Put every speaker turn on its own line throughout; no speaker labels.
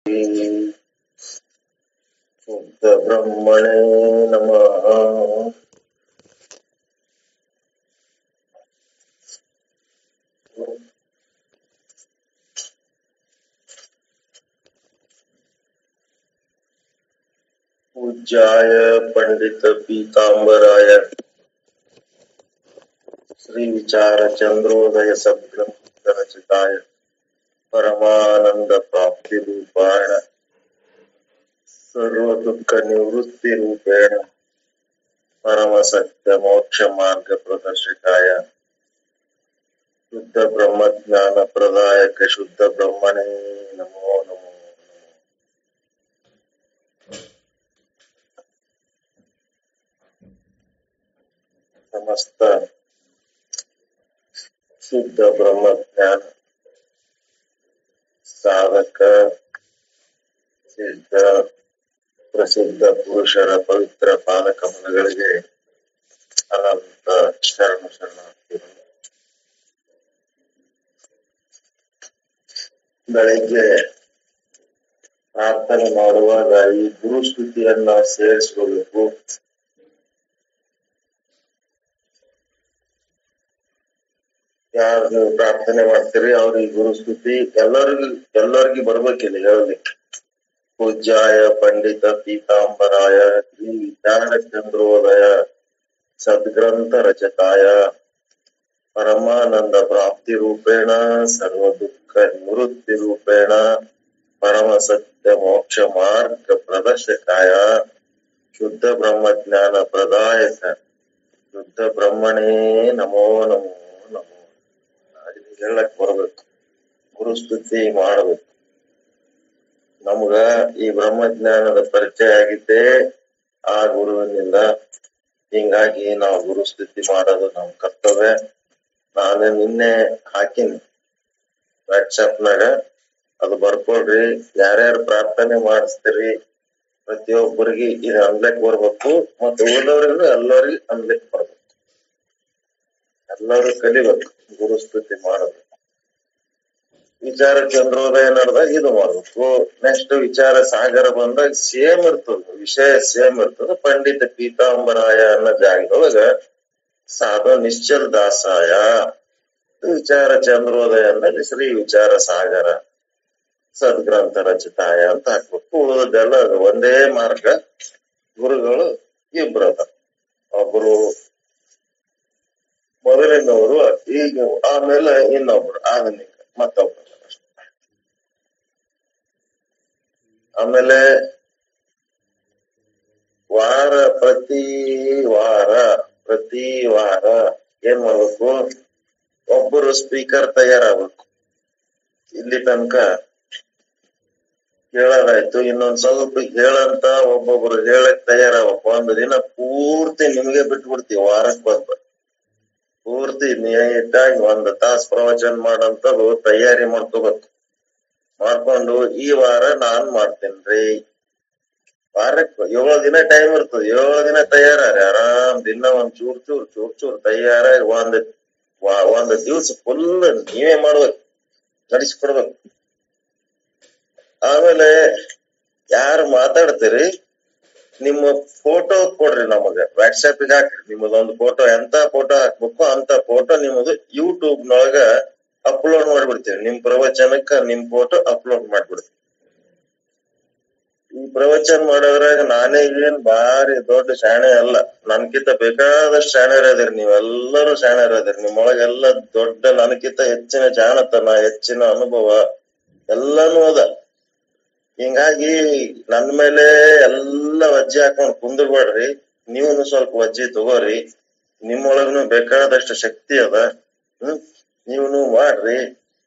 ಶುದ್ಧ ಬ್ರಹ್ಮಣೇ ನಮಃ पूज्याय पंडित पीतांबराय श्री विचार चंद्रोदय सद्ग्रंथ रचिताय परमानंद प्राप्ति रूपाय सर्व दुःख निवृत्ति रूपेण परम सत्य मोक्ष मार्ग प्रदर्शकाय शुद्ध ब्रह्म ज्ञान प्रदायक शुद्ध ब्रह्मणे नमो नमो नमो ಸಮಸ್ತ ಶುದ್ಧ ಬ್ರಹ್ಮ ಜ್ಞಾನ ಸಾಧಕ ಸಿದ್ಧ ಪ್ರಸಿದ್ಧ ಪುರುಷರ ಪವಿತ್ರ ಪಾದಕಮಲಗಳಿಗೆ ಅನಂತ ಶರಣ ಶರಣಾರ್ಥಿಗಳು ಬೆಳಿಗ್ಗೆ ಪ್ರಾರ್ಥನೆ ಮಾಡುವಾಗ ಈ ಗುರು ಸ್ತುತಿಯನ್ನ ಸೇರಿಸ್ಕೋಬೇಕು ಯಾರು ನೀವು ಪ್ರಾರ್ಥನೆ ಮಾಡ್ತೀರಿ ಅವ್ರಿಗೆ ಗುರು ಸ್ತುತಿ ಎಲ್ಲರಿಗೂ ಎಲ್ಲರಿಗೂ ಬರ್ಬೇಕಿಲ್ಲ ಹೇಳಲಿಕ್ಕೆ ಪೂಜ್ಯಾಯ ಪಂಡಿತ ಪೀತಾಂಬರಾಯ ಶ್ರೀ ವಿಚಾರ ಚಂದ್ರೋದಯ ಸದ್ಗ್ರಂಥ ರಚಕಾಯ ಪರಮಾನಂದ ಪ್ರಾಪ್ತಿ ರೂಪೇಣ ಸರ್ವ ದುಃಖ ನಿವೃತ್ತಿ ರೂಪೇಣ ಪರಮ ಸತ್ಯ ಮೋಕ್ಷ ಮಾರ್ಗ ಪ್ರದರ್ಶಕಾಯ ಶುದ್ಧ ಬ್ರಹ್ಮ ಜ್ಞಾನ ಪ್ರದಾಯಕ ಶುದ್ಧ ಬ್ರಹ್ಮಣೇ ನಮೋ ನಮೋ ನಮೋ ಇದನ್ನ ಹೇಳಕ್ ಬರ್ಬೇಕು ಗುರುಸ್ತುತಿ ಮಾಡ್ಬೇಕು ನಮ್ಗ ಈ ಬ್ರಹ್ಮಜ್ಞಾನದ ಪರಿಚಯ ಆಗಿದ್ದೇ ಆ ಗುರುವಿನಿಂದ ಹಿಂಗಾಗಿ ನಾವು ಗುರುಸ್ತುತಿ ಮಾಡೋದು ನಮ್ ಕರ್ತವ್ಯ ನಾನು ನಿನ್ನೆ ಹಾಕಿನಿ ವಾಟ್ಸಪ್ನಾಗ ಅದು ಬರ್ಕೊಳ್ರಿ ಯಾರ್ಯಾರು ಪ್ರಾರ್ಥನೆ ಮಾಡಿಸ್ತೀರಿ ಪ್ರತಿಯೊಬ್ಬರಿಗೆ ಇದು ಅನ್ಲಕ್ ಬರ್ಬೇಕು ಮತ್ತೆ ಉಳಿದವ್ರಿಗೂ ಎಲ್ಲರಿಗೂ ಅನ್ಲಕ್ ಬರ್ಬೇಕು ಎಲ್ಲರೂ ಕಲಿಬೇಕು ಗುರುಸ್ತುತಿ ಮಾಡಬೇಕು ವಿಚಾರ ಚಂದ್ರೋದಯ ನಡೆದಾಗ ಇದು ಮಾಡ್ಬೇಕು ನೆಕ್ಸ್ಟ್ ವಿಚಾರ ಸಾಗರ ಬಂದಾಗ ಸೇಮ್ ಇರ್ತದ ವಿಷಯ ಸೇಮ್ ಇರ್ತದ ಪಂಡಿತ ಪೀತಾಂಬರಾಯ ಅನ್ನೋ ಜಾಗದೊಳಗ ಸಾಧು ನಿಶ್ಚಲ್ ದಾಸಾಯ ವಿಚಾರ ಚಂದ್ರೋದಯ ಅಂದಲ್ಲಿ ಶ್ರೀ ವಿಚಾರ ಸಾಗರ ಸದ್ಗ್ರಂಥ ರಚಿತಾಯ ಅಂತ ಹಾಕ್ಬೇಕು ಉಳಿದೆಲ್ಲ ಅದು ಒಂದೇ ಮಾರ್ಗ ಗುರುಗಳು ಇಬ್ರದ ಒಬ್ರು ಮೊದಲಿನವರು ಈಗ ಆಮೇಲೆ ಇನ್ನೊಬ್ರು ಆಧುನಿಕ ಮತ್ತೊಬ್ರು ಆಮೇಲೆ ವಾರ ಪ್ರತಿ ವಾರ ಪ್ರತಿ ವಾರ ಏನ್ ಮಾಡ್ಬೇಕು ಒಬ್ಬರು ಸ್ಪೀಕರ್ ತಯಾರಾಗ್ಬೇಕು ಇಲ್ಲಿ ತನಕ ಹೇಳೋದಾಯ್ತು ಇನ್ನೊಂದ್ ಸ್ವಲ್ಪ ಹೇಳಂತ ಒಬ್ಬೊಬ್ರು ಹೇಳಕ್ ತಯಾರಾಗ್ಬೇಕು ಒಂದು ದಿನ ಪೂರ್ತಿ ನಿಮ್ಗೆ ಬಿಟ್ಬಿಡ್ತೀವಿ ವಾರಕ್ ಬಂದ್ ಪೂರ್ತಿ ನೀಟಾಗಿ ಒಂದ್ ತಾಸ್ ಪ್ರವಚನ ಮಾಡಂತದು ತಯಾರಿ ಮಾಡ್ಕೋಬೇಕು ಮಾಡ್ಕೊಂಡು ಈ ವಾರ ನಾನ್ ಮಾಡ್ತೇನ್ರಿ ವಾರಕ್ಕೆ ಏಳು ದಿನ ಟೈಮ್ ಇರ್ತದೆ ಏಳು ದಿನ ತಯಾರಾರಿ ಆರಾಮ್ ದಿನ ಒಂದ್ ಚೂರ್ ಚೂರ್ ಚೂರ್ ಚೂರ್ ತಯಾರಾಗಿ ಒಂದ್ ವಾ- ಒಂದ್ ದಿವ್ಸ ಫುಲ್ ನೀವೇ ಮಾಡ್ಬೇಕು ನಡೆಸ್ಕೊಡ್ಬೇಕು ಆಮೇಲೆ ಯಾರು ಮಾತಾಡ್ತೀರಿ ನಿಮ್ಮ ಫೋಟೋ ಕೊಡ್ರಿ ನಮಗ ವಾಟ್ಸ್ಆಪ್ ಗೆ ಹಾಕ್ರಿ ನಿಮ್ಮದೊಂದು ಫೋಟೋ ಎಂತ ಫೋಟೋ ಹಾಕ್ಬೇಕು ಅಂತ ಫೋಟೋ ನಿಮ್ಮದು ಯೂಟ್ಯೂಬ್ ನೊಳಗ ಅಪ್ಲೋಡ್ ಮಾಡ್ಬಿಡ್ತೀವಿ ನಿಮ್ ಪ್ರವಚನಕ್ಕ ನಿಮ್ ಫೋಟೋ ಅಪ್ಲೋಡ್ ಮಾಡ್ಬಿಡ್ತೀವಿ ಈ ಪ್ರವಚನ ಮಾಡೋದ್ರಾಗ ನಾನೇ ಏನ್ ಬಾರಿ ದೊಡ್ಡ ಶಾಣೆ ಅಲ್ಲ ನನ್ಕಿಂತ ಬೇಕಾದಷ್ಟು ಶಾಣ್ಯರದಿರಿ ನೀವೆಲ್ಲರೂ ಶಾಣ್ಯರದಿರಿ ನಿಮ್ಮೊಳಗೆಲ್ಲ ದೊಡ್ಡ ನನಕಿಂತ ಹೆಚ್ಚಿನ ಜಾಣತನ ಹೆಚ್ಚಿನ ಅನುಭವ ಎಲ್ಲಾನು ಅದ ಹಿಂಗಾಗಿ ನನ್ ಮೇಲೆ ಎಲ್ಲ ವಜ್ಜೆ ಹಾಕೊಂಡ್ ಕುಂದ್ರಬೇಡ್ರಿ ನೀವುನು ಸ್ವಲ್ಪ ವಜ್ಜೆ ತಗೋರಿ ನಿಮ್ಮೊಳಗ್ನು ಬೇಕಾದಷ್ಟು ಶಕ್ತಿ ಅದ ಹ್ಮ್ ನೀವುನು ಮಾಡ್ರಿ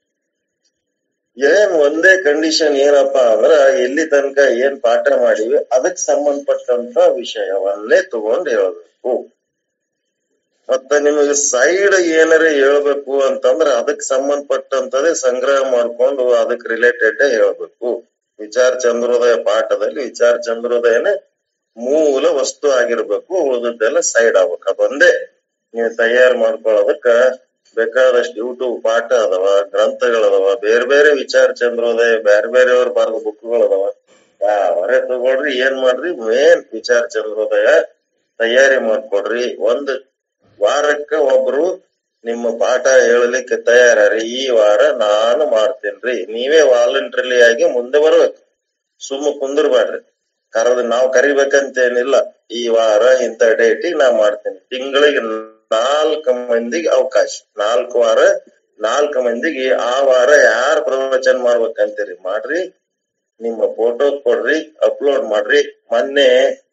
ಏನ್ ಒಂದೇ ಕಂಡೀಷನ್ ಏನಪ್ಪಾ ಅಂದ್ರ ಎಲ್ಲಿ ತನಕ ಏನ್ ಪಾಠ ಮಾಡಿವಿ ಅದಕ್ ಸಂಬಂಧಪಟ್ಟಂತ ವಿಷಯವನ್ನೇ ತಗೊಂಡ್ ಹೇಳ್ಬೇಕು ಮತ್ತ ನಿಮಗೆ ಸೈಡ್ ಏನಾರ ಹೇಳ್ಬೇಕು ಅಂತಂದ್ರ ಅದಕ್ ಸಂಬಂಧಪಟ್ಟಂತದೇ ಸಂಗ್ರಹ ಮಾಡ್ಕೊಂಡು ಅದಕ್ ರಿಲೇಟೆಡ್ ಹೇಳ್ಬೇಕು ವಿಚಾರ ಚಂದ್ರೋದಯ ಪಾಠದಲ್ಲಿ ವಿಚಾರ ಚಂದ್ರೋದಯನೇ ಮೂಲ ವಸ್ತು ಆಗಿರ್ಬೇಕು ಉಳಿದದ್ದೆಲ್ಲ ಸೈಡ್ ಆಗ್ಬೇಕು ಅದೊಂದೇ ನೀವು ತಯಾರು ಮಾಡ್ಕೊಳ್ಳೋದಕ್ಕ ಬೇಕಾದಷ್ಟು ಯೂಟ್ಯೂಬ್ ಪಾಠ ಅದಾವ ಗ್ರಂಥಗಳದಾವ ಬೇರೆ ಬೇರೆ ವಿಚಾರ ಚಂದ್ರೋದಯ ಬೇರೆ ಬೇರೆಯವ್ರ ಬರೆದ ಬುಕ್ಗಳು ಅದಾವ ಯಾವರೇ ತಗೊಳ್ರಿ ಏನ್ ಮಾಡ್ರಿ ಮೇನ್ ವಿಚಾರ ಚಂದ್ರೋದಯ ತಯಾರಿ ಮಾಡ್ಕೊಡ್ರಿ ಒಂದ್ ವಾರಕ್ಕ ಒಬ್ರು ನಿಮ್ಮ ಪಾಠ ಹೇಳಲಿಕ್ಕೆ ತಯಾರಿ ಈ ವಾರ ನಾನು ಮಾಡ್ತೇನ್ರಿ ನೀವೇ ವಾಲಂಟ್ರಿಲಿ ಆಗಿ ಮುಂದೆ ಬರ್ಬೇಕು ಸುಮ್ಮ ಕುಂದಿರ್ಬೇಡ್ರಿ ಕರೆದು ನಾವ್ ಕರಿಬೇಕಂತೇನಿಲ್ಲ ಈ ವಾರ ಇಂಥ ಡೇಟಿಗೆ ನಾ ಮಾಡ್ತೇನೆ ತಿಂಗಳಿಗೆ ನಾಲ್ಕು ಮಂದಿಗೆ ಅವಕಾಶ ನಾಲ್ಕು ವಾರ ನಾಲ್ಕು ಮಂದಿಗೆ ಆ ವಾರ ಯಾರು ಪ್ರವಚನ ಮಾಡ್ಬೇಕಂತೀರಿ ಮಾಡ್ರಿ ನಿಮ್ಮ ಫೋಟೋ ಕೊಡ್ರಿ ಅಪ್ಲೋಡ್ ಮಾಡ್ರಿ ಮೊನ್ನೆ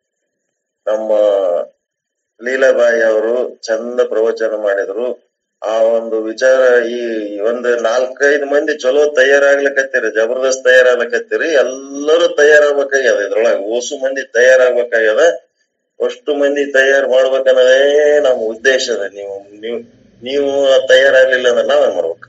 ನಮ್ಮ ಲೀಲಾಬಾಯಿ ಅವರು ಚಂದ ಪ್ರವಚನ ಮಾಡಿದ್ರು ಆ ಒಂದು ವಿಚಾರ ಈ ಒಂದು ನಾಲ್ಕೈದು ಮಂದಿ ಚಲೋ ತಯಾರಾಗ್ಲಿಕತ್ತೀರಿ ಜಬರ್ದಸ್ತ್ ತಯಾರಾಗ್ಲಿಕತ್ತೀರಿ ಎಲ್ಲರೂ ತಯಾರಾಗ್ಬೇಕಾಗ್ಯದ ಇದ್ರೊಳಗ ಓಸು ಮಂದಿ ತಯಾರಾಗ್ಬೇಕಾಗ್ಯದ ಅಷ್ಟು ಮಂದಿ ತಯಾರು ಮಾಡ್ಬೇಕನ್ನೋದೇ ನಮ್ಮ ಉದ್ದೇಶ ಅದ ನೀವು ನೀವು ನೀವು ತಯಾರಾಗ್ಲಿಲ್ಲ ಅಂದ್ರೆ ನಾವೇನ್ ಮಾಡ್ಬೇಕು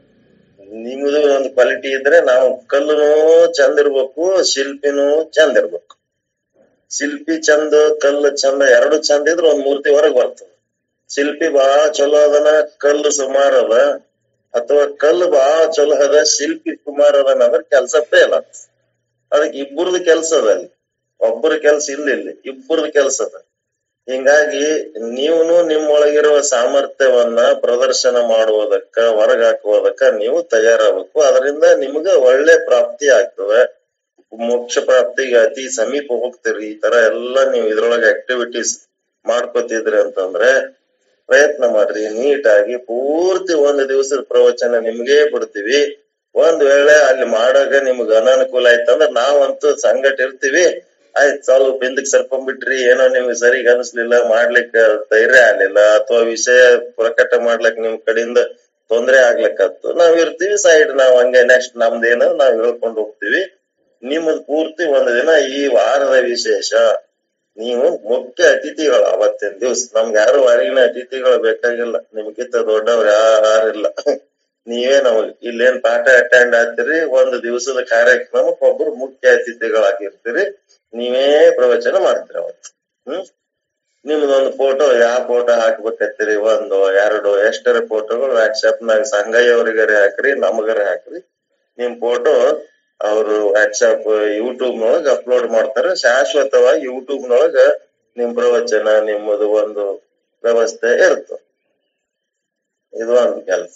ನಿಮ್ದು ಒಂದು ಕ್ವಾಲಿಟಿ ಇದ್ರೆ ನಾವು ಕಲ್ಲುನು ಚಂದ ಇರ್ಬೇಕು ಶಿಲ್ಪಿನೂ ಚಂದ ಇರ್ಬೇಕು ಶಿಲ್ಪಿ ಚಂದ ಕಲ್ಲು ಚಂದ ಎರಡು ಚಂದ ಇದ್ರೆ ಒಂದ್ ಮೂರ್ತಿ ಹೊರಗ್ ಬರ್ತದ ಶಿಲ್ಪಿ ಬಾಳ ಚಲೋ ಅದನ ಕಲ್ಲು ಸುಮಾರ್ ಅದ ಅಥವಾ ಕಲ್ಲು ಬಾಳ ಚಲೋ ಅದ ಶಿಲ್ಪಿ ಸುಮಾರ್ ಅದನ ಅಂದ್ರೆ ಕೆಲ್ಸ ಫೇಲ್ ಆಗ್ತದ ಅದಕ್ಕೆ ಇಬ್ಬರದು ಕೆಲ್ಸ ಅದ ಅಲ್ಲಿ ಒಬ್ಬರ ಕೆಲ್ಸ ಇಲ್ಲ ಇಲ್ಲಿ ಇಬ್ಬರದು ಕೆಲ್ಸ ಅದ ಹಿಂಗಾಗಿ ನೀವುನು ನಿಮ್ಮೊಳಗಿರುವ ಸಾಮರ್ಥ್ಯವನ್ನ ಪ್ರದರ್ಶನ ಮಾಡುವುದಕ್ಕ ಹೊರಗ್ ಹಾಕುವುದಕ್ಕ ನೀವು ತಯಾರಾಗಬೇಕು ಅದರಿಂದ ನಿಮ್ಗ ಒಳ್ಳೆ ಪ್ರಾಪ್ತಿ ಆಗ್ತದೆ ಮೋಕ್ಷ ಪ್ರಾಪ್ತಿಗೆ ಅತಿ ಸಮೀಪ ಹೋಗ್ತೀರಿ ಈ ತರ ಎಲ್ಲಾ ನೀವು ಇದ್ರೊಳಗೆ ಆಕ್ಟಿವಿಟೀಸ್ ಮಾಡ್ಕೋತಿದ್ರಿ ಅಂತಂದ್ರೆ ಪ್ರಯತ್ನ ಮಾಡ್ರಿ ನೀಟಾಗಿ ಪೂರ್ತಿ ಒಂದು ದಿವಸದ ಪ್ರವಚನ ನಿಮ್ಗೆ ಬಿಡ್ತೀವಿ ಒಂದ್ ವೇಳೆ ಅಲ್ಲಿ ಮಾಡಾಗ ನಿಮ್ಗ ಅನಾನುಕೂಲ ಆಯ್ತಂದ್ರ ನಾವಂತೂ ಸಂಗಟ ಇರ್ತೀವಿ ಆಯ್ತ್ ಸ್ವಲ್ಪ ಹಿಂದಕ್ ಸರ್ಕೊಂಡ್ಬಿಟ್ರಿ ಏನೋ ನಿಮ್ಗೆ ಸರಿಗ್ ಅನಿಸ್ಲಿಲ್ಲ ಮಾಡ್ಲಿಕ್ಕೆ ಧೈರ್ಯ ಆಗ್ಲಿಲ್ಲ ಅಥವಾ ವಿಷಯ ಪ್ರಕಟ ಮಾಡ್ಲಿಕ್ ನಿಮ್ ಕಡೆಯಿಂದ ತೊಂದ್ರೆ ಆಗ್ಲಿಕ್ಕತ್ತು ನಾವ್ ಇರ್ತೀವಿ ಸೈಡ್ ನಾವ್ ಹಂಗೆ ನೆಕ್ಸ್ಟ್ ನಮ್ದೇನ ನಾವ್ ಹೇಳ್ಕೊಂಡು ಹೋಗ್ತೀವಿ ನಿಮ್ಮದ್ ಪೂರ್ತಿ ಒಂದು ದಿನ ಈ ವಾರದ ವಿಶೇಷ ನೀವು ಮುಖ್ಯ ಅತಿಥಿಗಳು ಅವತ್ತಿನ ದಿವ್ಸ ನಮ್ಗೆ ಯಾರು ಹೊರಗಿನ ಅತಿಥಿಗಳು ಬೇಕಾಗಿಲ್ಲ ನಿಮ್ಗಿಂತ ದೊಡ್ಡವ್ರು ಯಾರಿಲ್ಲ ನೀವೇ ನಮಗ್ ಇಲ್ಲೇನ್ ಪಾಠ ಅಟೆಂಡ್ ಆಗ್ತೀರಿ ಒಂದು ದಿವಸದ ಕಾರ್ಯಕ್ರಮಕ್ಕೆ ಒಬ್ರು ಮುಖ್ಯ ಅತಿಥಿಗಳಾಗಿರ್ತೀರಿ ನೀವೇ ಪ್ರವಚನ ಮಾಡ್ತೀರಿ ಅವತ್ತು ಹ್ಮ್ ನಿಮ್ದೊಂದು ಫೋಟೋ ಯಾವ ಫೋಟೋ ಹಾಕ್ಬೇಕತ್ತೀರಿ ಒಂದು ಎರಡು ಎಷ್ಟರ ಫೋಟೋಗಳು ವಾಟ್ಸ್ಆಪ್ ನಾಗ ಸಂಗಯ್ಯವರಿಗರೆ ಹಾಕ್ರಿ ನಮಗರೆ ಹಾಕ್ರಿ ನಿಮ್ ಫೋಟೋ ಅವರು ವಾಟ್ಸ್ಆಪ್ ಯೂಟ್ಯೂಬ್ ನೊಳಗ ಅಪ್ಲೋಡ್ ಮಾಡ್ತಾರೆ ಶಾಶ್ವತವಾಗಿ ಯೂಟ್ಯೂಬ್ ನೊಳಗ ನಿಮ್ ಪ್ರವಚನ ನಿಮ್ಮದು ಒಂದು ವ್ಯವಸ್ಥೆ ಇರುತ್ತೆ ಇದು ಒಂದು ಕೆಲಸ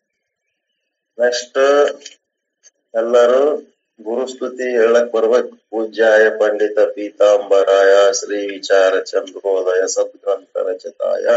ನೆಕ್ಸ್ಟ್ ಎಲ್ಲರೂ ಗುರುಸ್ತುತಿ ಹೇಳಕ್ ಬರ್ಬೇಕು ಪೂಜ್ಯಾಯ ಪಂಡಿತ ಪೀತಾಂಬರಾಯ ಶ್ರೀ ವಿಚಾರ ಚಂದ್ರೋದಯ ಸದ್ಗ್ರಂಥ ರಚತಾಯ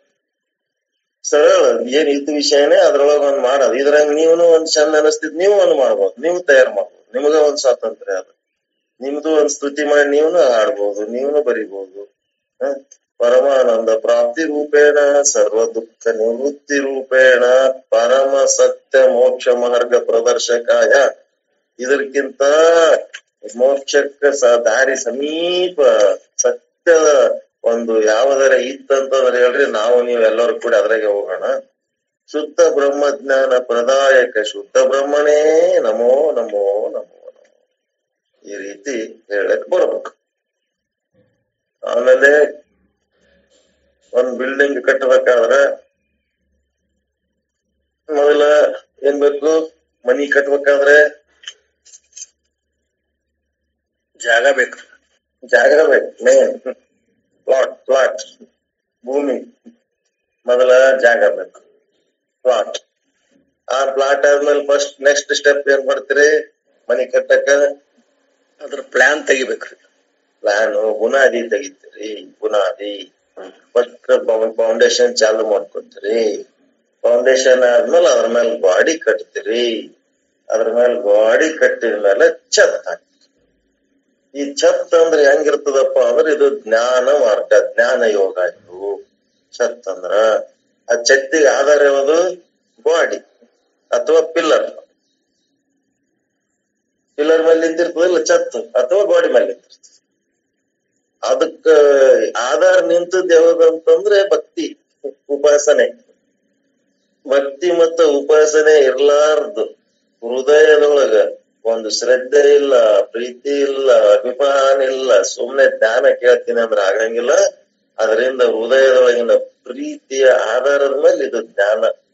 ಸರಳ ಏನ್ ಇದ್ದ ವಿಷಯನೇ ಅದ್ರೊಳಗ ಒಂದ್ ಮಾಡೋದು ಇದ್ರಂಗ ನೀವನು ಒಂದ್ ಚಂದ ಅನಸ್ತಿದ್ ನೀವು ಒಂದ್ ಮಾಡ್ಬೋದು ನೀವು ತಯಾರು ಮಾಡ್ಬೋದು ನಿಮ್ಗ ಒಂದ್ ಸ್ವಾತಂತ್ರ್ಯ ಅದ ನಿಮ್ದು ಒಂದ್ ಸ್ತುತಿ ಮಾಡಿ ನೀವನು ಹಾಡ್ಬೋದು ನೀವನು ಬರಿಬಹುದು ಹ? ಪರಮಾನಂದ ಪ್ರಾಪ್ತಿ ರೂಪೇಣ ಸರ್ವ ದುಃಖ ನಿವೃತ್ತಿ ರೂಪೇಣ ಪರಮ ಸತ್ಯ ಮೋಕ್ಷ ಮಾರ್ಗ ಪ್ರದರ್ಶಕಾಯ ಇದಕ್ಕಿಂತ ಮೋಕ್ಷಕ್ಕ ಸ ದಾರಿ ಸಮೀಪ ಸತ್ಯದ ಒಂದು ಯಾವದರ ಇತ್ತಂತಂದ್ರೆ ಹೇಳ್ರಿ ನಾವು ನೀವೆಲ್ಲರೂ ಕೂಡ ಅದ್ರಾಗೆ ಹೋಗೋಣ ಶುದ್ಧ ಬ್ರಹ್ಮಜ್ಞಾನ ಪ್ರದಾಯಕ ಶುದ್ಧ ಬ್ರಹ್ಮಣೇ ನಮೋ ನಮೋ ನಮೋ ನಮೋ ಈ ರೀತಿ ಹೇಳಕ್ ಬರ್ಬೇಕು ಆಮೇಲೆ ಒಂದ್ ಬಿಲ್ಡಿಂಗ್ ಕಟ್ಟಬೇಕಾದ್ರ ಮೊದಲ ಏನ್ ಬೇಕು ಮನಿ ಕಟ್ಬೇಕಾದ್ರೆ
ಜಾಗ ಬೇಕು
ಜಾಗ ಬೇಕು ಮೇನ್ ಪ್ಲಾಟ್ ಪ್ಲಾಟ್ ಭೂಮಿ ಮೊದಲ ಜಾಗ ಬೇಕು ಪ್ಲಾಟ್ ಆ ಪ್ಲಾಟ್ ಆದ್ಮೇಲೆ ಫಸ್ಟ್ ನೆಕ್ಸ್ಟ್ ಸ್ಟೆಪ್ ಏನ್ ಮಾಡ್ತೀರಿ ಮನಿ ಕಟ್ಟಕ
ಅದ್ರ ಪ್ಲಾನ್ ತೆಗಿಬೇಕ್ರಿ
ಪ್ಲಾನ್ ಬುನಾದಿ ತೆಗಿತೀರಿ ಬುನಾದಿ ಫಸ್ಟ್ ಫೌಂಡೇಶನ್ ಚಾಲು ಮಾಡ್ಕೊತೀರಿ ಫೌಂಡೇಶನ್ ಆದ್ಮೇಲೆ ಅದ್ರ ಮೇಲೆ ಗಾಡಿ ಕಟ್ತೀರಿ ಅದ್ರ ಮೇಲೆ ಗಾಡಿ ಕಟ್ಟಿದ ಮೇಲೆ ಛತ್ ಹಾಕ್ತೀರಿ ಈ ಛತ್ ಅಂದ್ರೆ ಹೆಂಗಿರ್ತದಪ್ಪ ಅಂದ್ರೆ ಇದು ಜ್ಞಾನ ಮಾರ್ಗ ಜ್ಞಾನ ಯೋಗ ಇದು ಛತ್ ಅಂದ್ರ ಆ ಛತ್ತಿಗೆ ಆಧಾರ ಯಾವುದು ಗಾಡಿ ಅಥವಾ ಪಿಲ್ಲರ್ ಪಿಲ್ಲರ್ ಮೇಲೆ ನಿಂತಿರ್ತದಲ್ಲ ಛತ್ ಅಥವಾ ಗೋಡಿ ಮೇಲೆ ನಿಂತಿರ್ತದೆ ಅದಕ್ಕ ಆಧಾರ ನಿಂತದ್ ಯಾವ್ದಂತಂದ್ರೆ ಭಕ್ತಿ ಉಪಾಸನೆ ಭಕ್ತಿ ಮತ್ತು ಉಪಾಸನೆ ಇರ್ಲಾರ್ದು ಹೃದಯದೊಳಗ ಒಂದು ಶ್ರದ್ಧೆ ಇಲ್ಲ ಪ್ರೀತಿ ಇಲ್ಲ ಅಭಿಮಾನ ಇಲ್ಲ ಸುಮ್ನೆ ಜ್ಞಾನ ಕೇಳ್ತೀನಿ ಅಂದ್ರೆ ಆಗಂಗಿಲ್ಲ ಅದರಿಂದ ಹೃದಯದೊಳಗಿನ ಪ್ರೀತಿಯ ಆಧಾರದ ಮೇಲೆ ಇದು ಜ್ಞಾನ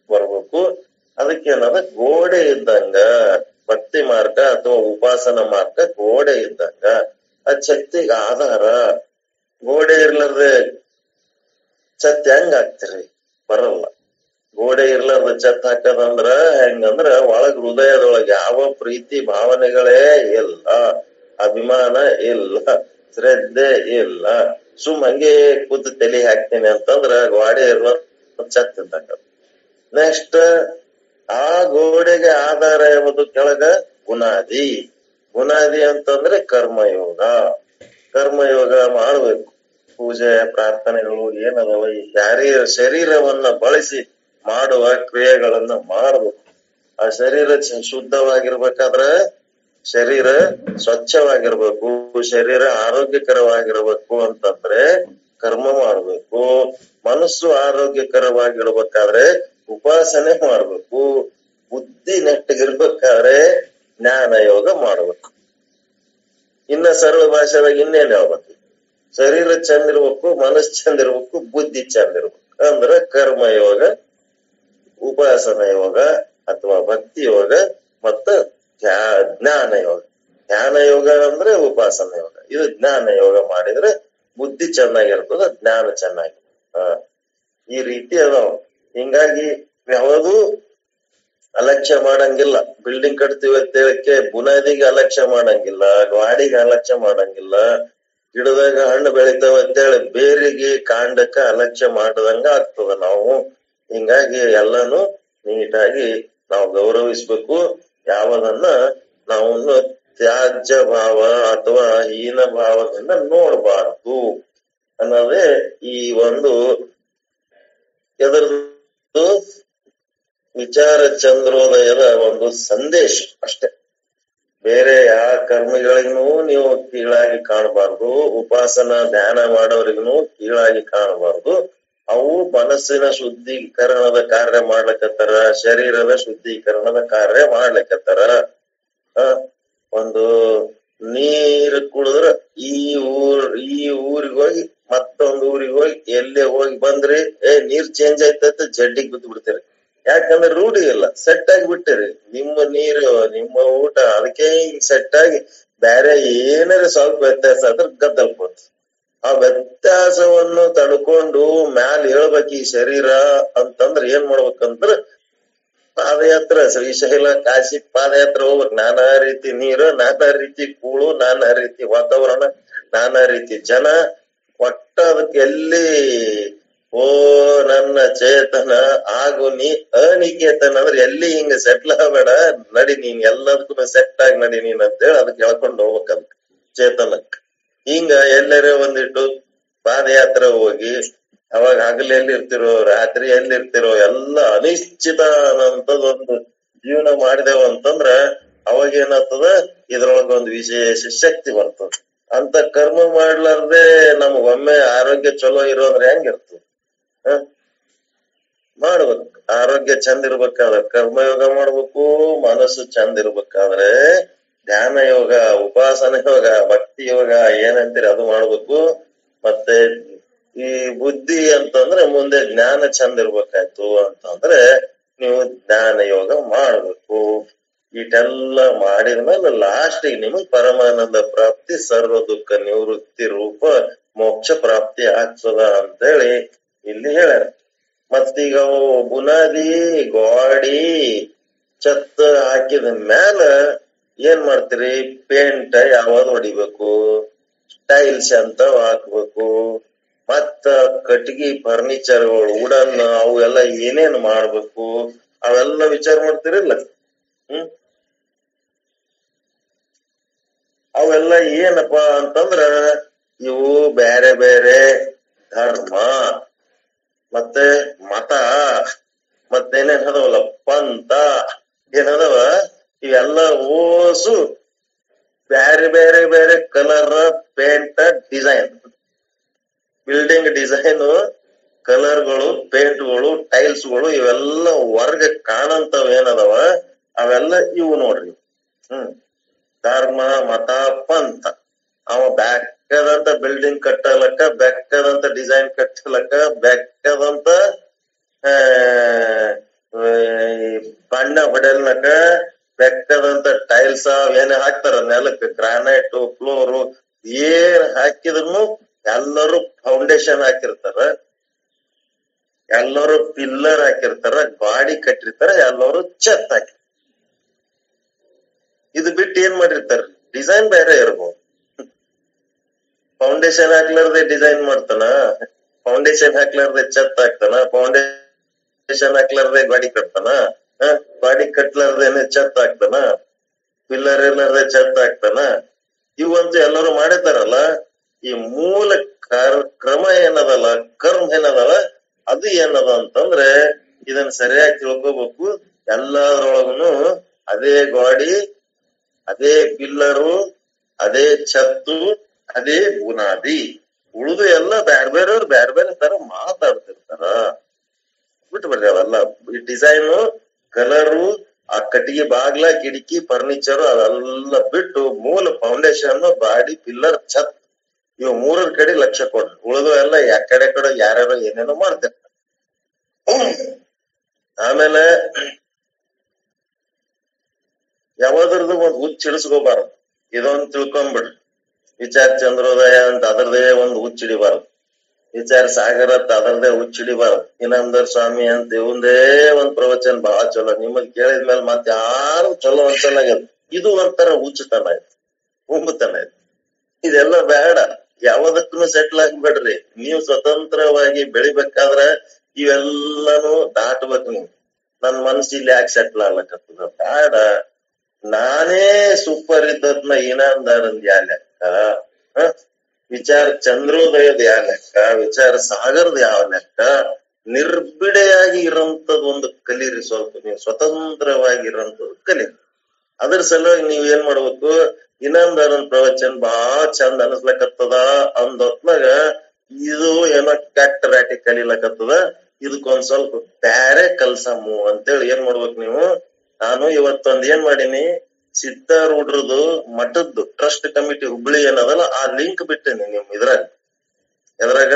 ಬರ್ಬೇಕು ಅದಕ್ಕೇನದ ಗೋಡೆ ಇದ್ದಂಗ ಭಕ್ತಿ ಮಾರ್ಗ ಅಥವಾ ಉಪಾಸನ ಮಾರ್ಗ ಗೋಡೆ ಇದ್ದಂಗ ಆ ಶಕ್ತಿಗೆ ಆಧಾರ ಗೋಡೆ ಇರ್ಲಾರ್ದೆ ಛತ್ ಹೆಂಗ್ ಹಾಕ್ತಿರಿ ಬರಲ್ಲ ಗೋಡೆ ಇರ್ಲಾರ್ದ ಛತ್ ಹಾಕದಂದ್ರ ಹೆಂಗಂದ್ರ ಒಳಗ್ ಹೃದಯದೊಳಗ ಯಾವ ಪ್ರೀತಿ ಭಾವನೆಗಳೇ ಇಲ್ಲ ಅಭಿಮಾನ ಇಲ್ಲ ಶ್ರದ್ಧೆ ಇಲ್ಲ ಸುಮ್ ಹಂಗೆ ಕೂತು ತಲೆ ಹಾಕ್ತೀನಿ ಅಂತಂದ್ರ ಗೋಡೆ ಇರ್ಲ ಛತ್ ಇದ್ದಂಗ ನೆಕ್ಸ್ಟ್ ಆ ಗೋಡೆಗೆ ಆಧಾರ ಎಂಬುದು ಕೆಳಗ ಬುನಾದಿ ಬುನಾದಿ ಅಂತಂದ್ರೆ ಕರ್ಮಯೋಗ ಕರ್ಮಯೋಗ ಮಾಡ್ಬೇಕು ಪೂಜೆ ಪ್ರಾರ್ಥನೆಗಳು ಏನದವ ಈ ಶಾರೀರ ಶರೀರವನ್ನ ಬಳಸಿ ಮಾಡುವ ಕ್ರಿಯೆಗಳನ್ನ ಮಾಡಬೇಕು ಆ ಶರೀರ ಚ- ಶುದ್ಧವಾಗಿರ್ಬೇಕಾದ್ರ ಶರೀರ ಸ್ವಚ್ಛವಾಗಿರ್ಬೇಕು ಶರೀರ ಆರೋಗ್ಯಕರವಾಗಿರ್ಬೇಕು ಅಂತಂದ್ರೆ ಕರ್ಮ ಮಾಡ್ಬೇಕು ಮನಸ್ಸು ಆರೋಗ್ಯಕರವಾಗಿರ್ಬೇಕಾದ್ರೆ ಉಪಾಸನೆ ಮಾಡ್ಬೇಕು ಬುದ್ಧಿ ನೆಟ್ಟಗಿರ್ಬೇಕಾದ್ರೆ ಜ್ಞಾನ ಯೋಗ ಮಾಡ್ಬೇಕು ಇನ್ನ ಸರಳ ಭಾಷೆದಾಗ ಇನ್ನೇನ್ ಹೇಳ್ಬೇಕು ಶರೀರ ಚಂದ ಇರ್ಬೇಕು ಮನಸ್ಸು ಚಂದ ಇರ್ಬೇಕು ಬುದ್ಧಿ ಚಂದ ಇರ್ಬೇಕು ಅಂದ್ರ ಕರ್ಮ ಯೋಗ ಉಪಾಸನ ಯೋಗ ಅಥವಾ ಭಕ್ತಿ ಯೋಗ ಮತ್ತ ಧ್ಯ- ಜ್ಞಾನ ಯೋಗ ಧ್ಯಾನ ಯೋಗ ಅಂದ್ರೆ ಉಪಾಸನ ಯೋಗ ಇದು ಜ್ಞಾನ ಯೋಗ ಮಾಡಿದ್ರೆ ಬುದ್ಧಿ ಚೆನ್ನಾಗಿರ್ತದ ಜ್ಞಾನ ಚೆನ್ನಾಗಿರ್ತದ ಈ ರೀತಿ ಅದಾವ ಹಿಂಗಾಗಿ ಯಾವುದು ಅಲಕ್ಷ್ಯ ಮಾಡಂಗಿಲ್ಲ ಬಿಲ್ಡಿಂಗ್ ಕಟ್ತೀವಿ ಅಂತ ಹೇಳಕ್ಕೆ ಬುನಾದಿಗೆ ಅಲಕ್ಷ್ಯ ಮಾಡಂಗಿಲ್ಲ ಗಾಡಿಗೆ ಅಲಕ್ಷ್ಯ ಮಾಡಂಗಿಲ್ಲ ಗಿಡದಾಗ ಹಣ್ಣು ಬೆಳಿತಾವ ಅಂತೇಳಿ ಬೇರಿಗೆ ಕಾಂಡಕ್ಕ ಅಲಕ್ಷ್ಯ ಮಾಡದಂಗ ಆಗ್ತದ ನಾವು ಹಿಂಗಾಗಿ ಎಲ್ಲಾನು ನೀಟಾಗಿ ನಾವು ಗೌರವಿಸ್ಬೇಕು ಯಾವದನ್ನ ನಾವು ತ್ಯಾಜ್ಯ ಭಾವ ಅಥವಾ ಹೀನ ಭಾವದಿಂದ ನೋಡಬಾರದು ಅನ್ನೋದೇ ಈ ಒಂದು ಎದರದು ವಿಚಾರ ಚಂದ್ರೋದಯದ ಒಂದು ಸಂದೇಶ ಅಷ್ಟೇ ಬೇರೆ ಯಾವ ಕರ್ಮಿಗಳಿಗೂ ನೀವು ಕೀಳಾಗಿ ಕಾಣಬಾರ್ದು ಉಪಾಸನ ಧ್ಯಾನ ಮಾಡೋರಿಗೂ ಕೀಳಾಗಿ ಕಾಣಬಾರ್ದು ಅವು ಮನಸ್ಸಿನ ಶುದ್ಧೀಕರಣದ ಕಾರ್ಯ ಮಾಡ್ಲಿಕತ್ತಾರ ಶರೀರದ ಶುದ್ಧೀಕರಣದ ಕಾರ್ಯ ಮಾಡ್ಲಿಕತ್ತಾರ ಆ, ಒಂದು ನೀರು ಕುಡಿದ್ರ ಈ ಊರ್ ಈ ಊರಿಗೆ ಹೋಗಿ ಮತ್ತೊಂದು ಊರಿಗೆ ಹೋಗಿ ಎಲ್ಲೇ ಹೋಗಿ ಬಂದ್ರಿ ಏ ನೀರ್ ಚೇಂಜ್ ಆಯ್ತಂತ ಜಡ್ಡಿಗೆ ಬಿದ್ದು ಬಿಡ್ತೀರಿ ಯಾಕಂದ್ರೆ ರೂಢಿ ಇಲ್ಲ ಸೆಟ್ ಆಗಿ ಬಿಟ್ಟಿರಿ ನಿಮ್ಮ ನೀರು ನಿಮ್ಮ ಊಟ ಅದಕ್ಕೆ ಹಿಂಗ್ ಸೆಟ್ ಆಗಿ ಬೇರೆ ಏನಾರ ಸ್ವಲ್ಪ ವ್ಯತ್ಯಾಸ ಆದ್ರೆ ಗದ್ದಲ್ಬೋದು ಆ ವ್ಯತ್ಯಾಸವನ್ನು ತಡ್ಕೊಂಡು ಮ್ಯಾಲ ಹೇಳ್ಬೇಕು ಈ ಶರೀರ ಅಂತಂದ್ರ ಏನ್ ಮಾಡ್ಬೇಕಂದ್ರ ಪಾದಯಾತ್ರ ಶ್ರೀಶೈಲ ಕಾಶಿ ಪಾದಯಾತ್ರ ಹೋಗ್ಬೇಕು ನಾನಾ ರೀತಿ ನೀರು ನಾನಾ ರೀತಿ ಕೂಳು ನಾನಾ ರೀತಿ ವಾತಾವರಣ ನಾನಾ ರೀತಿ ಜನ ಒಟ್ಟ ಅದಕ್ಕೆ ಎಲ್ಲಿ ಓ ನನ್ನ ಚೇತನ ಆಗು ನೀ ಅನಿಕೇತನ ಅಂದ್ರೆ ಎಲ್ಲಿ ಹಿಂಗ ಸೆಟ್ಲ್ ಆಗಬೇಡ ನಡಿ ನೀನ್ ಎಲ್ಲದಕ್ಕೂ ಸೆಟ್ ಆಗಿ ನಡಿ ನೀನ್ ಅಂತೇಳಿ ಅದಕ್ಕೆ ಹೇಳ್ಕೊಂಡು ಹೋಗ್ಬೇಕ್ ಅದಕ್ಕೆ ಚೇತನಕ್ ಹಿಂಗ ಎಲ್ಲರೇ ಒಂದಿಟ್ಟು ಪಾದಯಾತ್ರೆ ಹೋಗಿ ಅವಾಗ ಹಗಲು ಎಲ್ಲಿರ್ತಿರೋ ರಾತ್ರಿ ಎಲ್ಲಿರ್ತಿರೋ ಎಲ್ಲ ಅನಿಶ್ಚಿತ ಅನ್ನೋಂಥದ್ದೊಂದು ಜೀವನ ಮಾಡಿದೆವು ಅಂತಂದ್ರ ಅವಾಗ ಏನಾಗ್ತದ ಇದ್ರೊಳಗ ಒಂದು ವಿಶೇಷ ಶಕ್ತಿ ಬರ್ತದ ಅಂತ ಕರ್ಮ ಮಾಡ್ಲಾರ್ದೆ ನಮಗ್ ಒಮ್ಮೆ ಆರೋಗ್ಯ ಚಲೋ ಇರೋದ್ರೆ ಹೆಂಗಿರ್ತದ ಹ? ಮಾಡ್ಬೇಕು ಆರೋಗ್ಯ ಚಂದ ಇರ್ಬೇಕಾದ್ರೆ ಕರ್ಮಯೋಗ ಮಾಡ್ಬೇಕು ಮನಸ್ಸು ಚಂದ ಇರ್ಬೇಕಾದ್ರೆ ಧ್ಯಾನ ಯೋಗ ಉಪಾಸನ ಯೋಗ ಭಕ್ತಿ ಯೋಗ ಏನಂತೀರಿ ಅದು ಮಾಡ್ಬೇಕು ಮತ್ತೆ ಈ ಬುದ್ಧಿ ಅಂತಂದ್ರೆ ಮುಂದೆ ಜ್ಞಾನ ಚಂದ ಇರ್ಬೇಕಾಯ್ತು ಅಂತಂದ್ರೆ ನೀವು ಜ್ಞಾನ ಯೋಗ ಮಾಡ್ಬೇಕು ಇಟೆಲ್ಲ ಮಾಡಿದ್ಮೇಲೆ ಲಾಸ್ಟ್ ನಿಮಗ್ ಪರಮಾನಂದ ಪ್ರಾಪ್ತಿ ಸರ್ವ ದುಃಖ ನಿವೃತ್ತಿ ರೂಪ ಮೋಕ್ಷ ಪ್ರಾಪ್ತಿ ಆಗ್ತದ ಅಂತೇಳಿ ಇಲ್ಲಿ ಹೇಳ್ಯಾರ ಮತ್ತೀಗ ಅವು ಬುನಾದಿ ಗೋಡಿ ಛತ್ ಹಾಕಿದ ಮ್ಯಾಲ ಏನ್ ಮಾಡ್ತೀರಿ ಪೇಂಟ್ ಯಾವ್ದು ಹೊಡಿಬೇಕು ಟೈಲ್ಸ್ ಅಂತ ಹಾಕ್ಬೇಕು ಮತ್ತ ಕಟ್ಗಿ ಫರ್ನಿಚರ್ಗಳು ವುಡನ್ ಅವು ಎಲ್ಲ ಏನೇನ್ ಮಾಡ್ಬೇಕು ಅವೆಲ್ಲ ವಿಚಾರ ಮಾಡ್ತಿರಿಲ್ಲ ಹ್ಮ್ ಅವೆಲ್ಲ ಏನಪ್ಪಾ ಅಂತಂದ್ರ ಇವು ಬೇರೆ ಬೇರೆ ಧರ್ಮ ಮತ್ತೆ ಮತ ಮತ್ತೇನೇನ್ ಅದಾವಲ್ಲ ಪಂಥ ಏನದವ ಇವೆಲ್ಲ ಓಸು ಬೇರೆ ಬೇರೆ ಬೇರೆ colour paint design building design ಕಲರ್ಗಳು ಪೇಂಟ್ಗಳು ಟೈಲ್ಸ್ಗಳು ಇವೆಲ್ಲ ಹೊರಗ ಕಾಣಂತವ್ ಏನದವ ಅವೆಲ್ಲ ಇವು ನೋಡ್ರಿ ಹ್ಮ್ ಧರ್ಮ ಮತ ಪಂಥ ಅವ ಬೆಕ್ಕದಂತ ಬಿಲ್ಡಿಂಗ್ ಕಟ್ಟಲಕ್ಕ ಬೆಕ್ಕದಂತ ಡಿಸೈನ್ ಕಟ್ಟಲಕ್ಕ ಬೆಕ್ಕದಂತ ಆ ಈ ಬಣ್ಣ ಹೊಡೆಯಲ್ನಕ ಬೆಕ್ಕದಂತ ಟೈಲ್ಸ್ ಏನೇ ಹಾಕ್ತಾರ ನೆಲಕ್ಕೆ ಗ್ರಾನೈಟ್ ಫ್ಲೋರು ಏನ್ ಹಾಕಿದ್ರು ಎಲ್ಲರೂ ಫೌಂಡೇಶನ್ ಹಾಕಿರ್ತಾರ ಎಲ್ಲರೂ ಪಿಲ್ಲರ್ ಹಾಕಿರ್ತಾರ ಗಾಡಿ ಕಟ್ಟಿರ್ತಾರ ಎಲ್ಲರೂ ಛತ್ ಹಾಕಿ ಇದು ಬಿಟ್ಟು ಏನ್ ಮಾಡಿರ್ತಾರ ಡಿಸೈನ್ ಬೇರೆ ಇರ್ಬೋದು ಫೌಂಡೇಶನ್ ಹಾಕ್ಲಾರ್ದೆ ಡಿಸೈನ್ ಮಾಡ್ತಾನ ಫೌಂಡೇಶನ್ ಹಾಕ್ಲಾರ್ದೆ ಛತ್ ಹಾಕ್ತಾನ ಫೌಂಡೇಶನ್ ಹಾಕ್ಲಾರ್ದೆ ಗಾಡಿ ಕಟ್ತಾನ ಹ? ಗಾಡಿ ಕಟ್ಲಾರ್ದೇನೆ ಛತ್ ಹಾಕ್ತಾನ ಪಿಲ್ಲರ್ ಇರ್ಲಾರ್ದೆ ಛತ್ ಹಾಕ್ತಾನ ಇವಂತೂ ಎಲ್ಲರೂ ಮಾಡಿದಾರಲ್ಲ ಈ ಮೂಲ ಕರ್ ಕ್ರಮ ಏನದಲ್ಲ ಕರ್ಮ ಏನದಲ್ಲ ಅದು ಏನದ ಅಂತಂದ್ರೆ ಇದನ್ನ ಸರಿಯಾಗಿ ತಿಳ್ಕೊಬೇಕು ಎಲ್ಲಾದ್ರೊಳಗನು ಅದೇ ಗಾಡಿ ಅದೇ ಪಿಲ್ಲರು ಅದೇ ಛತ್ತು ಅದೇ ಬುನಾದಿ ಉಳಿದು ಎಲ್ಲ ಬ್ಯಾರೆ ಬೇರೆಯವ್ರು ಬ್ಯಾರೆ ಬೇರೆ ತರ ಮಾತಾಡ್ತಿರ್ತಾರ ಬಿಟ್ಟು ಬರ್ರಿ ಅವೆಲ್ಲ ಈ ಡಿಸೈನ್ ಕಲರು ಆ ಕಟ್ಟಿಗೆ ಬಾಗ್ಲ ಕಿಟಕಿ ಫರ್ನಿಚರ್ ಅವೆಲ್ಲ ಬಿಟ್ಟು ಮೂಲ ಫೌಂಡೇಶನ್ ಬಾಡಿ ಪಿಲ್ಲರ್ ಛತ್ ಇವ್ ಮೂರರ ಕಡೆ ಲಕ್ಷ್ಯ ಕೊಡ್ರಿ ಉಳಿದು ಎಲ್ಲ ಯಾ ಕಡೆ ಕಡೆ ಯಾರ್ಯಾರೋ ಏನೇನೋ ಮಾಡ್ತಿರ್ತಾರೆ ಆಮೇಲೆ ಯಾವ್ದ್ರದ್ದು ಒಂದ್ ಹುಚ್ಚಿಡಿಸ್ಕೋಬಾರ್ದು ಇದೊಂದ್ ತಿಳ್ಕೊಂಬಿಡ್ರಿ ವಿಚಾರ ಚಂದ್ರೋದಯ ಅಂತ ಅದರದೇ ಒಂದು ಹುಚ್ಚಿಡಿಬಾರ್ದು ವಿಚಾರ ಸಾಗರ ಅಂತ ಅದರದೇ ಹುಚ್ಚಿಡಿಬಾರ್ದು ಇನ್ನೊಂದರ್ ಸ್ವಾಮಿ ಅಂತ ಇವಂದೇ ಒಂದ್ ಪ್ರವಚನ ಬಹಳ ಚಲೋ ನಿಮ್ಮದ್ ಕೇಳಿದ್ಮೇಲೆ ಮತ್ತೆ ಯಾರು ಚಲೋ ಅನ್ಸಲ್ಲಾಗ್ಯದ ಇದು ಒಂಥರ ಹುಚ್ಚುತನ ಆಯ್ತು ಹುಂಬತನ ಆಯ್ತು ಇದೆಲ್ಲ ಬೇಡ ಯಾವದಕ್ಕೂ ಸೆಟ್ಲ್ ಆಗ್ಬೇಡ್ರಿ ನೀವು ಸ್ವತಂತ್ರವಾಗಿ ಬೆಳಿಬೇಕಾದ್ರ ಇವೆಲ್ಲಾನು ದಾಟ್ಬೇಕು ನೀವು ನನ್ ಮನ್ಸು ಇಲ್ಲಿ ಯಾಕೆ ಸೆಟ್ಲ್ ಆಗ್ಲಕತ್ತದ ಬೇಡ ನಾನೇ ಸೂಪರ್ ಇದ್ದದ್ನ ಇನಾಮ್ದಾರಂದ್ ಯಾ ಲೆಕ್ಕ ಹ? ವಿಚಾರ ಚಂದ್ರೋದಯದ ಯಾವ ಲೆಕ್ಕ ವಿಚಾರ ಸಾಗರದ ಯಾವ ಲೆಕ್ಕ ನಿರ್ಬಿಡೆಯಾಗಿ ಇರೋಂಥದ್ದು ಒಂದು ಕಲೀರಿ ಸ್ವಲ್ಪ ನೀವು ಸ್ವತಂತ್ರವಾಗಿ ಇರೋಂಥದ್ದು ಕಲೀರಿ ಅದ್ರ ಸಲುವಾಗಿ ನೀವ್ ಏನ್ ಮಾಡ್ಬೇಕು ಇನ್ನೊಂದರ ಪ್ರವಚನ ಬಾಳ ಚಂದ ಅನಸ್ಲಕತ್ತದ ಅಂದ್ ಹೊತ್ನಾಗ ಇದು ಏನೋ ಕೆಟ್ಟ ರಾಟಿ ಕಲಿಲಕತ್ತದ ಇದಕ್ಕೊಂದ್ ಸ್ವಲ್ಪ ಬ್ಯಾರೆ ಕಲ್ಸಮು ಅಂತೇಳಿ ಏನ್ ಮಾಡ್ಬೇಕು ನೀವು ನಾನು ಇವತ್ತೊಂದ್ ಏನ್ ಮಾಡೀನಿ ಸಿದ್ಧಾರೂಢ್ರದು ಮಠದ್ದು ಟ್ರಸ್ಟ್ ಕಮಿಟಿ ಹುಬ್ಳಿ ಏನದಲ್ಲ ಆ ಲಿಂಕ್ ಬಿಟ್ಟೇನಿ ನಿಮ್ ಇದ್ರಾಗ ಎದ್ರಾಗ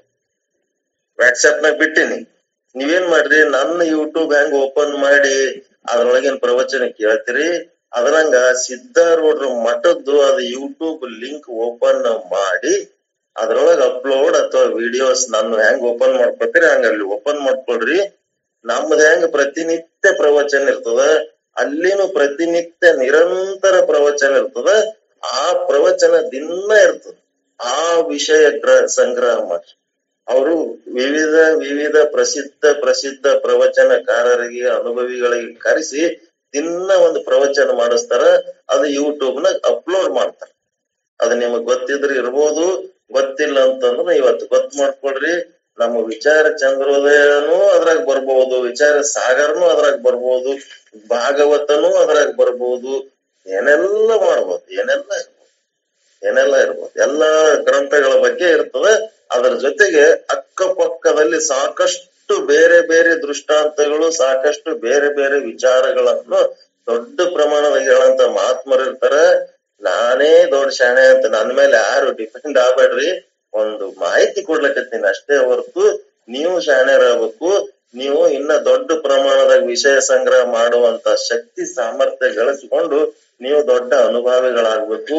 ವಾಟ್ಸ್ಆಪ್ ನಾಗ ಬಿಟ್ಟಿನಿ ನೀವೇನ್ ಮಾಡ್ರಿ ನನ್ನ ಯೂಟ್ಯೂಬ್ ಹೆಂಗ್ ಓಪನ್ ಮಾಡಿ ಅದ್ರೊಳಗಿನ ಪ್ರವಚನ ಕೇಳ್ತೀರಿ ಅದ್ರಂಗ ಸಿದ್ಧಾರೂಢ್ರ ಮಠದ್ದು ಅದು ಯೂಟ್ಯೂಬ್ ಲಿಂಕ್ ಓಪನ್ ಮಾಡಿ ಅದ್ರೊಳಗ ಅಪ್ಲೋಡ್ ಅಥವಾ ವಿಡಿಯೋಸ್ ನಾನು ಹೆಂಗ್ ಓಪನ್ ಮಾಡ್ಕೊತೀರಿ ಹಂಗ ಅಲ್ಲಿ ಓಪನ್ ಮಾಡ್ಕೊಳ್ರಿ ನಮ್ದು ಹೆಂಗ್ ಪ್ರತಿನಿತ್ಯ ಪ್ರವಚನ ಇರ್ತದ ಅಲ್ಲಿನೂ ಪ್ರತಿನಿತ್ಯ ನಿರಂತರ ಪ್ರವಚನ ಇರ್ತದ ಆ ಪ್ರವಚನ ದಿನ ಇರ್ತದ ಆ ವಿಷಯ ಗ್ರ- ಸಂಗ್ರಹ ಮಾಡಿ ಅವರು ವಿವಿಧ ವಿವಿಧ ಪ್ರಸಿದ್ಧ ಪ್ರಸಿದ್ಧ ಪ್ರವಚನಕಾರರಿಗೆ ಅನುಭವಿಗಳಿಗೆ ಕರೆಸಿ ದಿನ ಒಂದು ಪ್ರವಚನ ಮಾಡಿಸ್ತಾರ ಅದು ಯೂಟ್ಯೂಬ್ ನಾಗ ಅಪ್ಲೋಡ್ ಮಾಡ್ತಾರ ಅದು ನಿಮಗ್ ಗೊತ್ತಿದ್ರೆ ಇರ್ಬೋದು ಗೊತ್ತಿಲ್ಲ ಅಂತಂದ್ರೆ ಇವತ್ತು ಗೊತ್ತು ಮಾಡ್ಕೊಳ್ರಿ ನಮ್ಮ ವಿಚಾರ ಚಂದ್ರೋದಯನೂ ಅದ್ರಾಗ ಬರ್ಬೋದು ವಿಚಾರ ಸಾಗರನು ಅದ್ರಾಗ ಬರ್ಬೋದು ಭಾಗವತನೂ ಅದ್ರಾಗ ಬರ್ಬೋದು ಏನೆಲ್ಲ ಮಾಡ್ಬೋದು ಏನೆಲ್ಲ ಇರ್ಬೋದು ಏನೆಲ್ಲ ಇರ್ಬೋದು ಎಲ್ಲಾ ಗ್ರಂಥಗಳ ಬಗ್ಗೆ ಇರ್ತದೆ ಅದರ ಜೊತೆಗೆ ಅಕ್ಕಪಕ್ಕದಲ್ಲಿ ಸಾಕಷ್ಟು ಬೇರೆ ಬೇರೆ ದೃಷ್ಟಾಂತಗಳು ಸಾಕಷ್ಟು ಬೇರೆ ಬೇರೆ ವಿಚಾರಗಳನ್ನು ದೊಡ್ಡ ಪ್ರಮಾಣದಾಗ ಹೇಳಂತ ಮಹಾತ್ಮರು ಇರ್ತಾರ ನಾನೇ ದೊಡ್ಡ ಶಾಣೆ ಅಂತ ನನ್ ಮೇಲೆ ಯಾರು ಡಿಪೆಂಡ್ ಆಗ್ಬೇಡ್ರಿ ಒಂದು ಮಾಹಿತಿ ಕೊಡ್ಲಕತ್ತೀನಿ ಅಷ್ಟೇ ಹೊರತು ನೀವು ಶಾಣೆರಾಗಬೇಕು ನೀವು ಇನ್ನ ದೊಡ್ಡ ಪ್ರಮಾಣದಾಗ ವಿಷಯ ಸಂಗ್ರಹ ಮಾಡುವಂತ ಶಕ್ತಿ ಸಾಮರ್ಥ್ಯ ಗಳಿಸಿಕೊಂಡು ನೀವು ದೊಡ್ಡ ಅನುಭವಿಗಳಾಗ್ಬೇಕು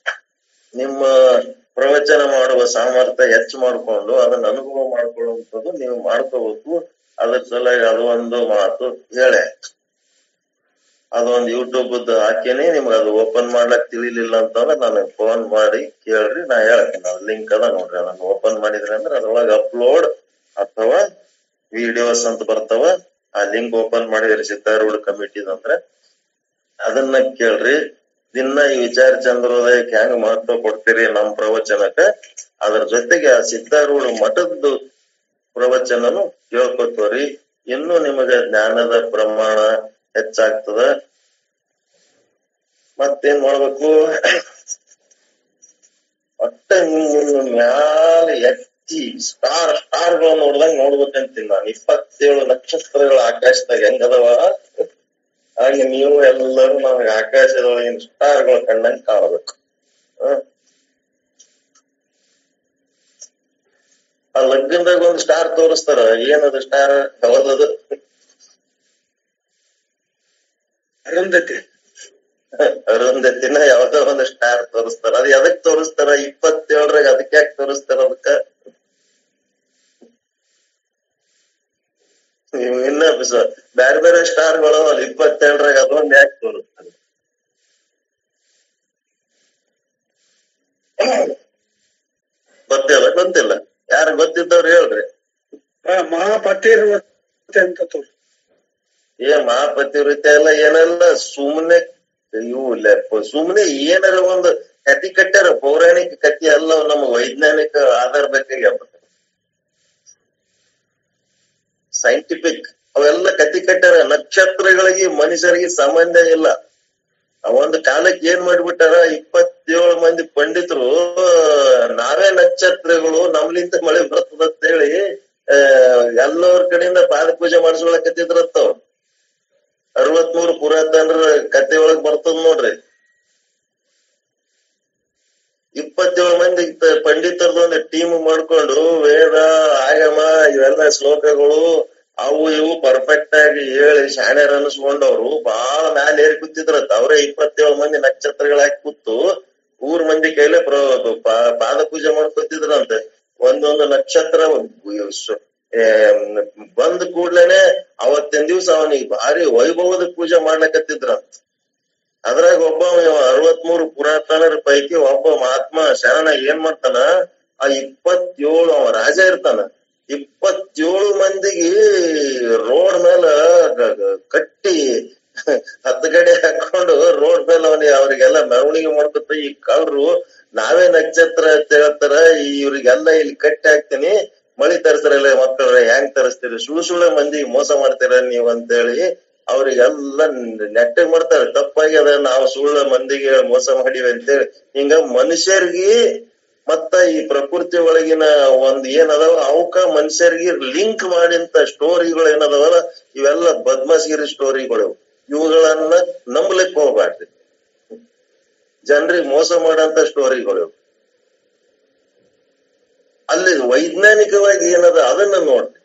ನಿಮ್ಮ ಪ್ರವಚನ ಮಾಡುವ ಸಾಮರ್ಥ್ಯ ಹೆಚ್ಚು ಮಾಡ್ಕೊಂಡು ಅದನ್ನ ಅನುಭವ ಮಾಡ್ಕೊಳ್ಳುವಂಥದ್ದು ನೀವು ಮಾಡ್ಕೋಬೇಕು ಅದ್ರ ಸಲುವಾಗಿ ಅದು ಒಂದು ಮಾತು ಹೇಳೆ ಅದೊಂದು ಯೂಟ್ಯೂಬ್ ಹಾಕೇನಿ ನಿಮ್ಗೆ ಅದು ಓಪನ್ ಮಾಡ್ಲಕ್ ತಿಳಿಲಿಲ್ಲ ಅಂತಂದ್ರೆ ನನಗೆ ಫೋನ್ ಮಾಡಿ ಕೇಳ್ರಿ ನಾ ಹೇಳ್ತೀನಿ ಅದು ಲಿಂಕ್ ಅದ ನೋಡ್ರಿ ಅದನ್ನ ಓಪನ್ ಮಾಡಿದ್ರಿ ಅಂದ್ರೆ ಅದ್ರೊಳಗೆ ಅಪ್ಲೋಡ್ ಅಥವಾ ವಿಡಿಯೋಸ್ ಅಂತ ಬರ್ತಾವ ಆ ಲಿಂಕ್ ಓಪನ್ ಮಾಡಿದ್ರಿ ಸಿದ್ಧಾರೂಢ ಕಮಿಟಿದಂದ್ರೆ ಅದನ್ನ ಕೇಳ್ರಿ ದಿನ ಈ ವಿಚಾರ ಚಂದ್ರೋದಯಕ್ಕೆ ಹೆಂಗ್ ಮಹತ್ವ ಕೊಡ್ತೀರಿ ನಮ್ ಪ್ರವಚನಕ್ಕ ಅದ್ರ ಜೊತೆಗೆ ಆ ಸಿದ್ಧಾರೂಢ ಮಠದ್ದು ಪ್ರವಚನನು ಕೇಳ್ಕೊತೋರಿ ಇನ್ನು ನಿಮಗೆ ಜ್ಞಾನದ ಪ್ರಮಾಣ ಹೆಚ್ಚಾಗ್ತದ ಮತ್ತೇನ್ ಮಾಡ್ಬೇಕು ಒಟ್ಟ ನಿಮ್ಮ ಮ್ಯಾಲ ಎತ್ತಿ ಸ್ಟಾರ್ ಸ್ಟಾರ್ ಗಳು ನೋಡ್ದಂಗ್ ನೋಡ್ಬೇಕಂತೀನಿ ನಾನು ಇಪ್ಪತ್ತೇಳು ನಕ್ಷತ್ರಗಳ ಆಕಾಶದಾಗ ಹೆಂಗದವ ಹಾಗೆ ನೀವು ಎಲ್ಲರೂ ನಮಗೆ ಆಕಾಶದೊಳಗಿನ ಸ್ಟಾರ್ ಗಳು ಕಂಡಂಗ್ ಕಾಣಬೇಕು ಹ? ಆ ಲಗ್ನದಾಗ ಒಂದ್ ಸ್ಟಾರ್ ತೋರಿಸ್ತಾರ ಏನದು ಸ್ಟಾರ್ ಯಾವ್ದದು
ಅರುಂಧತಿ
ಅರುಂಧತಿನ ಯಾವ್ದೋ ಒಂದು ಸ್ಟಾರ್ ತೋರಿಸ್ತಾರ ಅದ್ ಎದಕ್ ತೋರಿಸ್ತಾರ ಇಪ್ಪತ್ತೇಳರಾಗ ಅದಕ್ಕೆ ಯಾಕೆ ತೋರಿಸ್ತಾರ ಅದಕ್ಕ ನೀವು ಇನ್ನ ಬಿಸ- ಬ್ಯಾರೆ ಬೇರೆ ಸ್ಟಾರ್ಗಳು ಅಲ್ಲಿ ಇಪ್ಪತ್ತೇಳರಾಗ ಅದೊಂದ್ ಯಾಕೆ ತೋರಿಸ್ತಾರ ಗೊತ್ತಿಲ್ಲ ಗೊತ್ತಿಲ್ಲ ಯಾರು ಗೊತ್ತಿದ್ದವ್ರು ಹೇಳ್ರಿ
ಆ ಮಹಾಪತಿರ್ವತೆ ಅಂತ ತೋರ್
ಏ ಮಹಾಪತಿವ್ರತೆ ಎಲ್ಲ ಏನೆಲ್ಲ ಸುಮ್ನೆ ಇವು ಲೆಪ್ಪ ಸುಮ್ನೆ ಏನಾರ ಒಂದು ಕತಿ ಕಟ್ಟಾರ ಪೌರಾಣಿಕ ಕತಿ ಎಲ್ಲ ನಮ್ಮ ವೈಜ್ಞಾನಿಕ ಆಧಾರ ಬೇಕಾಗ್ಯಾವ ಸೈಂಟಿಫಿಕ್ ಅವೆಲ್ಲ ಕತಿ ಕಟ್ಟಾರ ನಕ್ಷತ್ರಗಳಿಗೆ ಮನುಷ್ಯರಿಗೆ ಸಂಬಂಧ ಇಲ್ಲ ಆ ಒಂದು ಕಾಲಕ್ಕೆ ಏನ್ ಮಾಡ್ಬಿಟ್ಟಾರ ಇಪ್ಪತ್ತೇಳು ಮಂದಿ ಪಂಡಿತರು ನಾವೇ ನಕ್ಷತ್ರಗಳು ನಮ್ಲಿಂದ ಮಳೆ ಬರ್ತದ ಅಂತ ಹೇಳಿ ಆ ಎಲ್ಲರ ಕಡೆಯಿಂದ ಪಾದ ಪೂಜೆ ಮಾಡಿಸ್ಕೊಳಕತ್ತಿದ್ರತ್ತ ಅವ್ರು ಅರವತ್ಮೂರು ಪುರಾತನರ ಕತೆ ಒಳಗ್ ಬರ್ತದ ನೋಡ್ರಿ ಇಪ್ಪತ್ತೇಳು ಮಂದಿ ತ- ಪಂಡಿತರದ್ದು ಒಂದು ಟೀಮ್ ಮಾಡ್ಕೊಂಡು ವೇದ ಆಗಮ ಇವೆಲ್ಲ ಶ್ಲೋಕಗಳು ಅವು ಇವು ಪರ್ಫೆಕ್ಟ್ ಆಗಿ ಹೇಳಿ ಶಾಣ್ಯರ್ ಅನಿಸ್ಕೊಂಡವ್ರು ಬಹಳ ಮ್ಯಾಲ ಏರಿ ಕೂತಿದ್ರತ್ತ ಅವರೇ ಇಪ್ಪತ್ತೇಳು ಮಂದಿ ನಕ್ಷತ್ರಗಳಾಗಿ ಕೂತು ಊರ್ ಮಂದಿ ಕೈಲೇ ಪ್ರ ಪಾ- ಪಾದ ಪೂಜೆ ಮಾಡ್ಕೊತಿದ್ರಂತೆ ಒಂದೊಂದು ನಕ್ಷತ್ರ ಸ- ಏ, ಬಂದ ಕೂಡ್ಲೇನೆ ಅವತ್ತಿನ ದಿವ್ಸ ಅವನಿಗೆ ಭಾರಿ ವೈಭವದ ಪೂಜೆ ಮಾಡ್ಲಕತ್ತಿದ್ರಂತ ಅದ್ರಾಗ ಒಬ್ಬ ಅರವತ್ಮೂರು ಪುರಾತನರ ಪೈಕಿ ಒಬ್ಬ ಮಹಾತ್ಮ ಶರಣ ಏನ್ ಮಾಡ್ತಾನ ಆ ಇಪ್ಪತ್ತೇಳು ಅವ ರಾಜ ಇರ್ತಾನ ಇಪ್ಪತ್ತೇಳು ಮಂದಿಗೆ ರೋಡ್ ಮೇಲ ಗ- ಗ- ಕಟ್ಟಿ ಹತ್ತಗಡೆ ಹಾಕೊಂಡು ರೋಡ್ ಮೇಲೆ ಅವನಿಗೆ ಅವ್ರಿಗೆಲ್ಲ ಮೆರವಣಿಗೆ ಮಾಡ್ಕೊತ ಈ ಕಳ್ರು ನಾವೇ ನಕ್ಷತ್ರ ಅಂತ ಹೇಳ್ತಾರ ಇವ್ರಿಗೆಲ್ಲ ಇಲ್ಲಿ ಕಟ್ಟಿ ಹಾಕ್ತೀನಿ ಮಳಿ ತರಿಸ್ರಲ್ಲ ಮಕ್ಕಳ ಹೆಂಗ್ ತರಿಸ್ತೀರಿ ಸುಳ್ಳು ಸುಳ್ಳು ಮಂದಿಗೆ ಮೋಸ ಮಾಡ್ತೀರ ನೀವ್ ಅಂತೇಳಿ ಅವ್ರಿಗೆಲ್ಲ ನೆಟ್ಟಗ್ ಮಾಡ್ತಾರೆ ತಪ್ಪಾಗಿ ಅದ ನಾವು ಸುಳ್ಳು ಮಂದಿಗೆ ಮೋಸ ಮಾಡಿವಿ ಅಂತೇಳಿ ಹಿಂಗ ಮನುಷ್ಯರಿಗೆ ಮತ್ತ ಈ ಪ್ರಕೃತಿ ಒಳಗಿನ ಒಂದ್ ಏನದಾವ ಅವಕ್ಕ ಮನುಷ್ಯರಿಗೆ ಲಿಂಕ್ ಮಾಡಿಂತ ಸ್ಟೋರಿಗಳು ಏನದಾವಲ್ಲ ಇವೆಲ್ಲ ಬದ್ಮಾಸ್ಗಿರಿ ಸ್ಟೋರಿಗಳು ಇವುಗಳನ್ನ ನಂಬಲಿಕ್ ಹೋಗ್ಬ್ಯಾಡ್ರಿ ಜನರಿಗೆ ಮೋಸ ಮಾಡಂತ ಸ್ಟೋರಿಗಳು ಇವು. ಅಲ್ಲಿ ವೈಜ್ಞಾನಿಕವಾಗಿ ಏನದ ಅದನ್ನ ನೋಡ್ರಿ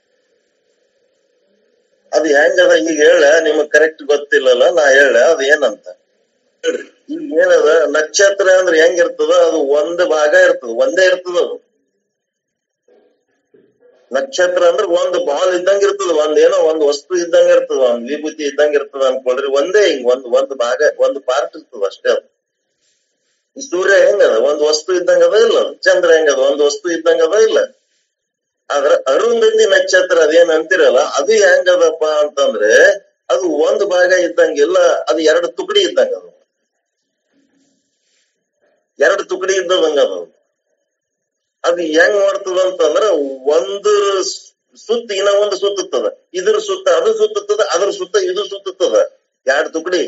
ಅದು ಹೆಂಗದ ಈಗ ಹೇಳ ನಿಮಗ್ ಕರೆಕ್ಟ್ ಗೊತ್ತಿಲ್ಲಲ್ಲ ನಾ ಹೇಳ ಅದ ಏನಂತ ಈಗ ಏನದ ನಕ್ಷತ್ರ ಅಂದ್ರೆ ಹೆಂಗಿರ್ತದ ಅದು ಒಂದ್ ಭಾಗ ಇರ್ತದ ಒಂದೇ ಇರ್ತದ ಅದು ನಕ್ಷತ್ರ ಅಂದ್ರೆ ಒಂದ್ ಬಾಲ್ ಇದ್ದಂಗ ಇರ್ತದ ಒಂದ್ ಏನೋ ಒಂದ್ ವಸ್ತು ಇದ್ದಂಗ ಇರ್ತದ ಒಂದ್ ವಿಭೂತಿ ಇದ್ದಂಗ ಇರ್ತದ ಅನ್ಕೊಳ್ರಿ ಒಂದೇ ಹಿಂಗ್ ಒಂದ್ ಒಂದ್ ಭಾಗ ಒಂದ್ ಪಾರ್ಟ್ ಇರ್ತದ ಅಷ್ಟೇ ಅದು ಈ ಸೂರ್ಯ ಹೆಂಗದ ಒಂದ್ ವಸ್ತು ಇದ್ದಂಗ ಅದ ಇಲ್ಲ ಅದು? ಚಂದ್ರ ಹೆಂಗದ ಒಂದ್ ವಸ್ತು ಇದ್ದಂಗ ಅದ ಇಲ್ಲ ಆದ್ರ ಅರುಂಧತಿ ನಕ್ಷತ್ರ ಅದೇನ್ ಅಂತಿರಲ್ಲ ಅದು ಹೆಂಗದಪ್ಪ ಅಂತಂದ್ರೆ ಅದು ಒಂದ್ ಭಾಗ ಇದ್ದಂಗಿಲ್ಲ ಅದು ಎರಡು ತುಕಡಿ ಇದ್ದಂಗ ಅದು ಎರಡು ತುಕಡಿ ಇದ್ದದಂಗ ಅದು ಅದು ಹೆಂಗ್ ಮಾಡ್ತದ ಅಂತಂದ್ರ ಒಂದು ಸ್- ಸುತ್ತ ಇನ್ನ ಒಂದು ಸುತ್ತದ ಇದ್ರ ಸುತ್ತ ಅದು ಸುತ್ತದ ಅದ್ರ ಸುತ್ತ ಇದು ಸುತ್ತದ ಎರಡು ತುಕಡಿ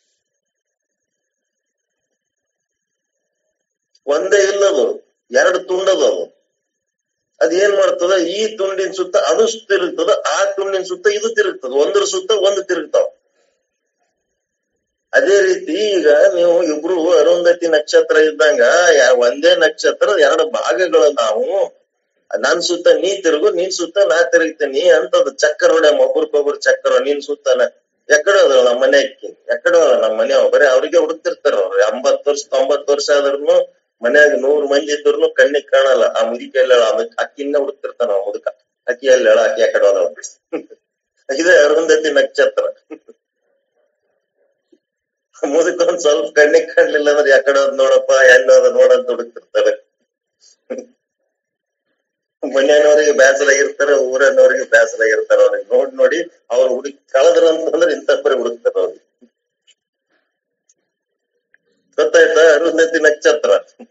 ಒಂದೇ ಇಲ್ಲದು ಎರಡು ತುಂಡದು ಅದು ಅದ್ ಏನ್ ಮಾಡ್ತದ ಈ ತುಂಡಿನ ಸುತ್ತ ಅದು ತಿರುಗ್ತದ ಆ ತುಂಡಿನ ಸುತ್ತ ಇದು ತಿರುಗ್ತದ ಒಂದ್ರ ಸುತ್ತ ಒಂದು ತಿರುಗ್ತಾವ ಅದೇ ರೀತಿ ಈಗ ನೀವು ಇಬ್ರು ಅರುಂಧತಿ ನಕ್ಷತ್ರ ಇದ್ದಂಗ ಯಾ- ಒಂದೇ ನಕ್ಷತ್ರ ಎರಡು ಭಾಗಗಳು ನಾವು ನನ್ ಸುತ್ತ ನೀ ತಿರುಗು ನೀನ್ ಸುತ್ತ ನಾ ತಿರುಗ್ತೀನಿ ಅಂತದ್ ಚಕ್ಕರ್ ಹೊಡೆ ಒಬ್ರಿಗೊಬ್ರು ಚಕ್ಕರ್ ನೀನ್ ಸುತ್ತ ನಾ ಎಕಡೆ ಹೋದ ನಮ್ಮ ಮನೆ ಎಕಡೆ ಹೋದ ನಮ್ಮ ಮನೆ ಬರೀ ಅವ್ರಿಗೆ ಹುಡುಕ್ತಿರ್ತಾರ ಅವ್ರು ಎಂಬತ್ ವರ್ಷ ತೊಂಬತ್ ವರ್ಷ ಆದ್ರೂ ಮನ್ಯಾಗ ನೂರ್ ಮಂದಿ ಇದ್ರು ಕಣ್ಣಿಗ್ ಕಾಣಲ್ಲ ಆ ಮುದುಕಿ ಎಲ್ಲ ಅದಕ್ ಅಕ್ಕಿನ ಹುಡುಕ್ತಿರ್ತಾನ ಆ ಮುದುಕ ಅಕ್ಕಿ ಅಲ್ಲಿ ಹೇಳ ಅಕ್ಕಿ ಯಾಕಡೆ ಹೋದ ಇದೇ ಅರುಂಧತಿ ನಕ್ಷತ್ರ ಮುದುಕ ಒಂದ್ ಸ್ವಲ್ಪ ಕಣ್ಣಿಗ್ ಕಾಣ್ಲಿಲ್ಲ ಅಂದ್ರೆ ಯಾಕಡೆ ಹೋದ್ ನೋಡಪ್ಪ ಎಲ್ಲಿ ಹೋದ ನೋಡಂತ ಹುಡುಕ್ತಿರ್ತಾರೆ ಮನೆಯವ್ರಿಗೆ ಬೇಸರಾಗಿರ್ತಾರೆ ಊರನ್ನವ್ರಿಗೆ ಬೇಸರಾಗಿರ್ತಾರೆ ಅವ್ರಿಗೆ ನೋಡ್ ನೋಡಿ ಅವ್ರು ಹುಡುಕಿ ಕಳೆದ್ರ ಅಂತಂದ್ರೆ ಇಂಥ ಪರಿ ಹುಡುಕ್ತಾರ ಅವ್ರಿಗೆ ಗೊತ್ತಾಯ್ತಾ ಅರುಂಧತಿ ನಕ್ಷತ್ರ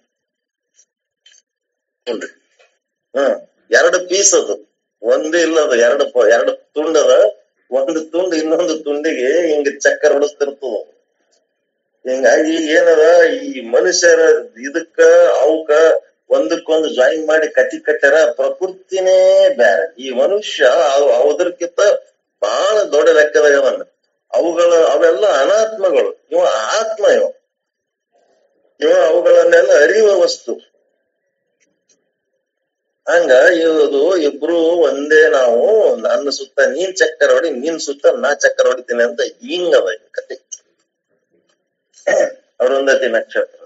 ನೋಡ್ರಿ
ಹ್ಮ್ ಎರಡು ಪೀಸ್ ಅದು ಒಂದೇ ಇಲ್ಲ ಅದು ಎರಡು ಪ- ಎರಡು ತುಂಡದ ಒಂದು ತುಂಡು ಇನ್ನೊಂದು ತುಂಡಿಗೆ ಹಿಂಗ ಚಕ್ಕರ್ ಹೊಡಿಸ್ತಿರ್ತದ ಹಿಂಗಾಗಿ ಏನದ ಈ ಮನುಷ್ಯರ ಇದಕ್ಕ ಅವಕ್ಕ ಒಂದಕ್ಕೊಂದು ಜಾಯಿನ್ ಮಾಡಿ ಕಟ್ಟಿ ಕಟ್ಟಾರ ಪ್ರಕೃತಿನೇ ಬ್ಯಾರೆ ಈ ಮನುಷ್ಯ ಅವ್ ಅವದಕ್ಕಿಂತ ಬಹಳ ದೊಡ್ಡ ಲೆಕ್ಕದಾಗ ಅವನ್ನ ಅವುಗಳ ಅವೆಲ್ಲ ಅನಾತ್ಮಗಳು ಇವ ಆತ್ಮ ಇವ ಇವ ಅವುಗಳನ್ನೆಲ್ಲ ಅರಿಯುವ ವಸ್ತು ಹಂಗ ಇವುದು ಇಬ್ರು ಒಂದೇ ನಾವು ನನ್ನ ಸುತ್ತ ನೀನ್ ಚಕ್ಕರ್ ಹೊಡಿ ನಿನ್ ಸುತ್ತ ನಾ ಚಕ್ಕರ್ ಹೊಡಿತೀನಿ ಅಂತ ಹಿಂಗದ ಈ ಕತೆ ಅರುಂಧತಿ ನಕ್ಷತ್ರ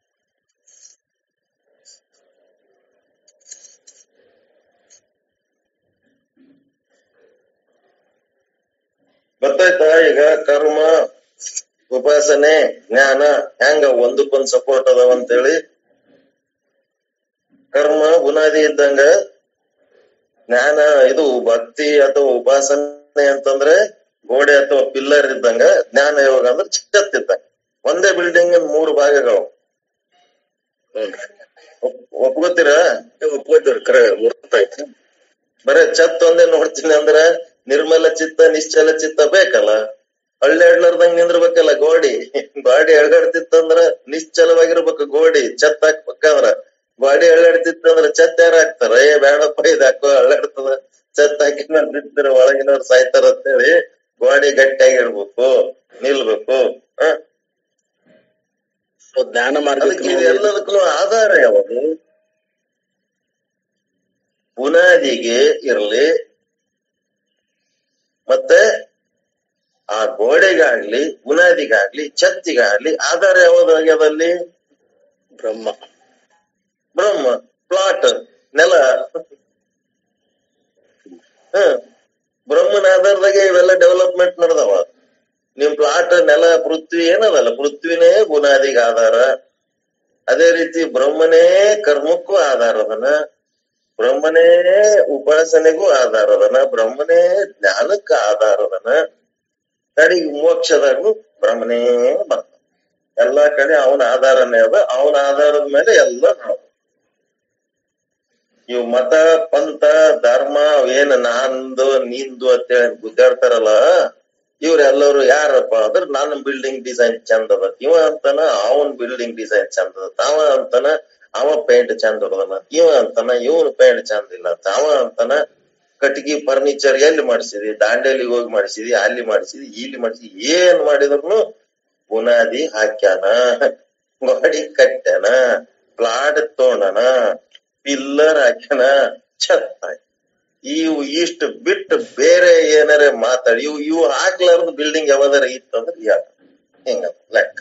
ಗೊತ್ತಾಯ್ತಾ ಈಗ ಕರ್ಮ ಉಪಾಸನೆ ಜ್ಞಾನ ಹೆಂಗ ಒಂದಕ್ಕೊಂದ್ ಸಪೋರ್ಟ್ ಅದಾವ ಅಂತೇಳಿ ಕರ್ಮ ಬುನಾದಿ ಇದ್ದಂಗ ಜ್ಞಾನ ಇದು ಭಕ್ತಿ ಅಥವಾ ಉಪಾಸನೆ ಅಂತಂದ್ರೆ ಗೋಡೆ ಅಥವಾ ಪಿಲ್ಲರ್ ಇದ್ದಂಗ ಜ್ಞಾನ ಯೋಗ ಅಂದ್ರೆ ಛತ್ ಇದ್ದಂಗ ಒಂದೇ ಬಿಲ್ಡಿಂಗ್ ಮೂರು ಭಾಗಗಳು ಒಪ್- ಒಪ್ಕೋತೀರಾ
ಒಪ್ಕೋತೀವ್ರಿ ಕರೆ ಗೊತ್ತಾಯ್ತು
ಬರೇ ಛತ್ ಒಂದೇ ನೋಡ್ತೀನಿ ಅಂದ್ರ ನಿರ್ಮಲ ಚಿತ್ತ ನಿಶ್ಚಲ ಚಿತ್ತ ಬೇಕಲ್ಲ ಹಳ್ಳಿ ನಿಂದ್ರಬೇಕಲ್ಲ ಗೋಡಿ ಗಾಡಿ ಎಳ್ಗಾಡ್ತಿತ್ತಂದ್ರ ನಿಶ್ಚಲವಾಗಿರ್ಬೇಕು ಗೋಡಿ ಛತ್ ಹಾಕ್ಬೇಕಂದ್ರ ಗಾಡಿ ಎಳ್ಳಾಡ್ತಿತ್ತಂದ್ರ ಛತ್ ಯಾರ ಹಾಕ್ತಾರ ಏ ಬೇಡಪ್ಪ ಇದ್ ಹಾಕೋ ಅಳ್ಳಾಡ್ತದ ಛತ್ ಹಾಕಿ ನಾನ್ ಬಿಡ್ತೀರ ಒಳಗಿನವ್ರು ಸಾಯ್ತಾರ ಅಂತೇಳಿ ಗೋಡಿ ಗಟ್ಟಿಯಾಗಿರ್ಬೇಕು ನಿಲ್ಬೇಕು ಹ
ಸೊ ಜ್ಞಾನ
ಅದಕ್ಕೆ
ಮಾರ್ಗಕ್ಕೆ
ಇದು ಎಲ್ಲದಕ್ಕೂ ಆಧಾರ ಯಾವುದು ಬುನಾದಿಗೆ ಇರ್ಲಿ ಮತ್ತೆ ಆ ಗೋಡೆಗಾಗ್ಲಿ ಬುನಾದಿಗಾಗ್ಲಿ ಛತ್ತಿಗಾಗ್ಲಿ ಆಧಾರ ಯಾವ್ದಾಗ್ಯದಲ್ಲಿ
ಬ್ರಹ್ಮ
ಬ್ರಹ್ಮ ಪ್ಲಾಟ್ ನೆಲ ಹ್ಮ್ ಬ್ರಹ್ಮನ ಆಧಾರದಾಗೆ ಇವೆಲ್ಲ ಡೆವಲಪ್ಮೆಂಟ್ ನಡೆದವ ನಿಮ್ ಪ್ಲಾಟ್ ನೆಲ ಪೃಥ್ವಿ ಏನದಲ್ಲ ಪೃಥ್ವಿನೇ ಬುನಾದಿಗೆ ಆಧಾರ ಅದೇ ರೀತಿ ಬ್ರಹ್ಮನೇ ಕರ್ಮಕ್ಕೂ ಆಧಾರ ಅದನ ಬ್ರಹ್ಮನೇ ಉಪಾಸನೆಗೂ ಆಧಾರ ಅದನ ಬ್ರಹ್ಮನೇ ಜ್ಞಾನಕ್ಕ ಆಧಾರ ಅದನ ಕಡೆಗೆ ಮೋಕ್ಷದಾಗೂ ಬ್ರಹ್ಮನೇ ಬರ್ತಾನ ಎಲ್ಲಾ ಕಡೆ ಅವನ ಆಧಾರನೇ ಅದ ಅವನ ಆಧಾರದ ಮೇಲೆ ಎಲ್ಲ ನಾವು ಇವ್ ಮತ ಪಂಥ ಧರ್ಮ ಏನ್ ನಂದು ನಿಂದು ಅಂತೇಳಿ ಗುದ್ದಾಡ್ತಾರಲ್ಲ ಇವ್ರೆಲ್ಲರೂ ಯಾರಪ್ಪ ಅಂದ್ರ ನನ್ನ ಬಿಲ್ಡಿಂಗ್ ಡಿಸೈನ್ ಚಂದ ಅದ ಇವ ಅಂತಾನ ಅವನ್ ಬಿಲ್ಡಿಂಗ್ ಡಿಸೈನ್ ಚಂದ ಅದ ತಾವ ಅಂತಾನ ಅವ ಪೇಂಟ್ ಚಂದ ಹೊಡದನ ಇವ ಅಂತಾನ ಇವನ್ ಪೇಂಟ್ ಚಂದ ಇಲ್ಲ ತಾವ ಅಂತಾನ ಕಟ್ಗಿ ಫರ್ನಿಚರ್ ಎಲ್ಲಿ ಮಾಡಿಸಿದಿ ದಾಂಡೇಲಿಗೆ ಹೋಗಿ ಮಾಡಿಸಿದಿ ಅಲ್ಲಿ ಮಾಡಿಸಿದಿ ಇಲ್ಲಿ ಮಾಡಿಸಿದಿ ಏನ್ ಮಾಡಿದ್ರು ಬುನಾದಿ ಹಾಕ್ಯಾನ ಗಾಡಿ ಕಟ್ಟ್ಯಾನ ಪ್ಲಾಟ್ ತೊಗೊಂಡನ ಪಿಲ್ಲರ್ ಹಾಕ್ಯಾನ ಛತ್ ಹಾಕ್ಯಾನ. ಇವು ಇಷ್ಟು ಬಿಟ್ಟು ಬೇರೆ ಏನಾರ ಮಾತಾಡಿ ಇವು ಇವು ಹಾಕ್ಲಾರ್ದ ಬಿಲ್ಡಿಂಗ್ ಯಾವ್ದಾರ ಇತ್ತಂದ್ರ ಯಾಕ ಹಿಂಗ ಲೆಕ್ಕ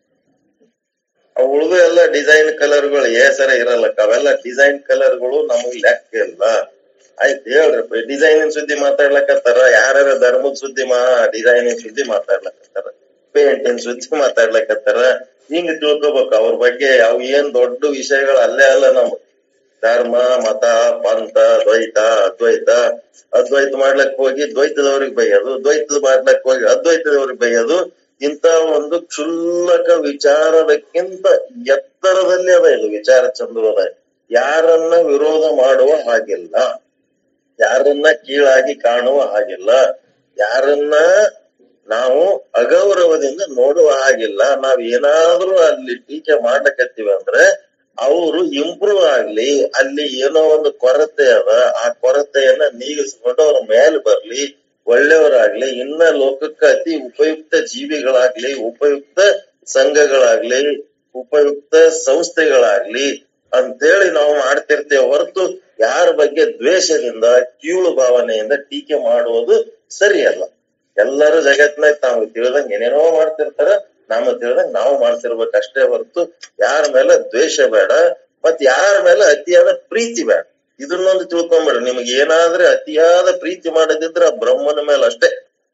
ಅವು ಉಳಿದು ಎಲ್ಲ ಡಿಸೈನ್ ಕಲರ್ಗಳು ಏಸರ ಇರಲ್ಲ ಅವೆಲ್ಲ ಡಿಸೈನ್ ಕಲರ್ಗಳು ನಮಗ್ ಲೆಕ್ಕ ಇಲ್ಲ ಆಯ್ತು ಹೇಳ್ರಿ ಡಿಸೈನಿನ ಸುದ್ದಿ ಮಾತಾಡ್ಲಕತ್ತಾರ ಯಾರ್ಯಾರ ಧರ್ಮದ ಸುದ್ದಿ ಮಾ ಡಿಸೈನಿನ ಸುದ್ದಿ ಮಾತಾಡ್ಲಕತ್ತಾರ ಪೇಂಟಿನ ಸುದ್ದಿ ಮಾತಾಡ್ಲಕತ್ತಾರ ಹಿಂಗ್ ತಿಳ್ಕೊಬೇಕು ಅವ್ರ ಬಗ್ಗೆ ಅವು ಏನ್ ದೊಡ್ಡ ವಿಷಯಗಳು ಅಲ್ಲೇ ಅಲ್ಲ ನಮ್ಗ್ ಧರ್ಮ ಮತ ಪಂಥ ದ್ವೈತ ಅದ್ವೈತ ಅದ್ವೈತ ಮಾಡ್ಲಕ್ ಹೋಗಿ ದ್ವೈತದವ್ರಿಗೆ ಬೈಯೋದು ದ್ವೈತದ ಮಾಡ್ಲಕ್ ಹೋಗಿ ಅದ್ವೈತದವ್ರಿಗೆ ಬೈಯೋದು ಇಂತ ಒಂದು ಕ್ಷುಲ್ಲಕ ವಿಚಾರದಕ್ಕಿಂತ ಎತ್ತರದಲ್ಲಿ ಅದ ಇದು ವಿಚಾರ ಚಂದ್ರದ ಯಾರನ್ನ ವಿರೋಧ ಮಾಡುವ ಹಾಗಿಲ್ಲ ಯಾರನ್ನ ಕೀಳಾಗಿ ಕಾಣುವ ಹಾಗಿಲ್ಲ ಯಾರನ್ನ ನಾವು ಅಗೌರವದಿಂದ ನೋಡುವ ಹಾಗಿಲ್ಲ ನಾವ್ ಏನಾದ್ರೂ ಅಲ್ಲಿ ಟೀಕೆ ಮಾಡ್ಲಕತ್ತೀವಿ ಅಂದ್ರೆ ಅವರು ಇಂಪ್ರೂವ್ ಆಗ್ಲಿ ಅಲ್ಲಿ ಏನೋ ಒಂದು ಕೊರತೆ ಅದ ಆ ಕೊರತೆಯನ್ನ ನೀಗಿಸ್ಕೊಂಡು ಅವ್ರ ಮೇಲೆ ಬರ್ಲಿ ಒಳ್ಳೆಯವರಾಗ್ಲಿ ಇನ್ನ ಲೋಕಕ್ಕೆ ಅತಿ ಉಪಯುಕ್ತ ಜೀವಿಗಳಾಗ್ಲಿ ಉಪಯುಕ್ತ ಸಂಘಗಳಾಗ್ಲಿ ಉಪಯುಕ್ತ ಸಂಸ್ಥೆಗಳಾಗ್ಲಿ ಅಂತೇಳಿ ನಾವು ಮಾಡ್ತಿರ್ತೇವೆ ಹೊರತು ಯಾರ ಬಗ್ಗೆ ದ್ವೇಷದಿಂದ ಕೀಳು ಭಾವನೆಯಿಂದ ಟೀಕೆ ಮಾಡುವುದು ಸರಿಯಲ್ಲ ಎಲ್ಲರೂ ಜಗತ್ನಾಗ ತಾವು ತಿಳಿದಂಗ ಏನೇನೋ ಮಾಡ್ತಿರ್ತಾರ ನಮ್ಮ ತಿಳಿದಂಗ ನಾವು ಮಾಡ್ತಿರ್ಬೇಕು ಅಷ್ಟೇ ಹೊರತು ಯಾರ ಮೇಲೆ ದ್ವೇಷ ಬೇಡ ಮತ್ ಯಾರ ಮೇಲೆ ಅತಿಯಾದ ಪ್ರೀತಿ ಬೇಡ ಇದನ್ನೊಂದು ತಿಳ್ಕೊಂಬೇಡ ನಿಮ್ಗೆ ಏನಾದ್ರೆ ಅತಿಯಾದ ಪ್ರೀತಿ ಮಾಡದಿದ್ರ ಆ ಬ್ರಹ್ಮನ ಮೇಲೆ ಅಷ್ಟೇ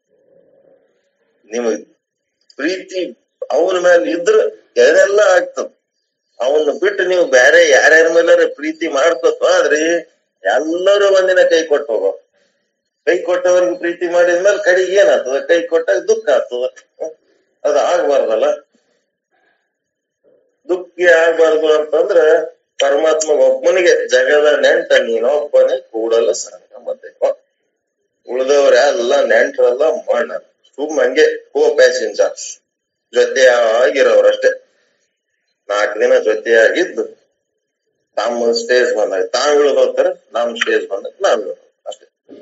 ನಿಮಗ್ ಪ್ರೀತಿ ಅವನ ಮೇಲೆ ಇದ್ರ ಏನೆಲ್ಲ ಆಗ್ತದ ಅವನ್ನ ಬಿಟ್ಟು ನೀವು ಬೇರೆ ಯಾರ್ಯಾರ ಮೇಲಾರ ಪ್ರೀತಿ ಮಾಡ್ಕೋತ ಆದ್ರಿ ಎಲ್ಲರೂ ಒಂದಿನ ಕೈ ಕೊಟ್ಟು ಹೋಗೋ ಕೈ ಕೊಟ್ಟವ್ರಿಗೆ ಪ್ರೀತಿ ಮಾಡಿದ್ಮೇಲೆ ಕಡೆಗೆ ಏನಾಗ್ತದ ಕೈ ಕೊಟ್ಟಾಗ ದುಃಖ ಆಗ್ತದ ಹ್ಮ್. ಅದು ಆಗ್ಬಾರ್ದಲ್ಲ ದುಃಖಿ ಆಗ್ಬಾರ್ದು ಅಂತಂದ್ರ ಪರಮಾತ್ಮ ಒಬ್ಬನಿಗೆ ಜಗದ ನೆಂಟ ನೀನೊಬ್ಬನೇ ಕೂಡಲ ಸಂಗಮತೆ ಉಳಿದವ್ರೆಲ್ಲ ನೆಂಟ್ರಲ್ಲ ಮಣ್ಣ ಸುಮ್ ಹಂಗೆ ಕೋ ಪ್ಯಾಸೆಂಜರ್ ಜೊತೆಯಾಗಿರೋರಷ್ಟೇ ನಾಲ್ಕು ದಿನ ಜೊತೆಯಾಗಿದ್ದು ತಮ್ಮ ಸ್ಟೇಜ್ ಬಂದಾಗ ತಾವ್ ಇಳಿದೋಗ್ತಾರ ನಮ್ ಸ್ಟೇಜ್ ಬಂದಾಗ ನಾವ್ ಇಳಿದೋಗ್ತೀವಿ ಅಷ್ಟೇ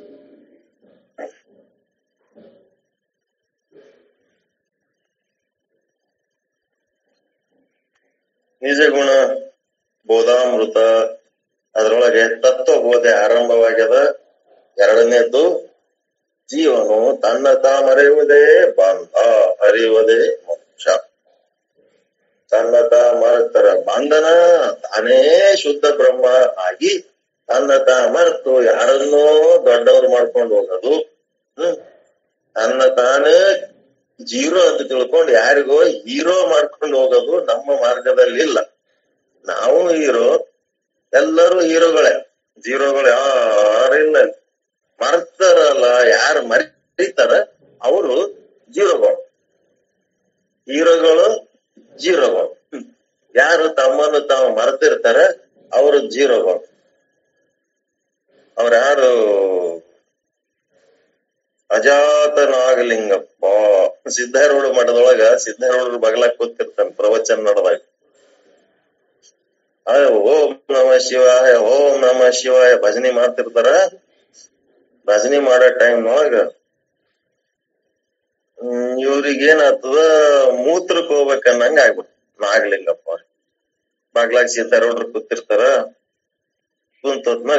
ನಿಜ ಗುಣ ಬೋಧಾಮೃತ ಅದ್ರೊಳಗೆ ತತ್ವ ಬೋಧೆ ಆರಂಭವಾಗ್ಯದ ಎರಡನೇದ್ದು ಜೀವನು ತನ್ನ ತಾ ಮರೆಯುವುದೇ ಬಂಧ ಅರಿಯುವುದೇ ಮೋಕ್ಷ ತನ್ನ ತಾ ಮರೆತರ ಬಂಧನ ತಾನೇ ಶುದ್ಧ ಬ್ರಹ್ಮ ಆಗಿ ತನ್ನ ತಾ ಮರೆತು ಯಾರನ್ನೋ ದೊಡ್ಡವ್ರು ಮಾಡ್ಕೊಂಡು ಹೋಗೋದು ಹ್ಮ್ ತನ್ನ ತಾನೇ ಜೀರೋ ಅಂತ ತಿಳ್ಕೊಂಡು ಯಾರಿಗೋ ಹೀರೋ ಮಾಡ್ಕೊಂಡು ಹೋಗೋದು ನಮ್ಮ ಮಾರ್ಗದಲ್ಲಿ ಇಲ್ಲ ನಾವು ಹೀರೋ ಎಲ್ಲರೂ ಹೀರೋಗಳೇ ಜೀರೋಗಳು ಯಾರಿಲ್ಲ ಮರ್ತಾರಲ್ಲ ಯಾರು ಮರಿತಾರ ಅವರು ಜೀರೋಗಳು ಹೀರೋಗಳು ಜೀರೋಗಳು ಹ್ಮ್. ಯಾರು ತಮ್ಮನ್ನು ತಾವು ಮರೆತಿರ್ತಾರ ಅವರು ಜೀರೋಗಳು ಅವ್ರ ಯಾರು ಅಜಾತ ನಾಗಲಿಂಗಪ್ಪ ಸಿದ್ಧಾರೂಢ ಮಠದೊಳಗ ಸಿದ್ಧಾರೂಢರ ಬಗಲಾಗ ಕೂತಿರ್ತಾನ ಪ್ರವಚನ ನಡೆದಾಗ ಆ, ಓಂ ನಮ ಶಿವಾಯ ಓಂ ನಮ ಶಿವಾಯ ಭಜನೆ ಮಾಡ್ತಿರ್ತಾರ ಭಜನೆ ಮಾಡೋ ಟೈಮ್ ಒಳಗ ಹ್ಮ್ ಇವ್ರಿಗೆ ಏನಾಗ್ತದ ಮೂತ್ರಕ್ ಹೋಗ್ಬೇಕನ್ನಂಗ ಆಗ್ಬಿಟ್ಟು ನಾಗಲಿಂಗಪ್ಪ ಬಾಗ್ಲಾಗ ಸಿದ್ಧಾರೂಢರು ಕೂತಿರ್ತಾರ ಕುಂತದ್ನಾಗ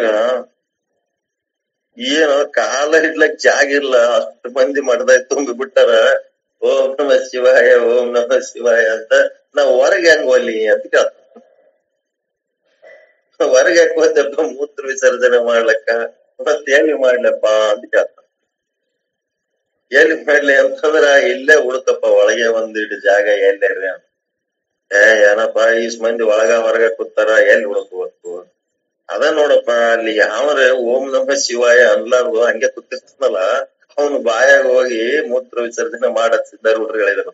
ಏನು ಕಾಲ ಇಡ್ಲಕ್ ಜಾಗ ಇಲ್ಲ ಅಷ್ಟು ಮಂದಿ ಮಡ್ದಾಯ್ ತುಂಬಿ ಬಿಟ್ಟಾರ ಓಂ ನಮ ಶಿವಾಯ ಓಂ ನಮ ಶಿವಾಯ ಅಂತ ನಾವ್ ಹೊರಗೆ ಹೆಂಗ್ ಒಲಿ ಅಂತ ಕೇಳ್ತ ಹೊರಗೆ ಯಾಕೆ ಹೋದಪ್ಪ ಮೂತ್ರ ವಿಸರ್ಜನೆ ಮಾಡ್ಲಕ್ಕ ಮತ್ ಎಲ್ಲಿ ಮಾಡ್ಲಪ್ಪ ಅಂತ ಕೇಳ್ತ ಎಲ್ಲಿ ಮಾಡ್ಲಿ ಅಂತಂದ್ರ ಇಲ್ಲೇ ಉಳ್ಕಪ್ಪ ಒಳಗೆ ಒಂದಿಟ್ಟು ಜಾಗ ಎಲ್ಲೇರಿ ಅಂತ ಏ ಏನಪ್ಪ ಈಸ್ ಮಂದಿ ಒಳಗ ಹೊರಗ ಕೂತಾರ ಎಲ್ಲಿ ಉಳ್ಕೋಬೇಕು ಅದ ನೋಡಪ್ಪ ಅಲ್ಲಿ ಯಾವ್ರೆ ಓಂ ನಮ ಶಿವಾಯ ಅನ್ಲಾರ್ದು ಹಂಗೆ ಕೂತಿರ್ತಾನಲ್ಲ ಅವನು ಬಾಯಾಗ ಹೋಗಿ ಮೂತ್ರ ವಿಸರ್ಜನೆ ಮಾಡತ್ ಸಿದ್ಧಾರೂಢರು ಹೇಳಿದ್ರು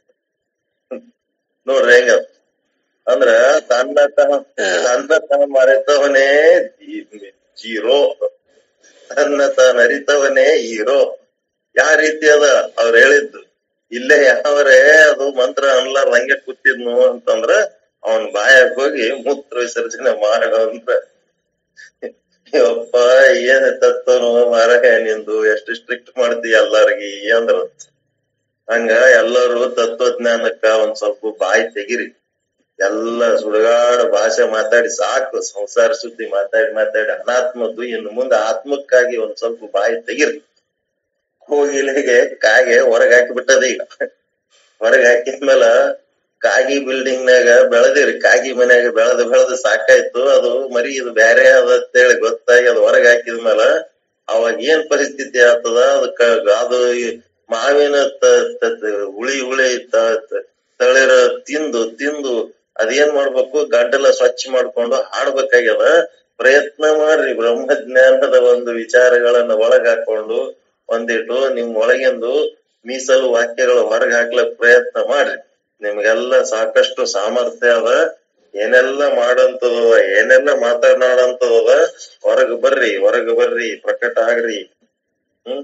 ನೋಡ್ರಿ ಹೆಂಗ ಅಂದ್ರ ತನ್ನ ತ ತನ್ನ ತ ಮರೆತವನೇ ಜೀ- ಜೀರೋ ತನ್ನ ತಾನ್ ಅರಿತವನೇ ಹೀರೋ ಯಾವ ರೀತಿ ಅದ ಅವ್ರು ಹೇಳಿದ್ದು ಇಲ್ಲೇ ಯಾವ್ರೆ ಅದು ಮಂತ್ರ ಅನ್ಲಾರ್ದ ಹಂಗೆ ಕೂತಿದ್ನು ಅಂತಂದ್ರ ಅವನ್ ಬಾಯಾಗ ಹೋಗಿ ಮೂತ್ರ ವಿಸರ್ಜನೆ ಮಾಡೋ ಅಂದ್ರ ಯಪ್ಪ ಏನ್ ತತ್ವನು ಮಾರಾಯ ನಿಂದು ಎಷ್ಟು ಸ್ಟ್ರಿಕ್ಟ್ ಮಾಡ್ತಿ ಎಲ್ಲಾರ್ಗಿ ಅಂದ್ರ ಹಂಗ ಎಲ್ಲರೂ ತತ್ವಜ್ಞಾನಕ್ಕ ಒಂದ್ ಸ್ವಲ್ಪ ಬಾಯಿ ತೆಗಿರಿ ಎಲ್ಲ ಸುಡುಗಾಡ ಭಾಷೆ ಮಾತಾಡಿ ಸಾಕು ಸಂಸಾರ ಸುದ್ದಿ ಮಾತಾಡಿ ಮಾತಾಡಿ ಅನಾತ್ಮದ್ದು ಇನ್ನು ಮುಂದೆ ಆತ್ಮಕ್ಕಾಗಿ ಒಂದ್ ಸ್ವಲ್ಪ ಬಾಯಿ ತೆಗಿರಿ ಕೋಗಿಲೆಗೆ ಕಾಗೆ ಹೊರಗ್ ಹಾಕಿ ಬಿಟ್ಟದ ಈಗ ಹೊರಗ್ ಹಾಕಿದ್ಮೇಲ ಕಾಗಿ ಬಿಲ್ಡಿಂಗ್ ನಾಗ ಬೆಳೆದಿರಿ ಕಾಗಿ ಮನ್ಯಾಗ ಬೆಳೆದ ಬೆಳೆದ ಸಾಕಾಯ್ತು ಅದು ಮರಿ ಇದು ಬ್ಯಾರೆ ಅದ ಅಂತೇಳಿ ಗೊತ್ತಾಗಿ ಅದು ಹೊರಗ್ ಹಾಕಿದ್ಮೇಲ ಅವಾಗ ಏನ್ ಪರಿಸ್ಥಿತಿ ಆಗ್ತದ ಅದಕ್ಕ ಅದು ಈ ಮಾವಿನ ತ- ತ- ತ- ಹುಳಿ ಹುಳಿ ತ- ತ- ತಳಿರ ತಿಂದು ತಿಂದು ಅದೇನ್ ಮಾಡ್ಬೇಕು ಗಂಟಲ ಸ್ವಚ್ಛ ಮಾಡ್ಕೊಂಡು ಹಾಡ್ಬೇಕಾಗ್ಯದ ಪ್ರಯತ್ನ ಮಾಡ್ರಿ ಬ್ರಹ್ಮಜ್ಞಾನದ ಒಂದು ವಿಚಾರಗಳನ್ನ ಒಳಗ್ ಹಾಕೊಂಡು ಒಂದಿಟ್ಟು ನಿಮ್ ಒಳಗಿಂದು ಮೀಸಲು ವಾಕ್ಯಗಳು ಹೊರಗ್ ಹಾಕ್ಲಕ್ ಪ್ರಯತ್ನ ಮಾಡ್ರಿ ನಿಮ್ಗೆಲ್ಲ ಸಾಕಷ್ಟು ಸಾಮರ್ಥ್ಯ ಅದ ಏನೆಲ್ಲ ಮಾಡಂತದ ಏನೆಲ್ಲ ಮಾತನಾಡಂತದ ಹೊರಗ್ ಬರ್ರಿ ಹೊರಗ್ ಬರ್ರಿ ಪ್ರಕಟ ಆಗ್ರಿ ಹ್ಮ್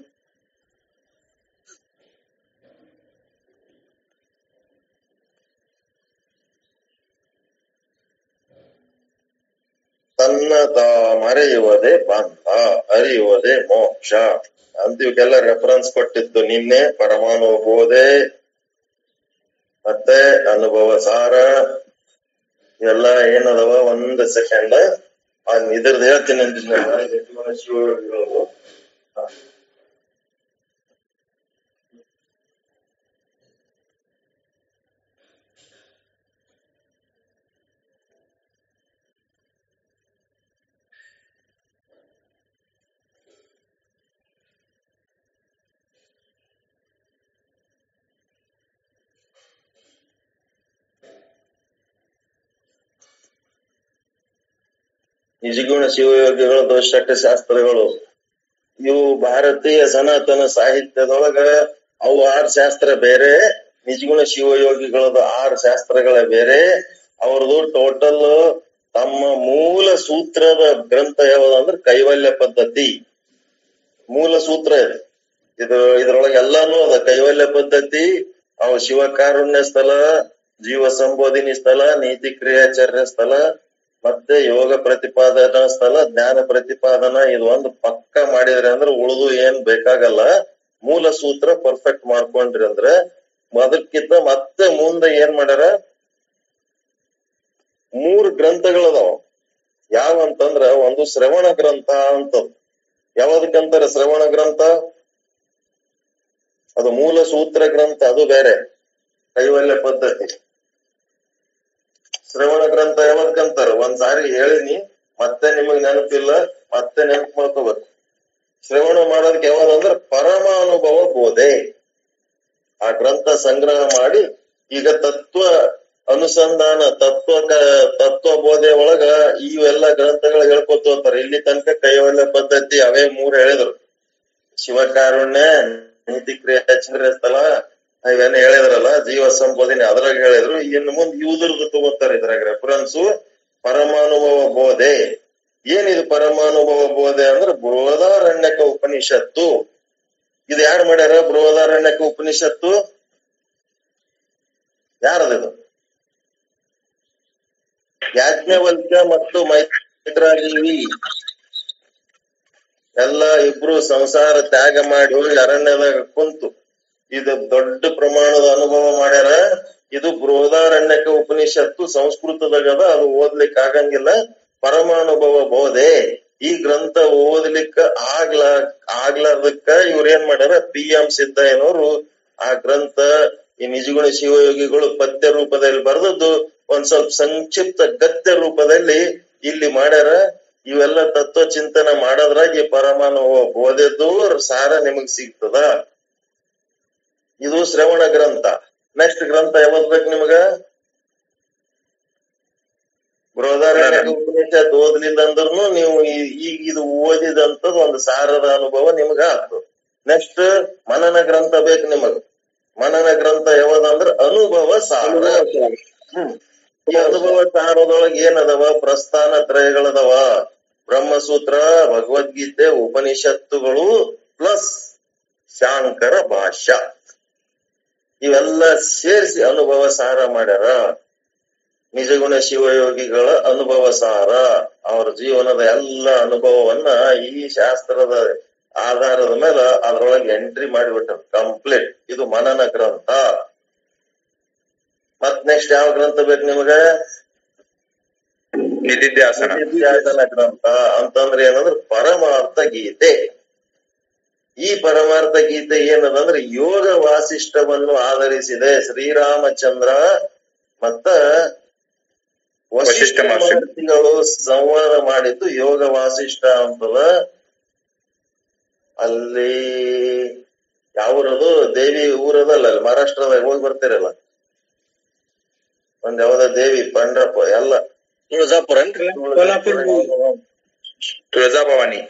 ತನ್ನ ತಾ ಮರೆಯುವುದೇ ಬಂಧ ಅರಿಯುವುದೇ ಮೋಕ್ಷ ಅಂತ ಇವಕ್ಕೆಲ್ಲ ರೆಫರೆನ್ಸ್ ಕೊಟ್ಟಿದ್ದು ನಿನ್ನೆ ಪರಮಾಣು ಬೋಧೆ ಮತ್ತೆ ಅನುಭವ ಸಾರ ಇವೆಲ್ಲ ಏನದವ ಒಂದ್ ಸೆಕೆಂಡ್ ಇದ್ರದ್ದು ಹೇಳ್ತೀನಿ ಅಂದಿದ್ನಲ್ಲ, ಯಜಮಾನ ಶಿವಯೋಗಿಗಳದು. ಹ. ನಿಜಗುಣ ಶಿವಯೋಗಿಗಳು ದೋಷಟ್ಟ ಶಾಸ್ತ್ರಗಳು ಇವು ಭಾರತೀಯ ಸನಾತನ ಸಾಹಿತ್ಯದೊಳಗ ಅವು ಆರು ಶಾಸ್ತ್ರ ಬೇರೆ ನಿಜಗುಣ ಶಿವಯೋಗಿಗಳದ ಆರು ಶಾಸ್ತ್ರಗಳ ಬೇರೆ ಅವ್ರದ್ದು ಟೋಟಲ್ ತಮ್ಮ ಮೂಲ ಸೂತ್ರದ ಗ್ರಂಥ ಯಾವ್ದಂದ್ರೆ ಕೈವಲ್ಯ ಪದ್ಧತಿ ಮೂಲ ಸೂತ್ರ ಇದು ಇದು ಇದ್ರೊಳಗೆ ಎಲ್ಲಾನು ಅದ ಕೈವಲ್ಯ ಪದ್ಧತಿ ಅವು ಶಿವಕಾರುಣ್ಯ ಸ್ಥಳ ಜೀವ ಸಂಬೋಧಿನಿ ಸ್ಥಳ ನೀತಿ ಕ್ರಿಯಾಚರ್ಯ ಸ್ಥಳ ಮತ್ತೆ ಯೋಗ ಪ್ರತಿಪಾದನಾ ಸ್ಥಳ ಜ್ಞಾನ ಪ್ರತಿಪಾದನಾ ಇದು ಒಂದು ಪಕ್ಕ ಮಾಡಿದ್ರಿ ಅಂದ್ರೆ ಉಳಿದು ಏನ್ ಬೇಕಾಗಲ್ಲ ಮೂಲ ಸೂತ್ರ ಪರ್ಫೆಕ್ಟ್ ಮಾಡ್ಕೊಂಡ್ರಿ ಅಂದ್ರೆ ಅದಕ್ಕಿಂತ ಮತ್ತೆ ಮುಂದೆ ಏನ್ ಮಾಡ್ಯಾರ ಮೂರು ಗ್ರಂಥಗಳದಾವ ಯಾವ ಅಂತಂದ್ರ ಒಂದು ಶ್ರವಣ ಗ್ರಂಥ ಅಂತ ಯಾವ್ದಕ್ಕಂತಾರ ಶ್ರವಣ ಗ್ರಂಥ ಅದು ಮೂಲ ಸೂತ್ರ ಗ್ರಂಥ ಅದು ಬೇರೆ ಕೈವಲ್ಯ ಪದ್ಧತಿ ಶ್ರವಣ ಗ್ರಂಥ ಯಾವದಕ್ಕಂತಾರ ಒಂದ್ ಸಾರಿ ಹೇಳಿನಿ ಮತ್ತೆ ನಿಮಗ್ ನೆನಪಿಲ್ಲ ಮತ್ತೆ ನೆನಪು ಮಾಡ್ಕೋಬೇಕು ಶ್ರವಣ ಮಾಡೋದಕ್ಕೆ ಯಾವ್ದಂದ್ರ ಪರಮ ಅನುಭವ ಬೋಧೆ ಆ ಗ್ರಂಥ ಸಂಗ್ರಹ ಮಾಡಿ ಈಗ ತತ್ವ ಅನುಸಂಧಾನ ತತ್ವ ಕ- ತತ್ವ ಬೋಧೆ ಒಳಗ ಇವೆಲ್ಲ ಗ್ರಂಥಗಳು ಹೇಳ್ಕೊತ ಹೋಗ್ತಾರೆ ಇಲ್ಲಿ ತನಕ ಕೈವಲ್ಯ ಪದ್ಧತಿ ಅವೇ ಮೂರ್ ಹೇಳಿದ್ರು ಶಿವಕಾರುಣ್ಯ ನೀತಿ ಕ್ರಿಯಾ ಸ್ಥಳ ಇವೇನ ಹೇಳಿದ್ರಲ್ಲ ಜೀವ ಸಂಬೋಧನೆ ಅದ್ರಾಗ ಹೇಳಿದ್ರು ಇನ್ನು ಮುಂದೆ ಇವ್ದ್ರದ್ದು ತಗೋತಾರೆ ಇದ್ರಾಗ ರೆಫರೆನ್ಸು ಪರಮಾನುಭವ ಬೋಧೆ ಏನಿದು ಪರಮಾನುಭವ ಬೋಧೆ ಅಂದ್ರೆ ಬೃಹದಾರಣ್ಯಕ ಉಪನಿಷತ್ತು ಇದು ಯಾರು ಮಾಡ್ಯಾರ ಬೃಹದಾರಣ್ಯಕ ಉಪನಿಷತ್ತು ಯಾರದಿದು ಯಾಜ್ಞವಲ್ಕ್ಯ ಮತ್ತು ಮೈತ್ರಾದೇವಿ ಎಲ್ಲ ಇಬ್ರು ಸಂಸಾರ ತ್ಯಾಗ ಮಾಡಿ ಹೋಗಿ ಅರಣ್ಯದಾಗ ಕುಂತು ಇದು ದೊಡ್ಡ ಪ್ರಮಾಣದ ಅನುಭವ ಮಾಡ್ಯಾರ ಇದು ಬೃಹದಾರಣ್ಯಕ ಉಪನಿಷತ್ತು ಸಂಸ್ಕೃತದಾಗದ ಅದು ಓದ್ಲಿಕ್ಕೆ ಆಗಂಗಿಲ್ಲ ಪರಮಾನುಭವ ಬೋಧೆ ಈ ಗ್ರಂಥ ಓದ್ಲಿಕ್ಕ ಆಗ್ಲ ಆಗ್ಲಾರ್ದಕ್ಕ ಇವ್ರ ಏನ್ ಮಾಡ್ಯಾರ ಪಿ ಎಂ ಸಿದ್ದಯ್ಯನವರು ಆ ಗ್ರಂಥ ಈ ನಿಜಗುಣ ಶಿವಯೋಗಿಗಳು ಪದ್ಯ ರೂಪದಲ್ಲಿ ಬರೆದದ್ದು ಒಂದ್ ಸ್ವಲ್ಪ ಸಂಕ್ಷಿಪ್ತ ಗದ್ಯ ರೂಪದಲ್ಲಿ ಇಲ್ಲಿ ಮಾಡ್ಯಾರ ಇವೆಲ್ಲ ತತ್ವ ಚಿಂತನೆ ಮಾಡೋದ್ರಾಗಿ ಪರಮಾನುಭವ ಬೋಧೆದ್ದು ಸಾರ ನಿಮಗ್ ಸಿಗ್ತದ ಇದು ಶ್ರವಣ ಗ್ರಂಥ ನೆಕ್ಸ್ಟ್ ಗ್ರಂಥ ಯಾವತ್ ಬೇಕು ನಿಮಗ ಬೃಹದಾರಣ್ಯ ಉಪನಿಷತ್ ಓದ್ಲಿಲ್ಲ ಅಂದ್ರೂ ನೀವು ಈ- ಈಗ ಇದು ಓದಿದಂತದ್ ಒಂದು ಸಾರದ ಅನುಭವ ನಿಮಗ ಆಗ್ತದ ನೆಕ್ಸ್ಟ್ ಮನನ ಗ್ರಂಥ ಬೇಕು ನಿಮಗ ಮನನ ಗ್ರಂಥ ಯಾವದಂದ್ರ ಅನುಭವ ಸಾರ ಹ್ಮ್ ಈ ಅನುಭವ ಸಾರದೊಳಗ ಏನದವ ಪ್ರಸ್ಥಾನ ತ್ರಯಗಳದವ ಬ್ರಹ್ಮಸೂತ್ರ ಭಗವದ್ಗೀತೆ ಉಪನಿಷತ್ತುಗಳು ಪ್ಲಸ್ ಶಾಂಕರ ಭಾಷ್ಯ ಇವೆಲ್ಲ ಸೇರಿಸಿ ಅನುಭವ ಸಾರ ಮಾಡ್ಯಾರ ನಿಜಗುಣ ಶಿವಯೋಗಿಗಳ ಅನುಭವ ಸಾರ ಅವರ ಜೀವನದ ಎಲ್ಲ ಅನುಭವವನ್ನ ಈ ಶಾಸ್ತ್ರದ ಆಧಾರದ ಮೇಲೆ ಅದ್ರೊಳಗೆ ಎಂಟ್ರಿ ಮಾಡಿಬಿಟ್ಟಾರ ಕಂಪ್ಲೀಟ್ ಇದು ಮನನ ಗ್ರಂಥ ಮತ್ ನೆಕ್ಸ್ಟ್ ಯಾವ ಗ್ರಂಥ ಬೇಕು ನಿಮಗ
ನಿಧಿಧ್ಯಾಸನ
ನಿತ್ಯಾಸನ ಗ್ರಂಥ ಅಂತಂದ್ರೆ ಏನಂದ್ರೆ ಪರಮಾರ್ಥ ಗೀತೆ ಈ ಪರಮಾರ್ಥ ಗೀತೆ ಏನದಂದ್ರೆ ಯೋಗ ವಾಸಿಷ್ಠವನ್ನು ಆಧರಿಸಿದೆ ಶ್ರೀರಾಮಚಂದ್ರ ಮತ್ತ ವಶಿಷ್ಠ
ವಶಿಷ್ಠ ಮಹರ್ಷಿ.
ಮಹರ್ಷಿಗಳು ಸಂವಾದ ಮಾಡಿದ್ದು ಯೋಗ ವಾಸಿಷ್ಠ ಅಂತದ ಅಲ್ಲಿ ಯಾವೂರದು ದೇವಿ ಊರದಲ್ಲ ಅಲ್ಲಿ ಮಹಾರಾಷ್ಟ್ರದಾಗ ಹೋಗಿ ಬರ್ತೀರಲ್ಲ ಒಂದ್ ಯಾವ್ದ ದೇವಿ ಪಂಡ್ರಪ್ಪ ಎಲ್ಲ
ತುಳಜಾಪುರ ಏನ್ರಿ
ಕೋಲ್ಹಾಪುರ
ತುಳಜಾಭವಾನಿ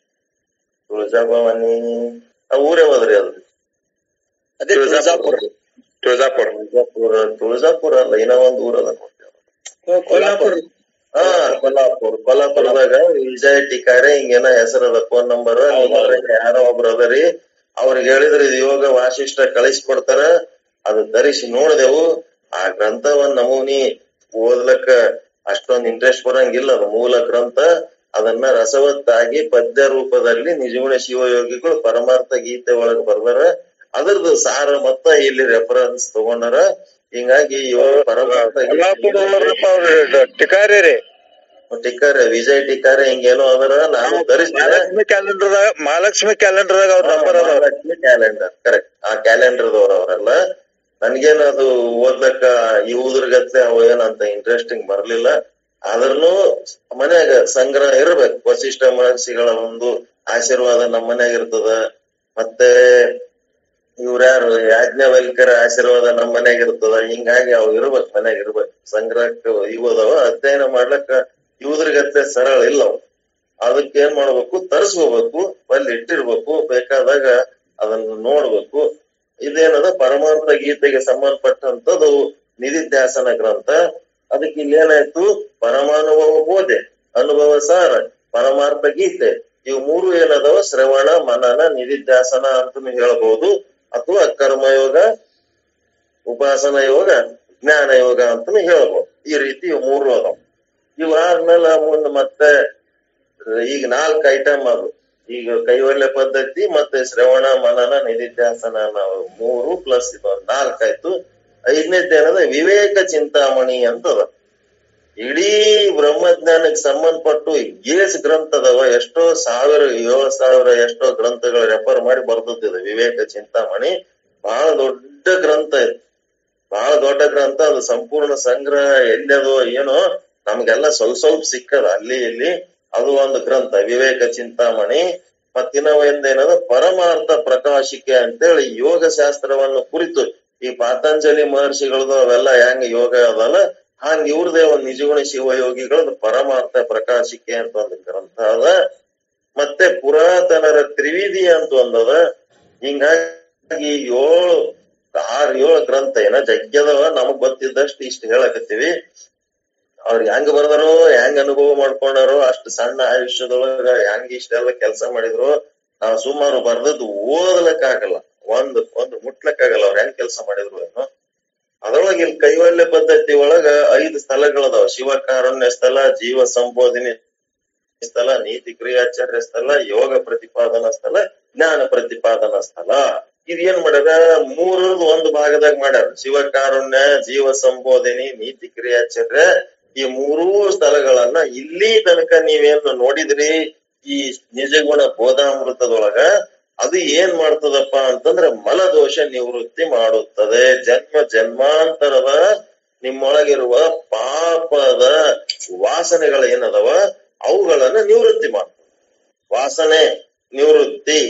ತುಳಜಾಭವಾನಿ ಆ ಊರೇ ಹೋದ್ರಿ ಅದು
ಅದೇ ತುಳಜಾಪುರ ತುಳಜಾಪುರ
ತುಳಜಾಪುರ ತುಳಜಾಪುರ ಅಲ್ಲ ಇನ್ನೂ ಒಂದ್ ಊರದ
ಕೋಲ್ಹಾಪುರ
ಹಾ ಕೊಲ್ಲಾಪುರ್ ಕೊಲ್ಲಾಪುರದಾಗ ವಿಜಯ ಟಿಕಾರೆ ಹಿಂಗೇನ ಹೆಸರದ ಫೋನ್ ನಂಬರ್ ಯಾರೋ ಒಬ್ರು ಅದರಿ ಅವ್ರಿಗೆ ಹೇಳಿದ್ರೆ ಇದು ಯೋಗ ವಾಸಿಷ್ಠ ಕಳಿಸ್ಕೊಡ್ತಾರ ಅದು ಧರಿಸಿ ನೋಡಿದೆವು ಆ ಗ್ರಂಥವನ್ನ ನಮೂನಿ ಓದ್ಲಕ್ಕ ಅಷ್ಟೊಂದ್ ಇಂಟ್ರೆಸ್ಟ್ ಬರಂಗಿಲ್ಲ ಅದು ಮೂಲ ಗ್ರಂಥ ಅದನ್ನ ರಸವತ್ತಾಗಿ ಪದ್ಯ ರೂಪದಲ್ಲಿ ನಿಜಗುಣ ಶಿವಯೋಗಿಗಳು ಪರಮಾರ್ಥ ಗೀತೆ ಒಳಗ್ ಬರ್ದಾರ ಅದ್ರದ್ದು ಸಾರ ಮತ್ತ ಇಲ್ಲಿ ರೆಫರೆನ್ಸ್ ತಗೊಂಡಾರ ಹಿಂಗಾಗಿ ಯೋಗ ಪರಮಾರ್ಥ
ಕೊಲ್ಲಾಪುರದವ್ರಪ್ಪ ಅವ್ರ ಟಿಕಾರಿ ರೀ
ಟಿಕ್ಕರ್ ವಿಜಯ್ ಟಿಕ್ಕರ್ ಹಿಂಗೇನೋ ಅದರ ನಾನು ಧರಿಸಿದೆ
ಮಹಾಲಕ್ಷ್ಮಿ ಕ್ಯಾಲೆಂಡರ್ದಾಗ ಮಹಾಲಕ್ಷ್ಮಿ ಕ್ಯಾಲೆಂಡರ್ದಾಗ ಅವ್ರ ನಂಬರ್ ಅದಾವ
ಮಹಾಲಕ್ಷ್ಮಿ ಕ್ಯಾಲೆಂಡರ್ ಕರೆಕ್ಟ್ ಆ ಕ್ಯಾಲೆಂಡರ್ದವ್ರ ಅವರೆಲ್ಲ ನನ್ಗೇನ್ ಅದು ಓದ್ಲಕ್ಕ ಇವುದ್ರಗತ್ಲೆ ಅವ ಏನಂತ ಇಂಟ್ರೆಸ್ಟಿಂಗ್ ಬರ್ಲಿಲ್ಲ ಆದ್ರೂ ಮನ್ಯಾಗ ಸಂಗ್ರಹ ಇರ್ಬೇಕು ವಶಿಷ್ಠ ಮಹರ್ಷಿಗಳ ಒಂದು ಆಶೀರ್ವಾದ ನಮ್ಮ ಮನ್ಯಾಗ ಇರ್ತದ ಮತ್ತೆ ಇವ್ರ್ಯಾರು ಯಾಜ್ಞವಲ್ಕರ ಆಶೀರ್ವಾದ ನಮ್ಮ ಮನ್ಯಾಗ ಇರ್ತದ ಹಿಂಗಾಗಿ ಅವ್ ಇರ್ಬೇಕು ಮನ್ಯಾಗ ಇರ್ಬೇಕು ಸಂಗ್ರಹಕ್ಕೆ ಇವು ಅದಾವ ಅಧ್ಯಯನ ಮಾಡ್ಲಕ್ಕ ಇವುದ್ರಗತ್ತೆ ಸರಳ ಇಲ್ಲ ಅವು ಅದಕ್ಕೆ ಏನ್ ಮಾಡ್ಬೇಕು ತರಿಸ್ಕೋಬೇಕು ಅಲ್ಲಿ ಇಟ್ಟಿರ್ಬೇಕು ಬೇಕಾದಾಗ ಅದನ್ನ ನೋಡ್ಬೇಕು ಇದೇನದ ಪರಮಾರ್ಥ ಗೀತೆಗೆ ಸಂಬಂಧಪಟ್ಟಂತದ್ದು ನಿಧಿಧ್ಯಾಸನ ಗ್ರಂಥ ಅದಕ್ಕೆ ಇಲ್ಲಿ ಏನಾಯ್ತು ಪರಮಾನುಭವ ಬೋಧೆ ಅನುಭವ ಸಾರ ಪರಮಾರ್ಥ ಗೀತೆ ಇವು ಮೂರು ಏನದವ ಶ್ರವಣ ಮನನ ನಿಧಿಧ್ಯಾಸನ ಅಂತಾನು ಹೇಳ್ಬಹುದು ಅಥವಾ ಕರ್ಮಯೋಗ ಉಪಾಸನ ಯೋಗ ಜ್ಞಾನ ಯೋಗ ಅಂತಾನು ಹೇಳ್ಬಹುದು ಈ ರೀತಿ ಇವು ಮೂರು ಅದಾವ ಇವ್ ಆದ್ಮೇಲೆ ಮುಂದೆ ಮತ್ತೆ ಈಗ ನಾಲ್ಕು ಐಟಮ್ ಅದು ಈಗ ಕೈವಲ್ಯ ಪದ್ಧತಿ ಮತ್ತೆ ಶ್ರವಣ ಮನನ ನಿಧಿಧ್ಯಾಸನ ನಾವು ಮೂರು ಪ್ಲಸ್ ಇದೊಂದು ನಾಲ್ಕಾಯ್ತು ಐದನೇದ್ದು ಏನದ ವಿವೇಕ ಚಿಂತಾಮಣಿ ಅಂತದ ಇಡೀ ಬ್ರಹ್ಮಜ್ಞಾನಕ್ಕೆ ಸಂಬಂಧಪಟ್ಟು ಏಸ್ ಗ್ರಂಥ ಅದಾವ ಎಷ್ಟೋ ಸಾವಿರ ಏಳು ಸಾವಿರ ಎಷ್ಟೋ ಗ್ರಂಥಗಳು ರೆಫರ್ ಮಾಡಿ ಬರ್ದಿದೆ ವಿವೇಕ ಚಿಂತಾಮಣಿ ಬಹಳ ದೊಡ್ಡ ಗ್ರಂಥ ಇದು ಬಹಳ ದೊಡ್ಡ ಗ್ರಂಥ ಅದು ಸಂಪೂರ್ಣ ಸಂಗ್ರಹ ಎಲ್ಲಿದು ಏನೋ ನಮ್ಗೆಲ್ಲ ಸ್ವಲ್ಪ ಸ್ವಲ್ಪ ಸಿಕ್ಕದ ಅಲ್ಲಿ ಇಲ್ಲಿ ಅದು ಒಂದು ಗ್ರಂಥ ವಿವೇಕ ಚಿಂತಾಮಣಿ ಮತ್ತಿನ ಒಂದೇನದ ಪರಮಾರ್ಥ ಪ್ರಕಾಶಿಕೆ ಅಂತೇಳಿ ಯೋಗ ಶಾಸ್ತ್ರವನ್ನು ಕುರಿತು ಈ ಪಾತಂಜಲಿ ಮಹರ್ಷಿಗಳದು ಅವೆಲ್ಲ ಹೆಂಗ ಯೋಗ ಅದಲ್ಲ ಹಂಗ ಇವ್ರದೇ ಒಂದ್ ನಿಜಗುಣ ಶಿವಯೋಗಿಗಳದ್ದು ಪರಮಾರ್ಥ ಪ್ರಕಾಶಿಕೆ ಅಂತ ಒಂದು ಗ್ರಂಥ ಅದ ಮತ್ತೆ ಪುರಾತನರ ತ್ರಿವಿಧಿ ಅಂತ ಒಂದದ ಹಿಂಗಾಗಿ ಏಳು ಆರ್ ಏಳು ಗ್ರಂಥ ಏನ ಜಗ್ಗದವ ನಮಗ್ ಗೊತ್ತಿದ್ದಷ್ಟು ಇಷ್ಟು ಹೇಳಕತ್ತೀವಿ ಅವ್ರ ಹೆಂಗ್ ಬರ್ದಾರೋ ಹೆಂಗ್ ಅನುಭವ ಮಾಡ್ಕೊಂಡಾರೋ ಅಷ್ಟು ಸಣ್ಣ ಆಯುಷ್ಯದೊಳಗ ಹೆಂಗ್ ಇಷ್ಟೆಲ್ಲ ಕೆಲಸ ಮಾಡಿದ್ರು ನಾವ್ ಸುಮಾರು ಬರ್ದದ್ದು ಓದಲಕ್ಕಾಗಲ್ಲ ಒಂದ್ ಒಂದು ಮುಟ್ಲಕ್ಕಾಗಲ್ಲ ಅವ್ರ ಹೆಂಗ್ ಕೆಲಸ ಮಾಡಿದ್ರು ಏನೋ ಅದ್ರೊಳಗೆ ಇಲ್ಲಿ ಕೈವಲ್ಯ ಪದ್ಧತಿ ಒಳಗ ಐದು ಸ್ಥಳಗಳದಾವ ಶಿವಕಾರುಣ್ಯ ಸ್ಥಳ ಜೀವ ಸಂಬೋಧನೆ ಸ್ಥಳ ನೀತಿ ಕ್ರಿಯಾಚಾರ್ಯ ಸ್ಥಳ ಯೋಗ ಪ್ರತಿಪಾದನಾ ಸ್ಥಳ ಜ್ಞಾನ ಪ್ರತಿಪಾದನಾ ಸ್ಥಳ ಇದೇನ್ ಮಾಡ್ಯಾರ ಮೂರರದು ಒಂದು ಭಾಗದಾಗ ಮಾಡ್ಯಾರ ಶಿವಕಾರುಣ್ಯ ಜೀವ ಸಂಬೋಧನೆ ನೀತಿ ಕ್ರಿಯಾಚಾರ್ಯ ಈ ಮೂರೂ ಸ್ಥಳಗಳನ್ನ ಇಲ್ಲಿ ತನಕ ನೀವೇನು ನೋಡಿದ್ರಿ ಈ ನಿಜಗುಣ ಬೋಧಾಮೃತದೊಳಗ ಅದು ಏನ್ ಮಾಡ್ತದಪ್ಪ ಅಂತಂದ್ರೆ ಮಲದೋಷ ನಿವೃತ್ತಿ ಮಾಡುತ್ತದೆ ಜನ್ಮ ಜನ್ಮಾಂತರದ ನಿಮ್ಮೊಳಗಿರುವ ಪಾಪದ ವಾಸನೆಗಳು ಏನದವ ಅವುಗಳನ್ನ ನಿವೃತ್ತಿ ಮಾಡ್ತದೆ ವಾಸನೆ ನಿವೃತ್ತಿ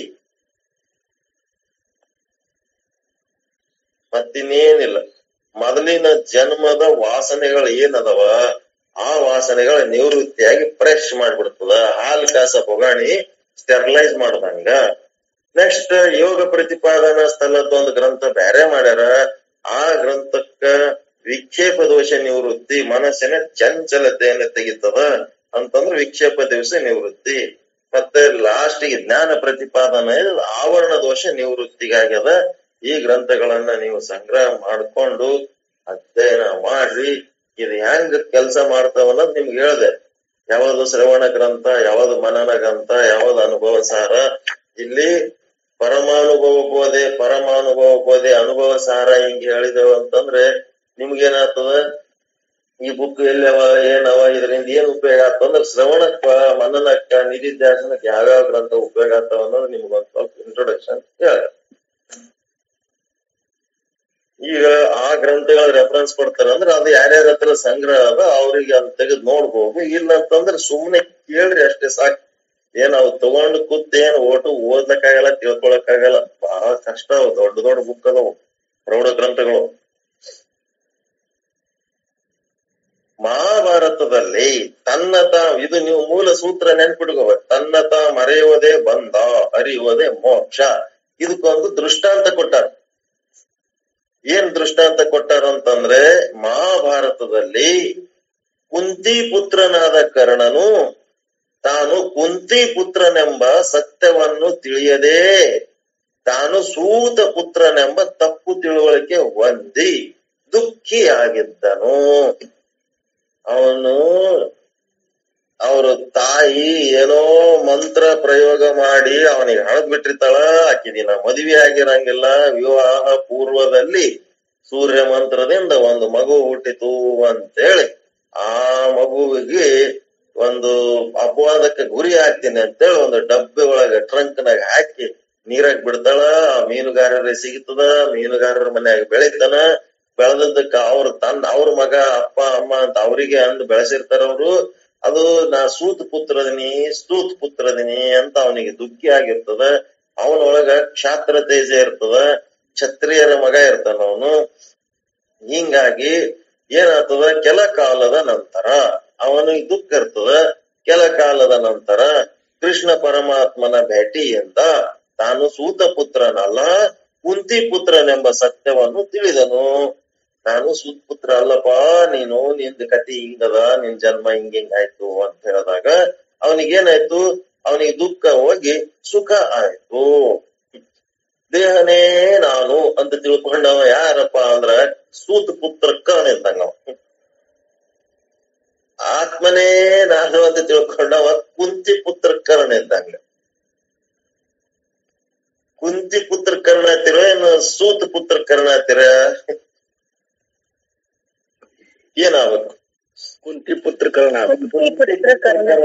ಮತ್ತಿನ್ನೇನಿಲ್ಲ ಮೊದಲಿನ ಜನ್ಮದ ವಾಸನೆಗಳು ಏನದವ ಆ ವಾಸನೆಗಳ ನಿವೃತ್ತಿಯಾಗಿ ಫ್ರೆಶ್ ಮಾಡ್ಬಿಡ್ತದ ಹಾಲ್ ಕಾಸ ಪೊಗಾಣಿ ಸ್ಟೆರಿಲೈಸ್ ಮಾಡ್ದಂಗ ನೆಕ್ಸ್ಟ್ ಯೋಗ ಪ್ರತಿಪಾದನಾ ಸ್ಥಳದ ಒಂದು ಗ್ರಂಥ ಬೇರೆ ಮಾಡ್ಯಾರ ಆ ಗ್ರಂಥಕ್ಕ ವಿಕ್ಷೇಪ ದೋಷ ನಿವೃತ್ತಿ ಮನಸ್ಸಿನ ಚಂಚಲತೆಯನ್ನು ತೆಗಿತದ ಅಂತಂದ್ರೆ ವಿಕ್ಷೇಪ ದಿವಸ ನಿವೃತ್ತಿ ಮತ್ತೆ ಲಾಸ್ಟ್ ಗೆ ಜ್ಞಾನ ಪ್ರತಿಪಾದನೆ ಆವರಣ ದೋಷ ನಿವೃತ್ತಿಗಾಗ್ಯದ ಈ ಗ್ರಂಥಗಳನ್ನ ನೀವು ಸಂಗ್ರಹ ಮಾಡ್ಕೊಂಡು ಅಧ್ಯಯನ ಮಾಡ್ರಿ ಇದು ಹೆಂಗ್ ಕೆಲಸ ಮಾಡ್ತಾವ ಅನ್ನೋದು ನಿಮ್ಗೆ ಹೇಳ್ದೆ ಯಾವ್ದು ಶ್ರವಣ ಗ್ರಂಥ ಯಾವ್ದು ಮನನ ಗ್ರಂಥ ಯಾವ್ದು ಅನುಭವ ಸಾರ ಇಲ್ಲಿ ಪರಮಾನುಭವ ಬೋಧೆ ಪರಮಾನುಭವ ಬೋಧೆ ಅನುಭವ ಸಾರ ಹಿಂಗ್ ಹೇಳಿದೆವು ಅಂತಂದ್ರೆ ನಿಮ್ಗೇನಾಗ್ತದ ಈ ಬುಕ್ ಎಲ್ಲವ ಏನವ ಇದರಿಂದ ಏನ್ ಉಪಯೋಗ ಆಗ್ತಂದ್ರೆ ಶ್ರವಣಕ್ಕ ಮನನಕ್ಕ ನಿಧಿಧ್ಯಾಸನಕ್ಕೆ ಯಾವ್ಯಾವ ಗ್ರಂಥ ಉಪಯೋಗ ಆಗ್ತಾವ ಅನ್ನೋದು ನಿಮ್ಗೊಂದ್ ಸ್ವಲ್ಪ ಇಂಟ್ರೊಡಕ್ಷನ್ ಹೇಳ ಈಗ ಆ ಗ್ರಂಥಗಳ ರೆಫರೆನ್ಸ್ ಕೊಡ್ತಾರ ಅಂದ್ರೆ ಅದು ಯಾರ್ಯಾರ ಹತ್ರ ಸಂಗ್ರಹ ಅದ ಅವ್ರಿಗೆ ಅದ್ ತೆಗೆದು ನೋಡ್ಬೋದು ಇಲ್ಲ ಅಂತಂದ್ರೆ ಸುಮ್ನೆ ಕೇಳ್ರಿ ಅಷ್ಟೇ ಸಾಕು ಏನ್ ಅವ್ ತಗೊಂಡು ಕೂತ್ ಏನ್ ಓಟು ಓದ್ಲಕ್ಕಾಗಲ್ಲ ತಿಳ್ಕೊಳಕ್ಕಾಗಲ್ಲ ಬಹಳ ಕಷ್ಟ ಅವು ದೊಡ್ಡ ದೊಡ್ಡ ಬುಕ್ ಅದಾವು ಪ್ರೌಢ ಗ್ರಂಥಗಳು ಮಹಾಭಾರತದಲ್ಲಿ ತನ್ನ ತಾ ಇದು ನೀವು ಮೂಲ ಸೂತ್ರ ನೆನ್ಪಿಟ್ಕೋಬೇಕು ತನ್ನ ತಾ ಮರೆಯುವುದೇ ಬಂದ ಅರಿಯುವುದೇ ಮೋಕ್ಷ ಇದಕ್ಕೊಂದು ದೃಷ್ಟಾಂತ ಕೊಟ್ಟಾರ ಏನ್ ದೃಷ್ಟಾಂತ ಕೊಟ್ಟಾರ ಅಂತಂದ್ರೆ ಮಹಾಭಾರತದಲ್ಲಿ ಕುಂತಿ ಪುತ್ರನಾದ ಕರ್ಣನು ತಾನು ಕುಂತಿ ಪುತ್ರನೆಂಬ ಸತ್ಯವನ್ನು ತಿಳಿಯದೆ ತಾನು ಸೂತ ಪುತ್ರನೆಂಬ ತಪ್ಪು ತಿಳುವಳಿಕೆ ಹೊಂದಿ ದುಃಖಿಯಾಗಿದ್ದನು ಅವನು ಅವ್ರ ತಾಯಿ ಏನೋ ಮಂತ್ರ ಪ್ರಯೋಗ ಮಾಡಿ ಅವನಿಗೆ ಹಣದ್ ಬಿಟ್ಟಿರ್ತಾಳ ಆಕಿ ದಿನ ಮದುವೆ ಆಗಿರಂಗಿಲ್ಲ ವಿವಾಹ ಪೂರ್ವದಲ್ಲಿ ಸೂರ್ಯ ಮಂತ್ರದಿಂದ ಒಂದು ಮಗು ಹುಟ್ಟಿತು ಅಂತೇಳಿ ಆ ಮಗುವಿಗೆ ಒಂದು ಅಪವಾದಕ್ಕೆ ಗುರಿ ಆಗ್ತೀನಿ ಅಂತೇಳಿ ಒಂದು ಡಬ್ಬೆ ಒಳಗ ಟ್ರಂಕ್ನಾಗ ಹಾಕಿ ನೀರಾಗ ಬಿಡ್ತಾಳ ಆ ಮೀನುಗಾರರಿಗೆ ಸಿಗ್ತದ ಮೀನುಗಾರರ ಮನ್ಯಾಗ ಬೆಳಿತಾನ ಬೆಳೆದದ್ದಕ್ಕ ಅವ್ರ ತನ್ನ ಅವ್ರ ಮಗ ಅಪ್ಪ ಅಮ್ಮ ಅಂತ ಅವರಿಗೆ ಅಂದ್ ಬೆಳೆಸಿರ್ತಾರ ಅವ್ರು ಅದು ನಾ ಸೂತ್ ಪುತ್ರದಿನಿ ಸ್ತೂತ್ ಪುತ್ರದಿನಿ ಅಂತ ಅವನಿಗೆ ದುಃಖಿ ಆಗಿರ್ತದ ಅವನೊಳಗ ಕ್ಷಾತ್ರ ತೇಜ ಇರ್ತದ ಕ್ಷತ್ರಿಯರ ಮಗ ಇರ್ತಾನ ಅವನು ಹಿಂಗಾಗಿ ಏನಾಗ್ತದ ಕೆಲ ಕಾಲದ ನಂತರ ಅವನಿಗೆ ದುಃಖ ಇರ್ತದ ಕೆಲ ಕಾಲದ ನಂತರ ಕೃಷ್ಣ ಪರಮಾತ್ಮನ ಭೇಟಿಯಿಂದ ತಾನು ಸೂತ ಪುತ್ರನಲ್ಲ ಕುಂತಿ ಪುತ್ರನೆಂಬ ಸತ್ಯವನ್ನು ತಿಳಿದನು ನಾನು ಸೂತ್ ಪುತ್ರ ಅಲ್ಲಪ್ಪ ನೀನು ನಿಂದ ಕತಿ ಹಿಂಗದ ನಿನ್ ಜನ್ಮ ಹಿಂಗ ಹಿಂಗಾಯ್ತು ಅಂತ ಹೇಳಿದಾಗ ಅವನಿಗೇನಾಯ್ತು ಅವನಿಗೆ ದುಃಖ ಹೋಗಿ ಸುಖ ಆಯ್ತು ದೇಹನೇ ನಾನು ಅಂತ ತಿಳ್ಕೊಂಡವ ಯಾರಪ್ಪ ಅಂದ್ರ ಸೂತ್ ಪುತ್ರ ಕರ್ಣ ಇದ್ದಂಗ ಅವ ಆತ್ಮನೇ ನಾನು ಅಂತ ತಿಳ್ಕೊಂಡವ ಕುಂತಿ ಪುತ್ರ ಕರ್ಣ ಇದ್ದಂಗ ಕುಂತಿ ಪುತ್ರ ಕರ್ಣ ಹತ್ತಿರ ಏನು ಸೂತ್ ಪುತ್ರ ಕರ್ಣ ಹತ್ತಿರ ಏನಾಗಬೇಕು
ಕುಂತಿ ಪುತ್ರ ಕರ್ಣ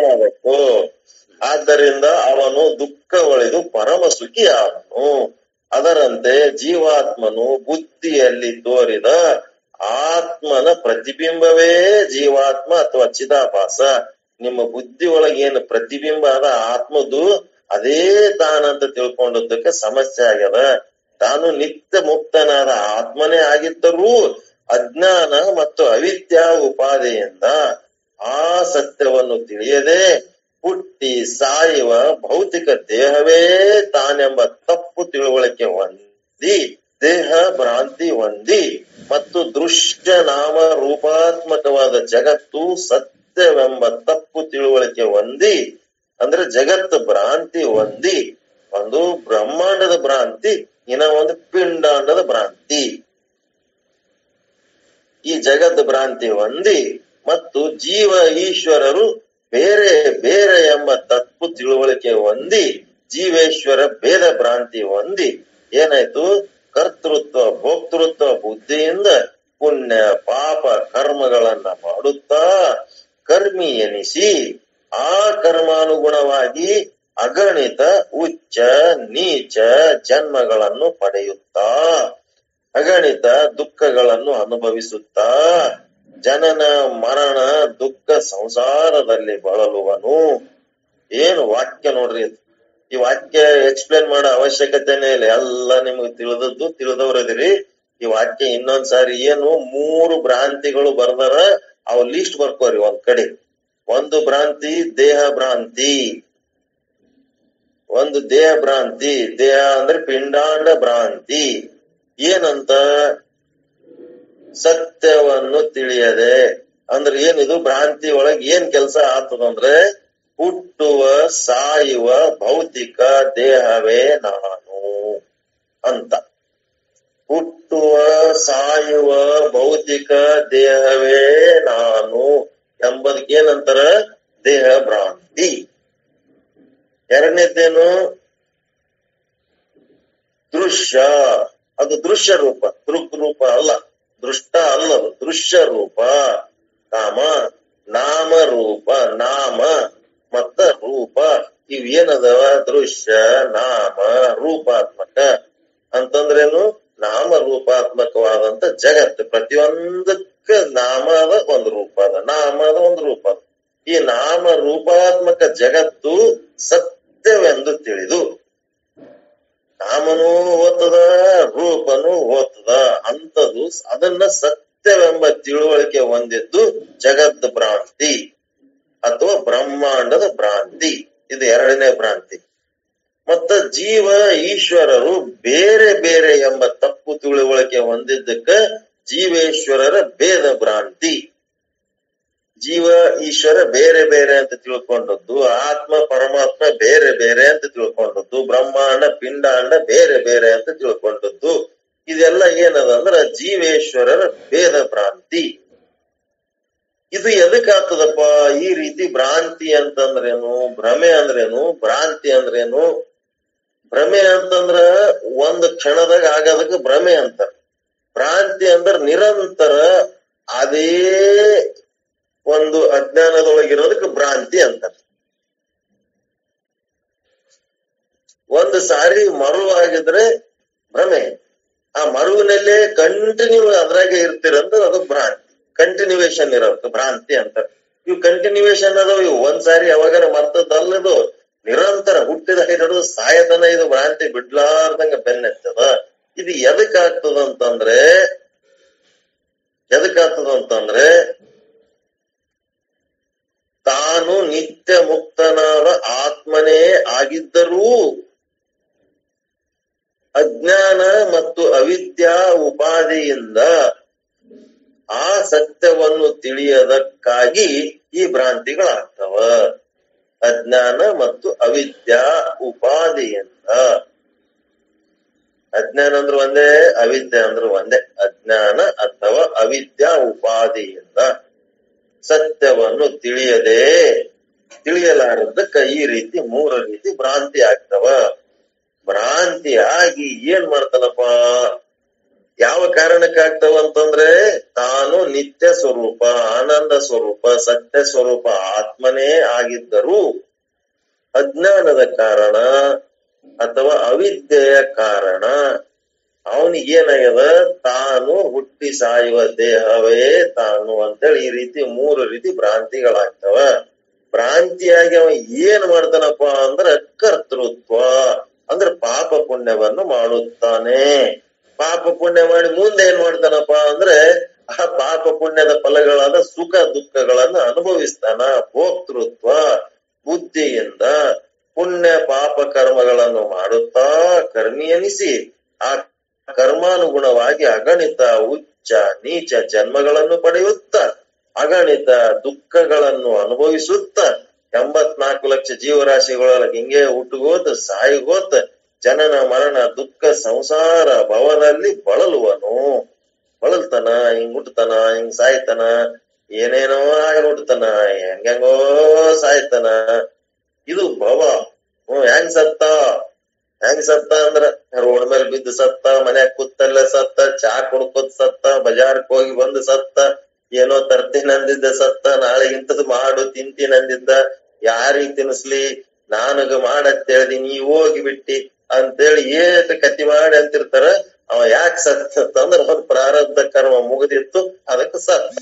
ಆಗಬೇಕು ಆದ್ದರಿಂದ ಅವನು ದುಃಖ ಒಳೆದು ಪರಮ ಸುಖಿ ಆದನು ಅದರಂತೆ ಜೀವಾತ್ಮನು ಬುದ್ಧಿಯಲ್ಲಿ ತೋರಿದ ಆತ್ಮನ ಪ್ರತಿಬಿಂಬವೇ ಜೀವಾತ್ಮ ಅಥವಾ ಚಿದಾಭಾಸ ನಿಮ್ಮ ಬುದ್ಧಿ ಒಳಗೆ ಏನು ಪ್ರತಿಬಿಂಬ ಅದ ಆತ್ಮದು ಅದೇ ತಾನಂತ ತಿಳ್ಕೊಂಡದ್ದಕ್ಕೆ ಸಮಸ್ಯೆ ಆಗ್ಯದ ತಾನು ನಿತ್ಯ ಮುಕ್ತನಾದ ಆತ್ಮನೇ ಆಗಿದ್ದರೂ ಅಜ್ಞಾನ ಮತ್ತು ಅವಿದ್ಯಾ ಉಪಾಧಿಯಿಂದ ಆ ಸತ್ಯವನ್ನು ತಿಳಿಯದೆ ಹುಟ್ಟಿ ಸಾಯುವ ಭೌತಿಕ ದೇಹವೇ ತಾನೆಂಬ ತಪ್ಪು ತಿಳುವಳಿಕೆ ಹೊಂದಿ ದೇಹ ಭ್ರಾಂತಿ ಹೊಂದಿ ಮತ್ತು ದೃಶ್ಯ ನಾಮ ರೂಪಾತ್ಮಕವಾದ ಜಗತ್ತು ಸತ್ಯವೆಂಬ ತಪ್ಪು ತಿಳುವಳಿಕೆ ಹೊಂದಿ ಅಂದ್ರೆ ಜಗತ್ತು ಭ್ರಾಂತಿ ಹೊಂದಿ ಒಂದು ಬ್ರಹ್ಮಾಂಡದ ಭ್ರಾಂತಿ ಇನ್ನ ಒಂದು ಪಿಂಡಾಂಡದ ಭ್ರಾಂತಿ ಈ ಜಗತ್ ಭ್ರಾಂತಿ ಹೊಂದಿ ಮತ್ತು ಜೀವ ಈಶ್ವರರು ಬೇರೆ ಬೇರೆ ಎಂಬ ತಪ್ಪು ತಿಳುವಳಿಕೆ ಹೊಂದಿ ಜೀವೇಶ್ವರ ಭೇದ ಭ್ರಾಂತಿ ಹೊಂದಿ ಏನಾಯ್ತು ಕರ್ತೃತ್ವ ಭೋಕ್ತೃತ್ವ ಬುದ್ಧಿಯಿಂದ ಪುಣ್ಯ ಪಾಪ ಕರ್ಮಗಳನ್ನ ಮಾಡುತ್ತಾ ಕರ್ಮಿ ಎನಿಸಿ ಆ ಕರ್ಮಾನುಗುಣವಾಗಿ ಅಗಣಿತ ಉಚ್ಚ ನೀಚ ಜನ್ಮಗಳನ್ನು ಪಡೆಯುತ್ತಾ ಅಗಣಿತ ದುಃಖಗಳನ್ನು ಅನುಭವಿಸುತ್ತಾ ಜನನ ಮರಣ ದುಃಖ ಸಂಸಾರದಲ್ಲಿ ಬಳಲುವನು ಏನು ವಾಕ್ಯ ನೋಡ್ರಿ ಇದು. ಈ ವಾಕ್ಯ ಎಕ್ಸ್ಪ್ಲೇನ್ ಮಾಡೋ ಅವಶ್ಯಕತೆನೇ ಇಲ್ಲ ಎಲ್ಲ ನಿಮ್ಗೆ ತಿಳಿದದ್ದು ತಿಳಿದವ್ರದಿರಿ ಈ ವಾಕ್ಯ ಇನ್ನೊಂದ್ ಸಾರಿ ಏನು ಮೂರು ಭ್ರಾಂತಿಗಳು ಬರ್ದಾರ ಅವ್ ಲೀಸ್ಟ್ ಬರ್ಕೋರಿ ಒಂದ್ ಕಡೆ ಒಂದು ಭ್ರಾಂತಿ ದೇಹ ಭ್ರಾಂತಿ ಒಂದು ದೇಹ ಭ್ರಾಂತಿ ದೇಹ ಅಂದ್ರೆ ಪಿಂಡಾಂಡ ಭ್ರಾಂತಿ ಏನಂತ ಸತ್ಯವನ್ನು ತಿಳಿಯದೆ ಅಂದ್ರೆ ಏನಿದು ಭ್ರಾಂತಿ ಒಳಗ್ ಏನ್ ಕೆಲಸ ಆಗ್ತದಂದ್ರೆ ಹುಟ್ಟುವ ಸಾಯುವ ಭೌತಿಕ ದೇಹವೇ ನಾನು ಅಂತ ಹುಟ್ಟುವ ಸಾಯುವ ಭೌತಿಕ ದೇಹವೇ ನಾನು ಎಂಬುದಕ್ಕೆ ಏನಂತಾರ ದೇಹ ಭ್ರಾಂತಿ ಎರಡನೇದ್ದೇನು ದೃಶ್ಯ ಅದು ದೃಶ್ಯ ರೂಪ ದೃಕ್ ರೂಪ ಅಲ್ಲ ದೃಷ್ಟ ಅಲ್ಲ ಅದು ದೃಶ್ಯ ರೂಪ ಕಾಮ ನಾಮ ರೂಪ ನಾಮ ಮತ್ತ ರೂಪ ಇವ್ ಏನದವ ದೃಶ್ಯ ನಾಮ ರೂಪಾತ್ಮಕ ಅಂತಂದ್ರೇನು ನಾಮ ರೂಪಾತ್ಮಕವಾದಂತ ಜಗತ್ತು ಪ್ರತಿಯೊಂದಕ್ಕ ನಾಮ ಅದ ಒಂದು ರೂಪ ಅದ ನಾಮ ಅದ ಒಂದು ರೂಪ ಅದ ಈ ನಾಮ ರೂಪಾತ್ಮಕ ಜಗತ್ತು ಸತ್ಯವೆಂದು ತಿಳಿದು ನಾಮನೂ ಓದ್ತದ ರೂಪನೂ ಓದ್ತದ ಅಂತದು ಅದನ್ನ ಸತ್ಯವೆಂಬ ತಿಳುವಳಿಕೆ ಹೊಂದಿದ್ದು ಜಗತ್ ಭ್ರಾಂತಿ ಅಥವಾ ಬ್ರಹ್ಮಾಂಡದ ಭ್ರಾಂತಿ ಇದು ಎರಡನೇ ಭ್ರಾಂತಿ ಮತ್ತ ಜೀವ ಈಶ್ವರರು ಬೇರೆ ಬೇರೆ ಎಂಬ ತಪ್ಪು ತಿಳುವಳಿಕೆ ಹೊಂದಿದ್ದಕ್ಕ ಜೀವೇಶ್ವರರ ಭೇದ ಭ್ರಾಂತಿ ಜೀವ ಈಶ್ವರ ಬೇರೆ ಬೇರೆ ಅಂತ ತಿಳ್ಕೊಂಡದ್ದು ಆತ್ಮ ಪರಮಾತ್ಮ ಬೇರೆ ಬೇರೆ ಅಂತ ತಿಳ್ಕೊಂಡದ್ದು ಬ್ರಹ್ಮಾಂಡ ಪಿಂಡಾಂಡ ಬೇರೆ ಬೇರೆ ಅಂತ ತಿಳ್ಕೊಂಡದ್ದು ಇದೆಲ್ಲ ಏನದ ಅಂದ್ರ ಜೀವೇಶ್ವರರ ಭೇದ ಭ್ರಾಂತಿ ಇದು ಎದಕ್ ಆಗ್ತದಪ್ಪ ಈ ರೀತಿ ಭ್ರಾಂತಿ ಅಂತಂದ್ರೇನು ಭ್ರಮೆ ಅಂದ್ರೇನು ಭ್ರಾಂತಿ ಅಂದ್ರೇನು ಭ್ರಮೆ ಅಂತಂದ್ರ ಒಂದ್ ಕ್ಷಣದಾಗ ಆಗೋದಕ್ಕೆ ಭ್ರಮೆ ಅಂತಾರ ಭ್ರಾಂತಿ ಅಂದ್ರ ನಿರಂತರ ಅದೇ ಒಂದು ಅಜ್ಞಾನದೊಳಗಿರೋದಕ್ಕೆ ಭ್ರಾಂತಿ ಅಂತಾರ ಒಂದು ಸಾರಿ ಮರುವಾಗಿದ್ರೆ ಭ್ರಮೆ ಆ ಮರುವಿನಲ್ಲೇ ಕಂಟಿನ್ಯೂ ಅದ್ರಾಗೆ ಇರ್ತಿರಂತ ಅದು ಭ್ರಾಂತಿ ಕಂಟಿನ್ಯೂವೇಶನ್ ಇರೋದು ಭ್ರಾಂತಿ ಅಂತ ಇವು ಕಂಟಿನ್ಯೂವೇಶನ್ ಅದಾವ ಇವು ಒಂದ್ ಸಾರಿ ಯಾವಾಗಾರ ಮರ್ತದಲ್ಲದು ನಿರಂತರ ಹುಟ್ಟಿದ ಹಿಡಿದು ಸಾಯತನ ಇದು ಭ್ರಾಂತಿ ಬಿಡ್ಲಾರ್ದಂಗ ಬೆನ್ನೆತ್ತದ ಇದು ಎದಕ್ ಆಗ್ತದ ಅಂತಂದ್ರೆ ಎದಕ್ ಆಗ್ತದ ಅಂತಂದ್ರೆ ತಾನು ನಿತ್ಯ ಮುಕ್ತನಾದ ಆತ್ಮನೇ ಆಗಿದ್ದರೂ ಅಜ್ಞಾನ ಮತ್ತು ಅವಿದ್ಯಾ ಉಪಾಧಿಯಿಂದ ಆ ಸತ್ಯವನ್ನು ತಿಳಿಯದಕ್ಕಾಗಿ ಈ ಭ್ರಾಂತಿಗಳಾಗ್ತವ ಅಜ್ಞಾನ ಮತ್ತು ಅವಿದ್ಯಾ ಉಪಾಧಿಯಿಂದ ಅಜ್ಞಾನ ಅಂದ್ರೆ ಒಂದೇ ಅವಿದ್ಯೆ ಅಂದ್ರೆ ಒಂದೇ ಅಜ್ಞಾನ ಅಥವಾ ಅವಿದ್ಯಾ ಉಪಾಧಿಯಿಂದ ಸತ್ಯವನ್ನು ತಿಳಿಯದೆ ತಿಳಿಯಲಾರದಕ್ಕ ಈ ರೀತಿ ಮೂರ ರೀತಿ ಭ್ರಾಂತಿ ಆಗ್ತವ ಭ್ರಾಂತಿ ಆಗಿ ಏನ್ ಮಾಡ್ತಾನಪ್ಪ ಯಾವ ಕಾರಣಕ್ಕೆ ಆಗ್ತಾವ ಅಂತಂದ್ರೆ ತಾನು ನಿತ್ಯ ಸ್ವರೂಪ ಆನಂದ ಸ್ವರೂಪ ಸತ್ಯ ಸ್ವರೂಪ ಆತ್ಮನೇ ಆಗಿದ್ದರೂ ಅಜ್ಞಾನದ ಕಾರಣ ಅಥವಾ ಅವಿದ್ಯೆಯ ಕಾರಣ ಅವನಿಗೇನಾಗ್ಯದ ತಾನು ಹುಟ್ಟಿ ಸಾಯುವ ದೇಹವೇ ತಾನು ಅಂತೇಳಿ ಈ ರೀತಿ ಮೂರು ರೀತಿ ಭ್ರಾಂತಿಗಳಾಗ್ತವ ಭ್ರಾಂತಿಯಾಗಿ ಅವ ಏನ್ ಮಾಡ್ತಾನಪ್ಪ ಅಂದ್ರ ಕರ್ತೃತ್ವ ಅಂದ್ರೆ ಪಾಪ ಪುಣ್ಯವನ್ನು ಮಾಡುತ್ತಾನೆ ಪಾಪ ಪುಣ್ಯ ಮಾಡಿ ಮುಂದೆ ಏನ್ ಮಾಡ್ತಾನಪ್ಪ ಅಂದ್ರೆ ಆ ಪಾಪ ಪುಣ್ಯದ ಫಲಗಳಾದ ಸುಖ ದುಃಖಗಳನ್ನ ಅನುಭವಿಸ್ತಾನ ಭೋಕ್ತೃತ್ವ ಬುದ್ಧಿಯಿಂದ ಪುಣ್ಯ ಪಾಪ ಕರ್ಮಗಳನ್ನು ಮಾಡುತ್ತಾ ಕರ್ಮಿ ಎನಿಸಿ ಆ ಕರ್ಮಾನುಗುಣವಾಗಿ ಅಗಣಿತ ಉಚ್ಚ ನೀಚ ಜನ್ಮಗಳನ್ನು ಪಡೆಯುತ್ತ ಅಗಣಿತ ದುಃಖಗಳನ್ನು ಅನುಭವಿಸುತ್ತ ಎಂಬತ್ನಾಲ್ಕು ಲಕ್ಷ ಜೀವರಾಶಿಗಳೊಳಗೆ ಹಿಂಗೆ ಹುಟ್ಟುಗೋತ ಸಾಯಿಗೋತ ಜನನ ಮರಣ ದುಃಖ ಸಂಸಾರ ಭವದಲ್ಲಿ ಬಳಲುವನು ಬಳಲ್ತಾನ ಹಿಂಗ್ ಹುಟ್ಟತಾನ ಹಿಂಗ್ ಸಾಯ್ತಾನ ಏನೇನೋ ಆಗಿ ಹುಟ್ಟತಾನ ಹೆಂಗೆಂಗೋ ಸಾಯ್ತಾನ ಇದು ಭವ ಹ್ಮ್ ಹೆಂಗ್ ಸತ್ತ ಹೆಂಗ್ ಸತ್ತ ಅಂದ್ರ ರೋಡ್ ಮೇಲೆ ಬಿದ್ದು ಸತ್ತ ಮನ್ಯಾಗ ಕೂತಲ್ಲ ಸತ್ತ ಚಾ ಕುಡ್ಕೋತ್ ಸತ್ತ ಬಜಾರ್ಕ್ ಹೋಗಿ ಬಂದು ಸತ್ತ ಏನೋ ತರ್ತೀನಿ ಅಂದಿದ್ದ ಸತ್ತ ನಾಳೆ ಇಂಥದ್ ಮಾಡು ತಿಂತೀನಿ ಅಂದಿದ್ದ ಯಾರಿಗ್ ತಿನ್ಸ್ಲಿ ನಾನಗ ಮಾಡತ್ತೇಳಿ ನೀ ಹೋಗಿ ಬಿಟ್ಟಿ ಅಂತೇಳಿ ಏಟ್ ಕತಿ ಮಾಡಿ ಅಂತಿರ್ತಾರ ಅವ ಯಾಕೆ ಸತ್ತ ಅಂದ್ರ ಅವ್ರ ಪ್ರಾರಬ್ಧ ಕರ್ಮ ಮುಗಿದಿತ್ತು ಅದಕ್ಕೆ ಸತ್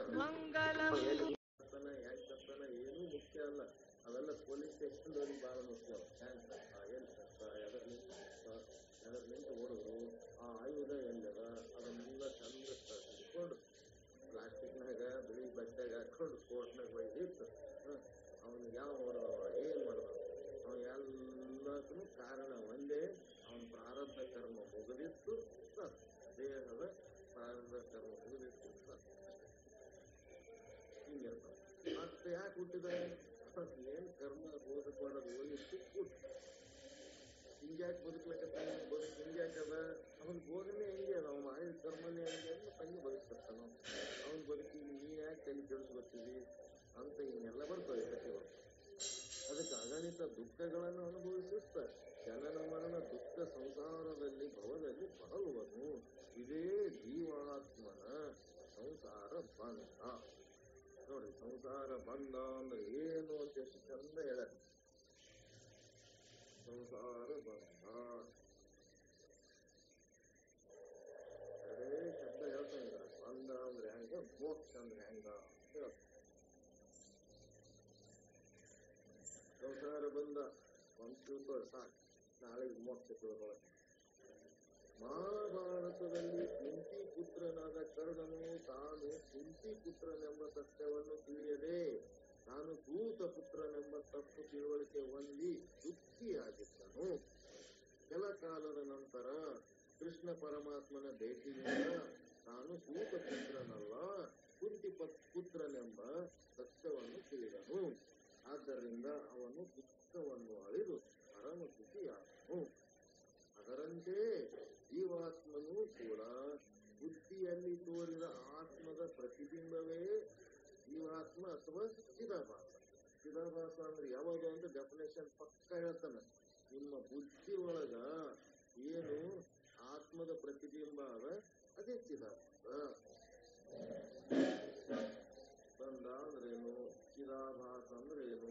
ಏನು ಮುಖ್ಯ ಅಲ್ಲ ಅವೆಲ್ಲ ಪೊಲೀಸ್ ಸ್ಟೇಷನ್ ಅವ್ರಿಗೆ ಬಹಳ ಮುಖ್ಯ ಹ್ಯಾಂಗ್ ಸತ್ತ ಎಲ್ಲಿ ಸತ್ತ ಎದರ್ಲಿಂದ ಸತ್ತ ಎದರ್ಲಿಂದ ಹೊಡೆದ್ರು ಆ ಆಯುಧ ಎಲ್ಲದ ಅದನ್ನೆಲ್ಲ ಚಂದ ಇಟ್ಕೊಂಡು ಪ್ಲಾಸ್ಟಿಕ್ನಾಗ ಬಿಳಿ ಬಟ್ಟೆಗೆ ಹಾಕೊಂಡು ಕೋರ್ಟ್ನಾಗ ಒಯ್ದಿತ್ತು ಅವನಿಗೆ ಯಾವ ಹೊಡೆದವ ಏನ್ ಮಾಡ್ದವ ಅವ ಎಲ್ಲದಕ್ಕೂ ಕಾರಣ ಒಂದೇ ಅವನ ಪ್ರಾರಬ್ಧ ಕರ್ಮ ಮುಗಿದಿತ್ತು ಸತ್ ದೇಹದ ಪ್ರಾರಬ್ಧ ಕರ್ಮ ಮುಗಿದಿತ್ತು ಸತ್ ಹಿಂಗಿರ್ತಾವ ಮತ್ತೆ ಯಾಕೆ ಹುಟ್ಟಿದ ಏನ್ ಕರ್ಮ ಬೋಧ ಮಾಡೋದು ಹೋಗಿತ್ತು ಹುಟ್ಟು ಹಿಂಗ್ಯಾಕೆ ಬದುಕ್ಲಕತ್ತಾನ ಬದುಕು ಹಿಂಗ್ಯಾಕದ ಅವನ ಬೋಧನೆ ಹೆಂಗೆ ಅದ ಅವ್ನು ಮಾಡಿದ ಕರ್ಮನೇ ಹೆಂಗೆ ಅಂತ ತಂಗಿ ಬದುಕ್ತಿರ್ತಾನ ಅವನ ಬದುಕಿಗೆ ನೀ ಯಾಕೆ ತಲೆ ಕೆಡಿಸ್ಕೊತೀವಿ ಅಂತ ಹಿಂಗೆಲ್ಲ ಬರ್ತವೆ ಕಥೆಗಳು ಅದಕ್ಕೆ ಅಗಣಿತ ದುಃಖಗಳನ್ನು ಅನುಭವಿಸುತ್ತ ಜನನ ಮರಣ ದುಃಖ ಸಂಸಾರದಲ್ಲಿ ಭವದಲ್ಲಿ ಬರಲುವನು ಇದೇ ಜೀವಾತ್ಮನ ಸಂಸಾರ ಬಂಧ ನೋಡಿ ಸಂಸಾರ ಬಂಧ ಅಂದ್ರೆ ಏನು ಅಂತ ಎಷ್ಟು ಚಂದ ಹೇಳ ಸಂಸಾರ ಬಂಧ ಎರಡೇ ಶಬ್ದ ಹೇಳ್ತಾನೆ ಇದ್ರ ಬಂಧ ಅಂದ್ರೆ ಹೆಂಗ ಮೋಕ್ಷ ಅಂದ್ರೆ ಹೆಂಗ ಅಂತ ಹೇಳ್ತಾನೆ. ಸಂಸಾರ ಬಂಧ ಒಂದ್ ತಿಳ್ಕೊಳ್ಳಿ ಸಾಕು ನಾಳೆ ಮೋಕ್ಷ ತಿಳ್ಕೊಳ್ಳಿ ಮಹಾಭಾರತದಲ್ಲಿ ಕುಂತಿ ಪುತ್ರನಾದ ಕರ್ಣನು ತಾನು ಕುಂತಿ ಪುತ್ರನೆಂಬ ಸತ್ಯವನ್ನು ತಿಳಿಯದೆ ತಾನು ದೂತ ಪುತ್ರನೆಂಬ ತಪ್ಪು ತಿಳುವಳಿಕೆ ಹೊಂದಿ ದುಃಖಿಯಾಗಿದ್ದನು ಕೆಲ ಕಾಲದ ನಂತರ ಕೃಷ್ಣ ಪರಮಾತ್ಮನ ಭೇಟಿಯಿಂದ ತಾನು ದೂತ ಪುತ್ರನಲ್ಲ ಕುಂತಿ ಪ- ಪುತ್ರನೆಂಬ ಸತ್ಯವನ್ನು ತಿಳಿದನು ಆದ್ದರಿಂದ ಅವನು ದುಃಖವನ್ನು ಅಳಿದು ಪರಮ ಖುಷಿಯಾದನು ಅದರಂತೆ ಜೀವಾತ್ಮನೂ ಕೂಡ ಬುದ್ಧಿಯಲ್ಲಿ ತೋರಿದ ಆತ್ಮದ ಪ್ರತಿಬಿಂಬವೇ ಜೀವಾತ್ಮ ಅಥವಾ ಚಿದಾಭಾಸ ಚಿದಾಭಾಸ ಅಂದ್ರೆ ಯಾವುದು ಅಂತ ಡೆಫಿನೇಷನ್ ಪಕ್ಕ ಹೇಳ್ತಾನೆ ನಿಮ್ಮ ಬುದ್ಧಿ ಒಳಗ ಏನು ಆತ್ಮದ ಪ್ರತಿಬಿಂಬ ಅದ ಅದೇ ಚಿದಾಭಾಸ ಬಂದ ಅಂದ್ರೇನು ಚಿದಾಭಾಸ ಅಂದ್ರೆ ಏನು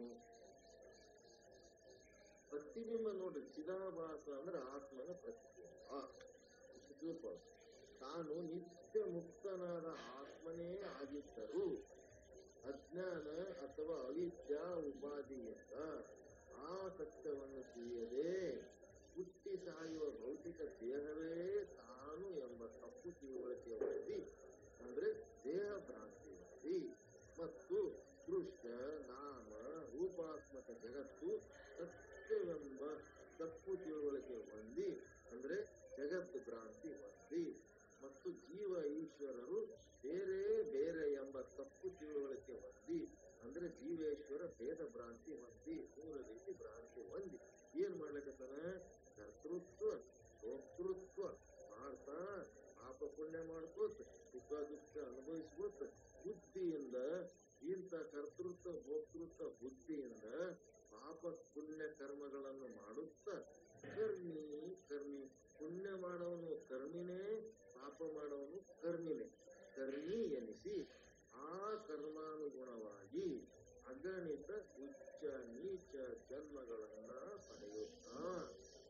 ಪ್ರತಿಬಿಂಬ ನೋಡ್ರಿ ಚಿದಾಭಾಸ ಅಂದ್ರೆ ಆತ್ಮನ ಪ್ರತಿಬಿಂಬ ಇಷ್ಟು ತಿಳ್ಕೊಳ್ಳಿ. ತಾನು ನಿತ್ಯ ಮುಕ್ತನಾದ ಆತ್ಮನೇ ಆಗಿದ್ದರೂ ಅಜ್ಞಾನ ಅಥವಾ ಅವಿದ್ಯಾ ಉಪಾಧಿಯಿಂದ ಆ ಸತ್ಯವನ್ನು ತಿಳಿಯದೆ ಹುಟ್ಟಿ ಸಾಯುವ ಭೌತಿಕ ದೇಹವೇ ತಾನು ಎಂಬ ತಪ್ಪು ತಿಳುವಳಿಕೆ ಹೊಂದಿ ಅಂದ್ರೆ ದೇಹ ಭ್ರಾಂತಿ ಹೊಂದಿ ಮತ್ತು ದೃಶ್ಯ ನಾಮ ರೂಪಾತ್ಮಕ ಜಗತ್ತು ಸತ್ಯವೆಂಬ ತಪ್ಪು ತಿಳುವಳಿಕೆ ಹೊಂದಿ ಅಂದ್ರೆ ಜಗತ್ತು ಭ್ರಾಂತಿ ಹೊಂದಿ ಮತ್ತು ಜೀವ ಈಶ್ವರರು ಬೇರೆ ಬೇರೆ ಎಂಬ ತಪ್ಪು ತಿಳುವಳಿಕೆ ಹೊಂದಿ ಅಂದ್ರೆ ಜೀವೇಶ್ವರ ಭೇದ ಭ್ರಾಂತಿ ಹೊಂದಿ ಮೂರು ರೀತಿ ಭ್ರಾಂತಿ ಹೊಂದಿ ಏನ್ ಮಾಡ್ಲಿಕ್ಕತ್ತಾನ ಕರ್ತೃತ್ವ ಭೋಕ್ತೃತ್ವ ಮಾಡ್ತಾ ಪಾಪ ಪುಣ್ಯ ಮಾಡ್ಕೋತ ಸುಖ ದುಃಖ ಅನುಭವಿಸ್ಕೋತ ಬುದ್ಧಿಯಿಂದ ಇಂಥ ಕರ್ತೃತ್ವ ಭೋಕ್ತೃತ್ವ ಬುದ್ಧಿಯಿಂದ ಪಾಪ ಪುಣ್ಯ ಕರ್ಮಗಳನ್ನು ಮಾಡುತ್ತಾ ಕರ್ಮಿ ಕರ್ಮಿ ಪುಣ್ಯ ಮಾಡವನು ಕರ್ಮಿನೇ ಪಾಪ ಮಾಡವನು ಕರ್ಮಿನೇ ಕರ್ಮಿ ಎನಿಸಿ ಆ ಕರ್ಮಾನುಗುಣವಾಗಿ ಅಗಣಿತ ಉಚ್ಚ ನೀಚ ಜನ್ಮಗಳನ್ನ ಪಡೆಯುತ್ತಾ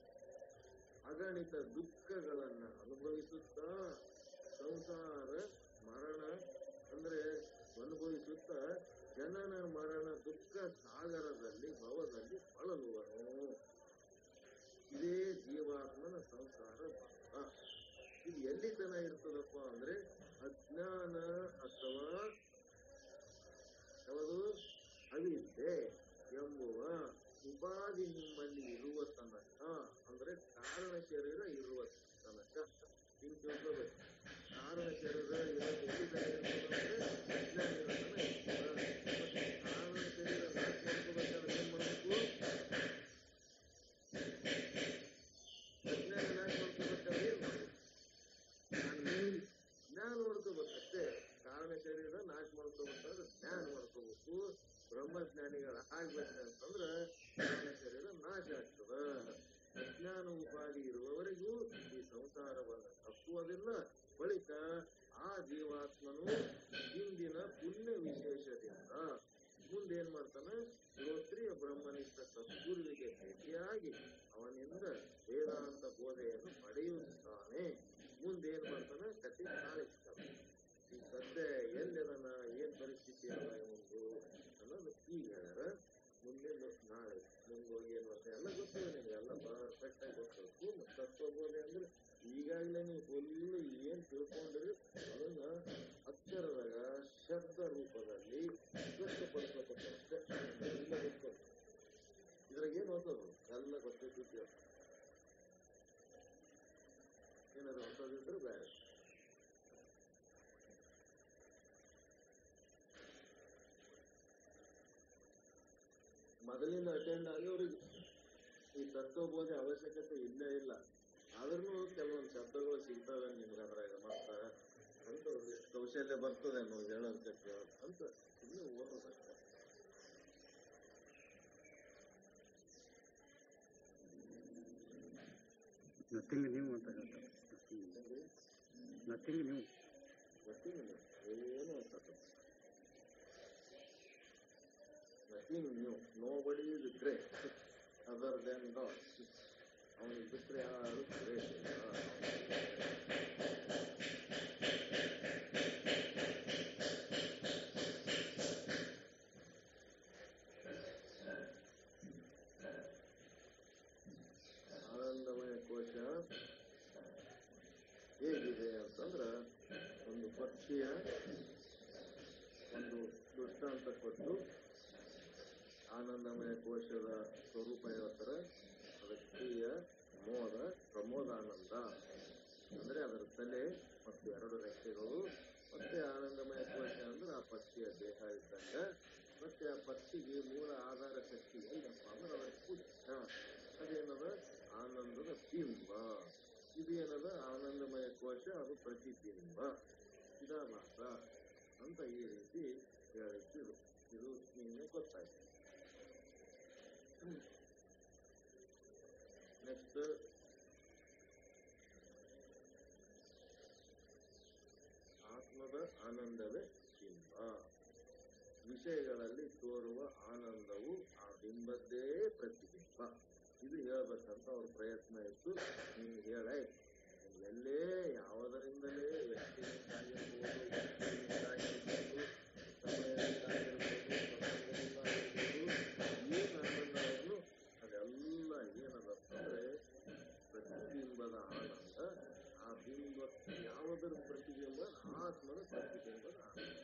ಅಗಣಿತ ದುಃಖಗಳನ್ನ ಅನುಭವಿಸುತ್ತಾ ಸಂಸಾರ ಮರಣ ಅಂದ್ರೆ ಅನುಭವಿಸುತ್ತಾ ಜನನ ಮರಣ ದುಃಖ ಸಾಗರದಲ್ಲಿ ಭವದಲ್ಲಿ ಬಳಲುವನು ಇದೇ ಜೀವಾತ್ಮನ ಸಂಸಾರ ಬಂಧ ಇದು ಎಲ್ಲಿ ತನ ಇರ್ತದಪ್ಪ ಅಂದ್ರೆ ಅಜ್ಞಾನ ಅಥವಾ ಯಾವುದು ಅವಿದ್ಯೆ ಎಂಬುವ ಉಪಾಧಿ ನಿಮ್ಮಲ್ಲಿ ಇರುವ ತನಕ ಅಂದ್ರೆ ಕಾರಣ ಶರೀರ ಇರುವ ತನಕ ಹಿಂಗ್ ತಿಳ್ಕೋಬೇಕು ಕಾರಣ ಶರೀರ ಇರೋದು ಎಲ್ಲಿ ತನಕ ಇರ್ತದೆ ಅಂದ್ರೆ ಅಜ್ಞಾನ ಇರೋ ತನಕ ಇರ್ತದೆ. ಮತ್ತೆ ಕಾರಣ ಶರೀರ ನಾಶ ಮಾಡ್ಕೋಬೇಕಾದ್ರೆ ಏನ್ ಮಾಡ್ಬೇಕು ಅಜ್ಞಾನ ನಾಶ ಮಾಡ್ಕೋಬೇಕಾದ್ರೆ ಏನ್ ಮಾಡ್ಬೇಕು ಜ್ಞಾನ ಮಾಡ್ಕೋಬೇಕಷ್ಟೇ ಕಾರಣ ಶರೀರ ನಾಶ ಮಾಡ್ಕೋಬೇಕಾದ್ರೆ ಜ್ಞಾನ ಮಾಡ್ಕೋಬೇಕು ಬ್ರಹ್ಮಜ್ಞಾನಿಗಳ ಆಗ್ಬೇಕಂತಂದ್ರ ಕಾರಣ ಶರೀರ ನಾಶ ಆಗ್ತದ ಅಜ್ಞಾನ ಉಪಾಧಿ ಇರುವವರೆಗೂ ಈ ಸಂಸಾರವನ್ನು ತಪ್ಪುವುದಿಲ್ಲ ಬಳಿಕ ಆ ಜೀವಾತ್ಮನು ಹಿಂದಿನ ಪುಣ್ಯ ವಿಶೇಷದಿಂದ ಮುಂದೇನ್ ಮಾಡ್ತಾನೆ ಶ್ರೋತ್ರಿಯ ಬ್ರಹ್ಮನಿಷ್ಠ ಸದ್ಗುರುವಿಗೆ ಭೇಟಿಯಾಗಿ ಅವನಿಂದ ವೇದಾಂತ ಬೋಧೆಯನ್ನು ಪಡೆಯುತ್ತಾನೆ ಮುಂದೇನ್ ಮಾಡ್ತಾನೆ ಕತೆ ಕಾಣಿಸ್ತಾನೆ ಈ ಸದ್ಯ ಎಲ್ಲಿದನ ಏನ್ ಪರಿಸ್ಥಿತಿ ಅದ ಒಂದು ಅನ್ನೋದು ಈಗ ಹೇಳ್ಯಾರ ಮುಂದೆ ನಾಳೆ ಮುಂದೆ ಹೋಗಿ ಏನ್ ಮಾಡ್ತಾರೆ ಎಲ್ಲ ಗೊತ್ತಿದೆ ನಿಮ್ಗೆ ಎಲ್ಲ ಪರ್ಫೆಕ್ಟ್ ಆಗಿ ಗೊತ್ತಿದೆ ಪೂರ್ಣ ತತ್ವಬೋಧೆ ಅಂದ್ರೆ ಈಗಾಗಲೇ ನೀವು ಫುಲ್ ಏನ್ ತಿಳ್ಕೊಂಡಿರಿ ಅದನ್ನ ಅಕ್ಷರದಾಗ ಶಬ್ದ ರೂಪದಲ್ಲಿ ವ್ಯಕ್ತಪಡಿಸಬೇಕಷ್ಟೇ ಎಲ್ಲ ಗೊತ್ತು ಇದ್ರಾಗ ಏನ್ ಹೊಸದು ಎಲ್ಲ ಗೊತ್ತಿದ್ದು ಏನಾದ್ರು ಹೊಸದಿದ್ರೆ ಬೇರೆ ಮೊದಲಿಂದ ಅಟೆಂಡ್ ಆಗಿ ಅವ್ರಿಗೆ ಈ ತತ್ವಬೋಧೆ ಅವಶ್ಯಕತೆ ಇಲ್ಲೇ ಇಲ್ಲ ಆದ್ರೂ ಕೆಲವೊಂದು ಶಬ್ದಗಳು ಸಿಗ್ತವೆ ನಿಮ್ಗೆ ಅದ್ರಾಗ ಮತ್ತ ಅಂತ ಒಂದಿಷ್ಟು ಕೌಶಲ್ಯ ಬರ್ತದೆ ಅನ್ನೋದು ಹೇಳೋದಕ್ಕೆ ಅಂತ ಇಲ್ಲಿ ಓದೋದಕ್ಕೆ
ನಥಿಂಗ್ ನೀವು ಅಂತ ಹೇಳ್ತಾರೆ ನಥಿಂಗ್ ನೀವು
ನಥಿಂಗ್ ಏನು ಅಂತ nothing new nobody is great other than God ಅವನಿಗೆ ಬಿಟ್ಟರೆ ಯಾರು ಗ್ರೇಟ್ ಆನಂದಮಯ ಕೋಶ ಹೇಗಿದೆ ಅಂತಂದ್ರ ಒಂದು ಪಕ್ಷಿಯ ಒಂದು ದೃಷ್ಟಾಂತ ಕೊಟ್ಟು ಆನಂದಮಯ ಕೋಶದ ಸ್ವರೂಪ ಹೇಳ್ತಾರೆ ಅದರ ಕ್ರಿಯ ಮೋದ ಪ್ರಮೋದಾನಂದ ಅಂದ್ರೆ ಅದರ ತಲೆ ಮತ್ತು ಎರಡು ರೆಕ್ಕೆಗಳು ಮತ್ತೆ ಆನಂದಮಯ ಕೋಶ ಅಂದ್ರೆ ಆ ಪಕ್ಷಿಯ ದೇಹ ಇದ್ದಂಗ ಮತ್ತೆ ಆ ಪಕ್ಷಿಗೆ ಮೂಲ ಆಧಾರ ಶಕ್ತಿ ಎಲ್ಲಪ್ಪ ಅಂದ್ರೆ ಅದರ ಪುಚ್ಚ ಅದೇನದ ಆನಂದದ ಬಿಂಬ ಇದು ಏನದ ಆನಂದಮಯ ಕೋಶ ಅದು ಪ್ರತಿಬಿಂಬ ಇದ ಮಾತ್ರ ಅಂತ ಈ ರೀತಿ ಹೇಳಿದ್ದು ಇದು. ಇದು ನಿನ್ನೆ ಗೊತ್ತಾಯ್ತು ನೆಕ್ಸ್ಟ್ ಆತ್ಮದ ಆನಂದವೇ ಬಿಂಬ ವಿಷಯಗಳಲ್ಲಿ ತೋರುವ ಆನಂದವು ಆ ಬಿಂಬದ್ದೇ ಪ್ರತಿಬಿಂಬ ಇದು ಹೇಳ್ಬೇಕಂತ ಅವ್ರ ಪ್ರಯತ್ನ ಇತ್ತು ನೀವು ಹೇಳೇ ಎಲ್ಲೇ ಯಾವುದರಿಂದಲೇ ವ್ಯಕ್ತಿಯಿಂದಾಗಿರ್ಬೋದು ವಸ್ತುವಿನಿಂದಾಗಿರ್ಬೋದು ಸಮಯದಿಂದಾಗಿರ್ಬೋದು ಪ್ರಸಂಗದಿಂದಾಗಿರ್ಬೋದು ಏನ್ ಆನಂದವನ್ನು ಅದೆಲ್ಲ ಏನದತ್ತಂದ್ರೆ ಪ್ರತಿಬಿಂಬದ ಆನಂದ ಆ ಬಿಂಬ ಯಾವುದರ ಪ್ರತಿಬಿಂಬ ಆತ್ಮದ ಪ್ರತಿಬಿಂಬದ ಆನಂದ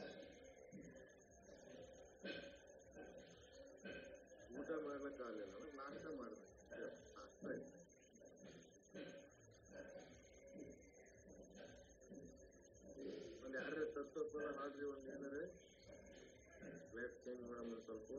ಊಟ ಮಾಡ್ಲಿಕ್ಕಾಗಲಿಲ್ಲ ಅಂದ್ರೆ ನಾಷ್ಟ ಮಾಡ್ಬೇಕು ನಾಷ್ಟ ಆಯ್ತು ಒಂದ್ ಯಾರ ತತ್ವಪದ ಹಾಡ್ರಿ ಒಂದ್ ಏನಾರೆ ಪ್ಲೇಟ್ ಚೇಂಜ್ ಮಾಡಮ್ಮ ಒಂದ್ ಸ್ವಲ್ಪ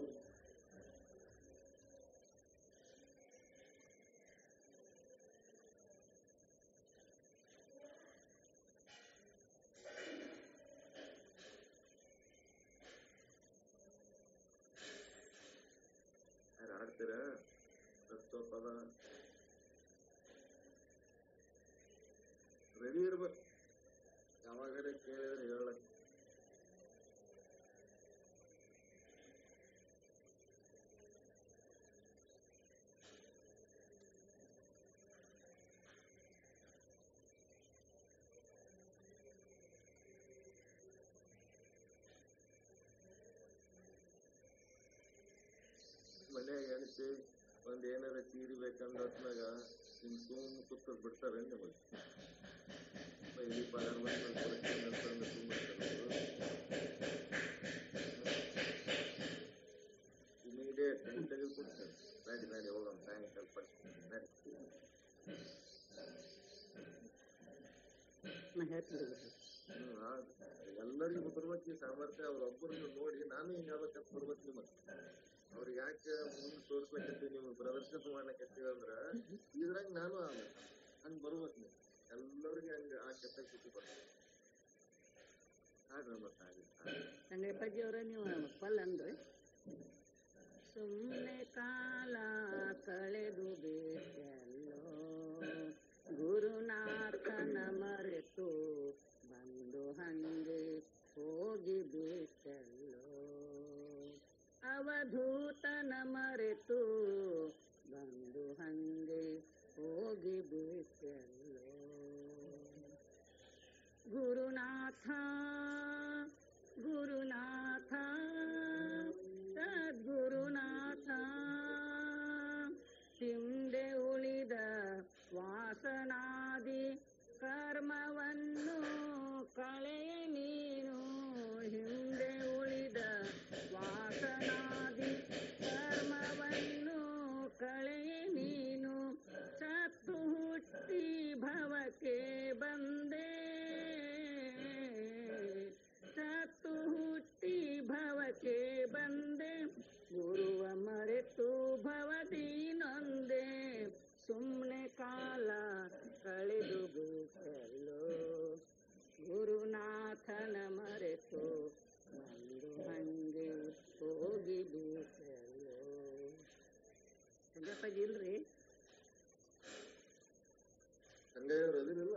ಯಾರು ಹಾಡ್ತೀರ ತತ್ವಪದ ರೆಡಿ ಇರ್ಬೇಕು ಯಾವಾಗಾರೆ ಕೇಳಿದ್ರೆ ಹೇಳಕ್ ಮನ್ಯಾಗ ಹೆಣ್ತಿ ಒಂದ್ ಏನಾರ ಸೀರೆ ಬೇಕಂದ ಹೊತ್ನಾಗ ನಿಮ್ ಸುಮ್ ಕೂತ್ರು ಬಿಡ್ತಾರೆ ನಿಮಗೆ ಇಲ್ಲಿ ಪಗಾರ ಬಂದು ಇಮಿಡಿಯೇಟ್ ತೆಗೆದು ಕೊಡ್ತಾರೆ ನಡಿ ನಡಿ ಹೋಗೋಣ ಸಾಯಂಕಾಲ ಪಡ್ತೀನಿ ನಡಿ
ನಾ ಹೇಳ್ತೀನಿ ಬಿಡ್ರಿ.
ಹ್ಮ್ ಹೌದು. ಎಲ್ಲರಿಗೂ ಬರ್ಬೇಕು ಸಾಮರ್ಥ್ಯ ಅವ್ರೊಬ್ಬರನ್ನು ನೋಡಿ ನಾನು ಹಿಂಗ ಆಗ್ಬೇಕಂತ ಬರ್ಬೇಕು ನಿಮಗೆ ಅವ್ರಿಗೆ ಯಾಕೆ ಮುಂದೆ ತೋರ್ಸ್ಬೇಕಂತೀವಿ ನೀವು ಪ್ರದರ್ಶನ ಮಾಡ್ಲಕತ್ತೀವಿ ಅಂದ್ರ ಇದ್ರಾಗ ನಾನು ಆಗ್ಬೇಕು ಹಂಗ ಬರ್ಬೇಕು ನೀವು ಎಲ್ಲರಿಗೆ ಹಂಗ ಆ ಕೆಪಾಸಿಟಿ ಬರ್ಬೇಕು ಹಾಡ್ರಿ ಮತ್ತೆ ಹಾಗೆ
ಸಂಗಪ್ಪಜ್ಜಿ ಅವರ ನೀವು ಪಲ್ ಅಂದ್ರಿ ಸುಮ್ಮನೆ ಕಾಲ ಕಳೆದು ಬೇಕಲ್ಲೋ ಗುರುನಾಥನ ಮರೆತು ಬಂದು ಹಂಗೆ ಹೋಗಿ ಬೇಕಲ್ಲೋ ಅವಧೂತನ ಮರೆತು ಬಂದು ಹಂಗೆ ಹೋಗಿ ಬೇಕಲ್ಲೋ ಗುರುನಾಥ ಗುರುನಾಥ ಸದ್ಗುರುನಾಥ ಹಿಂದೆ ಉಳಿದ ವಾಸನಾದಿ ಕರ್ಮವನ್ನು ಕಳೆಯ ನೀನು ಹಿಂದೆ ಉಳಿದ ವಾಸನಾದಿ ಕರ್ಮವನ್ನು ಕಳೆಯ ನೀನು ಸತ್ತು ಹುಟ್ಟಿ ಭವಕ್ಕೆ ಬಂದೆ ಸತ್ತು ಹುಟ್ಟಿ ಭವಕ್ಕೆ ಬಂದೆ ಗುರುವ ಮರೆತು ಭವದಿ ನೊಂದೆ ಸುಮ್ಮನೆ ಕಾಲ ಕಳೆದು ಬೇಕಲ್ಲೋ ಗುರುನಾಥನ ಮರೆತು ಬಂದು ಹಂಗೆ ಹೋಗಿ ಬೇಕಲ್ಲೋ ಸಂಗಪ್ಪಜ್ಜಿ ಇಲ್ರಿ
ಸಂಗಯ್ಯವ್ರು ಅದಿರಲ್ಲ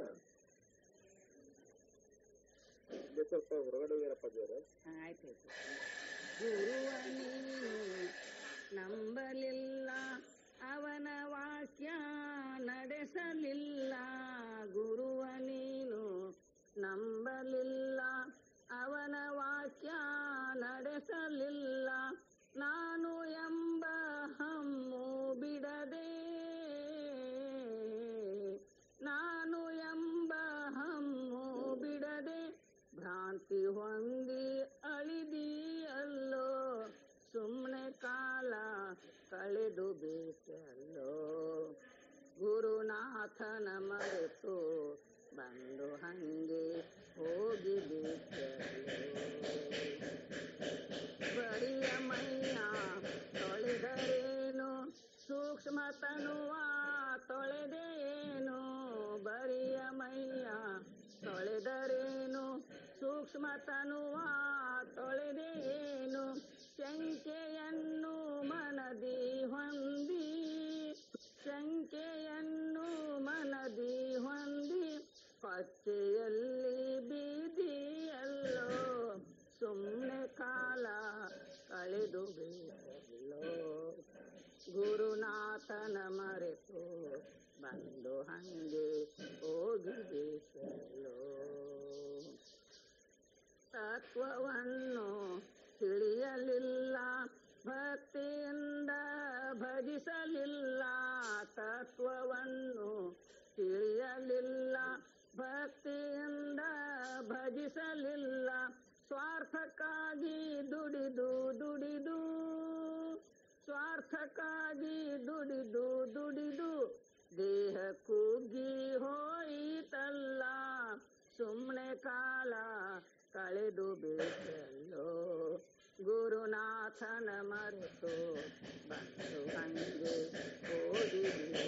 ಸ್ವಲ್ಪ ಹೊರಗಡೆ ಹೋಗ್ಯಾರಪ್ಪ ದೇವ್ರ
ಆಯ್ತು ಗುರುವ ನೀನು ನಂಬಲಿಲ್ಲ ಅವನ ವಾಕ್ಯ ನಡೆಸಲಿಲ್ಲ ಗುರುವ ನೀನು ನಂಬಲಿಲ್ಲ ಅವನ ವಾಕ್ಯ ನಡೆಸಲಿಲ್ಲ ನಾನು ಎಂಬ ಹಮ್ಮು ಬಿಡದೆ ನಾನು ಎಂಬ ಹಮ್ಮು ಬಿಡದೆ ಭ್ರಾಂತಿ ಹೊಂದಿ ಅಳಿದಿಯಲ್ಲೋ ಸುಮ್ಮನೆ ಕಾಲ ಕಳೆದು ಬೇಕಲ್ಲೋ ಗುರುನಾಥನ ಮರೆತು ಬಂದು ಹಂಗೆ ಹೋಗಿ ಬೇಕಲ್ಲೋ ಬರಿಯ ಮೈಯ ತೊಳೆದರೇನು ಸೂಕ್ಷ್ಮ ತನುವ ತೊಳೆದೇನು ಬರಿಯ ಮೈಯ ತೊಳೆದರೇನು ಸೂಕ್ಷ್ಮ ತನುವ ತೊಳೆದೇನು ಶಂಕೆಯನ್ನು ಮನದಿ ಹೊಂದಿ ಶಂಕೆಯನ್ನು ಮನದಿ ಹೊಂದಿ ಕೊಚ್ಚೆಯಲ್ಲಿ ಬೀದಿಯಲ್ಲೋ ಸುಮ್ಮನೆ ಕಾಲ ಕಳೆದು ಬೇಕಲ್ಲೋ ಗುರುನಾಥನ ಮರೆತು ಬಂದು ಹಂಗೆ ಹೋಗಿಬೇಕಲ್ಲೋ ತತ್ವವನ್ನು ತಿಳಿಯಲಿಲ್ಲ ಭಕ್ತಿಯಿಂದ ಭಜಿಸಲಿಲ್ಲ ತತ್ವವನ್ನು ತಿಳಿಯಲಿಲ್ಲ ಭಕ್ತಿಯಿಂದ ಭಜಿಸಲಿಲ್ಲ ಸ್ವಾರ್ಥಕ್ಕಾಗಿ ದುಡಿದು ದುಡಿದು ಸ್ವಾರ್ಥಕ್ಕಾಗಿ ದುಡಿದು ದುಡಿದು ದೇಹ ಕುಗ್ಗಿ ಹೋಯಿತಲ್ಲ ಸುಮ್ಮನೆ ಕಾಲ ಕಳೆದು ಬೇಕಲ್ಲೋ ಗುರುನಾಥನ ಮರೆತು ಬಂದು ಹಂಗೆ ಹೋಗಿ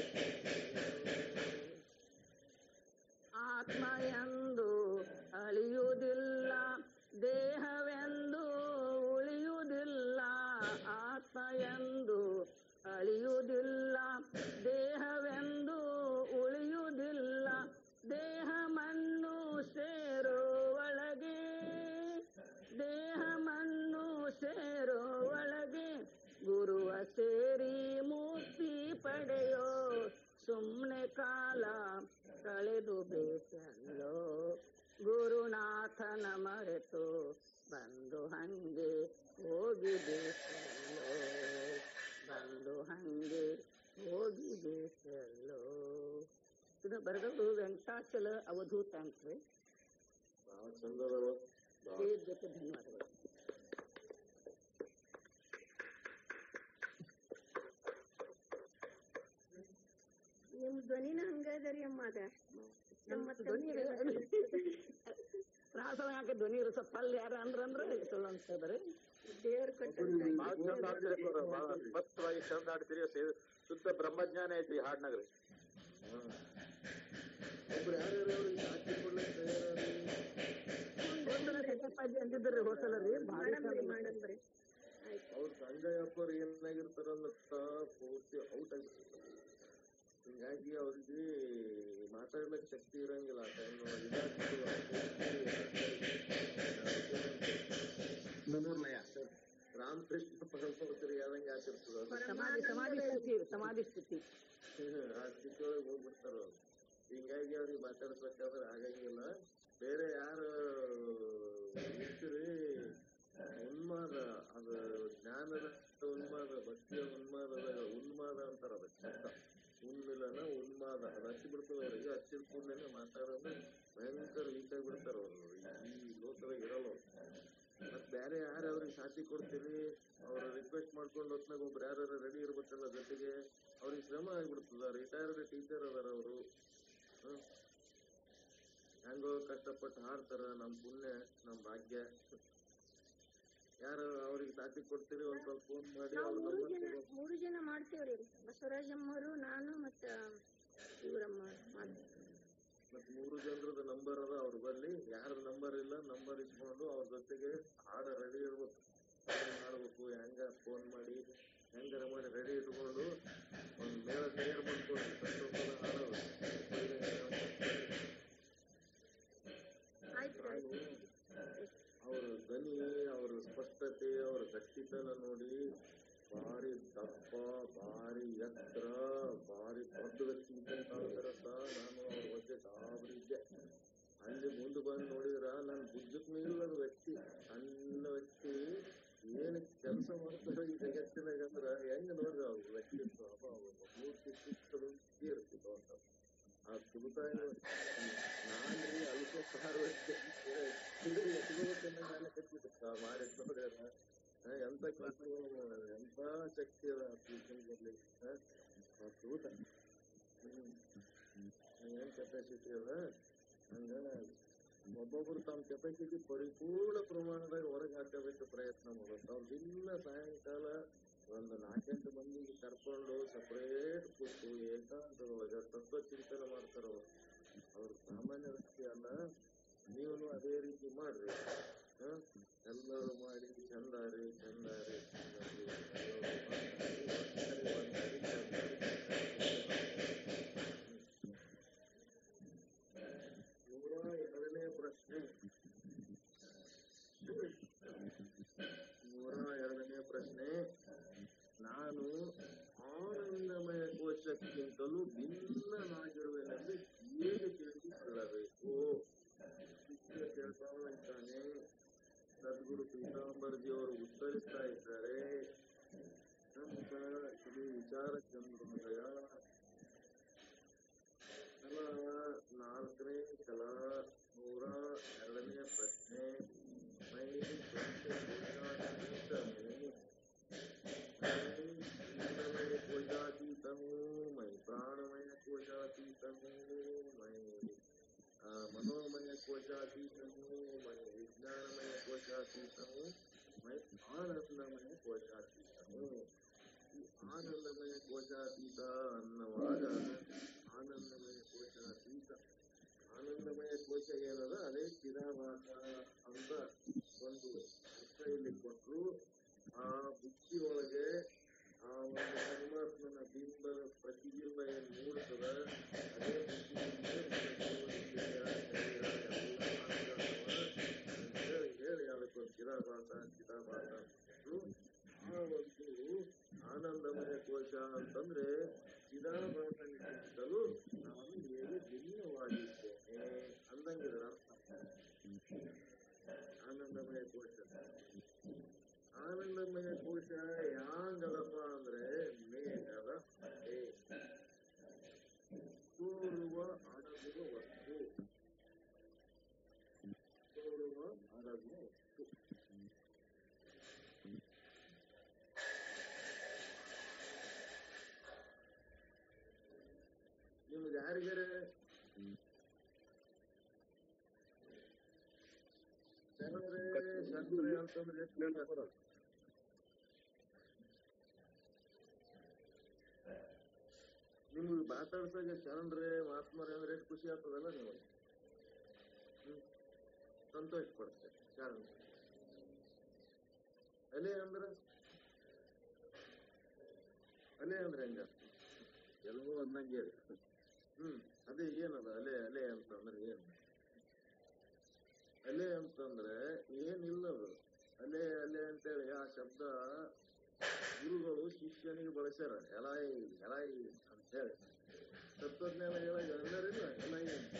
ಆತ್ಮ ಎಂದು ಅಳಿಯುವುದಿಲ್ಲ ದೇಹವೆಂದು ಉಳಿಯುವುದಿಲ್ಲ ಆತ್ಮ ಎಂದು ಅಳಿಯುವುದಿಲ್ಲ ದೇಹವೆಂದು ಉಳಿಯುವುದಿಲ್ಲ ದೇಹ ಮಣ್ಣು ಸೇರೋ ಒಳಗೆ ದೇಹ ಮಣ್ಣು ಸೇರೋ ಒಳಗೆ ಗುರುವ ಸೇರಿ ಮುಕ್ತಿ ಪಡೆಯೋ ಸುಮ್ಮನೆ ಕಾಲ ಕಳೆದು ಬೇಕಲ್ಲೋ ಗುರುನಾಥನ ಮರೆತು ಬಂದು ಬರೆದವರು ವೆಂಕಟಾಚಲ ಅವಧೂತ ಅಂತ್ರಿ
ಬಹಳ ಚಂದ ಅದಾವ ಬಹಳ
ಕೇಳಿದ್ದಕ್ಕೆ ಧನ್ಯವಾದಗಳು
ನಿಮ್ ಧ್ವನಿನ ಹಂಗ ಅದರಿ ಅಮ್ಮ ಅದ
ನಮ್ಮ ಧ್ವನಿ ಪ್ರಾಸನಾಕ ಧ್ವನಿ ಇರೋ ಸ್ವಲ್ಪ ಅಲ್ಲಿ ಯಾರ ಅಂದ್ರ ಚಲೋ ಅನ್ಸ್ತದ್ರಿ
ದೇವ್ರ ಕೊಟ್ಟ
ಬಹಳ ಚಂದ ಹಾಡ್ತೀರಿ ಸರ್ ಬಹಳ ಸ್ಪಷ್ಟವಾಗಿ ಚಂದ ಹಾಡ್ತೀರಿ ಸೇ- ಶುದ್ಧ ಬ್ರಹ್ಮಜ್ಞಾನ ಐತಿ ಹಾಡ್ನಾಗ್ರಿ
ಒಬ್ರು ಯಾರ್ಯಾರು ಅವ್ರಿಗೆ ಸಾಕ್ಷಿ ಕೊಡ್ಲಿಕ್ಕೆ ತಯಾರಾರಿ
ಒಂದರ ಸೆಟಪ್ಪಾಜಿ ಅಂದಿದ್ರಿ ಹೋಸಲ ರೀ ಭಾರಿ
ಮಾಡಂಬ್ರಿ ಮಾಡಂಬ್ರಿ ಆಯ್ತು
ಅವ್ರ ಸಂಜಯಪ್ಪರು ಏನಾಗಿರ್ತಾರ ಅನ್ನತ್ತ ಪೂರ್ತಿ ಔಟ್ ಆಗಿರ್ತಾರೆ ಹಿಂಗಾಗಿ ಅವ್ರಿಗೆ ಮಾತಾಡ್ಲಿಕ್ಕೆ ಶಕ್ತಿ ಇರಂಗಿಲ್ಲ ಆ ಟೈಮ್ ರಾಮಕೃಷ್ಣ ಪರಮಪುರ್ತರಿಗೆ ಯಾರಂಗೆ ಆಗಿರ್ತದ
ಸಮಾಧಿ ಸಮಾಧಿ ಸ್ಥಿತಿ ಸಮಾಧಿ ಸ್ಥಿತಿ
ಆ ಸ್ಥಿತಿಯೊಳಗೆ ಹೋಗ್ಬಿಡ್ತಾರ ಅವ್ರು ಹಿಂಗಾಗಿ ಅವ್ರಿಗೆ ಮಾತಾಡ್ಸ್ಬೇಕಾದ್ರೆ ಆಗಂಗಿಲ್ಲ ಬೇರೆ ಯಾರು ಇರ್ತೀರಿ ಉನ್ಮಾದ ಅದು ಜ್ಞಾನದ ಉನ್ಮಾದ ಭಕ್ತಿಯ ಉನ್ಮಾದದ ಉನ್ಮಾದ ಅಂತಾರ ಅದಕ್ಕೆ ಶಬ್ದ ಉನ್ಮಿಲನ ಉನ್ಮಾದ ಅದು ಹಚ್ಚಿ ಬಿಡ್ತದ ಅವ್ರಿಗೆ ಹಚ್ಚಿದ ಕೂಡಲೇ ಮಾತಾಡೋದು ಭಯಂಕರ ವೀಕ್ ಆಗಿಬಿಡ್ತಾರ ಅವ್ರು ಈ ಲೋಕದಾಗ ಇರಲ್ಲ ಅವ್ರು ಮತ್ ಬೇರೆ ಯಾರು ಅವ್ರಿಗೆ ಸಾಥಿ ಕೊಡ್ತೀರಿ ಅವ್ರ ರಿಕ್ವೆಸ್ಟ್ ಮಾಡ್ಕೊಂಡು ಹೊತ್ನಾಗ ಒಬ್ರು ಯಾರು ರೆಡಿ ಇರ್ಬೇಕಲ್ಲ ಜೊತೆಗೆ ಅವ್ರಿಗೆ ಶ್ರಮ ಆಗ್ಬಿಡ್ತದ ರಿಟೈರ್ಡ್ ಟೀಚರ್ ಅದಾರ ಅವರು ಹೆಂಗೋ ಕಷ್ಟಪಟ್ಟು ಹಾಡ್ತಾರ ನಮ್ ಪುಣ್ಯ ನಮ್ ಭಾಗ್ಯ ಯಾರು ಅವ್ರಿಗೆ ಸಾಥಿ ಕೊಡ್ತೀರಿ ಒಂದ್ ಸ್ವಲ್ಪ ಫೋನ್ ಮಾಡಿ
ನಾವು
ಅವ್ರ
ಮೂರು
ನಂಬರ್
ಜನ ಮೂರು ಜನ ಮಾಡ್ತೇವ್ರಿ ಬಸವರಾಜಮ್ಮರು ನಾನು ಮತ್ತ ಇವರಮ್ಮ ಮಾಡ್-
ಮತ್ ಮೂರು ಜನರದ ನಂಬರ್ ಅದ ಅವ್ರ ಬಲ್ಲಿ ಯಾರ್ದ ನಂಬರ್ ಇಲ್ಲ ನಂಬರ್ ಇಸ್ಕೊಂಡು ಅವ್ರ ಜೊತೆಗೆ ಹಾಡ ರೆಡಿ ಇರ್ಬೇಕು ಏನ್ ಮಾಡ್ಬೇಕು ಹೆಂಗ ಫೋನ್ ಮಾಡಿ ಹೆಂಗಾರ ಮಾಡಿ ರೆಡಿ ಇಟ್ಕೊಂಡು ಒಂದ್ ಮೇಳ ತಯಾರು ಮಾಡ್ಕೊಂಡು ಸಂತೋಷದ ಹಾಡೋದು
ಆಯ್ತು ಆಯ್ತು
ಅವ್ರ ಧ್ವನಿ ಅವ್ರ ಸ್ಪಷ್ಟತೆ ಅವ್ರ ಗಟ್ಟಿತನ ನೋಡಿ ಭಾರಿ ದಪ್ಪ ಭಾರಿ ಎತ್ತರ ಭಾರಿ ದೊಡ್ಡ ವ್ಯಕ್ತಿ ಇದ್ದಂಗೆ ಕಾಣ್ತಾರತ್ತ ನಾನು ಅವ್ರ ಬಗ್ಗೆ ಗಾಬರಿ ಇದ್ದೆ ಅಲ್ಲಿ ಮುಂದೆ ಬಂದು ನೋಡಿದ್ರ ನನ್ ಬುದ್ಧಕ್ಕೂ ಇಲ್ಲದ ವ್ಯಕ್ತಿ ಸಣ್ಣ ವ್ಯಕ್ತಿ ಏನ್ ಕೆಲಸ ಮಾಡ್ತಾರ ಈ ಜಗತ್ತಿನಾಗ ಅಂದ್ರ ಹೆಂಗ್ ನೋಡ್ರಿ ಅವ್ರ ವ್ಯಕ್ತಿತ್ವ ಅಬ್ಬಾ, ಒಬ್ಬ ಮೂರ್ತಿ ಸುತ್ತಲೂ ಇರ್ತಿದ್ವು ಅಂತ ಆ ಕುದುತ ನಾನ್ರಿ ಅಲ್ಪ ವ್ಯಕ್ತಿ ಹಿಡಿದು ಎತ್ಕೋಬೇಕನ್ನ ನಾನು ಕಟ್ಟಿದ್ದ ಮಾಡಿ ನೋಡ್ಯಾರ ಆ, ಎಂತ ಕೆಲಸ ಎಂತ ಶಕ್ತಿ ಅದ ಆ ಪೀಠದಲ್ಲಿ ಆ ಕುದುತ ಹ್ಮ್ ಏನ್ ಕೆಪಾಸಿಟಿ ಅದ ಹಂಗ ಒಬ್ಬೊಬ್ರು ತಮ್ಮ ಕೆಪಾಸಿಟಿ ಪರಿಪೂರ್ಣ ಪ್ರಮಾಣದಾಗ ಹೊರಗೆ ಹಾಕಬೇಕು ಪ್ರಯತ್ನ ಮಾಡೋದು ಅವ್ರು ದಿನ ಸಾಯಂಕಾಲ ಒಂದು ನಾಲ್ಕೆಂಟು ಮಂದಿಗೆ ಕರ್ಕೊಂಡು ಸಪರೇಟ್ ಕೂತು ಏಕಾಂತದೊಳಗ ತತ್ವ ಚಿಂತನೆ ಮಾಡ್ತಾರ ಅವ್ರು ಅವ್ರು ಸಾಮಾನ್ಯ ವ್ಯಕ್ತಿ ಅಲ್ಲ ನೀವು ಅದೇ ರೀತಿ ಮಾಡ್ರಿ ಹ? ಎಲ್ಲರೂ ಮಾಡಿ ಚಂದಾರಿ ಚಂದಾರಿ ಚಂದಾರಿ ಎಲ್ಲರೂ ಒಂದಾರಿ, ಒಂದಾರಿ, ಚಂದಾರಿ, ನೂರ ಎರಡನೇ ಪ್ರಶ್ನೆ ನೂರ ಎರಡನೇ ಪ್ರಶ್ನೆ ನಾನು ಆನಂದಮಯ ಕೋಶಕ್ಕಿಂತಲೂ ಭಿನ್ನನಾಗಿರುವೆನೆಂದು ಹೇಗೆ ತಿಳಿದುಕೊಳ್ಳಬೇಕು ಶಿಷ್ಯ ಕೇಳ್ತಾ ಇದ್ದಾನೆ ಸದ್ಗುರು ಪೀತಾಂಬರ್ಜಿಯವರು ಉತ್ತರಿಸ್ತಾ ಇದ್ದಾರೆ ಅಂತ ಶ್ರೀ ವಿಚಾರ ಚಂದ್ರೋದಯ ಕಲ ನಾಲ್ಕನೇ ಕಲ ನೂರ ಎರಡನೇ ಪ್ರಶ್ನೆ ಮೈ ಮೈ ಕೋಶಾತೀತಮು ಮೈ ಪ್ರಾಣಮಯ ಕೋಶಾತೀತಮು ಮೈ ಆ, ಮನೋಮಯ ಕೋಶಾತೀತಮು ಮೈ ವಿಜ್ಞಾನಮಯ ಕೋಶಾತೀತಮು ಮೈ ಆನಂದಮಯ ಕೋಶಾತೀತಮು ಈ ಆನಂದಮಯ ಕೋಶಾತೀತ ಅನ್ನುವಾಗ ಆನಂದಮಯ ಕೋಶಾತೀತ ಆನಂದಮಯ ಕೋಶ ಏನದ ಅದೇ ಚಿರಾಭಾಸ ಅಂತ ಒಂದು ಅರ್ಥ ಇಲ್ಲಿ ಕೊಟ್ಟರು ಆ ಬುದ್ಧಿ ಒಳಗೆ ಆ ಒಂದು ಪರಮಾತ್ಮನ ಬಿಂಬದ ಪ್ರತಿಬಿಂಬ ಏನ್ ಮೂಡ್ತದ ಅದೇ ಬುದ್ಧಿಯಿಂದ ನಮ್ಮ ಜೀವನ, ಶರೀರ, ಶರೀರ ಎಲ್ಲ ಆನಂದಮಯ ಅಂತ ಹೇಳಿ ಹೇಳಿ ಅದಕ್ಕೊಂದು ಚಿರಾಭಾಸ ಚಿರಾಭಾಸ ಅಂತಂದ್ರು ಆ ಒಂದು ಆನಂದಮಯ ಕೋಶ ಅಂತಂದ್ರೆ ಚಿರಾಭಾಸನಿಗಿಂತಲೂ ನಾನು ಹೇಗೆ ಭಿನ್ನವಾಗಿದ್ದೇನೆ ಅಂದಂಗಿದ್ರ ಅರ್ಥ ಆನಂದಮಯ ಕೋಶ ಆನಂದಮಯ ಕೋಶ ಯಾಂಗದಪ್ಪ ಅಂದ್ರೆ ಮೇಘದ ಹೊಟ್ಟೆ ತೋರುವ ಯಾರಿಗಾರೆ ಶರಣರೇ ಶರಣರೇ ಅಂತಂದ್ರೆ ಎಷ್ಟು ಹೇಳ್ತಾರೆ? ನಿಮ್ಗೆ ಮಾತಾಡ್ಸಾಗ ಶರಣರೇ ಮಹಾತ್ಮರೇ ಅಂದ್ರೆ ಎಷ್ಟು ಖುಷಿ ಆಗ್ತದಲ್ಲ ನೀವು ಹ್ಮ್ ಸಂತೋಷ ಪಡ್ತೇವೆ ಶರಣ ಅಲೆ ಅಂದ್ರೆ ಅಲೆ ಅಂದ್ರೆ ಹೆಂಗ ಎಲ್ಲವೂ ಅಂದಂಗೆ ಹ್ಮ್ ಅದೇ ಏನದ ಅಲೆ ಅಲೆ ಅಂತಂದ್ರೆ ಏನು ಅಲೆ ಅಂತಂದ್ರೆ ಏನಿಲ್ಲ ಅದು ಅಲೆ ಅಲೆ ಅಂತೇಳಿ ಆ ಶಬ್ದ ಗುರುಗಳು ಶಿಷ್ಯನಿಗೆ ಬಳಸ್ಯಾರ ಎಲಾಯಿ ಎಲಾಯಿ ಅಂತೇಳಿ ತತ್ವಜ್ಞಾನ ಹೇಳಾಗ ಎಲ್ಲರಿಲ್ಲ ಎಲಾಯಿ ಅಂತ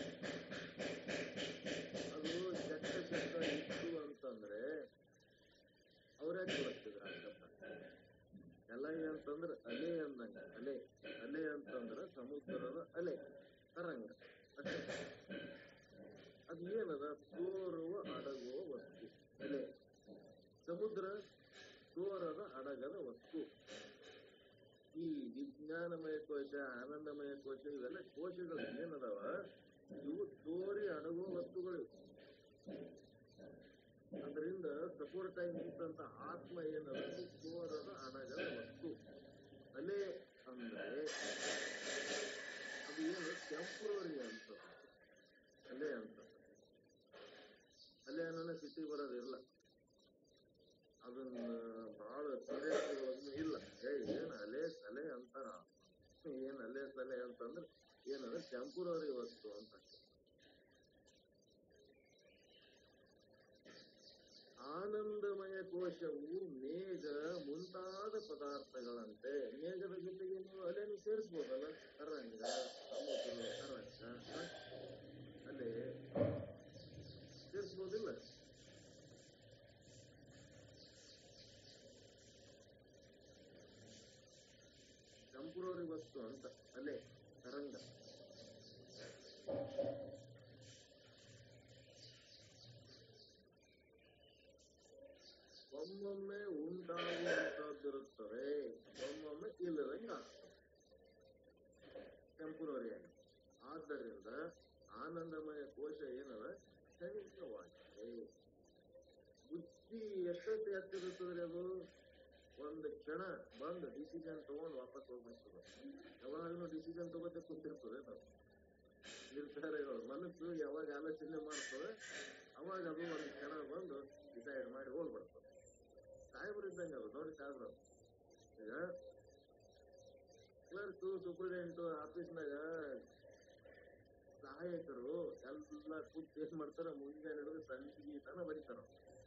ಅದು ಕೆಟ್ಟ ಶಬ್ದ ಇತ್ತು ಅಂತಂದ್ರೆ ಅವ್ರೇ ಬಳಸ್ತಿದ್ರ ಆ ಶಬ್ದ ಎಲಾಯಿ ಅಂತಂದ್ರೆ ಅಲೆ ಅಂದಂಗ ಅಲೆ ಅಲೆ ಅಂತಂದ್ರೆ ಸಮುದ್ರದ ಅಲೆ ತರಂಗ ಅಷ್ಟೇ ಅದು ಏನದ ತೋರುವ ಅಡಗುವ ವಸ್ತು ಅಲೆ ಸಮುದ್ರ ತೋರದ ಅಡಗದ ವಸ್ತು ಈ ವಿಜ್ಞಾನಮಯ ಕೋಶ ಆನಂದಮಯ ಕೋಶ ಇವೆಲ್ಲ ಕೋಶಗಳು ಏನದಾವ ಇವು ತೋರಿ ಅಡಗುವ ವಸ್ತುಗಳು ಅದರಿಂದ ಸಪೋರ್ಟ್ ಆಗಿ ನಿಂತಂತ ಆತ್ಮ ಏನದ ಇದು ತೋರದ ಅಡಗದ ವಸ್ತು ಅಲೆ ಅಂದ್ರೆ ಅದು ಏನು ಟೆಂಪ್ರರಿ ಅಂತ ಅಲೆ ಅಂತ ಅಲೆ ಅನ್ನೋ ಸಿಟಿ ಬರೋದಿಲ್ಲ ಅದನ್ನ ಬಹಳ ಸೀರಿಯಸ್ ಇಲ್ಲ ಏ ಏನ್ ಅಲೆ ಸಲೆ ಅಂತಾರ ಏನ್ ಅಲೆ ಸಲೆ ಅಂತಂದ್ರೆ ಏನಂದ್ರೆ ಟೆಂಪರರಿ ವಸ್ತು ಅಂತ ಆನಂದಮಯ ಕೋಶವು ಮೇಘ ಮುಂತಾದ ಪದಾರ್ಥಗಳಂತೆ ಮೇಘದ ಜೊತೆಗೆ ನೀವು ಅಲೆಯನ್ನು ಸೇರಿಸ್ಬೋದಲ್ಲ ತರಂಗ ಸಮುದ್ರ ತರಂಗ ಹ? ಅಲೆ ಸೇರಿಸ್ಬೋದಿಲ್ಲ ಟೆಂಪರರಿ ವಸ್ತು ಅಂತ ಅಲೆ ತರಂಗ ಒಮ್ಮೊಮ್ಮೆ ಉಂಟಾಗುವಂತಹದ್ದಿರುತ್ತದೆ ಒಮ್ಮೊಮ್ಮೆ ಇಲ್ಲದಂಗ ಟೆಂಪರರಿ ಆಗಿ ಆದ್ದರಿಂದ ಆನಂದಮಯ ಕೋಶ ಏನದ ಕ್ಷಣಿಕವಾಗಿದೆ ಬುದ್ಧಿ ಎಷ್ಟೊತ್ತು ಎತ್ತಿರುತ್ತದ್ರಿ ಅದು ಒಂದು ಕ್ಷಣ ಬಂದು ಡಿಸಿಷನ್ ತಗೊಂಡು ವಾಪಸ್ ಹೋಗ್ಬಿಡ್ತದೆ ಯಾವಾಗಲೂ ಡಿಸಿಷನ್ ತಗೋತೆ ಕೂತಿರ್ತದೆ ನಾವು ನಿರ್ಧಾರಗಳು ಮನಸ್ಸು ಯಾವಾಗ ಆಲೋಚನೆ ಮಾಡ್ತದೆ ಅವಾಗ ಅದು ಒಂದು ಕ್ಷಣ ಬಂದು ಡಿಸೈಡ್ ಮಾಡಿ ಹೋಗ್ಬಿಡ್ತದೆ ಸಾಹೇಬ್ರು ಇದ್ದಂಗೆ ಅದು ನೋಡಿ ಸಾಹೇಬ್ರು ಈಗ ಕ್ಲರ್ಕು ಸೂಪರಿಡೆಂಟು ಆಫೀಸ್ನಾಗ ಸಹಾಯಕರು ಎಲ್ಲ ಕೂತ್ ಏನ್ ಮಾಡ್ತಾರ ಮುಂಜಾನೆ ಹಿಡಿದು ಸಂಜೆ ತನ ಬರೀತಾರ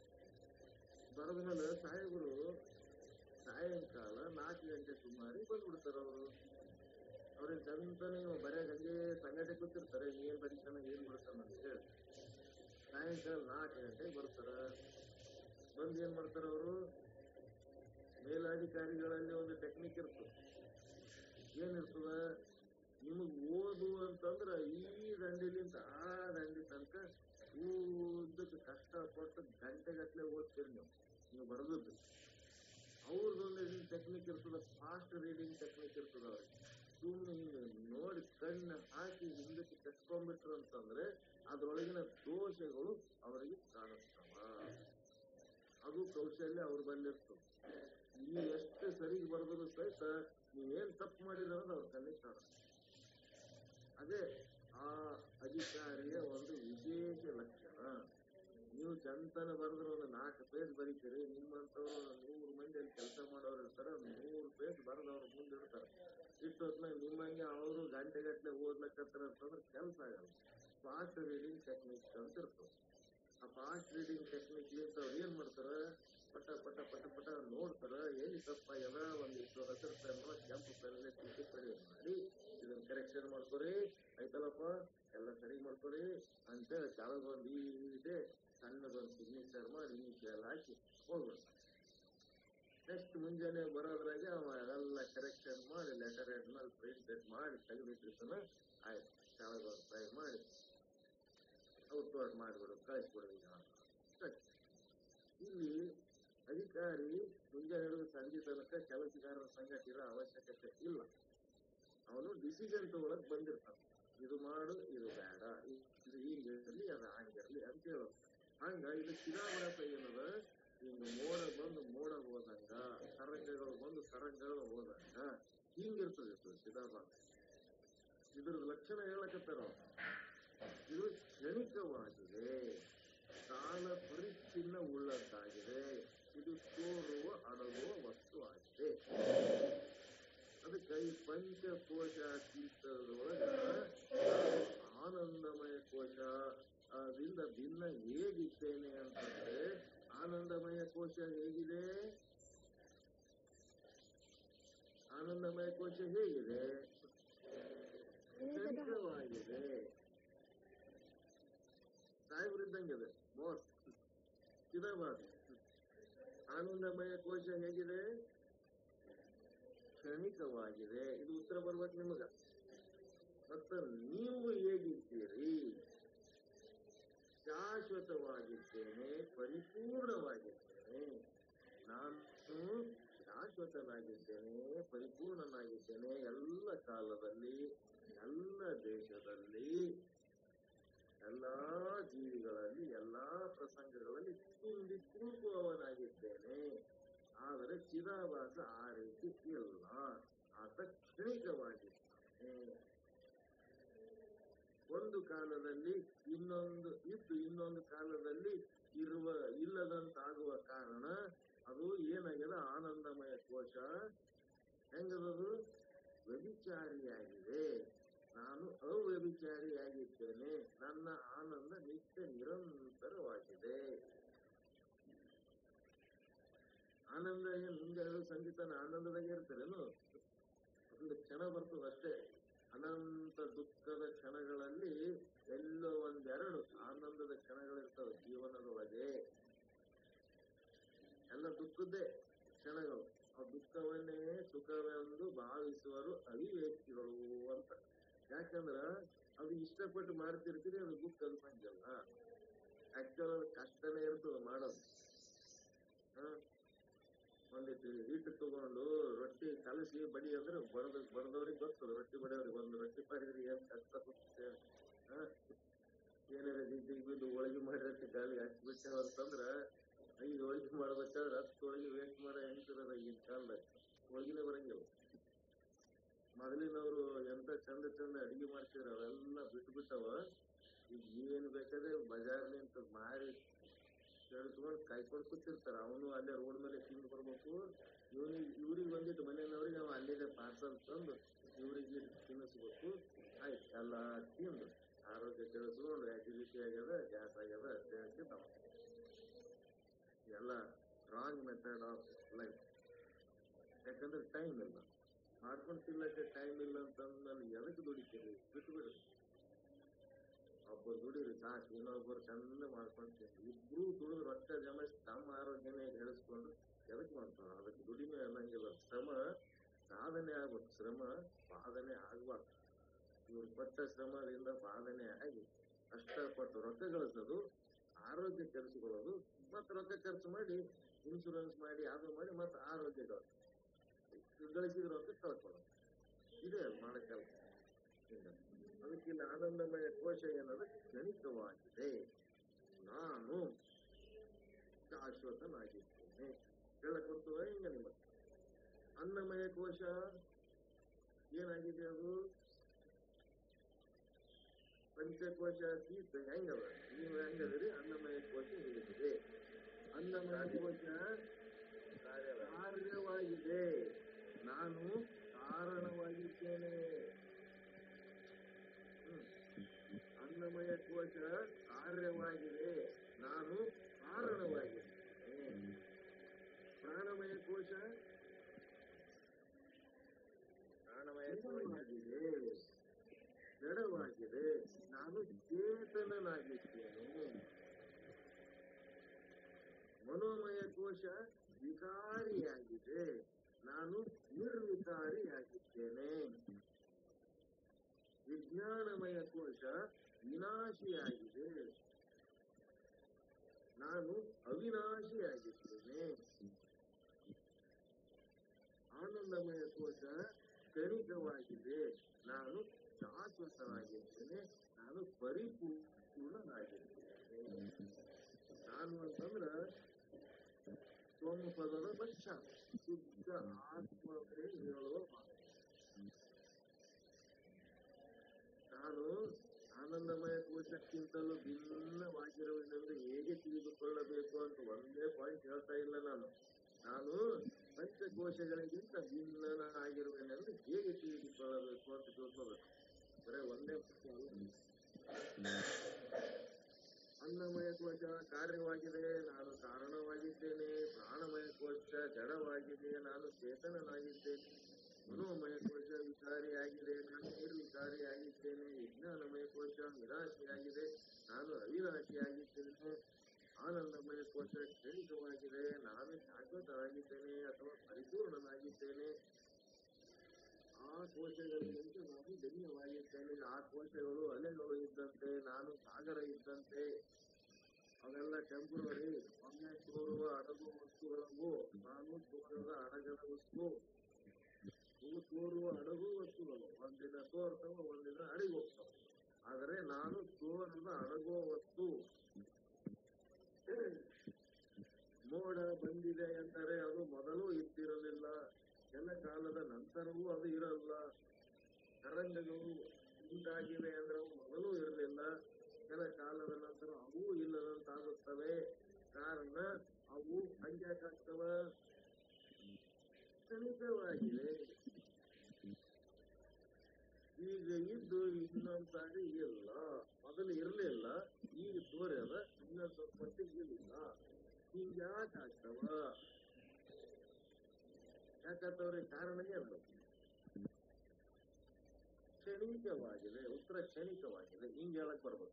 ಬರೆದ ಮೇಲೆ ಸಾಹೇಬರು ಸಾಯಂಕಾಲ ನಾಲ್ಕು ಗಂಟೆ ಸುಮಾರಿಗೆ ಬಂದ್ಬಿಡ್ತಾರ ಅವರು ಅವ್ರಿಗೆ ಚಂದ ನೀವು ಬರೇ ಹಂಗೆ ಸಂಗಟೆ ಕೂತಿರ್ತಾರೆ ಏನ್ ಬರೀತಾನ ಏನ್ ಬಿಡ್ತಾನ ಅಂತ ಹೇಳಿ ಸಾಯಂಕಾಲ ನಾಲ್ಕು ಗಂಟೆಗೆ ಬರ್ತಾರ ಬಂದ್ ಏನ್ ಮಾಡ್ತಾರ ಅವರು ಮೇಲಾಧಿಕಾರಿಗಳಲ್ಲಿ ಒಂದು ಟೆಕ್ನಿಕ್ ಇರ್ತದೆ ಏನಿರ್ತದ ನಿಮಗ್ ಓದು ಅಂತಂದ್ರ ಈ ದಂಡಿಲಿಂದ ಆ ದಂಡಿ ತನಕ ಉದ್ದಕ್ಕೆ ಕಷ್ಟಪಟ್ಟು ಗಂಟೆಗಟ್ಲೆ ಓದ್ತೀರಿ ನೀವು ನೀವು ಬರೆದದ್ದು ಅವ್ರದ್ದೊಂದು ಟೆಕ್ನಿಕ್ ಇರ್ತದ ಫಾಸ್ಟ್ ರೀಡಿಂಗ್ ಟೆಕ್ನಿಕ್ ಇರ್ತದ ಅವ್ರಿಗೆ ಸುಮ್ಮನೆ ಹಿಂಗೆ ನೋಡಿ ಕಣ್ಣು ಹಾಕಿ ಹಿಂದಕ್ಕೆ ಕಟ್ಕೊಂಡ್ಬಿಟ್ರು ಅಂತಂದ್ರೆ ಅದ್ರೊಳಗಿನ ದೋಷಗಳು ಅವರಿಗೆ ಕಾಣಿಸ್ತವ ಅದು ಕೌಶಲ್ಯ ಅವ್ರ ಬಲ್ಲಿರ್ತದೆ ನೀವು ಎಷ್ಟು ಸರಿಗೆ ಬರೆದ್ರು ಸಹಿತ ನೀವೇನ್ ತಪ್ಪು ಮಾಡಿದ್ರ ಅನ್ನೋದು ಅವ್ರ ಕಣ್ಣಿಗೆ ಕಾಣುತ್ತೆ ಅದೇ ಆ ಅಧಿಕಾರಿಯ ಒಂದು ವಿಶೇಷ ಲಕ್ಷಣ ನೀವು ಚಂತನ ಬರೆದ್ರೆ ಒಂದು ನಾಲ್ಕು ಪೇಜ್ ಬರೀತೀರಿ ನಿಮ್ಮಂತವ್ರು ನೂರು ಮಂದಿ ಅಲ್ಲಿ ಕೆಲಸ ಮಾಡೋರು ಇರ್ತಾರೆ ಒಂದು ನೂರು ಪೇಜ್ ಬರೆದವ್ರು ಮುಂದೆ ಇರ್ತಾರೆ ಇಷ್ಟೊತ್ನಾಗ ನಿಮ್ಮಂಗೆ ಅವರು ಗಂಟೆಗಟ್ಟಲೆ ಓದ್ಲಕ್ಕತ್ತಾರ ಅಂತಂದ್ರೆ ಕೆಲಸ ಆಗಲ್ಲ ಫಾಸ್ಟ್ ರೀಡಿಂಗ್ ಟೆಕ್ನಿಕ್ ಅಂತ ಇರ್ತದೆ ಆ ಫಾಸ್ಟ್ ರೀಡಿಂಗ್ ಟೆಕ್ನಿಕ್ ಅವ್ರು ಏನ್ ಮಾಡ್ತಾರ ಪಟ ಪಟ ಪಟ ಪಟ ನೋಡ್ತಾರ ಎಲ್ಲಿ ತಪ್ಪಾಗ್ಯದ ಒಂದಿಷ್ಟು ಹಸಿರು ಪೆನ್ ಕೆಂಪು ಪೆನ್ ಚಿಕ್ಕಿ ಪೆನ್ ಮಾಡಿ ಇದನ್ನ ಕರೆಕ್ಷನ್ ಮಾಡ್ಕೊರಿ ಆಯ್ತಲ್ಲಪ್ಪ ಎಲ್ಲ ಸರಿ ಮಾಡ್ಕೊರಿ ಅಂತೇಳಿ ಕೆಳಗೆ ಒಂದು ಇದೆ ಸಣ್ಣದೊಂದು ಸಿಗ್ನೇಚರ್ ಮಾಡಿ ಇನಿಷಿಯಲ್ ಹಾಕಿ ಹೋಗ್ಬಿಡ್ತಾರೆ ನೆಕ್ಸ್ಟ್ ಮುಂಜಾನೆ ಬರೋದ್ರಾಗೆ ಅವ ಎಲ್ಲ ಕರೆಕ್ಷನ್ ಮಾಡಿ ಲೆಟರ್ ಹೆಡ್ ಮೇಲೆ ಪ್ರಿಂಟ್ ಮಾಡಿ ತೆಗೆದಿಟ್ಟಿರ್ತಾನ ಆಯ್ತು ಕೆಳಗೆ ಒಂದು ಟ್ರೈ ಮಾಡಿ ಔಟ್ವರ್ಡ್ ಮಾಡಿಬಿಡು ಕಳಿಸ್ಬಿಡು ಈಗ ಸರಿ. ಇಲ್ಲಿ ಅಧಿಕಾರಿ ಮುಂಜಾನೆ ಹಿಡಿದು ಸಂಜೆ ತನಕ ಕೆಲಸಗಾರರ ಸಂಗಟ ಇರೋ ಅವಶ್ಯಕತೆ ಇಲ್ಲ ಅವನು ಡಿಸಿಷನ್ ತಗೊಳಕ್ ಬಂದಿರ್ತಾನೆ ಇದು ಮಾಡು ಇದು ಬೇಡ ಇದು ಹೀಗಿರಲಿ ಅದು ಹಂಗಿರಲಿ ಅಂತ ಹೇಳೋದು ಹಂಗ ಇದು ಚಿರಾಭಾಸ ಏನದ ಹಿಂಗ ಮೋಡ ಬಂದು ಮೋಡ ಹೋದಂಗ ತರಂಗಗಳು ಬಂದು ತರಂಗಗಳು ಹೋದಂಗ ಹಿಂಗಿರ್ತದೆ ಇದು ಚಿರಾಭಾಸ ಇದ್ರ ಲಕ್ಷಣ ಹೇಳಕತ್ತಾರ ಅವ್ರು. ಇದು ಕ್ಷಣಿಕವಾಗಿದೆ ಕಾಲ ಪರಿಚ್ಛಿನ್ನ ಉಳ್ಳದ್ದಾಗಿದೆ ಇದು ತೋರುವ ಅಡಗುವ ವಸ್ತು ಆಗಿದೆ ಅದಕ್ಕೆ ಈ ಪಂಚಕೋಶ ತೀರ್ಥದೊಳಗ ಆನಂದಮಯ ಕೋಶ ಅದರಿಂದ ಭಿನ್ನ ಹೇಗಿದ್ದೇನೆ ಅಂತಂದ್ರೆ ಆನಂದಮಯ ಕೋಶ ಹೇಗಿದೆ ಆನಂದಮಯ ಕೋಶ ಹೇಗಿದೆ ಕ್ಷಣಿಕವಾಗಿದೆ ಸಾಹೇಬ್ರಿದ್ದಂಗಿದೆ ಬಾಸ್ ಚಿದಾಬಾದ್ ಆನಂದಮಯ ಕೋಶ ಹೇಗಿದೆ ಕ್ಷಣಿಕವಾಗಿದೆ ಇದು ಉತ್ತರ ಬರ್ಬೇಕು ನಿಮಗ ಮತ್ತ ನೀವು ಹೇಗಿದ್ದೀರಿ ಶಾಶ್ವತವಾಗಿದ್ದೇನೆ ಪರಿಪೂರ್ಣವಾಗಿದ್ದೇನೆ ನಾನು ಶಾಶ್ವತನಾಗಿದ್ದೇನೆ ಪರಿಪೂರ್ಣನಾಗಿದ್ದೇನೆ ಎಲ್ಲ ಕಾಲದಲ್ಲಿ ಎಲ್ಲ ದೇಶದಲ್ಲಿ ಎಲ್ಲಾ ಜೀವಿಗಳಲ್ಲಿ ಎಲ್ಲಾ ಪ್ರಸಂಗಗಳಲ್ಲಿ ತುಂಬಿ ತುಳುಕುವವನಾಗಿದ್ದೇನೆ ಆದರೆ ಚಿದಾಭಾಸ ಆ ರೀತಿ ಇಲ್ಲ ಆತ ಕ್ಷಣಿಕವಾಗಿದ್ದಾನೆ ಒಂದು ಕಾಲದಲ್ಲಿ ಇನ್ನೊಂದು ಇದ್ದು ಇನ್ನೊಂದು ಕಾಲದಲ್ಲಿ ಇರುವ ಇಲ್ಲದಂತಾಗುವ ಕಾರಣ ಅದು ಏನಾಗಿದೆ ಆನಂದಮಯ ಕೋಶ ಹೆಂಗದದು ವ್ಯಭಿಚಾರಿಯಾಗಿದೆ ನಾನು ಅವ್ಯಭಿಚಾರಿಯಾಗಿದ್ದೇನೆ ನನ್ನ ಆನಂದ ನಿತ್ಯ ನಿರಂತರವಾಗಿದೆ ಆನಂದ ಏನ್ ಮುಂಜಾನೆ ಸಂಗೀತನ ಆನಂದದಾಗೆ ಇರ್ತಾರೇನು ಒಂದು ಕ್ಷಣ ಬರ್ತದ ಅಷ್ಟೇ ಅನಂತ ದುಃಖದ ಕ್ಷಣಗಳಲ್ಲಿ ಎಲ್ಲೋ ಒಂದೆರಡು ಆನಂದದ ಕ್ಷಣಗಳಿರ್ತವೆ ಜೀವನದೊಳಗೆ ಎಲ್ಲ ದುಃಖದ್ದೇ ಕ್ಷಣಗಳು ಆ ದುಃಖವನ್ನೇ ಸುಖವೆಂದು ಭಾವಿಸುವರು ಅವಿವೇಕಿಗಳು ಅಂತ ಯಾಕಂದ್ರ ಅದು ಇಷ್ಟಪಟ್ಟು ಮಾಡ್ತಿರ್ತೀರಿ ಅದು ದುಃಖ ಅನ್ಸಂಗಿಲ್ಲ ಆಕ್ಚುಲ್ ಅದು ಕಷ್ಟನೇ ಇರ್ತದ ಮಾಡೋದು ಹ? ಒಂದಿಟ್ಟು ಹಿಟ್ಟು ತಗೊಂಡು ರೊಟ್ಟಿ ಕಲಸಿ ಬಡಿ ಅಂದ್ರೆ ಬಡದ ಬಡದವ್ರಿಗೆ ಗೊತ್ತದ ರೊಟ್ಟಿ ಬಡಿಯವ್ರಿಗೆ ಒಂದು ರೊಟ್ಟಿ ಮಾಡಿದ್ರೆ ಏನ್ ಕಷ್ಟ ಬರುತ್ತೆ ಹ? ಏನಾರ ದಿದ್ದಿಗೆ ಬಿದ್ದು ಹೋಳಿಗೆ ಮಾಡಿ ರೊಟ್ಟಿ ಗಾಳಿ ಹಾಕ್ಬಿಟ್ಟೆ ಅಂತಂದ್ರ ಐದು ಹೋಳಿಗೆ ಮಾಡ್ಬೇಕಾದ್ರೆ ಹತ್ತು ಹೋಳಿಗೆ ವೇಸ್ಟ್ ಮಾಡೋ ಹೆಂಗಿರದ ಈಗಿನ ಕಾಲದಾಗ ಹೋಳಿಗೆನೇ ಬರಂಗಿಲ್ಲ ಮೊದಲಿನವರು ಎಂತ ಚಂದ ಚಂದ ಅಡಿಗೆ ಮಾಡ್ತಿದ್ರು ಅವೆಲ್ಲ ಬಿಟ್ಟು ಬಿಟ್ಟವ ಈಗ ಏನ್ ಬೇಕಾದ್ರೆ ಬಜಾರ್ ನಿಂತ ಮಾರಿ ಕೇಳಿಸ್ಕೊಂಡು ಕಾಯ್ಕೊಂಡು ಕೂತಿರ್ತಾರ ಅವನು ಅಲ್ಲೇ ರೋಡ್ ಮೇಲೆ ತಿಂದು ಬರ್ಬೇಕು ಇವನಿಗೆ ಇವ್ರಿಗೆ ಬಂದಿಟ್ಟು ಮನೆಯವ್ರಿಗೆ ಅವ ಅಲ್ಲಿದೆ ಪಾರ್ಸಲ್ ತಂದು ಇವ್ರಿಗೆ ತಿನ್ನಿಸ್ಬೇಕು ಆಯ್ತು ಎಲ್ಲ ತಿಂದು ಆರೋಗ್ಯ ಕೆಡಿಸ್ಕೊಂಡು ಆಕ್ಟಿವಿಟಿ ಆಗ್ಯದ ಗ್ಯಾಸ್ ಆಗ್ಯದ ಅಂತ ಹೇಳ್ತಿದ್ದಾವ ಎಲ್ಲ ರಾಂಗ್ ಮೆಥಡ್ ಆಫ್ ಲೈಫ್ ಯಾಕಂದ್ರೆ ಟೈಮ್ ಇಲ್ಲ ಮಾಡ್ಕೊಂಡು ತಿನ್ನಕ್ಕೆ ಟೈಮ್ ಇಲ್ಲ ಅಂತಂದ್ಮೇಲೆ ಎದಕ್ಕೆ ದುಡಿತೀರಿ ಬಿಟ್ಟು ಬಿಡ್ರಿ ಒಬ್ಬರು ದುಡಿರಿ ಸಾಕು ಇನ್ನೊಬ್ಬರು ಚಂದ ಮಾಡ್ಕೊಂಡು ತಿನ್ರಿ ಇಬ್ರು ದುಡಿದು ರೊಕ್ಕ ಜಮಾಯಿಸಿ ತಮ್ಮ ಆರೋಗ್ಯನೇ ಹೇಳಿಸ್ಕೊಂಡು ಎದಕ್ ಮಾಡ್ತಾರ ಅದಕ್ಕೆ ದುಡಿಮೆ ಅನ್ನಂಗಿಲ್ಲ ಶ್ರಮ ಸಾಧನೆ ಆಗ್ಬೇಕು ಶ್ರಮ ಸಾಧನೆ ಆಗ್ಬಾರ್ದು ಇವ್ರು ಪಟ್ಟ ಶ್ರಮದಿಂದ ಸಾಧನೆ ಆಗಿ ಕಷ್ಟಪಟ್ಟು ರೊಕ್ಕ ಗಳಿಸೋದು ಆರೋಗ್ಯ ಕೆಡಿಸಿಕೊಳ್ಳೋದು ಮತ್ತೆ ರೊಕ್ಕ ಖರ್ಚು ಮಾಡಿ ಇನ್ಶೂರೆನ್ಸ್ ಮಾಡಿ ಅದು ಮಾಡಿ ಮತ್ತೆ ಆರೋಗ್ಯ ಗಳಿಸೋದು ಗಳಿಸಿದ ರೊಕ್ಕ ಕಳ್ಕೊಳ್ಳೋದು ಇದೇ ಮಾಡೋ ಕೆಲಸ ಅದಕ್ಕೆ ಇಲ್ಲಿ ಆನಂದಮಯ ಕೋಶ ಏನದು ಕ್ಷಣಿಕವಾಗಿದೆ ನಾನು ಶಾಶ್ವತನಾಗಿದ್ದೇನೆ ಹೇಳಕ್ ಬರ್ತದ ಹಿಂಗ ನಿಮ್ಮ ಅನ್ನಮಯ ಕೋಶ ಏನಾಗಿದೆ ಅದು ಪಂಚಕೋಶ ತೀರ್ಥ ಹೆಂಗದ ನೀವು ಹೆಂಗದ್ರಿ ಅನ್ನಮಯ ಕೋಶ ಹೇಗಿದೆ ಅನ್ನಮಯ ಕೋಶ ಕಾರ್ಯವಾಗಿದೆ ನಾನು ಕಾರಣವಾಗಿದ್ದೇನೆ ಹ್ಮ್. ಅನ್ನಮಯ ಕೋಶ ಕಾರ್ಯವಾಗಿದೆ ನಾನು ಕಾರಣವಾಗಿದ್ದೇನೆ ಪ್ರಾಣಮಯ ಕೋಶ ಪ್ರಾಣಮಯ ಕೋಶವಾಗಿದೆ ಜಡವಾಗಿದೆ ನಾನು ಚೇತನನಾಗಿದ್ದೇನೆ ಮನೋಮಯ ಕೋಶ ವಿಕಾರಿಯಾಗಿದೆ ನಾನು ನಿರ್ವಿಕಾರಿಯಾಗಿದ್ದೇನೆ ವಿಜ್ಞಾನಮಯ ಕೋಶ ವಿನಾಶಿಯಾಗಿದೆ ನಾನು ಅವಿನಾಶಿಯಾಗಿದ್ದೇನೆ ಆನಂದಮಯ ಕೋಶ ಕ್ಷಣಿಕವಾಗಿದೆ ನಾನು ಶಾಶ್ವತನಾಗಿದ್ದೇನೆ ನಾನು ಪರಿಪೂರ್ಣನಾಗಿದ್ದೇನೆ ನಾನು ಅಂತಂದ್ರ ಸೋಮ ಪದದ ಪಕ್ಷ ಶುದ್ಧ ಆತ್ಮವೇ ಹೇಳುವ ಮಾತು ನಾನು ಆನಂದಮಯ ಕೋಶಕ್ಕಿಂತಲೂ ಭಿನ್ನವಾಗಿರುವುದೆಂದು ಹೇಗೆ ತಿಳಿದುಕೊಳ್ಳಬೇಕು ಅಂತ ಒಂದೇ ಪಾಯಿಂಟ್ ಹೇಳ್ತಾ ಇಲ್ಲ ನಾನು ನಾನು ಪಂಚಕೋಶಗಳಿಗಿಂತ ಭಿನ್ನನಾಗಿರುವೆನೆಂದು ಹೇಗೆ ತಿಳಿದುಕೊಳ್ಳಬೇಕು ಅಂತ ತಿಳ್ಕೋಬೇಕು ಬರೇ ಒಂದೇ ಪಕ್ಷ ಅಲ್ಲ. ಅನ್ನಮಯ ಕೋಶ ಕಾರ್ಯವಾಗಿದೆ ನಾನು ಕಾರಣವಾಗಿದ್ದೇನೆ ಪ್ರಾಣಮಯ ಕೋಶ ಜಡವಾಗಿದೆ ನಾನು ಚೇತನನಾಗಿದ್ದೇನೆ ಮನೋಮಯ ಕೋಶ ವಿಕಾರಿಯಾಗಿದೆ ನಾನು ನಿರ್ವಿಕಾರಿಯಾಗಿದ್ದೇನೆ ವಿಜ್ಞಾನಮಯ ಕೋಶ ನಿರಾಶೆಯಾಗಿದೆ ನಾನು ಅವಿನಾಶಿಯಾಗಿದ್ದೇನೆ ಆನಂದಮಯ ಕೋಶ ಕ್ಷಣಿಕವಾಗಿದೆ ನಾನು ಶಾಶ್ವತವಾಗಿದ್ದೇನೆ ಅಥವಾ ಪರಿಪೂರ್ಣನಾಗಿದ್ದೇನೆ ಆ ಕೋಶಗಳಿಗಿಂತ ನಾನು ಭಿನ್ನವಾಗಿದ್ದೇನೆ ಆ ಕೋಶಗಳು ಅಲೆಗಳು ಇದ್ದಂತೆ ನಾನು ಸಾಗರ ಇದ್ದಂತೆ ಅವೆಲ್ಲ ಟೆಂಪರರಿ ಒಮ್ಮೆ ತೋರುವ ಅಡಗು ವಸ್ತುಗಳವು ನಾನು ತೋರದ ಅಡಗದ ವಸ್ತು ಇವು ತೋರುವ ಅಡಗು ವಸ್ತುಗಳು ಒಂದಿನ ತೋರ್ತವ ಒಂದಿನ ಅಡಿಗೆ ಹೋಗ್ತವ ಆದರೆ ನಾನು ತೋರದ ಅಡಗುವ ವಸ್ತು ಮೋಡ ಬಂದಿದೆ ಎಂದರೆ ಅದು ಮೊದಲು ಇದ್ದಿರಲಿಲ್ಲ ಕೆಲ ಕಾಲದ ನಂತರವೂ ಅದು ಇರಲ್ಲ ತರಂಗಗಳು ಉಂಟಾಗಿವೆ ಅಂದ್ರೆ ಅವು ಮೊದಲು ಇರಲಿಲ್ಲ ಕೆಲ ಕಾಲದ ನಂತರ ಅವು ಇಲ್ಲದಂತಾಗುತ್ತವೆ ಕಾರಣ ಅವು ಹಂಗ್ಯಾಕಾಗ್ತವ ಕ್ಷಣಿಕವಾಗಿದೆ ಈಗ ಇದ್ದು ಇನ್ನೊಂದ್ ಸಾರಿ ಇಲ್ಲ ಮೊದಲು ಇರ್ಲಿಲ್ಲ ಈಗ ತೋರ್ಯದ ಇನ್ನೊಂದ್ ಸ್ವಲ್ಪ ಹೊತ್ತಿಗೆ ಇಲ್ಲ ಹಿಂಗ್ಯಾಕಾಗ್ತವ ಯಾಕಂತವ್ರಿಗೆ ಕಾರಣ ಏನು ಕ್ಷಣಿಕವಾಗಿದೆ ಉತ್ತರ ಕ್ಷಣಿಕವಾಗಿದೆ ಹಿಂಗ್ ಹೇಳಕ್ ಬರ್ಬೇಕು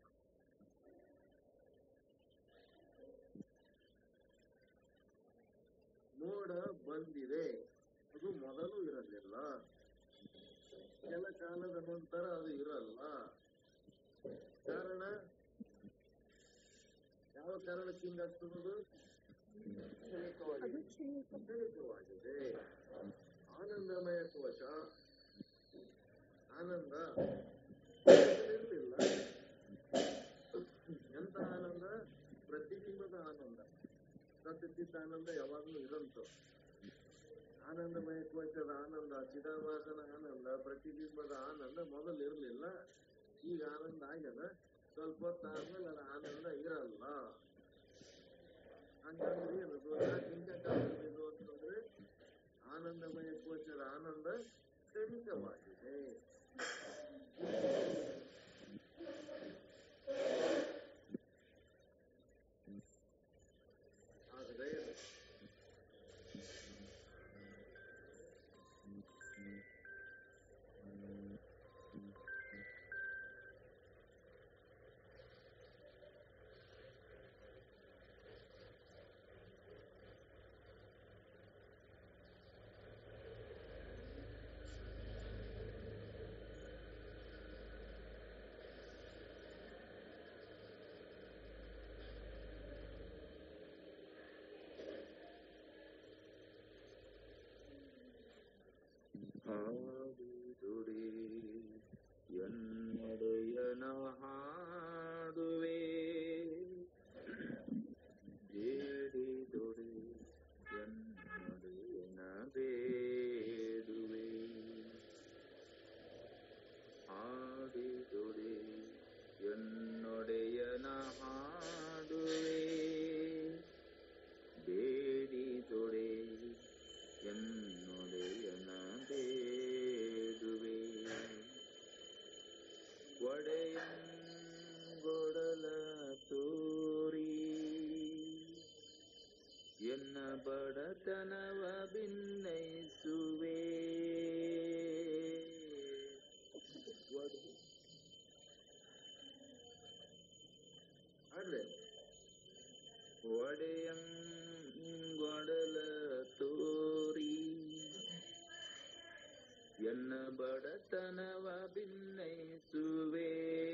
ಮೋಡ ಬಂದಿದೆ ಅದು ಮೊದಲು ಇರಲಿಲ್ಲ ಕೆಲ ಕಾಲದ ನಂತರ ಅದು ಇರಲ್ಲ ಕಾರಣ ಯಾವ ಕಾರಣಕ್ಕೆ ಹಿಂಗಾಗ್ತದದು
ಅದು ಕ್ಷಣಿಕ
ಕ್ಷಣಿಕವಾಗಿದೆ ಆನಂದಮಯ ಕೋಶ ಆನಂದ ಇರಲಿಲ್ಲ ಎಂತ ಆನಂದ ಪ್ರತಿಬಿಂಬದ ಆನಂದ ಸತ್ಯಚಿತ್ತ ಆನಂದ ಯಾವಾಗ್ಲೂ ಇರಂತ ಆನಂದಮಯ ಕೋಶದ ಆನಂದ ಚಿದಾಭಾಸನ ಆನಂದ ಪ್ರತಿಬಿಂಬದ ಆನಂದ ಮೊದಲು ಇರಲಿಲ್ಲ ಈಗ ಆನಂದ ಆಗ್ಯದ ಸ್ವಲ್ಪ ಹೊತ್ತಾದ್ಮೇಲೆ ಅದು ಆನಂದ ಇರಲ್ಲ ಹಂಗಂದ್ರೆ ಏನದು ಯಾಕೆ ಹಿಂಗಾಗ್ತದೆ ಅಂತಂದ್ರೆ ಆನಂದಮಯ ಕೋಶದ ಆನಂದ ಕ್ಷಣಿಕವಾಗಿದೆ ಆದರೆ
ಹಾಡುದುಡಿ ಎನ್ನಡೆಯನ ಹಾಡುವೆ ಬೇಡಿದುಡಿ ಎನ್ನಡೆಯನ ಬೇಡುವೆ ಹಾಡಿದುಡಿ ಎನ್ನೊಡೆಯನ ಹಾಡುವೆ ಬೇಡಿದೊಡೆ ಎನ್ನೊಡೆಯನ ಬೇಡುವೆ ಒಡೆಯಂಗೊಡಲ ತೋರಿ ಎನ್ನ ಬಡತನವ ಭಿನ್ನೈಸುವೆ ಒಡೆ-
ಆಗ್ಲಿ
ಒಡೆಯಂಗೊಡಲ ತೋರಿ ಎನ್ನ ಬಡತನವ ಭಿನ್ನೈಸುವೆ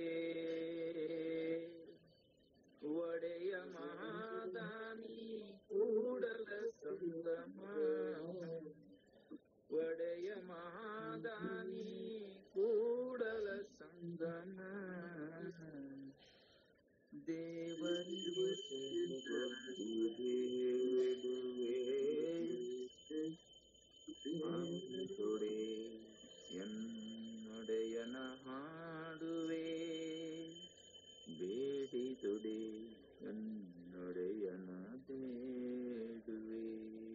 ಒಡೆಯ ಮಹಾದಾನಿ ಕೂಡಲ ಸಂಗಮ ಒಡೆಯ ಮಹಾದಾನಿ ಕೂಡಲ ತುಡಿ ಎನ್ನೊಡೆಯನ ಹಾಡುವೆ ಬೇಡಿ ತುಡಿ ಎನ್ನೊಡೆಯನ ಬೇಡುವೆ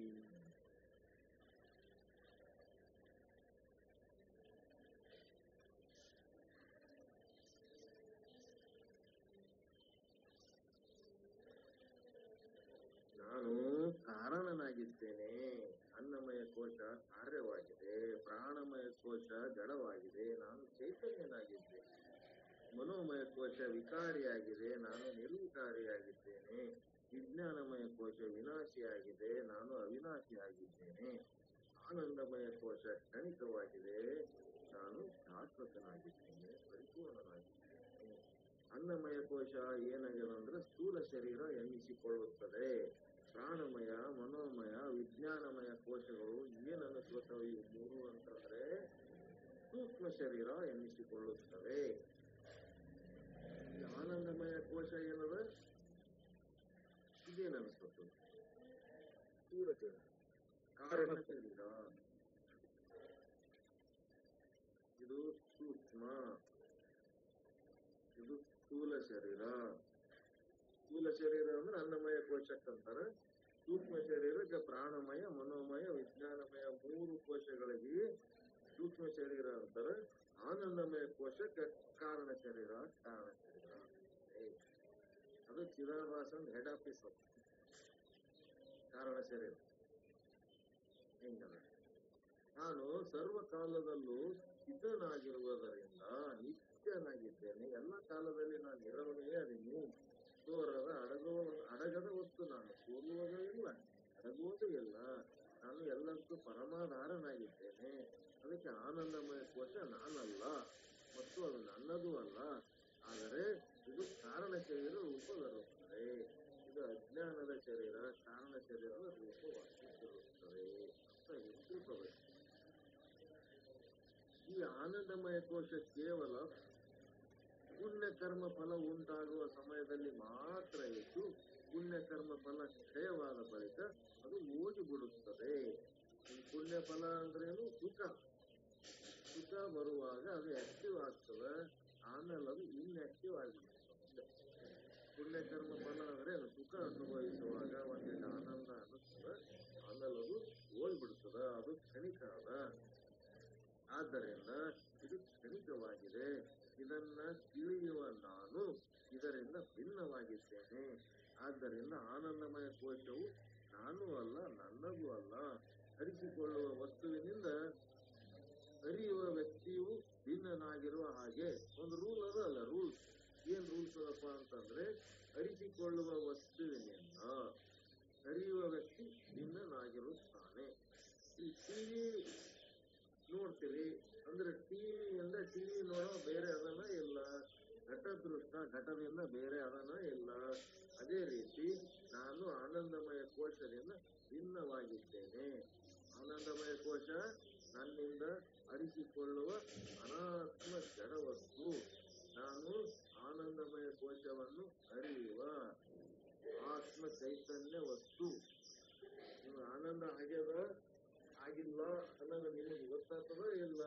ನಾನು ಕಾರಣನಾಗಿದ್ದೇನೆ ಅನ್ನಮಯ ಕೋಶ ಕಾರ್ಯವಾಗಿದೆ ಪ್ರಾಣಮಯ ಕೋಶ ಜಡವಾಗಿದೆ ನಾನು ಚೈತನ್ಯನಾಗಿದ್ದೇನೆ ಮನೋಮಯ ಕೋಶ ವಿಕಾರಿಯಾಗಿದೆ ನಾನು ನಿರ್ವಿಕಾರಿಯಾಗಿದ್ದೇನೆ ವಿಜ್ಞಾನಮಯ ಕೋಶ ವಿನಾಶಿಯಾಗಿದೆ ನಾನು ಅವಿನಾಶಿಯಾಗಿದ್ದೇನೆ ಆನಂದಮಯ ಕೋಶ ಕ್ಷಣಿಕವಾಗಿದೆ ನಾನು ಶಾಶ್ವತನಾಗಿದ್ದೇನೆ ಪರಿಪೂರ್ಣನಾಗಿದ್ದೇನೆ ಅನ್ನಮಯ ಕೋಶ ಏನಾಗಿದೆ ಅಂದ್ರೆ ಸ್ಥೂಲ ಶರೀರ ಎನ್ನಿಸಿಕೊಳ್ಳುತ್ತದೆ ಪ್ರಾಣಮಯ ಮನೋಮಯ ವಿಜ್ಞಾನಮಯ ಕೋಶಗಳು ಏನ್ ಅನ್ನಿಸ್ಕೊತವೆ ಇವು ಮೂರು ಅಂತಂದ್ರೆ ಸೂಕ್ಷ್ಮ ಶರೀರ ಎನ್ನಿಸಿಕೊಳ್ಳುತ್ತವೆ ಈ ಆನಂದಮಯ ಕೋಶ ಏನದ ಇದೇನ್ ಅನಿಸ್ತದೆ ಸ್ಥೂಲ ಶರೀರ ಕಾರಣ ಶರೀರ ಇದು ಸೂಕ್ಷ್ಮ ಇದು ಸ್ಥೂಲ ಶರೀರ ಸ್ಥೂಲ ಶರೀರ ಅಂದ್ರೆ ಅನ್ನಮಯ ಕೋಶಕ್ಕಂತಾರ ಸೂಕ್ಷ್ಮ ಶರೀರಕ್ಕೆ ಪ್ರಾಣಮಯ ಮನೋಮಯ ವಿಜ್ಞಾನಮಯ ಮೂರು ಕೋಶಗಳಿಗೆ ಸೂಕ್ಷ್ಮ ಶರೀರ ಅಂತಾರೆ ಆನಂದಮಯ ಕೋಶಕ್ಕೆ ಕಾರಣ ಶರೀರ ಕಾರಣ ಶರೀರ ಏ, ಅದು ಚಿದಾಭಾಸನ್ ಹೆಡ್ ಆಫೀಸ್ ಕಾರಣ ಶರೀರ ಹಿಂಗದ ನಾನು ಸರ್ವಕಾಲದಲ್ಲೂ ಸ್ಥಿತನಾಗಿರುವುದರಿಂದ ನಿತ್ಯನಾಗಿದ್ದೇನೆ ಎಲ್ಲ ಕಾಲದಲ್ಲಿ ನಾನು ಇರವನೇ ಅದೀನಿ ಸೋರದ ಅಡಗೋ ಅಡಗದ ವಸ್ತು ನಾನು ಸೋಲುವುದೂ ಇಲ್ಲ ಅಡಗುವುದೂ ಇಲ್ಲ ನಾನು ಎಲ್ಲಕ್ಕೂ ಪರಮಾಧಾರನಾಗಿದ್ದೇನೆ ಅದಕ್ಕೆ ಆನಂದಮಯ ಕೋಶ ನಾನಲ್ಲ ಮತ್ತು ಅದು ನನ್ನದೂ ಅಲ್ಲ ಆದರೆ ಇದು ಕಾರಣ ಶರೀರ ರೂಪವಿರುತ್ತದೆ ಇದು ಅಜ್ಞಾನದ ಶರೀರ ಕಾರಣ ಶರೀರದ ರೂಪವಾಗಿರುತ್ತದೆ ಅಂತ ತಿಳ್ಕೋಬೇಕು ಈ ಆನಂದಮಯ ಕೋಶ ಕೇವಲ ಪುಣ್ಯ ಕರ್ಮ ಫಲ ಉಂಟಾಗುವ ಸಮಯದಲ್ಲಿ ಮಾತ್ರ ಇದ್ದು ಪುಣ್ಯ ಕರ್ಮ ಫಲ ಕ್ಷಯವಾದ ಬಳಿಕ ಅದು ಹೋಗಿ ಬಿಡುತ್ತದೆ ಈ ಪುಣ್ಯ ಫಲ ಅಂದ್ರೇನು ಸುಖ ಸುಖ ಬರುವಾಗ ಅದು ಆಕ್ಟಿವ್ ಆಗ್ತದೆ ಆಮೇಲೆ ಅದು ಇನ್ಆಕ್ಟಿವ್ ಆಗಿಬಿಡುತ್ತೆ ಪುಣ್ಯ ಕರ್ಮ ಫಲ ಅಂದ್ರೆ ಅದು ಸುಖ ಅನುಭವಿಸುವಾಗ ಒಂದಿನ ಆನಂದ ಅನ್ನಿಸ್ತದೆ ಆಮೇಲೆ ಅದು ಹೋಗ್ಬಿಡ್ತದ ಅದು ಕ್ಷಣಿಕ ಅದ ಆದ್ದರಿಂದ ಇದು ಕ್ಷಣಿಕವಾಗಿದೆ ಇದನ್ನ ತಿಳಿಯುವ ನಾನು ಇದರಿಂದ ಭಿನ್ನವಾಗಿದ್ದೇನೆ ಆದ್ದರಿಂದ ಆನಂದಮಯ ಕೋಶವು ನಾನು ಅಲ್ಲ ನನ್ನದು ಅಲ್ಲ ಅರಿಸಿಕೊಳ್ಳುವ ವಸ್ತುವಿನಿಂದ ಅರಿಯುವ ವ್ಯಕ್ತಿಯು ಭಿನ್ನನಾಗಿರುವ ಹಾಗೆ ಒಂದು ರೂಲ್ ಅದ ಅಲ್ಲ ರೂಲ್ ಏನ್ ರೂಲ್ಸ್ ಅದಪ್ಪ ಅಂತಂದ್ರೆ ಅರಿಸಿಕೊಳ್ಳುವ ವಸ್ತುವಿನಿಂದ ಅರಿಯುವ ವ್ಯಕ್ತಿ ಭಿನ್ನನಾಗಿರುತ್ತಾನೆ ಈ ಟಿವಿ ನೋಡ್ತೀವಿ ಅಂದ್ರೆ ಟಿವಿಯಿಂದ ಟಿವಿ ನೋಡೋ ಬೇರೆ ಅದನ್ನ ಇಲ್ಲ ಘಟದೃಷ್ಟ ಘಟದಿಂದ ಬೇರೆ ಅದನ್ನ ಇಲ್ಲ ಅದೇ ರೀತಿ ನಾನು ಆನಂದಮಯ ಕೋಶದಿಂದ ಭಿನ್ನವಾಗಿದ್ದೇನೆ ಆನಂದಮಯ ಕೋಶ ನನ್ನಿಂದ ಅರಿಸಿಕೊಳ್ಳುವ ಅನಾತ್ಮ ಜಡವಸ್ತು ನಾನು ಆನಂದಮಯ ಕೋಶವನ್ನು ಅರಿಯುವ ಆತ್ಮ ಚೈತನ್ಯ ವಸ್ತು ನೀವು ಆನಂದ ಆಗ್ಯದ ಆಗಿಲ್ಲ ಅನ್ನೋದು ನಿಮಗೆ ಗೊತ್ತಾಗ್ತದ ಇಲ್ಲ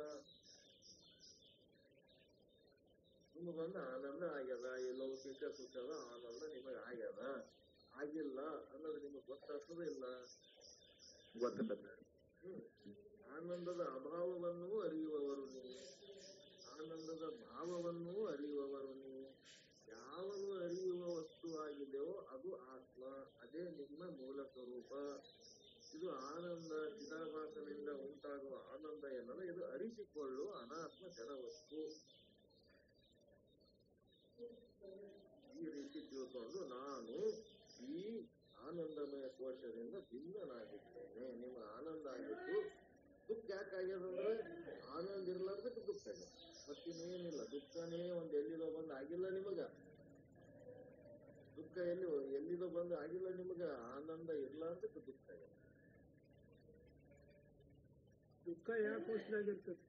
ನಿಮಗೊಂದು ಆನಂದ ಆಗ್ಯದ ಈ ಲೌಕಿಕ ಸುಖದ ಆನಂದ ನಿಮಗೆ ಆಗ್ಯದ ಆಗಿಲ್ಲ ಅನ್ನೋದು ನಿಮಗೆ ಗೊತ್ತಾಗ್ತದ ಇಲ್ಲ
ಗೊತ್ತಾಗ್ತದೆ
ಹ್ಮ್. ಆನಂದದ ಅಭಾವವನ್ನೂ ಅರಿಯುವವರು ನೀವು ಆನಂದದ ಭಾವವನ್ನೂ ಅರಿಯುವವರು ನೀವು ಯಾವುದು ಅರಿಯುವ ವಸ್ತುವಾಗಿದೆಯೋ ಅದು ಆತ್ಮ ಅದೇ ನಿಮ್ಮ ಮೂಲ ಸ್ವರೂಪ ಇದು ಆನಂದ ಚಿದಾಭಾಸದಿಂದ ಉಂಟಾಗುವ ಆನಂದ ಎನ್ನಲು ಇದು ಅರಿಸಿಕೊಳ್ಳುವ ಅನಾತ್ಮ ಜಡವಸ್ತು ಈ ರೀತಿ ತಿಳ್ಕೊಂಡು ನಾನು ಈ ಆನಂದಮಯ ಕೋಶದಿಂದ ಭಿನ್ನನಾಗಿದ್ದೇನೆ ನಿಮ್ಮ ಆನಂದ ಆಗಿತ್ತು ದುಃಖ ಯಾಕಾಗ್ಯದಂದ್ರೆ ಆನಂದ ಇರ್ಲಾರ್ದಕ್ಕೆ ದುಃಖ ಆಗ್ಯದ ಮತ್ತಿನ್ನೇನಿಲ್ಲ ದುಃಖನೇ ಒಂದ್ ಎಲ್ಲಿದೋ ಬಂದ್ ಆಗಿಲ್ಲ ನಿಮಗ ದುಃಖ ಎಲ್ಲಿ ಎಲ್ಲಿದೋ ಬಂದು ಆಗಿಲ್ಲ ನಿಮಗ ಆನಂದ ಇರ್ಲಾರ್ದಕ್ಕೆ ದುಃಖ ಆಗ್ಯದ
ದುಃಖ ಯಾಕೆ ಕೋಶದಾಗಿರ್ತದೆ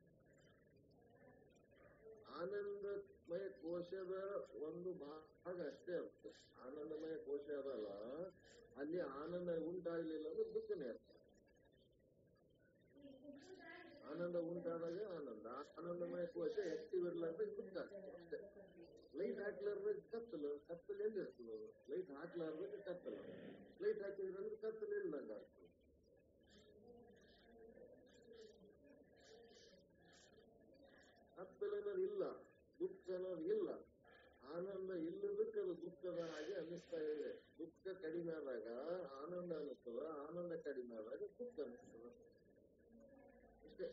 ಆನಂದಮಯ ಕೋಶದ ಒಂದು ಭಾಗ ಅಷ್ಟೇ ಇರುತ್ತೆ ಆನಂದಮಯ ಕೋಶ ಅದಲ್ಲ ಅಲ್ಲಿ ಆನಂದ ಉಂಟಾಗ್ಲಿಲ್ಲ ಅಂದ್ರೆ ದುಃಖನೇ ಇರ್ತದೆ ಆನಂದ ಉಂಟಾದಾಗ ಆನಂದ ಆನಂದಮಯ ಕೋಶ ಆಕ್ಟಿವ್ ಇರ್ಲಾರ್ದ ದುಃಖ ಅಷ್ಟೇ ಲೈಟ್ ಹಾಕ್ಲಾರ್ದ ಕತ್ತಲು ಕತ್ತಲು ಎಲ್ಲಿ ಇರ್ತದೆ ಲೈಟ್ ಹಾಕ್ಲಾರ್ದ ಕತ್ತಲು ಲೈಟ್ ಹಾಕಿದ್ರೆ ಕತ್ತಲು ಇಲ್ಲಂಗ ಆಗ್ತದೆ ಕತ್ತಲು ಅನ್ನೋದು ಇಲ್ಲ ದುಃಖ ಅನ್ನೋದು ಇಲ್ಲ ಆನಂದ ಇಲ್ಲದಕ್ಕೆ ಅದು ದುಃಖದ ಹಾಗೆ ಅನ್ನಿಸ್ತಾ ಇದೆ ದುಃಖ ಕಡಿಮೆ ಆದಾಗ ಆನಂದ ಅನ್ನಿಸ್ತದ ಆನಂದ ಕಡಿಮೆ ಆದಾಗ ದುಃಖ ಅನ್ನಿಸ್ತದ ಇಷ್ಟೇ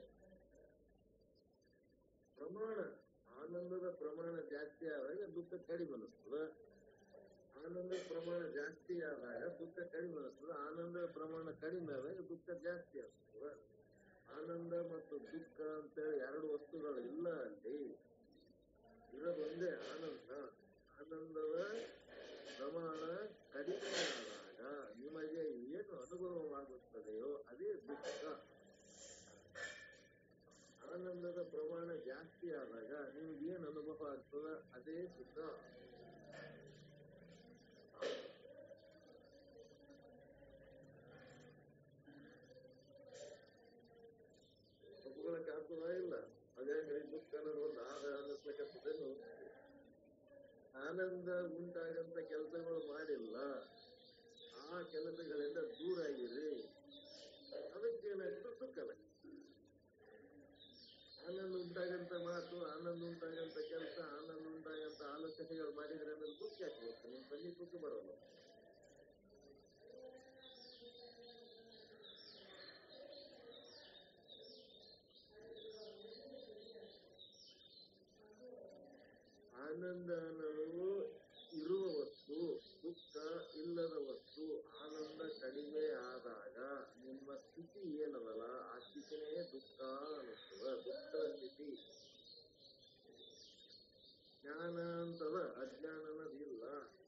ಪ್ರಮಾಣ ಆನಂದದ ಪ್ರಮಾಣ ಜಾಸ್ತಿ ಆದಾಗ ದುಃಖ ಕಡಿಮೆ ಅನ್ನಿಸ್ತದ ಆನಂದದ ಪ್ರಮಾಣ ಜಾಸ್ತಿ ಆದಾಗ ದುಃಖ ಕಡಿಮೆ ಅನ್ನಿಸ್ತದ ಆನಂದದ ಪ್ರಮಾಣ ಕಡಿಮೆ ಆದಾಗ ದುಃಖ ಜಾಸ್ತಿ ಆಗ್ತದ ಆನಂದ ಮತ್ತು ದುಃಖ ಅಂತೇಳಿ ಎರಡು ವಸ್ತುಗಳು ಇಲ್ಲ ಅಲ್ಲಿ ಇರೋದು ಒಂದೇ ಆನಂದ ಆನಂದದ ಪ್ರಮಾಣ ಕಡಿಮೆ ಆದಾಗ ನಿಮಗೆ ಏನು ಅನುಭವವಾಗುತ್ತದೆಯೋ ಅದೇ ದುಃಖ ಆನಂದದ ಪ್ರಮಾಣ ಜಾಸ್ತಿ ಆದಾಗ ನಿಮ್ಗೆ ಏನ್ ಅನುಭವ ಆಗ್ತದ ಅದೇ ಸುಖ ಒಪ್ಕೊಳಕ್ ಆಗ್ತದ ಇಲ್ಲ ಅದೇನ್ರಿ ದುಃಖ ಅನ್ನೋದು ಒಂದು ಆದ ಅನ್ನಿಸ್ಲಿಕ್ಕತ್ತದೇನು ಆನಂದ ಉಂಟಾಗಂತ ಕೆಲಸಗಳು ಮಾಡಿಲ್ಲ ಆ ಕೆಲಸಗಳಿಂದ ದೂರ ಆಗಿರಿ ಅದಕ್ಕೆ ಏನಾಗ್ತದೆ ದುಃಖ ಆಗತ್ತೆ. ಆನಂದ ಉಂಟಾಗಂತ ಮಾತು ಆನಂದ ಉಂಟಾಗಂತ ಕೆಲಸ ಆನಂದ ಉಂಟಾಗಂತ ಆಲೋಚನೆಗಳು ಮಾಡಿದ್ರೆ ಅಂದ್ರೆ ದುಃಖ ಆಗ್ಬೇಕು ನಿಮ್ ತಲೆ ದುಃಖ ಬರೋಲ್ಲ ಆನಂದ ಅನ್ನೋದು ಇರುವ ವಸ್ತು ದುಃಖ ಇಲ್ಲದ ವಸ್ತು ಆನಂದ ಕಡಿಮೆ ಆದಾಗ ನಿಮ್ಮ ಸ್ಥಿತಿ ಏನದಲ್ಲ ಆ ಸ್ಥಿತಿನೇ ದುಃಖ ಅನ್ನಿಸ್ತದ ದುಃಖದ ಸ್ಥಿತಿ ಜ್ಞಾನ ಅಂತದ ಅಜ್ಞಾನ ಅನ್ನೋದಿಲ್ಲ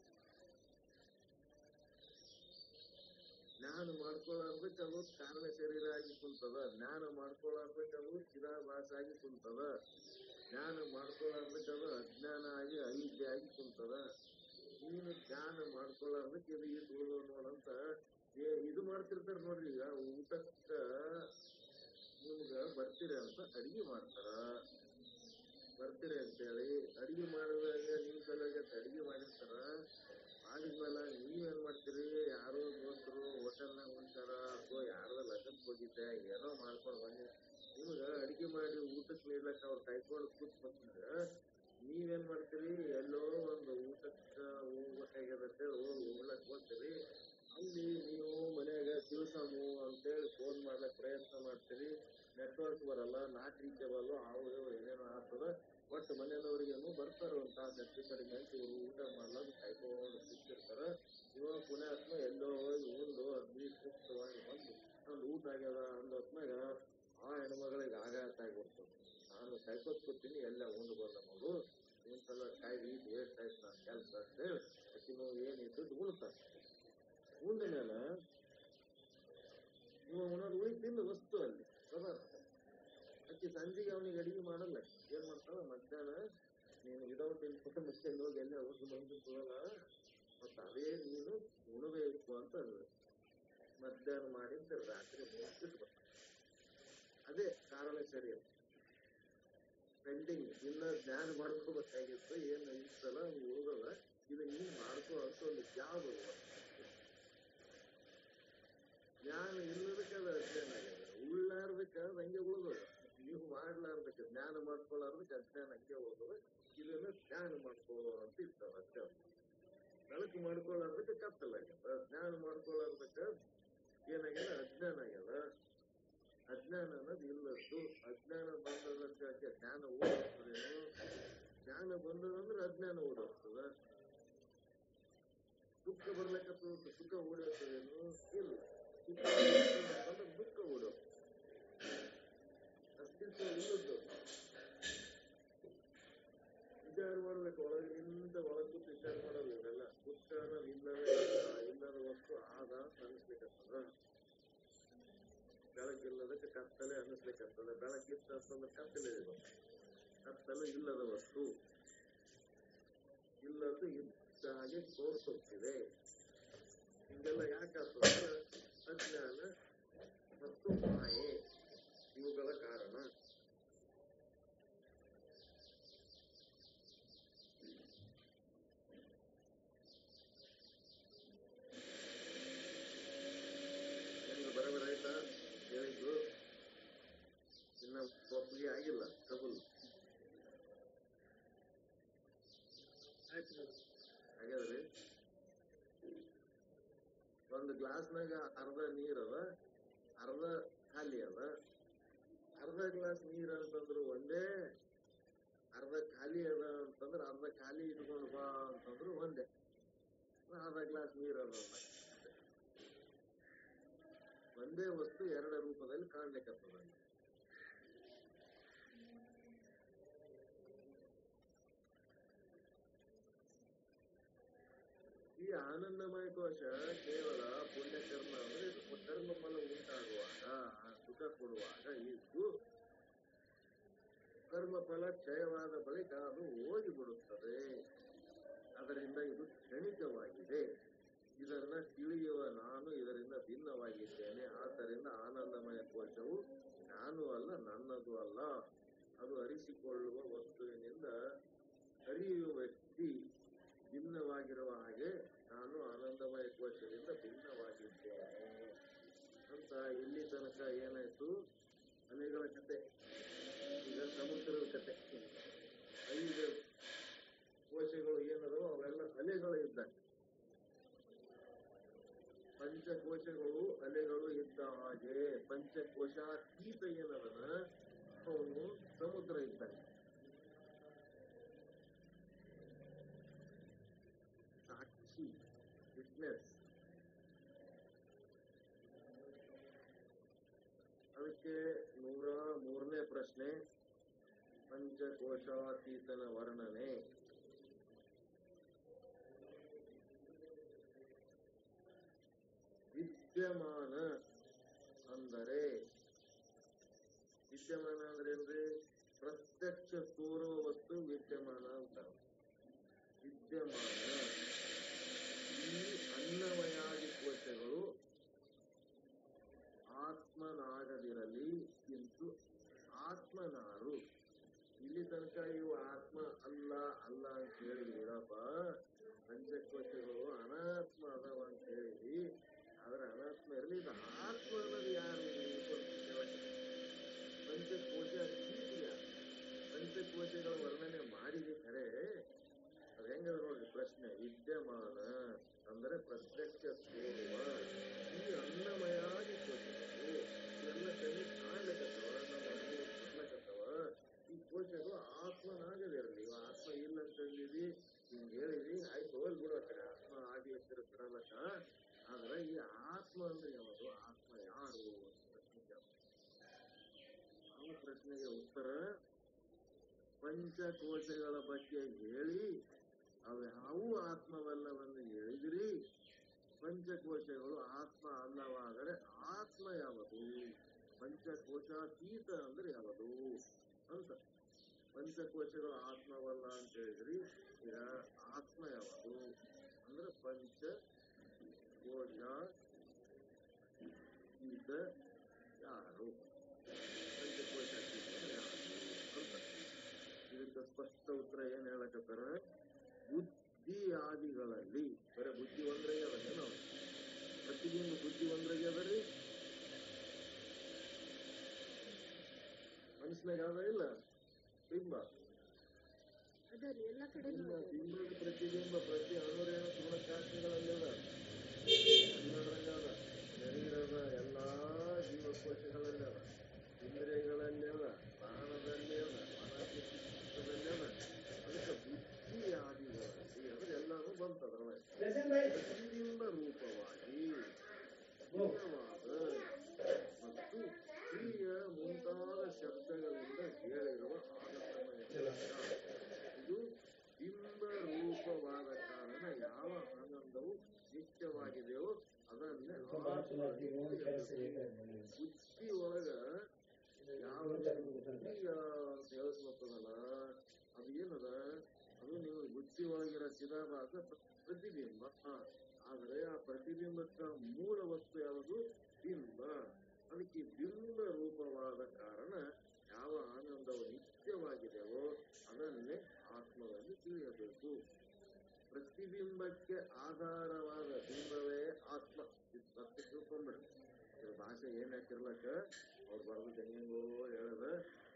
ಜ್ಞಾನ ಮಾಡ್ಕೊಳ್ಳಾರ್ದಕ್ಕೆ ಅದು ಕಾರಣ ಶರೀರ ಆಗಿ ಕುಂತದ ಜ್ಞಾನ ಮಾಡ್ಕೊಳ್ಳಾರ್ದಕ್ಕೆ ಅದು ಚಿರಾಭಾಸ ಆಗಿ ಕುಂತದ ಜ್ಞಾನ ಮಾಡ್ಕೊಳ್ಳಾರ್ದಕ್ಕೆ ಅದು ಅಜ್ಞಾನ ಆಗಿ ಅವಿದ್ಯೆ ಆಗಿ ಕುಂತದ ನೀನು ಜ್ಞಾನ ಮಾಡ್ಕೊಳ್ಳಾರ್ದಕ್ಕೆ ಇದು ಇದು ಉಳ್ದವ ನೋಡಂತ ಏ- ಇದು ಮಾಡ್ತಿರ್ತಾರ ನೋಡ್ರಿ ಈಗ ಊಟಕ್ಕ ನಿಮ್ಗ ಬರ್ತೀರಿ ಅಂತ ಅಡಿಗೆ ಮಾಡ್ತಾರ ಬರ್ತೀರಿ ಅಂತೇಳಿ ಅಡಿಗೆ ಮಾಡಿದಾಗ ನಿಮ್ ಕೈಲಾಗ ಅಡಿಗೆ ಮಾಡಿರ್ತಾರ ಮಾಡಿದ್ಮೇಲೆ ನೀವೇನ್ ಮಾಡ್ತೀರಿ ಯಾರೋ ದೋಸ್ತರು ಹೋಟೆಲ್ನಾಗ ಉಂಟಾರ ಅಥವಾ ಯಾರೋ ಲಗ್ನಕ್ಕೆ ಹೋಗಿದ್ದೆ ಏನೋ ಮಾಡ್ಕೊಂಡು ಬಂದಿ ನಿಮ್ಗ ಅಡಿಗೆ ಮಾಡಿ ಊಟಕ್ಕೆ ನೀಡ್ಲಕ್ಕ ಅವ್ರು ಕೈಕೊಂಡು ಕೂತ್ ಬಂದ್ರೆ ನೀವೇನ್ ಮಾಡ್ತೀರಿ ಎಲ್ಲೋ ಒಂದು ಊಟಕ್ಕ ಹೋಗ್ಬೇಕಾಗ್ಯದಂತೆ ಹೋಗಿ ಉಣ್ಣಕ್ ಹೋಗ್ತೀರಿ ಅಲ್ಲಿ ನೀವು ಮನ್ಯಾಗ ದಿವಸಮು ಅಂತೇಳಿ ಫೋನ್ ಮಾಡ್ಲಕ್ ಪ್ರಯತ್ನ ಮಾಡ್ತೀರಿ ನೆಟ್ವರ್ಕ್ ಬರಲ್ಲ ನಾಟ್ ರೀಚಬಲ್ ಅವು ಇವು ಏನೇನೋ ಆಗ್ತದ ಒಟ್ಟು ಮನೆಯವ್ರಿಗೇನು ಬರ್ತಾರ ಒಂದ್ ತಾಸು ಹೆಚ್ಚು ಕಡಿಮೆ ಅಂತ ಇವ್ರು ಊಟ ಮಾಡ್ಲಾರ್ದು ಕಾಯ್ಕೊಂಡು ಕೂತಿರ್ತಾರ ಇವಾಗ ಪುಣ್ಯಾತ್ಮ ಎಲ್ಲೋ ಹೋಗಿ ಉಂಡು ಅಗ್ನಿ ಸೂಕ್ತವಾಗಿ ಬಂದು ಒಂದು ಊಟ ಆಗ್ಯದ ಅಂದ ಹೊತ್ನಾಗ ಆ ಹೆಣ್ಮಗಳಿಗೆ ಆಘಾತ ಆಗ್ಬಿಡ್ತದೆ ನಾನು ಕಾಯ್ಕೋತ್ ಕೂತೀನಿ ಎಲ್ಲ ಉಂಡು ಬಂದ ನೋಡು ಒಂದ್ಸಲ ಕಾಯ್ದು ಇದು ವೇಸ್ಟ್ ಆಯ್ತು ನಾನು ಕೆಲಸ ಅಂತ ಹೇಳಿ ಅಕ್ಕಿನೂ ಏನಿತ್ತು ಉಣ್ತಾರೆ ಉಂಡ ಮೇಲೆ ಇವ ಉಣೋದು ಉಳಿತಿಲ್ಲ ವಸ್ತು ಅಲ್ಲಿ ಪದಾರ್ಥ ಅಕ್ಕಿ ಸಂಜೆಗೆ ಅವನಿಗೆ ಅಡಿಗೆ ಮಾಡಲ್ಲ ಏನ್ ಮಾಡ್ತಾಳ ಮಧ್ಯಾಹ್ನ ನೀನು ವಿದೌಟ್ ಇನ್ಫಾರ್ಮೇಶನ್ ಹೋಗಿ ಎಲ್ಲ ಒಂದು ಬಂದಿದ್ದಲ್ಲ ಮತ್ತ ಅದೇ ನೀನು ಉಣಬೇಕು ಅಂತ ಅಂದ್ರು. ಮಧ್ಯಾಹ್ನ ಮಾಡಿದ್ದು ರಾತ್ರಿ ಮುಗಿಸ್ಬಿಟ್ಟು ಬರ್ತಾನೆ. ಅದೇ ಕಾರಣ ಸರಿ ಪೆಂಡಿಂಗ್ ಇನ್ನ ಜ್ಞಾನ ಮಾಡ್ಕೋಬೇಕಾಗಿತ್ತು ಏನು ಇತ್ತಲ್ಲ ಅದು ಉಳಿದಲ್ಲ ಇದು ನೀನ್ ಮಾಡ್ಕೋ ಅಂತ ಒಂದು ಜಾಬ್ ಜ್ಞಾನ ಇಲ್ಲದಕ್ಕೆ ಅದು ಅಜ್ಞಾನ ಆಗ್ಯದ ಉಳ್ಳಾರ್ದಕ್ಕೆ ಅದು ಹಂಗೆ ಉಳಿದದ ನೀವು ಮಾಡ್ಲಾರ್ದಕ್ಕೆ ಜ್ಞಾನ ಮಾಡ್ಕೊಳ್ಳಾರ್ದಕ್ಕೆ ಅಜ್ಞಾನ ಹಂಗೆ ಉಳಿದದ ಇದನ್ನ ಜ್ಞಾನ ಮಾಡ್ಕೊಳ್ಳೋ ಅಂತ ಇರ್ತಾವ ಅಷ್ಟೇ ಬೆಳಕು ಮಾಡ್ಕೊಳ್ಳಾರ್ದಕ್ಕೆ ಕತ್ತಲಾಗ್ಯದ ಜ್ಞಾನ ಮಾಡ್ಕೊಳ್ಳಾರ್ದಕ್ಕೆ ಏನಾಗ್ಯದ ಅಜ್ಞಾನ ಆಗ್ಯದ ಅಜ್ಞಾನ ಅನ್ನೋದು ಇಲ್ಲದ್ದು ಅಜ್ಞಾನ ಬಂದದಕ್ಕೆ ಜ್ಞಾನ ಓಡೋಗ್ತದೇನು ಜ್ಞಾನ ಬಂದದಂದ್ರೆ ಅಜ್ಞಾನ ಓಡೋಗ್ತದ ದುಃಖ ಬರ್ಲಿಕ್ಕತ್ತದ ಸುಖ ಓಡೋಗ್ತದೇನು ಇಲ್ಲ ಸುಖ ಬಂದ್ರೆ ದುಃಖ ಓಡೋಗ್ತದೆ ಅಸ್ತಿತ್ವ ಇಲ್ಲದ್ದು ವಿಚಾರ ಮಾಡ್ಬೇಕು ಒಳಗಿನಿಂದ ಒಳಗೆ ಕೂತು ವಿಚಾರ ಮಾಡೋದು ಇದೆಲ್ಲ ದುಃಖ ಅನ್ನೋದು ಇಲ್ಲವೇ ಇಲ್ಲ ಇಲ್ಲದ ವಸ್ತು ಆದ ಅಂತ ಅನಿಸ್ಲಿಕ್ಕತ್ತದ ಬೆಳಕಿಲ್ಲದಕ್ಕೆ ಕತ್ತಲೆ ಅನ್ನಿಸ್ಲಿಕ್ಕತ್ತದ ಬೆಳಕಿತ್ತ ಅಂತಂದ್ರೆ ಕತ್ತಲೆ ಇದೆ ಕತ್ತಲು ಇಲ್ಲದ ವಸ್ತು ಇಲ್ಲದ್ದು ಇದ್ದ ಹಾಗೆ ತೋರಿಸುತ್ತಿದೆ ಹಿಂಗೆಲ್ಲ ಯಾಕಾಗ್ತದೆ ಅಂದ್ರೆ ಅಜ್ಞಾನ ಮತ್ತು ಮಾಯೆ ಇವುಗಳ ಕಾರಣ ಒಪ್ಪಿಗೆ ಆಗಿಲ್ಲ ಕಬುಲ್ ಹಾಗಾದ್ರಿ ಒಂದು ಗ್ಲಾಸ್ನಾಗ ಅರ್ಧ ನೀರ್ ಅದ ಅರ್ಧ ಖಾಲಿ ಅದ ಅರ್ಧ ಗ್ಲಾಸ್ ನೀರ್ ಅಂತಂದ್ರು ಒಂದೇ ಅರ್ಧ ಖಾಲಿ ಅದ ಅಂತಂದ್ರ ಅರ್ಧ ಖಾಲಿ ಇಟ್ಕೊಂಡು ಬಾ ಅಂತಂದ್ರು ಒಂದೇ ಅರ್ಧ ಗ್ಲಾಸ್ ನೀರ್ ಅದ ಅಂದ. ಒಂದೇ ವಸ್ತು ಎರಡ ರೂಪದಲ್ಲಿ ಕಾಣ್ಲಿಕ್ಕತ್ತದ ಈ ಆನಂದಮಯ ಕೋಶ ಕೇವಲ ಪುಣ್ಯಕರ್ಮ ಅಂದ್ರೆ ಇದು ಕರ್ಮ ಫಲ ಉಂಟಾಗುವಾಗ ಆ ಸುಖ ಕೊಡುವಾಗ ಇದ್ದು ಕರ್ಮ ಫಲ ಕ್ಷಯವಾದ ಬಳಿಕ ಅದು ಹೋಗಿಬಿಡುತ್ತದೆ ಅದರಿಂದ ಇದು ಕ್ಷಣಿಕವಾಗಿದೆ ಇದನ್ನ ತಿಳಿಯುವ ನಾನು ಇದರಿಂದ ಭಿನ್ನವಾಗಿದ್ದೇನೆ ಆದ್ದರಿಂದ ಆನಂದಮಯ ಕೋಶವು ನಾನು ಅಲ್ಲ ನನ್ನದು ಅಲ್ಲ ಅದು ಅರಿಸಿಕೊಳ್ಳುವ ವಸ್ತುವಿನಿಂದ ಅರಿಯುವ ವ್ಯಕ್ತಿ ಭಿನ್ನವಾಗಿರುವ ಹಾಗೆ ನಾನು ಆನಂದಮಯ ಕೋಶದಿಂದ ಭಿನ್ನವಾಗಿದ್ದೇನೆ ಅಂತ ಇಲ್ಲಿ ತನಕ ಏನಾಯ್ತು ಅಲೆಗಳ ಕತೆ ಈಗ ಸಮುದ್ರದ ಕತೆ ಐದು ಕೋಶಗಳು ಏನದೋ ಅವೆಲ್ಲ ಅಲೆಗಳು ಇದ್ದಾಗ ಪಂಚಕೋಶಗಳು ಅಲೆಗಳು ಇದ್ದ ಹಾಗೆ ಪಂಚಕೋಶಾತೀತ ಏನದನ ಅವನು ಸಮುದ್ರ ಇದ್ದಾನೆ ಸಾಕ್ಷಿ ವಿಟ್ನೆಸ್ ಅದಕ್ಕೆ ನೂರ ಮೂರನೇ ಪ್ರಶ್ನೆ ಪಂಚಕೋಶಾತೀತನ ವರ್ಣನೆ ವಿದ್ಯಮಾನ ಅಂದರೆ ವಿದ್ಯಮಾನ ಅಂದ್ರೆ ಏನ್ರಿ ಪ್ರತ್ಯಕ್ಷ ತೋರುವ ವಸ್ತು ವಿದ್ಯಮಾನ ಅಂತ ವಿದ್ಯಮಾನ ಈ ಅನ್ನಮಯಾದಿ ಕೋಶಗಳು ಆತ್ಮನಾಗದಿರಲಿ ಎಂದು ಆತ್ಮನಾರು ಇಲ್ಲಿ ತನಕ ಇವು ಆತ್ಮ ಅಲ್ಲ ಅಲ್ಲ ಅಂತ ಹೇಳಿದಿರಪ್ಪ ಪಂಚಕೋಶಗಳು ಅನಾತ್ಮ ಅದಾವ ಅಂತ ಹೇಳಿದ್ವಿ ಆದ್ರೆ ಅನಾತ್ಮ ಇರಲಿ ಇದು ಆತ್ಮ ಅನ್ನೋದು ಯಾರು ಪಂಚಕೋಶ ಅತೀತಿಯ ಪಂಚಕೋಶಗಳ ವರ್ಣನೆ ಮಾಡಿದೆ ಖರೆ ಅದ್ ಹೆಂಗದ ನೋಡ್ರಿ ಪ್ರಶ್ನೆ ವಿದ್ಯಮಾನ ಅಂದ್ರೆ ಪ್ರತ್ಯಕ್ಷ ತೋರುವ ಈ ಅನ್ನಮಯಾದಿ ಕೋಶಗಳು ಇವೆಲ್ಲ ಕಣ್ಣಿ ಕಾಣ್ಲಿಕ್ಕತ್ತವ ನಮ್ಮ ಅನುಭವ ಬರ್ಲಕತ್ತವ ಈ ಕೋಶಗಳು ಆತ್ಮನಾಗದಿರಲಿ ಇವ ಆತ್ಮ ಇಲ್ಲ ಅಂತ ಹೇಳಿದಿ ಹಿಂಗ್ ಹೇಳಿದಿ ಆಯ್ತು ಹೋಲ್ ಬಿಡು ಆ ಕಡೆ ಆತ್ಮ ಆಗಿ ಹತ್ತಿರ ಬಿಡಲಕ್ಕ ಆದ್ರೆ ಈ ಆತ್ಮ ಅಂದ್ರೆ ಯಾವುದು ಆತ್ಮ ಯಾರು ಅಂತ ಪ್ರಶ್ನೆ ಕೇಳ್ತಾರೆ. ಆ ಪ್ರಶ್ನೆಗೆ ಉತ್ತರ ಪಂಚಕೋಶಗಳ ಬಗ್ಗೆ ಹೇಳಿ ಅವ್ಯಾವು ಆತ್ಮವಲ್ಲವನ್ನು ಹೇಳಿದಿರಿ ಪಂಚಕೋಶಗಳು ಆತ್ಮ ಅಲ್ಲವಾದರೆ ಆತ್ಮ ಯಾವುದು ಪಂಚಕೋಶಾತೀತ ಅಂದ್ರೆ ಯಾವುದು ಅಂತ ಪಂಚಕೋಶಗಳು ಆತ್ಮವಲ್ಲ ಅಂತ ಹೇಳಿದ್ರಿ ಈಗ ಆತ್ಮ ಯಾವುದು ಅಂದ್ರೆ ಪಂಚ ಕೋಶ ಈತ ಯಾರು ಪಂಚಕೋಶಾತೀತ ಯಾರು ಅಂತ ಇದಕ್ಕೆ ಸ್ಪಷ್ಟ ಉತ್ತರ ಏನ್ ಹೇಳಕತ್ತಾರ ಬುದ್ಧಿ ಆದಿಗಳಲ್ಲಿ ಬರೀ ಬುದ್ಧಿ ಒಂದ್ರಾಗೆ ಅದ ನಾವು ಪ್ರತಿಬಿಂಬ ಬುದ್ಧಿ ಒಂದ್ರಾಗೆ ಅದರಿ ಮನಸ್ಸಿನಾಗ ಅದ ಇಲ್ಲ ಬಿಂಬ
ಅದರಿ ಎಲ್ಲ ಕಡೆ
ಬಿಂಬ ಬಿಂಬದ ಪ್ರತಿಬಿಂಬ ಪ್ರತಿ ಅಣುರೇಣ ಗುಣಕಾಶಗಳಲ್ಲಿ ಅದ ಎಲ್ಲದ್ರಾಗ ಅದ ಶರೀರದ ಎಲ್ಲಾ ಜೀವಕೋಶಗಳಲ್ಲಿ ಅದ ಇಂದ್ರಿಯಗಳಲ್ಲಿ ಅದ ಪ್ರಾಣದಲ್ಲಿ ಅದ ಮನಸ್ಸಿನಲ್ಲಿ ಅದ ಅದಕ್ಕೆ ಬುದ್ಧಿ ಆದಿಗಳಲ್ಲಿ ಅಂದ್ರೆ ಎಲ್ಲಾನು ಬಂತ ಅದ್ರೊಳಗೆ ಪ್ರತಿಬಿಂಬ ರೂಪವಾಗಿ ಸ್ಥಿರವಾದ ಮತ್ತು ಕ್ರಿಯ ಮುಂತಾದ ಶಬ್ದಗಳಿಂದ ಹೇಳಿರುವ ಆನಂದಮಯ ಇದು ಬಿಂಬ ರೂಪವಾದ ಕಾರಣ ಯಾವ ಆನಂದವು ನಿತ್ಯವಾಗಿದೆಯೋ ಅದನ್ನೇ ಬುದ್ಧಿ ಒಳಗ ಯಾವ ಬುದ್ಧಿಯ ಅಂತ ಹೇಳ್ಸ್ಕೊತದಲ್ಲ ಅದು ಏನದ ಅದು ನಿಮಗೆ ಬುದ್ಧಿ ಒಳಗಿರೋ ಚಿದಾಭಾಸ ಪ್ರತಿಬಿಂಬ ಆದ್ರೆ ಆ ಪ್ರತಿಬಿಂಬಕ್ಕ ಮೂಲ ವಸ್ತು ಯಾವುದು ಬಿಂಬ ಅದಕ್ಕೆ ಬಿಂಬ ರೂಪವಾದ ಕಾರಣ ಯಾವ ಆನಂದವು ನಿತ್ಯವಾಗಿದೆಯೋ ಅದನ್ನೇ ಆತ್ಮವೆಂದು ತಿಳಿಯಬೇಕು ಪ್ರತಿಬಿಂಬಕ್ಕೆ ಆಧಾರವಾದ ಬಿಂಬವೇ ಆತ್ಮ ಇದು ಮತ್ತೆ ತಿಳ್ಕೊಂಡ್ಬಿಡ್ರಿ ಇದ್ರ ಭಾಷೆ ಏನ್ ಹಾಕಿರ್ಲಕ್ಕ ಅವ್ರು ಬರ್ದು ಹೆಂಗೋ ಹೇಳದ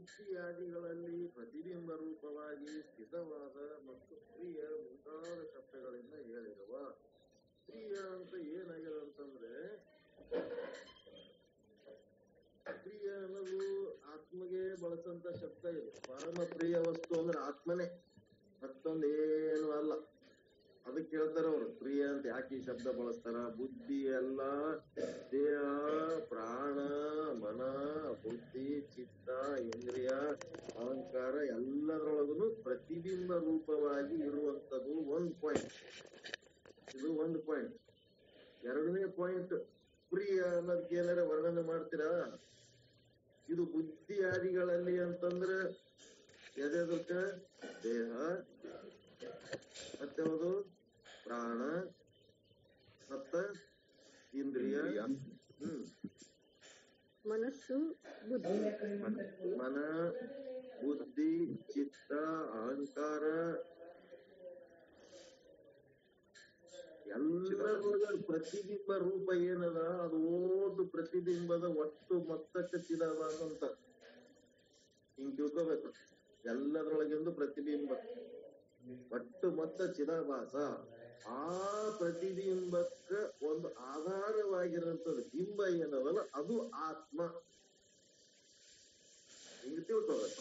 ಬುದ್ಧಿಯಾದಿಗಳಲ್ಲಿ ಪ್ರತಿಬಿಂಬ ರೂಪವಾಗಿ ಸ್ಥಿತವಾದ ಮತ್ತು ಪ್ರಿಯ ಮುಂತಾದ ಶಬ್ದಗಳಿಂದ ಹೇಳಿರುವ ಪ್ರಿಯ ಅಂತ ಏನಾಗಿದೆ ಅಂತಂದ್ರೆ ಪ್ರಿಯ ಅನ್ನೋದು ಆತ್ಮಗೆ ಬಳಸಂತ ಶಬ್ದ ಇದು ಪರಮ ಪ್ರಿಯ ವಸ್ತು ಅಂದ್ರೆ ಆತ್ಮನೇ ಮತ್ತೊಂದೇನು ಅಲ್ಲ ಅದಕ್ಕೆ ಹೇಳ್ತಾರ ಅವ್ರು ಪ್ರಿಯ ಅಂತ ಯಾಕೆ ಈ ಶಬ್ದ ಬಳಸ್ತಾರ ಬುದ್ಧಿ ಎಲ್ಲ ದೇಹ ಪ್ರಾಣ ಮನ ಬುದ್ಧಿ ಚಿತ್ತ ಇಂದ್ರಿಯ ಅಹಂಕಾರ ಎಲ್ಲದರೊಳಗೂ ಪ್ರತಿಬಿಂಬ ರೂಪವಾಗಿ ಇರುವಂತದ್ದು ಒಂದ್ ಪಾಯಿಂಟ್ ಇದು ಒಂದು ಪಾಯಿಂಟ್ ಎರಡನೇ ಪಾಯಿಂಟ್ ಪ್ರಿಯ ಅನ್ನೋದಕ್ಕೆ ಏನಾರ ವರ್ಣನೆ ಮಾಡ್ತೀರಾ ಇದು ಬುದ್ಧಿ ಆದಿಗಳಲ್ಲಿ ಅಂತಂದ್ರೆ ಎದೆದಕ್ಕ ದೇಹ ಮತ್ತೆ ಯಾವುದು ಪ್ರಾಣ ಮತ್ತ ಇಂದ್ರಿಯ ಹ್ಮ್
ಮನಸ್ಸು ಬುದ್ಧಿ
ಮನ ಬುದ್ಧಿ ಚಿತ್ತ ಅಹಂಕಾರ ಎಲ್ಲದರೊಳಗ ಪ್ರತಿಬಿಂಬ ರೂಪ ಏನದ ಅದು ಓದು ಪ್ರತಿಬಿಂಬದ ಒಟ್ಟು ಮೊತ್ತಕ್ಕೆ ಚಿರವಾದ ಅಂತ ಹಿಂಗ್ ತಿಳ್ಕೋಬೇಕು ಎಲ್ಲದರೊಳಗಿಂದು ಪ್ರತಿಬಿಂಬ ಒಟ್ಟು ಮೊತ್ತ ಚಿರವಾಸ ಆ ಪ್ರತಿಬಿಂಬಕ್ಕ ಒಂದು ಆಧಾರವಾಗಿರುವಂತದ್ದು ಬಿಂಬ ಏನದಲ್ಲ ಅದು ಆತ್ಮ ಹಿಂಗ್ ತಿಳ್ಕೋಬೇಕು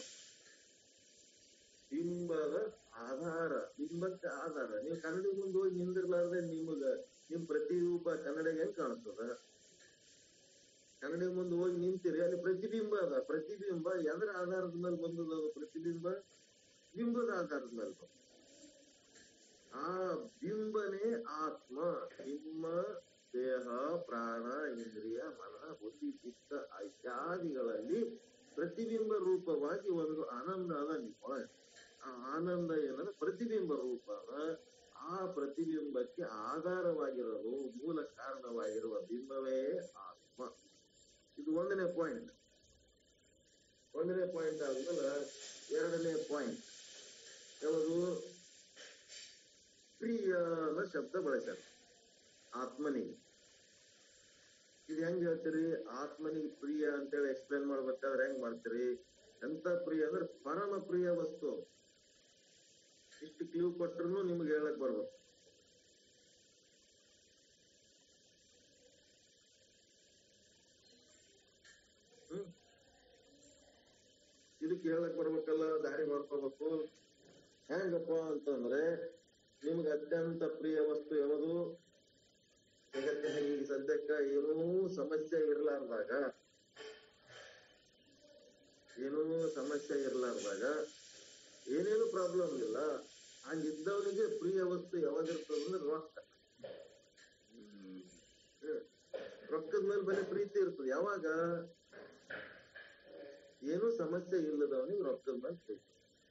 ಬಿಂಬದ ಆಧಾರ ಬಿಂಬಕ್ಕೆ ಆಧಾರ ನೀವು ಕನ್ನಡ ಮುಂದೆ ಹೋಗಿ ನಿಂದಿರ್ಲಾರ್ದೆ ನಿಮಗ ನಿಮ್ ಪ್ರತಿರೂಪ ಕನ್ನಡಿಗೆ ಹೆಂಗ್ ಕಾಣಿಸ್ತದ ಕನ್ನಡಿ ಮುಂದೆ ಹೋಗಿ ನಿಂತಿರಿ ಅಲ್ಲಿ ಪ್ರತಿಬಿಂಬ ಅದ ಪ್ರತಿಬಿಂಬ ಎದರ ಆಧಾರದ ಮೇಲೆ ಬಂದದ ಅದು ಪ್ರತಿಬಿಂಬ ಬಿಂಬದ ಆಧಾರದ ಮೇಲೆ ಬಂದ ಆ ಬಿಂಬನೇ ಆತ್ಮ ನಿಮ್ಮ ದೇಹ ಪ್ರಾಣ ಇಂದ್ರಿಯ ಮನ ಬುದ್ಧಿ ಚಿತ್ತ ಇತ್ಯಾದಿಗಳಲ್ಲಿ ಪ್ರತಿಬಿಂಬ ರೂಪವಾಗಿ ಒಂದು ಆನಂದ ಅದ ನಿಮ್ಮ ಆ ಆನಂದ ಏನಂದ್ರೆ ಪ್ರತಿಬಿಂಬ ರೂಪ ಅದ ಆ ಪ್ರತಿಬಿಂಬಕ್ಕೆ ಆಧಾರವಾಗಿರೋದು ಮೂಲ ಕಾರಣವಾಗಿರುವ ಬಿಂಬವೇ ಆತ್ಮ ಇದು ಒಂದನೇ ಪಾಯಿಂಟ್ ಒಂದನೇ ಪಾಯಿಂಟ್ ಆದ್ಮೇಲೆ ಎರಡನೇ ಪಾಯಿಂಟ್ ಯಾವುದು ಪ್ರಿಯ ಅನ್ನೋ ಶಬ್ದ ಬಳಸ್ಯಾರ ಆತ್ಮನಿಗೆ ಇದು ಹೆಂಗ್ ಹೇಳ್ತೀರಿ ಆತ್ಮನಿಗೆ ಪ್ರಿಯ ಅಂತೇಳಿ ಎಕ್ಸ್ಪ್ಲೇನ್ ಮಾಡ್ಬೇಕಾದ್ರೆ ಹೆಂಗ್ ಮಾಡ್ತೀರಿ ಎಂತ ಪ್ರಿಯ ಅಂದ್ರೆ ಪರಮ ಪ್ರಿಯ ವಸ್ತು ಇಷ್ಟು ಕ್ಲೂ ಕೊಟ್ರು ನಿಮ್ಗೆ ಹೇಳಕ್ ಬರ್ಬೇಕು ಹ್ಮ್ ಇದಕ್ಕೆ ಹೇಳಕ್ ಬರ್ಬೇಕಲ್ಲ ದಾರಿ ಮಾಡ್ಕೋಬೇಕು ಹೆಂಗಪ್ಪ ಅಂತಂದ್ರೆ ನಿಮ್ಗೆ ಅತ್ಯಂತ ಪ್ರಿಯ ವಸ್ತು ಯಾವುದು ಜಗತ್ತಿನ ಈಗ ಸದ್ಯಕ್ಕ ಏನೂ ಸಮಸ್ಯೆ ಇರ್ಲಾರ್ದಾಗ ಏನೂ ಸಮಸ್ಯೆ ಇರ್ಲಾರ್ದಾಗ ಏನೇನು ಪ್ರಾಬ್ಲಮ್ ಇಲ್ಲ ಹಂಗಿದ್ದವನಿಗೆ ಪ್ರಿಯ ವಸ್ತು ಯಾವಾಗಿರ್ತದ ಅಂದ್ರೆ ರೊಕ್ಕ ಹ್ಮ್. ರೊಕ್ಕದ ಮೇಲೆ ಬರೀ ಪ್ರೀತಿ ಇರ್ತದೆ ಯಾವಾಗ ಏನೂ ಸಮಸ್ಯೆ ಇಲ್ಲದವನಿಗೆ ರೊಕ್ಕದ ಮೇಲೆ ಪ್ರೀತಿ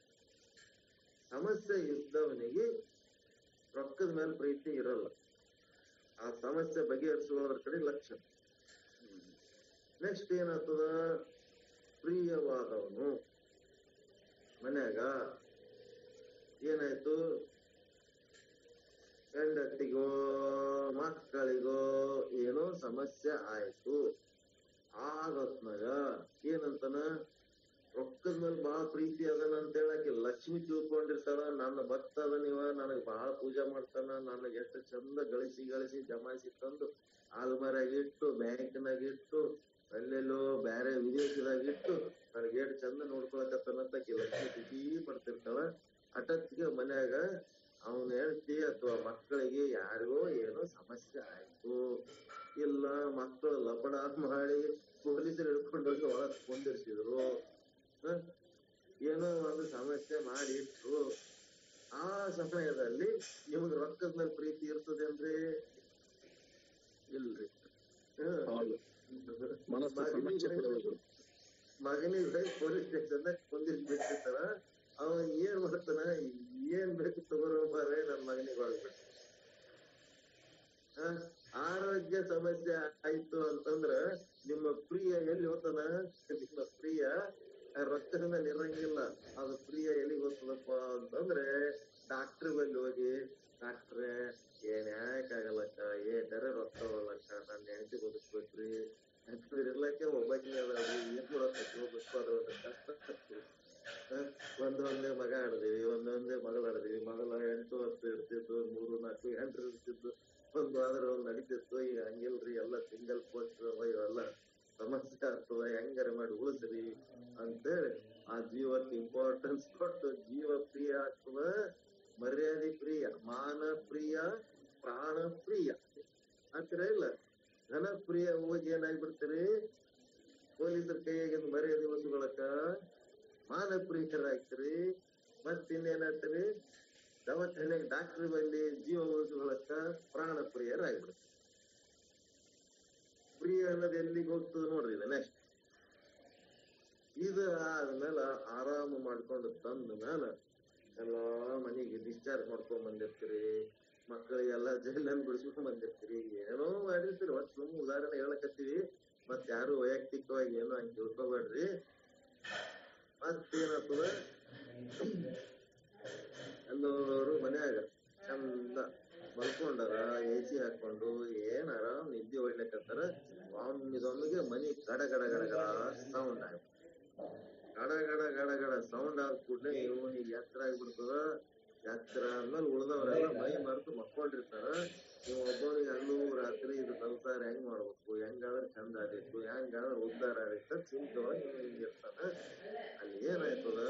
ಸಮಸ್ಯೆ ಇದ್ದವನಿಗೆ ರೊಕ್ಕದ ಮೇಲೆ ಪ್ರೀತಿ ಇರಲ್ಲ ಆ ಸಮಸ್ಯೆ ಬಗೆಹರಿಸುವುದರ ಕಡೆ ಲಕ್ಷ್ಯ ನೆಕ್ಸ್ಟ್ ಏನಾಗ್ತದ ಪ್ರಿಯವಾದವನು ಮನ್ಯಾಗ ಏನಾಯ್ತು ಹೆಂಡತಿಗೋ ಮಕ್ಕಳಿಗೋ ಏನೋ ಸಮಸ್ಯೆ ಆಯ್ತು ಆಗತ್ನಾಗ ಏನಂತಾನ ರೊಕ್ಕದ ಮೇಲೆ ಬಹಳ ಪ್ರೀತಿ ಅದನ ಅಂತ ಹೇಳಕ್ಕೆ ಲಕ್ಷ್ಮಿ ತಿಳ್ಕೊಂಡಿರ್ತಾಳ ನನ್ನ ಭಕ್ತ ಅದ ನೀವ ನನಗ್ ಬಹಳ ಪೂಜೆ ಮಾಡ್ತಾನ ನನಗೆ ಎಷ್ಟು ಚಂದ ಗಳಿಸಿ ಗಳಿಸಿ ಜಮಾಯಿಸಿ ತಂದು ಆಲ್ಮರಾಗ ಇಟ್ಟು ಬ್ಯಾಂಕ್ನಾಗ ಇಟ್ಟು ಅಲ್ಲೆಲ್ಲೋ ಬ್ಯಾರೆ ವಿದೇಶದಾಗ ಇಟ್ಟು ನನಗೆ ಎಷ್ಟು ಚಂದ ನೋಡ್ಕೊಳಕತ್ತಾನಂತ ಆಕಿ ಲಕ್ಷ್ಮಿ ಖುಷಿ ಪಡ್ತಿರ್ತಾಳ ಹಠತ್ಗೆ ಮನ್ಯಾಗ ಅವನ ಹೆಂಡತಿ ಅಥವಾ ಮಕ್ಕಳಿಗೆ ಯಾರಿಗೋ ಏನೋ ಸಮಸ್ಯೆ ಆಯ್ತು ಇಲ್ಲ ಮಕ್ಕಳು ಲಪಡ ಮಾಡಿ ಪೊಲೀಸರು ಹಿಡ್ಕೊಂಡು ಹೋಗಿ ಒಳಗ್ ಕುಂದಿರ್ಸಿದ್ರು ಹ? ಏನೋ ಒಂದು ಸಮಸ್ಯೆ ಮಾಡಿ ಇಟ್ರು ಆ ಸಮಯದಲ್ಲಿ ನಿಮ್ಗೆ ರೊಕ್ಕದ ಮೇಲೆ ಪ್ರೀತಿ ಇರ್ತದೇನ್ರಿ ಇಲ್ರಿ
ಹೌದು. ಮನಸ್ಸು ಸಮಸ್ಯೆ ಪಡುವುದು.
ಮಗನಿಗೆ ಪೊಲೀಸ್ ಸ್ಟೇಷನ್ ಕುಂದಿರ್ ಬಿಟ್ಟಿರ್ತಾರ ಅವ ಏನ್ ಮಾಡ್ತಾನ ಏನ್ ಬೇಕು ತಗೋರೋ ಮಾರೇ ನನ್ ಮಗನಿಗೆ ಹೊಡ್ಬಿಟ್ಟು ಹ? ಆರೋಗ್ಯ ಸಮಸ್ಯೆ ಆಯ್ತು ಅಂತಂದ್ರ ನಿಮ್ಮ ಪ್ರಿಯ ಎಲ್ಲಿ ಹೋಗ್ತಾನ ನಿಮ್ಮ ಪ್ರಿಯ ಆ ರೊಕ್ಕದ ಮೇಲೆ ಇರಂಗಿಲ್ಲ ಅದು ಪ್ರಿಯ ಎಲ್ಲಿಗೆ ಹೋಗ್ತದಪ್ಪ ಅಂತಂದ್ರೆ ಡಾಕ್ಟರ್ ಬಲ್ಲಿ ಹೋಗಿ ಡಾಕ್ಟ್ರೆ ಏನ್ ಯಾಕಾಗಲ್ಲಕ್ಕ ಏಟರ ರೊಕ್ಕ ಹೋಗ್ಲಕ್ಕ ನನ್ನ ಹೆಂಡತಿ ಬದುಕ್ಬೇಕ್ರಿ ಯಾಕಂದ್ರೆ ಇರ್ಲಕ್ಕೆ ಒಬ್ಬಾಕಿನೇ ಅದಾಳ್ರಿ ಏನ್ ಮಾಡಕ್ ಹೋಗ್ಬೇಕು ಅದು ಒಂದು ಕಷ್ಟ ಒಂದೊಂದೇ ಮಗ ಆಡಿದೀವಿ ಒಂದೊಂದೇ ಮಗಳು ಆಡಿದೀವಿ ಮಗಳ ಎಂಟು ವರ್ಷ ಇರ್ತಿತ್ತು ಮೂರು ನಾಲ್ಕು ಎಂಟು ಇರ್ತಿತ್ತು ಒಂದು ಆದ್ರೆ ಒಂದ್ ನಡೀತಿತ್ತು ಈಗ ಹಂಗಿಲ್ರಿ ಎಲ್ಲ ಸಿಂಗಲ್ ಪೋಸ್ಟ್ ಇವೆಲ್ಲ ಸಮಸ್ಯೆ ಆಗ್ತದ ಹೆಂಗಾರ ಮಾಡಿ ಉಳಿಸ್ರಿ ಅಂತೇಳಿ ಆ ಜೀವಕ್ಕೆ ಇಂಪಾರ್ಟೆನ್ಸ್ ಕೊಟ್ಟು ಜೀವ ಪ್ರಿಯ ಆಗ್ತದ ಮರ್ಯಾದೆ ಪ್ರಿಯ ಮಾನ ಪ್ರಿಯ ಪ್ರಾಣ ಪ್ರಿಯ ಆಗ್ತೀರ ಇಲ್ಲ ಧನ ಪ್ರಿಯ ಹೋಗಿ ಏನಾಗ್ಬಿಡ್ತೀರಿ ಪೊಲೀಸರ ಕೈಯಾಗಿಂದ ಮರ್ಯಾದೆ ಉಳಿಸ್ಕೊಳಕ ಮಾನ ಪ್ರಿಯರಾಗ್ತೀರಿ ಮತ್ ಇನ್ನೇನಾಗ್ತೀರಿ ದವಾಖಾನೆಗೆ ಡಾಕ್ಟರ್ ಬಲ್ಲಿ ಜೀವ ಉಳಿಸ್ಕೊಳಕ ಪ್ರಾಣ ಪ್ರಿಯರಾಗ್ಬಿಡ್ತೀರಿ ಪ್ರಿಯ ಅನ್ನೋದು ಎಲ್ಲಿಗೆ ಹೋಗ್ತದೆ ನೋಡ್ರಿ ಇದು ನೆಕ್ಸ್ಟ್ ಇದು ಆದ್ಮೇಲೆ ಆರಾಮ ಮಾಡ್ಕೊಂಡು ತಂದ ಮೇಲೆ ಎಲ್ಲಾ ಮನೆಗೆ ಡಿಸ್ಚಾರ್ಜ್ ಮಾಡ್ಕೊಂಡ್ ಬಂದಿರ್ತೀರಿ ಮಕ್ಕಳಿಗೆಲ್ಲ ಜೈಲಲ್ಲಿ ಬಿಡಿಸ್ಕೊಂಡ್ ಬಂದಿರ್ತೀರಿ ಏನೋ ಮಾಡಿರ್ತೀರಿ ಒಟ್ಟು ಸುಮ್ ಉದಾಹರಣೆ ಹೇಳಕತ್ತೀವಿ ಮತ್ ಯಾರು ವೈಯಕ್ತಿಕವಾಗಿ ಏನೋ ಹಂಗೆ ತಿಳ್ಕೊಬೇಡ್ರಿ ಮತ್ತೇನಾಗ್ತದ ಎಲ್ಲರೂ ಮನ್ಯಾಗ ಚಂದ ಮಲ್ಕೊಂಡಾರ ಎ ಸಿ ಹಾಕೊಂಡು ಏನ್ ಆರಾಮ್ ನಿದ್ದೆ ಹೊಡ್ಲಿಕತ್ತಾರ ಒಮ್ಮಿದೊಮ್ಮಿಗೆ ಮನಿ ಗಡ ಗಡ ಗಡ ಗಡ ಸೌಂಡ್ ಆಗ ಗಡ ಗಡ ಗಡ ಗಡ ಸೌಂಡ್ ಆದ ಕೂಡಲೇ ಇವನಿಗೆ ಎತ್ತರ ಆಗ್ಬಿಡ್ತದ ಎತ್ತರ ಆದ್ಮೇಲೆ ಉಳ್ದವ್ರೆಲ್ಲ ಮೈ ಮರೆತು ಮಕ್ಕೊಂಡಿರ್ತಾರ ನೀವು ಒಬ್ಬನಿಗೆ ಹಣ್ಣು ರಾತ್ರಿ ಇದು ಸಂಸಾರ ಹೆಂಗ್ ಮಾಡ್ಬೇಕು ಹೆಂಗಾದ್ರೆ ಚಂದ ಆಗಿತ್ತು ಹೆಂಗಾದ್ರೆ ಉದ್ಧಾರ ಆಗಿತ್ತ ಚಿಂತವಾಗಿ ಹಿಂಗಿರ್ತಾನ ಅಲ್ಲಿ ಏನಾಯ್ತದ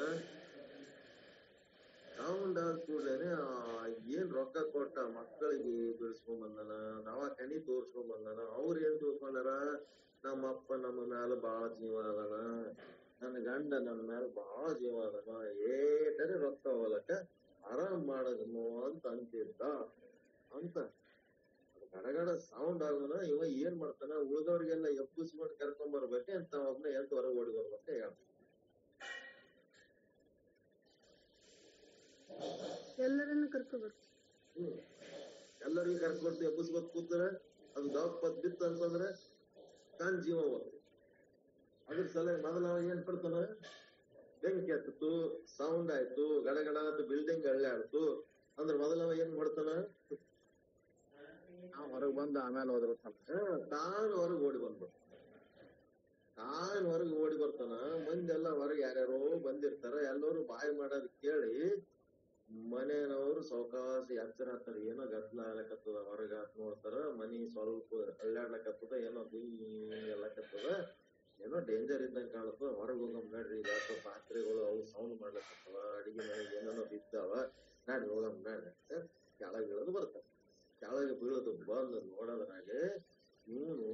ಸೌಂಡ್ ಆದ ಕೂಡಲೇನೆ ಏನ್ ರೊಕ್ಕ ಕೊಟ್ಟ ಮಕ್ಕಳಿಗೆ ಬಿಡಿಸ್ಕೊಂಡ್ ಬಂದನ ದವಾಖಾನಿ ತೋರ್ಸ್ಕೊಂಡ್ ಬಂದನ ಅವ್ರ ಏನ್ ತಿಳ್ಕೊಂಡಾರ ನಮ್ಮ ಅಪ್ಪ ನಮ್ಮ ಮ್ಯಾಲ ಬಾಳ ಜೀವ ಅದನ ನನ್ನ ಗಂಡ ನನ್ನ ಮ್ಯಾಲ ಬಾಳ ಜೀವ ಅದನ ಏಟರೆ ರೊಕ್ಕ ಹೋಲಕ ಆರಾಮ್ ಮಾಡದನು ಅಂತ ಅಂತಿದ್ದ ಅಂತ ಗಡಗಡ ಸೌಂಡ್ ಆಗೋನ ಇವ ಏನ್ ಮಾಡ್ತಾನ ಉಳಿದವ್ರಿಗೆಲ್ಲ ಎಬ್ಬಿಸ್ಕೊಂಡು ಕರ್ಕೊಂಡ್ ಬರ್ಬೇಕೆ ಅಂತ ಒಬ್ನ ಎದ್ದು ಹೊರಗೆ ಓಡಿ ಬರ್ಬೇಕೆ ಹೇಳ
ಎಲ್ಲರನ್ನು ಕರ್ಕೋಬೇಕು
ಹ್ಮ್ ಎಲ್ಲರಿಗೂ ಕರ್ಕೊಂಡು ಎಬ್ಬಿಸ್ಬೇಕು ಕೂತರ ಅದು ದಪ್ಪತ್ ಬಿತ್ತು ಅಂತಂದ್ರೆ ತಾನ್ ಜೀವ ಹೋಗ್ತದೆ ಅದ್ರ ಸಲ ಮೊದಲ ಅವ ಏನ್ ಪಡ್ತಾನ ಬೆಂಕಿ ಹತ್ತಿತು ಸೌಂಡ್ ಆಯ್ತು ಗಡಗಡ ಅಂತ ಬಿಲ್ಡಿಂಗ್ ಅಳ್ಳಾಡ್ತು ಅಂದ್ರೆ ಮೊದಲ ಅವ ಏನ್ ಮಾಡ್ತಾನ
ನಾವ್ ಹೊರಗ್ ಬಂದು ಆಮೇಲೆ ಹೋದ್ರ
ಹಾ, ತಾನು ಹೊರಗೆ ಓಡಿ ಬಂದ್ಬಿಡ್ತಾನ ತಾನು ಹೊರಗೆ ಓಡಿ ಬರ್ತಾನ ಮಂದಿ ಎಲ್ಲ ಹೊರಗೆ ಯಾರ್ಯಾರೋ ಬಂದಿರ್ತಾರ ಎಲ್ಲರೂ ಬಾಯಿ ಮಾಡೋದ್ ಕೇಳಿ ಮನೆಯವರು ಸಾವಕಾಶ ಎಚ್ಚರ ಹಾಕ್ತಾರ ಏನೋ ಗದ್ದಲ ಆಗ್ಲಕತ್ತದ ಹೊರಗ ಅಂತ ನೋಡ್ತಾರ ಮನಿ ಸ್ವಲ್ಪ ಅಳ್ಳಾಡ್ಲಕತ್ತದ ಏನೋ ಗುಯ್ ಎಲ್ಲಕತ್ತದ ಏನೋ ಡೇಂಜರ್ ಇದ್ದಂಗ ಕಾಣುತ್ತದ ಹೊರಗೆ ಹೋಗಮ್ ನಡ್ರಿ ಈಗ ಸ್ವಲ್ಪ ಪಾತ್ರೆಗಳು ಅವು ಸೌಂಡ್ ಮಾಡ್ಲಕತ್ತವ ಅಡಿಗೆ ಮನೆಗೆ ಏನೇನೋ ಬಿದ್ದಾವ ನಡ್ರಿ ಹೋಗಮ್ ನಡ್ರಿ ಅಂತ ಕೆಳಗೆ ಇಳಿದು ಬರ್ತಾರ ಕೆಳಗೆ ಬೀಳೋದು ಬಂದು ನೋಡೋದ್ರಾಗೆ ಇವನು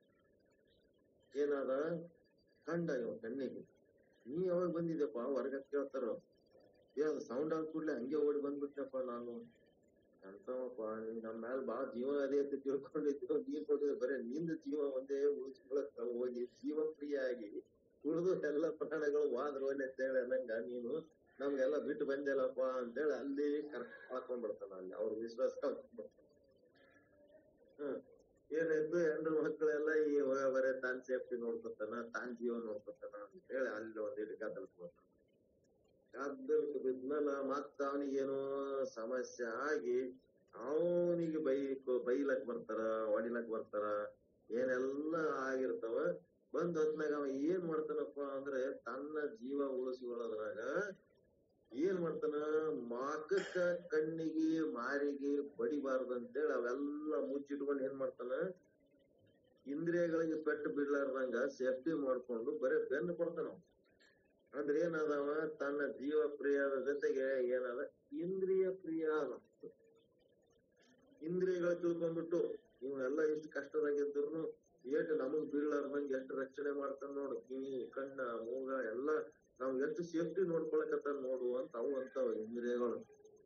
ಏನಾದ ಕಂಡ ಇವ ಕಣ್ಣಿಗೆ ನೀ ಯಾವಾಗ ಬಂದಿದ್ಯಪ್ಪ ಹೊರಗೆ ಕೇಳ್ತಾರ ಏ ಅದು ಸೌಂಡ್ ಆದ ಕೂಡ್ಲೆ ಹಂಗೆ ಓಡಿ ಬಂದ್ಬಿಟ್ಟಪ್ಪ ನಾನು ಅಂತವಪ್ಪ ನೀನ್ ನಮ್ಮ ಮ್ಯಾಲ ಬಾಳ ಜೀವ ಅದೇ ಅಂತ ತಿಳ್ಕೊಂಡಿದ್ದು ನೀನ್ ಕೊಟ್ಟಿದ್ರೆ ಬರೇ ನಿಂದ ಜೀವ ಒಂದೇ ಉಳಿಸ್ಕೊಳಕ್ ಹೋಗಿ ಜೀವ ಫ್ರೀ ಆಗಿ ಉಳಿದು ಎಲ್ಲ ಪ್ರಾಣಗಳು ವಾದ್ರ ಒಳ್ಳೆ ಅಂತೇಳಿ ಅನ್ನಂಗ ನೀನು ನಮ್ಗೆಲ್ಲ ಬಿಟ್ಟು ಬಂದೆಲ್ಲಪ್ಪ ಅಂತೇಳಿ ಅಲ್ಲಿ ಕರ್ಕೊಂಡ್ ಹಾಕೊಂಡ್ಬಿಡ್ತಾನ ಅಲ್ಲಿ ಅವ್ರ ವಿಶ್ವಾಸ ಕಳ್ಕೊಂಡ್ಬಿಡ್ತಾನ ಹ್ಮ್ ಏನಾಯ್ತು ಹೆಂಡ್ರ ಮಕ್ಕಳೆಲ್ಲ ಈ ಬರೇ ತಾನ್ ಸೇಫ್ಟಿ ನೋಡ್ಕೊತಾನ ತಾನ್ ಜೀವ ನೋಡ್ಕೊತಾನ ಅಂತ ಹೇಳಿ ಅಲ್ಲಿ ಒಂದಿಟ್ಟು ಗದ್ದಲ್ಕೊತಾನ ಗದ್ದಲ್ಕ್ ಬಿದ್ಮೇಲೆ ಮತ್ತ ಅವನಿಗೇನೋ ಸಮಸ್ಯೆ ಆಗಿ ಅವನಿಗೆ ಬೈಕ್ ಬೈಲಕ್ ಬರ್ತಾರ ಹೊಡಿಲಕ್ ಬರ್ತಾರ ಏನೆಲ್ಲ ಆಗಿರ್ತಾವ ಬಂದ್ ಹೊತ್ನಾಗ ಅವ ಏನ್ ಮಾಡ್ತಾನಪ್ಪ ಅಂದ್ರೆ ತನ್ನ ಜೀವ ಉಳಿಸಿಕೊಳ್ಳೋದ್ರಾಗ ಏನ್ ಮಾಡ್ತಾನ ಮಕಕ್ಕ ಕಣ್ಣಿಗೆ ಮಾರಿಗೆ ಬಡಿಬಾರ್ದು ಅಂತೇಳಿ ಅವೆಲ್ಲ ಮುಚ್ಚಿಟ್ಕೊಂಡು ಏನ್ ಮಾಡ್ತಾನ ಇಂದ್ರಿಯಗಳಿಗೆ ಪೆಟ್ಟು ಬೀಳಾರ್ದಂಗ ಸೇಫ್ಟಿ ಮಾಡ್ಕೊಂಡು ಬರೀ ಬೆನ್ನು ಕೊಡ್ತಾನ ಅವ. ಅಂದ್ರೆ ಏನದಾವ ತನ್ನ ಜೀವ ಪ್ರಿಯದ ಜೊತೆಗೆ ಏನದ ಇಂದ್ರಿಯ ಪ್ರಿಯ ಅದ ಇಂದ್ರಿಯಗಳು ತಿಳ್ಕೊಂಡ್ಬಿಟ್ಟು ಇವನ್ನೆಲ್ಲ ಇಷ್ಟು ಕಷ್ಟದಾಗಿದ್ರು ಏಟು ನಮಗ್ ಬೀಳಾರ್ದಂಗ ಎಷ್ಟು ರಕ್ಷಣೆ ಮಾಡ್ತಾನ ನೋಡು ಕಿವಿ ಕಣ್ಣ ಮೂಗ ಎಲ್ಲ ನಾವ್ ಎಷ್ಟು ಸೇಫ್ಟಿ ನೋಡ್ಕೊಳಕತ್ತ ನೋಡು ಅಂತ ಅವು ಅಂತಾವ ಇಂದ್ರಿಯಗಳು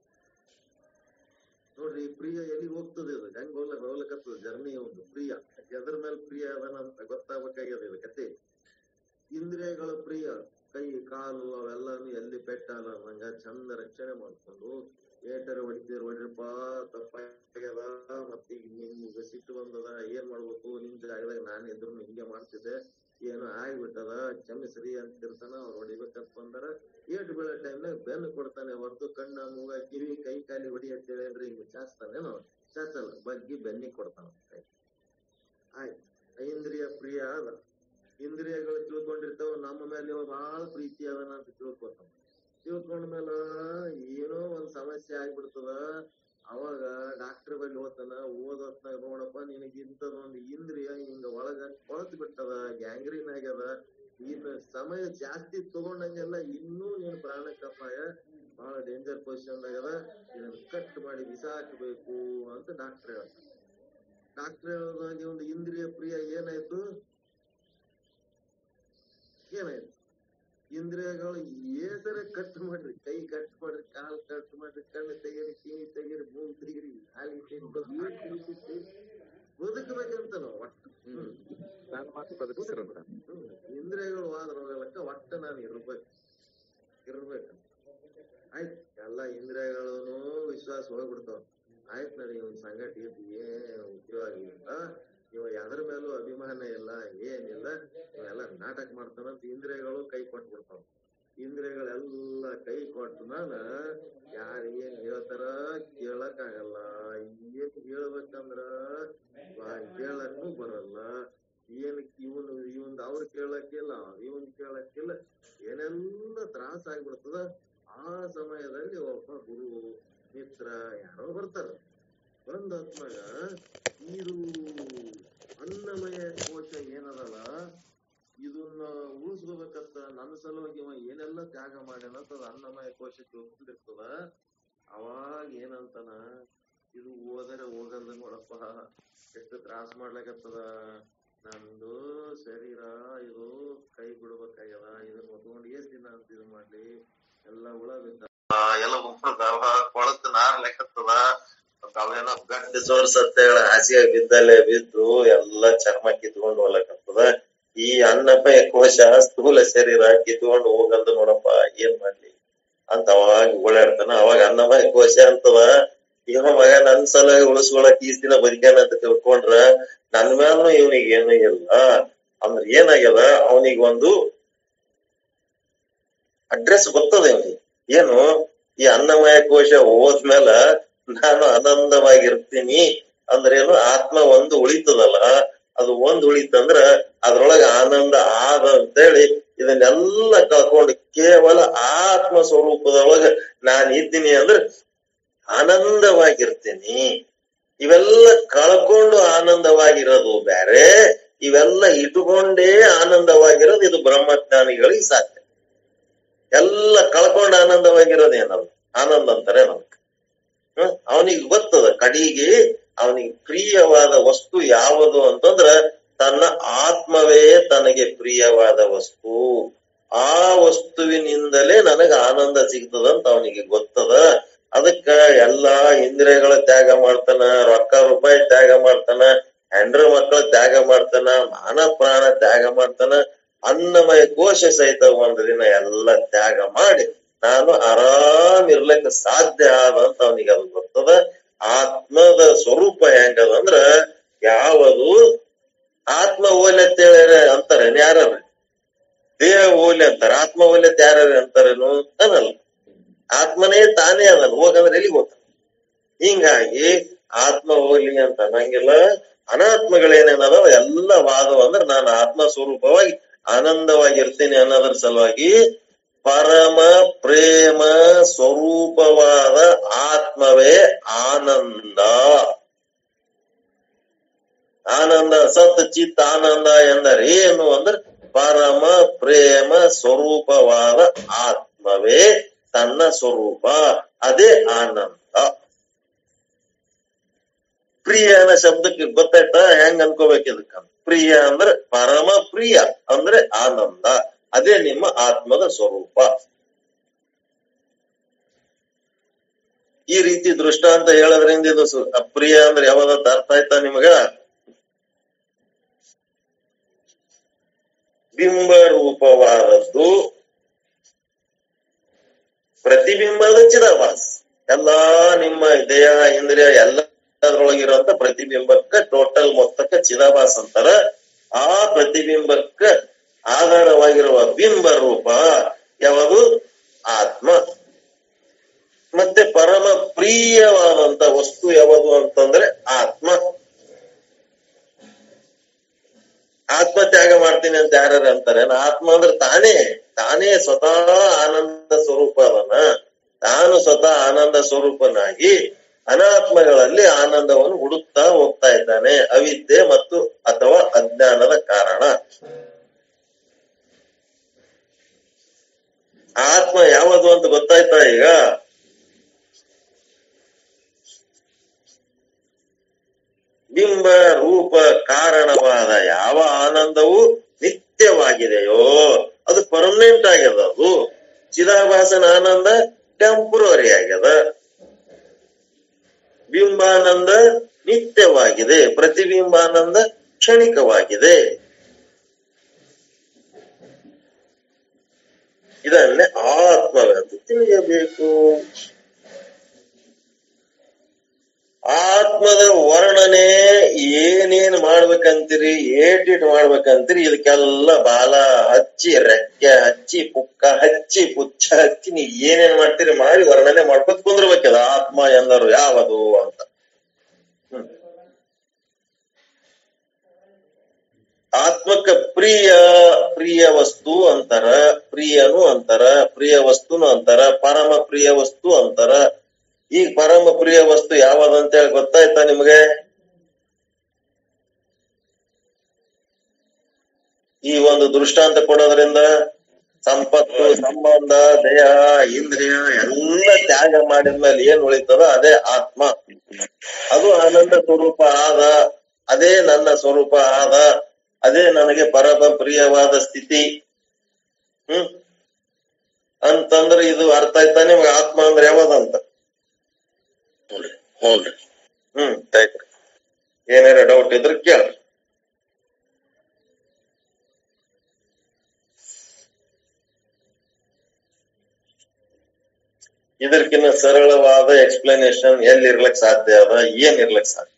ನೋಡ್ರಿ ಈ ಪ್ರಿಯ ಎಲ್ಲಿಗೆ ಹೋಗ್ತದೆ ಇದು ಹೆಂಗ್ ಹೋಗ್ಲಕ್ ಹೋಗ್ಲಕತ್ತದ ಜರ್ನಿ ಒಂದು ಪ್ರಿಯ ಎದ್ರ ಮೇಲೆ ಪ್ರಿಯ ಅದನ ಅಂತ ಗೊತ್ತಾಗ್ಬೇಕಾಗ್ಯದ ಇದು ಕತೆ ಇಂದ್ರಿಯಗಳ ಪ್ರಿಯ ಕೈ ಕಾಲು ಅವೆಲ್ಲಾನು ಎಲ್ಲಿ ಪೆಟ್ಟಾಲ ನಂಗ ಚಂದ ರಕ್ಷಣೆ ಮಾಡ್ಕೊಂಡು ಏಟರ ಹೊಡಿತೀರ ಹೊಡ್ರಪ್ಪ ತಪ್ಪಾಗ್ಯದ ಮತ್ತೆ ಈಗ ನಿಮ್ಗೆ ಸಿಟ್ಟು ಬಂದದ ಏನ್ ಮಾಡ್ಬೇಕು ನಿಮ್ ಜಾಗದಾಗ ನಾನ್ ಇದ್ರು ಹಿಂಗೆ ಮಾಡ್ತಿದ್ದೆ ಏನೋ ಆಗ್ಬಿಟ್ಟದ ಕ್ಷಮಿಸ್ರಿ ಅಂತಿರ್ತಾನ ಅವ್ರು ಹೊಡಿಬೇಕಂತ ಬಂದಾರ ಏಟು ಬೀಳೋ ಟೈಮ್ನಾಗ ಬೆನ್ನು ಕೊಡ್ತಾನೆ ಹೊರತು ಕಣ್ಣ ಮೂಗ ಕಿವಿ ಕೈ ಕಾಲಿ ಹೊಡಿ ಅಂತ ಹೇಳಿದ್ರೆ ಹಿಂಗ ಚಾಚ್ತಾನೇನೋ ಚಾಚಲ್ಲ ಬಗ್ಗಿ ಬೆನ್ನಿಗೆ ಕೊಡ್ತಾನ ಕೈ ಆಯ್ತು ಇಂದ್ರಿಯ ಪ್ರಿಯ ಅದ ಇಂದ್ರಿಯಗಳು ತಿಳ್ಕೊಂಡಿರ್ತಾವ ನಮ್ಮ ಮೇಲೆ ಇವ ಬಹಳ ಪ್ರೀತಿ ಅದನ ಅಂತ ತಿಳ್ಕೊತಾವ ತಿಳ್ಕೊಂಡ್ಮೇಲೆ ಏನೋ ಒಂದ್ ಸಮಸ್ಯೆ ಆಗ್ಬಿಡ್ತದ ಅವಾಗ ಡಾಕ್ಟರ್ ಬಳಿ ಹೋಗ್ತಾನ ಓದೋತ್ನಾಗ ನೋಡಪ್ಪ ನಿನಗೆ ಇಂಥದೊಂದು ಇಂದ್ರಿಯ ಹಿಂಗ ಒಳಗ ಕೊಳತ್ ಬಿಟ್ಟದ ಗ್ಯಾಂಗ್ರೀನ್ ಆಗ್ಯದ ಇನ್ನು ಸಮಯ ಜಾಸ್ತಿ ತಗೊಂಡಂಗೆಲ್ಲ ಇನ್ನೂ ನೀನ್ ಪ್ರಾಣಕ್ಕೆ ಅಪಾಯ ಬಹಳ ಡೇಂಜರ್ ಪೊಸಿಷನ್ ಆಗ್ಯದ ಇದನ್ನ ಕಟ್ ಮಾಡಿ ಬಿಸಾಕಬೇಕು ಅಂತ ಡಾಕ್ಟರ್ ಹೇಳ್ತಾನೆ ಡಾಕ್ಟರ್ ಹೇಳೋದಾಗಿ ಒಂದು ಇಂದ್ರಿಯ ಪ್ರಿಯ ಏನಾಯ್ತು ಏನಾಯ್ತು ಇಂದ್ರಿಯಗಳು ಏಸರ ಕಟ್ ಮಾಡ್ರಿ ಕೈ ಕಟ್ ಮಾಡ್ರಿ ಕಾಲ್ ಕಟ್ ಮಾಡ್ರಿ ಕಣ್ಣು ತೆಗೀರಿ ಕಿವಿ ತೆಗೀರಿ ಮೂಗ್ ತೆಗೀರಿ ಹಾಗೆ ಬದುಕಬೇಕಂತ ನಾವು ಒಟ್ಟು ಹ್ಮ್
ನಾನು ಮಾತ್ರ ಬದುಕಿಸಿರಂತ
ಹ್ಮ್. ಇಂದ್ರಿಯಗಳು ಆದ್ರ ಹೋಗಲಕ್ಕ ಒಟ್ಟ ನಾನು ಇರ್ಬೇಕು ಇರ್ಬೇಕು ಆಯ್ತ್ ಎಲ್ಲ ಇಂದ್ರಿಯಗಳನ್ನು ವಿಶ್ವಾಸ ಹೋಗ್ಬಿಡ್ತಾವ ಆಯ್ತ್ ನನಗೆ ಇವ್ನ ಸಂಗಟ ಇದ್ದು ಏನ್ ಉಪಯೋಗ ಇಲ್ಲ ಇವ ಎದ್ರ ಮೇಲೂ ಅಭಿಮಾನ ಇಲ್ಲ ಏನಿಲ್ಲ ಇವೆಲ್ಲ ನಾಟಕ ಮಾಡ್ತಾನಂತ ಇಂದ್ರಿಯಗಳು ಕೈ ಕೊಟ್ಬಿಡ್ತಾವ ಇಂದ್ರಿಯಗಳೆಲ್ಲ ಕೈ ಕೊಟ್ಟು ನಾನು ಯಾರು ಏನ್ ಹೇಳ್ತಾರ ಕೇಳಕ್ ಆಗಲ್ಲ ಏನ್ ಹೇಳ್ಬೇಕಂದ್ರ ಬಾ- ಕೇಳಕ್ಕೂ ಬರಲ್ಲ ಏನ್ ಇವನು ಇವನ್ ಅವ್ರು ಕೇಳಕ್ಕಿಲ್ಲ ಇವನ್ ಕೇಳಕ್ಕಿಲ್ಲ ಏನೆಲ್ಲ ತ್ರಾಸ ಆಗ್ಬಿಡ್ತದ ಆ ಸಮಯದಲ್ಲಿ ಒಬ್ಬ ಗುರು ಮಿತ್ರ ಯಾರೋ ಬರ್ತಾರ ಬಂದ ಹೊತ್ನಾಗ ಇದು ಅನ್ನಮಯ ಕೋಶ ಏನದಲ್ಲ ಇದನ್ನ ಉಳಿಸ್ಕೋಬೇಕಂತ ನನ್ನ ಸಲುವಾಗಿ ಇವ ಏನೆಲ್ಲ ತ್ಯಾಗ ಮಾಡ್ಯಾನ ಅಂತ ಅದು ಅನ್ನಮಯ ಕೋಶ ತಿಳ್ಕೊಂಡಿರ್ತದ ಅವಾಗ ಏನಂತಾನ ಇದು ಹೋದರೆ ಹೋಗಲ್ದ ನೋಡಪ್ಪ ಎಷ್ಟು ತ್ರಾಸ ಮಾಡ್ಲಿಕತ್ತದ ನಂದು ಶರೀರ ಇದು ಕೈ ಬಿಡ್ಬೇಕಾಗ್ಯದ ಇದನ್ನ ಹೊತ್ಕೊಂಡು ಎಷ್ಟ್ ದಿನ ಅಂತ ಇದು ಮಾಡ್ಲಿ ಎಲ್ಲ ಹುಳ ಬಿದ್ದ
ಎಲ್ಲ ಉಪ್ಪದಾವ ಕೊಳತ್ ನಾರ್ ಲೆಕ್ಕತ್ತದ ಮತ್ತ್ ಅವೇನೋ ಗಟ್ಟಿ ಸೋರ್ಸತ್ತೇಳ ಹಾಸಿಗೆ ಬಿದ್ದಲ್ಲೇ ಬಿದ್ದು ಎಲ್ಲ ಚರ್ಮ ಕಿತ್ಕೊಂಡು ಹೋಗ್ಲಕತ್ತದ ಈ ಅನ್ನಮಯ ಕೋಶ ಸ್ಥೂಲ ಶರೀರ ಕಿತ್ಕೊಂಡು ಹೋಗಲ್ದು ನೋಡಪ್ಪ ಏನ್ ಮಾಡ್ಲಿ ಅಂತ ಅವಾಗ ಓಡಾಡ್ತಾನ ಅವಾಗ ಅನ್ನಮಯ ಕೋಶ ಅಂತದ ಇವ ಮಗ ನನ್ ಸಲ ಉಳಿಸ್ಕೊಳಕ್ ಈಸ್ ದಿನ ಬದುಕ್ಯಾನ ಅಂತ ತಿಳ್ಕೊಂಡ್ರ ನನ್ ಮ್ಯಾಲೂ ಇವನಿಗೆ ಏನು ಇಲ್ಲ ಅಂದ್ರ ಏನಾಗ್ಯದ ಅವನಿಗೆ ಒಂದು ಅಡ್ರೆಸ್ ಗೊತ್ತದ ಇವನಿಗೆ ಏನು ಈ ಅನ್ನಮಯ ಕೋಶ ಹೋದ್ಮೇಲ ನಾನು ಆನಂದವಾಗಿರ್ತೀನಿ ಅಂದ್ರೇನು ಆತ್ಮ ಒಂದು ಉಳಿತದಲ್ಲ ಅದು ಒಂದ್ ಉಳಿತಂದ್ರ ಅದ್ರೊಳಗ ಆನಂದ ಆದ ಅಂತೇಳಿ ಇದನ್ನೆಲ್ಲ ಕಳ್ಕೊಂಡು ಕೇವಲ ಆತ್ಮ ಸ್ವರೂಪದೊಳಗ ನಾನ್ ಇದ್ದೀನಿ ಅಂದ್ರೆ ಆನಂದವಾಗಿರ್ತೀನಿ ಇವೆಲ್ಲ ಕಳ್ಕೊಂಡು ಆನಂದವಾಗಿರೋದು ಬ್ಯಾರೆ ಇವೆಲ್ಲ ಇಟ್ಟುಕೊಂಡೇ ಆನಂದವಾಗಿರೋದು ಇದು ಬ್ರಹ್ಮಜ್ಞಾನಿಗಳಿಗೆ ಸಾಧ್ಯ ಎಲ್ಲ ಕಳ್ಕೊಂಡು ಆನಂದವಾಗಿರೋದು ಏನದು ಆನಂದ ಅಂತಾರೆ ನಮ್ಗೆ ಹ್ಮ್ ಅವನಿಗೆ ಗೊತ್ತದ ಕಡಿಗೆ ಅವನಿಗೆ ಪ್ರಿಯವಾದ ವಸ್ತು ಯಾವುದು ಅಂತಂದ್ರ ತನ್ನ ಆತ್ಮವೇ ತನಗೆ ಪ್ರಿಯವಾದ ವಸ್ತು ಆ ವಸ್ತುವಿನಿಂದಲೇ ನನಗ ಆನಂದ ಸಿಗ್ತದಂತ ಅವನಿಗೆ ಗೊತ್ತದ ಅದಕ್ಕ ಎಲ್ಲಾ ಇಂದ್ರಿಯಗಳ ತ್ಯಾಗ ಮಾಡ್ತಾನ ರೊಕ್ಕ ರೂಪಾಯಿ ತ್ಯಾಗ ಮಾಡ್ತಾನ ಹೆಂಡ್ರ ಮಕ್ಕಳ ತ್ಯಾಗ ಮಾಡ್ತಾನ ಮಾನ ಪ್ರಾಣ ತ್ಯಾಗ ಮಾಡ್ತಾನ ಅನ್ನಮಯ ಕೋಶ ಸಹಿತ ಒಂದು ದಿನ ಎಲ್ಲ ತ್ಯಾಗ ಮಾಡಿ ನಾನು ಆರಾಮ್ ಇರ್ಲಿಕ್ಕೆ ಸಾಧ್ಯ ಆದ ಅಂತ ಅವನಿಗೆ ಅದು ಗೊತ್ತದ ಆತ್ಮದ ಸ್ವರೂಪ ಹೆಂಗದ ಅಂದ್ರ ಯಾವುದು ಆತ್ಮ ಓಲೆ ಅಂತ ಹೇಳ್ಯಾರ ಅಂತಾರೆ ಯಾರ ದೇಹ ಓಲೆ ಅಂತಾರ ಆತ್ಮ ಓಲೆ ಅಂತ ಯಾರು ಅಂತಾರೇನು ಅನ್ನಲ್ಲ ಆತ್ಮನೇ ತಾನೇ ಅದಲ್ಲ ಹೋಗಂದ್ರೆ ಎಲ್ಲಿಗೆ ಹೋಗ್ತಾನೆ ಹಿಂಗಾಗಿ ಆತ್ಮ ಹೋಗ್ಲಿ ಅಂತ ಅನ್ನಂಗಿಲ್ಲ ಅನಾತ್ಮಗಳೇನೇನದಾವ ಎಲ್ಲ ವಾದವ ಅಂದ್ರೆ ನಾನು ಆತ್ಮ ಸ್ವರೂಪವಾಗಿ ಆನಂದವಾಗಿರ್ತೀನಿ ಅನ್ನೋದ್ರ ಸಲುವಾಗಿ ಪರಮ ಪ್ರೇಮ ಸ್ವರೂಪವಾದ ಆತ್ಮವೇ ಆನಂದ ಆನಂದ ಸತ್ ಚಿತ್ ಆನಂದ ಎಂದರೆ ಏನು ಅಂದ್ರೆ ಪರಮ ಪ್ರೇಮ ಸ್ವರೂಪವಾದ ಆತ್ಮವೇ ತನ್ನ ಸ್ವರೂಪ ಅದೇ ಆನಂದ ಪ್ರಿಯ ಅನ್ನೋ ಶಬ್ದಕ್ಕೆ ಗೊತ್ತಾಯ್ತಾ ಹೆಂಗ್ ಅನ್ಕೋಬೇಕು ಇದಕ್ಕ ಪ್ರಿಯ ಅಂದ್ರೆ ಪರಮ ಪ್ರಿಯ ಅಂದ್ರೆ ಆನಂದ ಅದೇ ನಿಮ್ಮ ಆತ್ಮದ ಸ್ವರೂಪ ಈ ರೀತಿ ದೃಷ್ಟಾಂತ ಹೇಳೋದ್ರಿಂದ ಇದು ಸು- ಅಪ್ರಿಯ ಅಂದ್ರೆ ಯಾವ್ದಂತ ಅರ್ಥ ಆಯ್ತಾ ನಿಮಗ ಬಿಂಬ ರೂಪವಾದದ್ದು ಪ್ರತಿಬಿಂಬದ ಚಿದಾಭಾಸ್ ಎಲ್ಲಾ ನಿಮ್ಮ ದೇಹ ಇಂದ್ರಿಯ ಎಲ್ಲದ್ರೊಳಗಿರುವಂತ ಪ್ರತಿಬಿಂಬಕ್ಕ ಟೋಟಲ್ ಮೊತ್ತಕ್ಕ ಚಿದಾಭಾಸ್ ಅಂತಾರ ಆ ಪ್ರತಿಬಿಂಬಕ್ಕ ಆಧಾರವಾಗಿರುವ ಬಿಂಬ ರೂಪ ಯಾವುದು ಆತ್ಮ ಮತ್ತೆ ಪರಮ ಪ್ರಿಯವಾದಂತ ವಸ್ತು ಯಾವುದು ಅಂತಂದ್ರೆ ಆತ್ಮ ಆತ್ಮ ತ್ಯಾಗ ಮಾಡ್ತೀನಿ ಅಂತ ಯಾರು ಅಂತಾರೆ ಆತ್ಮ ಅಂದ್ರೆ ತಾನೇ ತಾನೇ ಸ್ವತಃ ಆನಂದ ಸ್ವರೂಪ ಅದನ ತಾನು ಸ್ವತಃ ಆನಂದ ಸ್ವರೂಪನಾಗಿ ಅನಾತ್ಮಗಳಲ್ಲಿ ಆನಂದವನ್ನು ಹುಡುಕ್ತಾ ಹೋಗ್ತಾ ಇದ್ದಾನೆ ಅವಿದ್ಯೆ ಮತ್ತು ಅಥವಾ ಅಜ್ಞಾನದ ಕಾರಣ ಆತ್ಮ ಯಾವುದು ಅಂತ ಗೊತ್ತಾಯ್ತಾ ಈಗ ಬಿಂಬ ರೂಪ ಕಾರಣವಾದ ಯಾವ ಆನಂದವು ನಿತ್ಯವಾಗಿದೆಯೋ ಅದು ಪರ್ಮನೆಂಟ್ ಆಗ್ಯದ ಅದು ಚಿದಾಭಾಸನ ಆನಂದ ಟೆಂಪರರಿ ಆಗ್ಯದ ಬಿಂಬಾನಂದ ನಿತ್ಯವಾಗಿದೆ ಪ್ರತಿಬಿಂಬಾನಂದ ಕ್ಷಣಿಕವಾಗಿದೆ ಇದನ್ನೇ ಆತ್ಮವೆಂದು ತಿಳಿಯಬೇಕು ಆತ್ಮದ ವರ್ಣನೆ ಏನೇನ್ ಮಾಡ್ಬೇಕಂತೀರಿ ಏಟಿಟ್ ಮಾಡ್ಬೇಕಂತೀರಿ ಇದಕ್ಕೆಲ್ಲ ಬಾಲ ಹಚ್ಚಿ ರೆಕ್ಕೆ ಹಚ್ಚಿ ಪುಕ್ಕ ಹಚ್ಚಿ ಪುಚ್ಚ ಹಚ್ಚಿ ನೀ ಏನೇನ್ ಮಾಡ್ತೀರಿ ಮಾಡಿ ವರ್ಣನೆ ಮಾಡ್ಕೊತ ಕುಂದ್ರಬೇಕದ ಆತ್ಮ ಎಂದರು ಯಾವದು ಅಂತ ಹ್ಮ್. ಆತ್ಮಕ್ಕ ಪ್ರಿಯ ಪ್ರಿಯ ವಸ್ತು ಅಂತಾರ ಪ್ರಿಯನು ಅಂತಾರ ಪ್ರಿಯ ವಸ್ತುನು ಅಂತಾರ ಪರಮ ಪ್ರಿಯ ವಸ್ತು ಅಂತಾರ ಈಗ ಪರಮ ಪ್ರಿಯ ವಸ್ತು ಯಾವದಂತ ಹೇಳಿ ಗೊತ್ತಾಯ್ತಾ ನಿಮ್ಗೆ ಈ ಒಂದು ದೃಷ್ಟಾಂತ ಕೊಡೋದ್ರಿಂದ ಸಂಪತ್ತು ಸಂಬಂಧ ದೇಹ ಇಂದ್ರಿಯ ಎಲ್ಲ ತ್ಯಾಗ ಮಾಡಿದ್ಮೇಲೆ ಏನ್ ಉಳಿತದ ಅದೇ ಆತ್ಮ ಅದು ಆನಂದ ಸ್ವರೂಪ ಆದ ಅದೇ ನನ್ನ ಸ್ವರೂಪ ಆದ ಅದೇ ನನಗೆ ಪರಮ ಪ್ರಿಯವಾದ ಸ್ಥಿತಿ ಹ್ಮ್ ಅಂತಂದ್ರೆ ಇದು ಅರ್ಥ ಆಯ್ತಾ ನಿಮ್ಗೆ ಆತ್ಮ ಅಂದ್ರೆ ಯಾವದಂತ
ಹ್ಞೂನ್ರಿ
ಹ್ಮ್ ಆಯ್ತು ಏನಾರ ಡೌಟ್ ಇದ್ರೆ ಕೇಳ್ರಿ ಇದಕ್ಕಿನ್ನ ಸರಳವಾದ ಎಕ್ಸ್ಪ್ಲನೇಷನ್ ಎಲ್ಲಿ ಇರ್ಲಕ್ ಸಾಧ್ಯ ಅದ ಏನ್ ಇರ್ಲಕ್ ಸಾಧ್ಯ